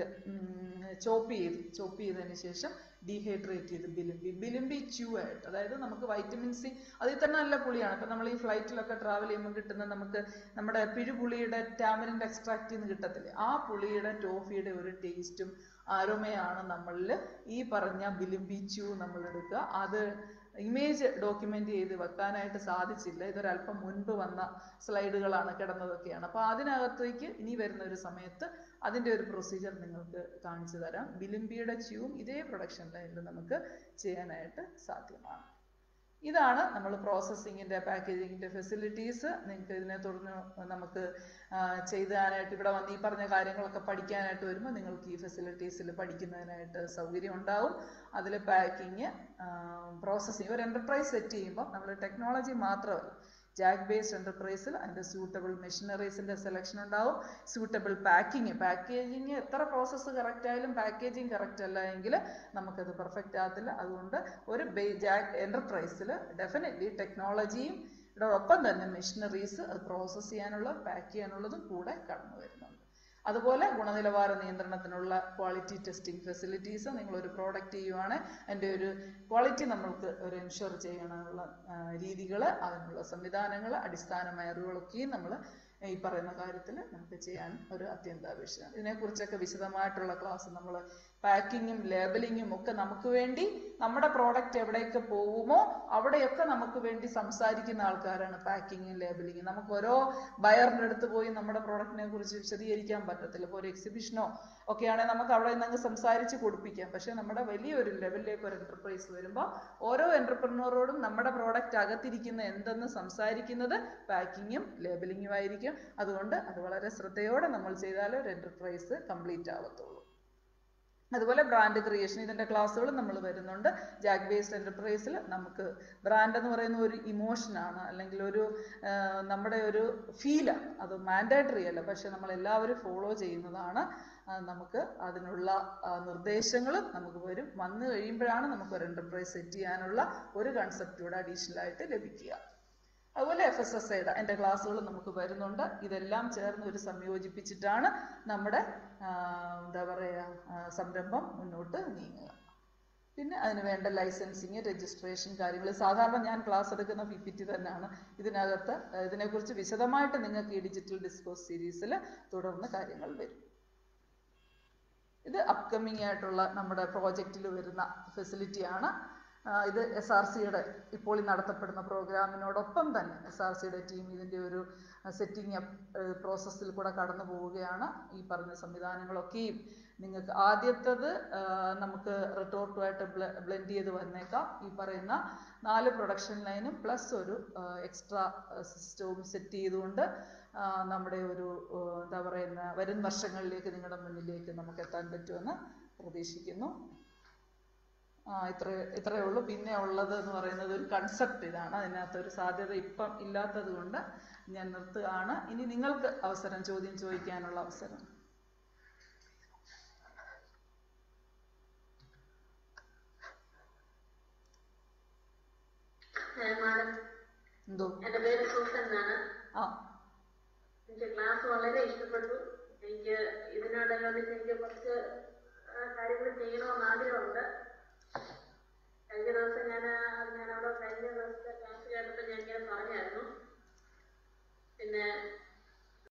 ചോപ്പ് ചെയ്ത് ചോപ്പ് ചെയ്തതിന് ശേഷം ഡീഹൈഡ്രേറ്റ് ചെയ്ത് ബിലിമ്പി ബിലിമ്പി ച്യൂ ആയിട്ട് അതായത് നമുക്ക് വൈറ്റമിൻ സി അതിൽ തന്നെ നല്ല പുളിയാണ് ഇപ്പം നമ്മൾ ഈ ഫ്ലൈറ്റിലൊക്കെ ട്രാവൽ ചെയ്യുമ്പോൾ കിട്ടുന്ന നമുക്ക് നമ്മുടെ പിഴുപുളിയുടെ ടാമറിൻ്റെ എക്സ്ട്രാക്റ്റിൽ നിന്ന് കിട്ടത്തില്ലേ ആ പുളിയുടെ ടോഫിയുടെ ഒരു ടേസ്റ്റും ആരോമയാണ് നമ്മളിൽ ഈ പറഞ്ഞ ബിലിമ്പി ച്യൂ നമ്മൾ എടുക്കുക അത് ഇമേജ് ഡോക്യുമെന്റ് ചെയ്ത് വെക്കാനായിട്ട് സാധിച്ചില്ല ഇതൊരല്പം മുൻപ് വന്ന സ്ലൈഡുകളാണ് കിടന്നതൊക്കെയാണ് അപ്പോൾ അതിനകത്തേക്ക് ഇനി വരുന്ന ഒരു സമയത്ത് അതിൻ്റെ ഒരു പ്രൊസീജിയർ നിങ്ങൾക്ക് കാണിച്ചു തരാം ബിലിമ്പിയുടെ ച്യൂവും ഇതേ പ്രൊഡക്ഷൻ ലൈനിൽ നമുക്ക് ചെയ്യാനായിട്ട് സാധ്യമാണ് ഇതാണ് നമ്മൾ പ്രോസസ്സിങ്ങിൻ്റെ പാക്കേജിങ്ങിൻ്റെ ഫെസിലിറ്റീസ് നിങ്ങൾക്ക് ഇതിനെ തുടർന്ന് നമുക്ക് ആ, ചെയ്താനായിട്ട് ഇവിടെ വന്ന് ഈ പറഞ്ഞ കാര്യങ്ങളൊക്കെ പഠിക്കാനായിട്ട് വരുമ്പോൾ നിങ്ങൾക്ക് ഈ ഫെസിലിറ്റീസിൽ പഠിക്കുന്നതിനായിട്ട് സൗകര്യം ഉണ്ടാവും അതിൽ പാക്കിങ് പ്രോസസ്സിങ് ഒരു എൻ്റർപ്രൈസ് സെറ്റ് ചെയ്യുമ്പോൾ നമ്മൾ ടെക്നോളജി മാത്രമല്ല ജാക്ക് ബേസ്ഡ് എൻ്റർപ്രൈസിൽ അതിൻ്റെ സ്യൂട്ടബിൾ മെഷീനറീസിൻ്റെ സെലക്ഷൻ ഉണ്ടാവും സ്യൂട്ടബിൾ പാക്കിങ് പാക്കേജിങ് എത്ര പ്രോസസ്സ് കറക്റ്റ് ആയാലും പാക്കേജിങ് കറക്റ്റ് അല്ല എങ്കിൽ നമുക്കത് പെർഫെക്റ്റ് ആകത്തില്ല അതുകൊണ്ട് ഒരു ജാക്ക് എൻ്റർപ്രൈസിൽ ഡെഫിനറ്റ്ലി ടെക്നോളജിയും ഒപ്പം തന്നെ മെഷീനറീസ് അത് പ്രോസസ്സ് ചെയ്യാനുള്ള പാക്ക് ചെയ്യാനുള്ളതും കൂടെ കടന്നു വരുന്നുണ്ട് അതുപോലെ ഗുണനിലവാര നിയന്ത്രണത്തിനുള്ള ക്വാളിറ്റി ടെസ്റ്റിംഗ് ഫെസിലിറ്റീസ് നിങ്ങൾ ഒരു പ്രോഡക്റ്റ് ചെയ്യുവാണ് അതിൻ്റെ ഒരു ക്വാളിറ്റി നമ്മൾക്ക് ഒരു എൻഷുർ ചെയ്യാനുള്ള രീതികൾ അതിനുള്ള സംവിധാനങ്ങൾ അടിസ്ഥാനമായ അറിവുകളൊക്കെയും നമ്മൾ ഈ പറയുന്ന കാര്യത്തിൽ നമുക്ക് ചെയ്യാൻ ഒരു അത്യന്താപേക്ഷിതമാണ് ഇതിനെക്കുറിച്ചൊക്കെ വിശദമായിട്ടുള്ള ക്ലാസ് നമ്മൾ പാക്കിങ്ങും ലേബലിങ്ങും ഒക്കെ നമുക്ക് വേണ്ടി നമ്മുടെ പ്രോഡക്റ്റ് എവിടെയൊക്കെ പോകുമോ അവിടെയൊക്കെ നമുക്ക് വേണ്ടി സംസാരിക്കുന്ന ആൾക്കാരാണ് പാക്കിങ്ങും ലേബലിങ്ങും നമുക്ക് ഓരോ ബയറിൻ്റെ അടുത്ത് പോയി നമ്മുടെ പ്രോഡക്റ്റിനെ കുറിച്ച് വിശദീകരിക്കാൻ പറ്റത്തില്ല ഇപ്പോൾ ഒരു എക്സിബിഷനോ ഒക്കെ ആണെങ്കിൽ നമുക്ക് അവിടെ നിന്ന് അങ്ങ് സംസാരിച്ച് കൊടുപ്പിക്കാം പക്ഷെ നമ്മുടെ വലിയൊരു ലെവലിലേക്ക് ഒരു എന്റർപ്രൈസ് വരുമ്പോൾ ഓരോ എന്റർപ്രണറോടും നമ്മുടെ പ്രോഡക്റ്റ് അകത്തിരിക്കുന്ന എന്തെന്ന് സംസാരിക്കുന്നത് പാക്കിങ്ങും ലേബലിങ്ങും ആയിരിക്കും അതുകൊണ്ട് അത് വളരെ ശ്രദ്ധയോടെ നമ്മൾ ചെയ്താലേ ഒരു എന്റർപ്രൈസ് കംപ്ലീറ്റ് ആവത്തുള്ളൂ അതുപോലെ ബ്രാൻഡ് ക്രിയേഷൻ ഇതിന്റെ ക്ലാസ്സുകൾ നമ്മൾ വരുന്നുണ്ട് ജാക്ക് ബേസ്ഡ് എന്റർപ്രൈസിൽ നമുക്ക് ബ്രാൻഡ് എന്ന് പറയുന്ന ഒരു ഇമോഷനാണ് അല്ലെങ്കിൽ ഒരു ആ, നമ്മുടെ ഒരു ഫീലാണ് അത് മാൻഡേറ്ററി അല്ല പക്ഷെ നമ്മൾ എല്ലാവരും ഫോളോ ചെയ്യുന്നതാണ് ആ, നമുക്ക് അതിനുള്ള നിർദ്ദേശങ്ങളും നമുക്ക് വരും വന്നു കഴിയുമ്പോഴാണ് നമുക്ക് ഒരു എന്റർപ്രൈസ് സെറ്റ് ചെയ്യാനുള്ള ഒരു കൺസെപ്റ്റ് കൂടെ അഡീഷണൽ ആയിട്ട് ലഭിക്കുക അതുപോലെ എഫ് എസ് എസ് ഐയുടെ എൻ്റെ ക്ലാസ്സുകൾ നമുക്ക് വരുന്നുണ്ട് ഇതെല്ലാം ചേർന്ന് ഒരു സംയോജിപ്പിച്ചിട്ടാണ് നമ്മുടെ ആ, എന്താ പറയുക ആ, സംരംഭം മുന്നോട്ട് നീങ്ങുക പിന്നെ അതിന് വേണ്ട ലൈസൻസിങ് രജിസ്ട്രേഷൻ കാര്യങ്ങൾ സാധാരണ ഞാൻ ക്ലാസ് എടുക്കുന്ന പി പി ടി തന്നെയാണ് ഇതിനകത്ത് ആ, ഇതിനെക്കുറിച്ച് വിശദമായിട്ട് നിങ്ങൾക്ക് ഈ ഡിജിറ്റൽ ഡിസ്കോസ് സീരീസിൽ തുടർന്ന് കാര്യങ്ങൾ വരും ഇത് അപ്കമിങ് ആയിട്ടുള്ള നമ്മുടെ പ്രോജക്റ്റിൽ വരുന്ന ഫെസിലിറ്റിയാണ് ഇത് എസ് ആർ സിയുടെ ഇപ്പോൾ ഈ നടത്തപ്പെടുന്ന പ്രോഗ്രാമിനോടൊപ്പം തന്നെ എസ് ആർ സിയുടെ ടീം ഇതിൻ്റെ ഒരു സെറ്റിംഗ് അപ്പ് പ്രോസസ്സിൽ കൂടെ കടന്നു പോവുകയാണ് ഈ പറഞ്ഞ സംവിധാനങ്ങളൊക്കെയും നിങ്ങൾക്ക് ആദ്യത്തത് ആ, നമുക്ക് റിട്ടോർട്ടുമായിട്ട് ബ്ലെൻഡ് ചെയ്ത് വന്നേക്കാം ഈ പറയുന്ന നാല് പ്രൊഡക്ഷൻ ലൈനും പ്ലസ് ഒരു എക്സ്ട്രാ സിസ്റ്റവും സെറ്റ് ചെയ്തുകൊണ്ട് ആ, നമ്മുടെ ഒരു ആ, എന്താ പറയുന്ന വരും വർഷങ്ങളിലേക്ക് നിങ്ങളുടെ മുന്നിലേക്ക് നമുക്ക് എത്താൻ പറ്റുമെന്ന് പ്രതീക്ഷിക്കുന്നു ആ ഇത്ര ഇത്രയേ ഉള്ളൂ പിന്നെ ഉള്ളത് എന്ന് പറയുന്നത് ഒരു കൺസെപ്റ്റ് ഇതാണ് അതിനകത്ത് ഒരു സാധ്യത ഇപ്പം ഇല്ലാത്തത് കൊണ്ട് ഞാൻ നിർത്തുകയാണ് ഇനി നിങ്ങൾക്ക് അവസരം ചോദ്യം ചോദിക്കാനുള്ള അവസരം മാഡം എന്തോ എന്റെ പേര് സൂസൻ എന്നാണ് ആ എനിക്ക് ക്ലാസ് വളരെ ഇഷ്ടപ്പെട്ടു എനിക്ക് ഇതിനോടനുബന്ധിച്ച് എനിക്ക് കുറച്ച് കാര്യങ്ങൾ ചെയ്യണമെന്ന് ആഗ്രഹമുണ്ട് കഴിഞ്ഞ ദിവസം ഞാൻ ഞാൻ അവിടെ കഴിഞ്ഞ ദിവസത്തെ ക്ലാസ് കേട്ടപ്പോൾ ഞാൻ ഇങ്ങനെ പറഞ്ഞായിരുന്നു പിന്നെ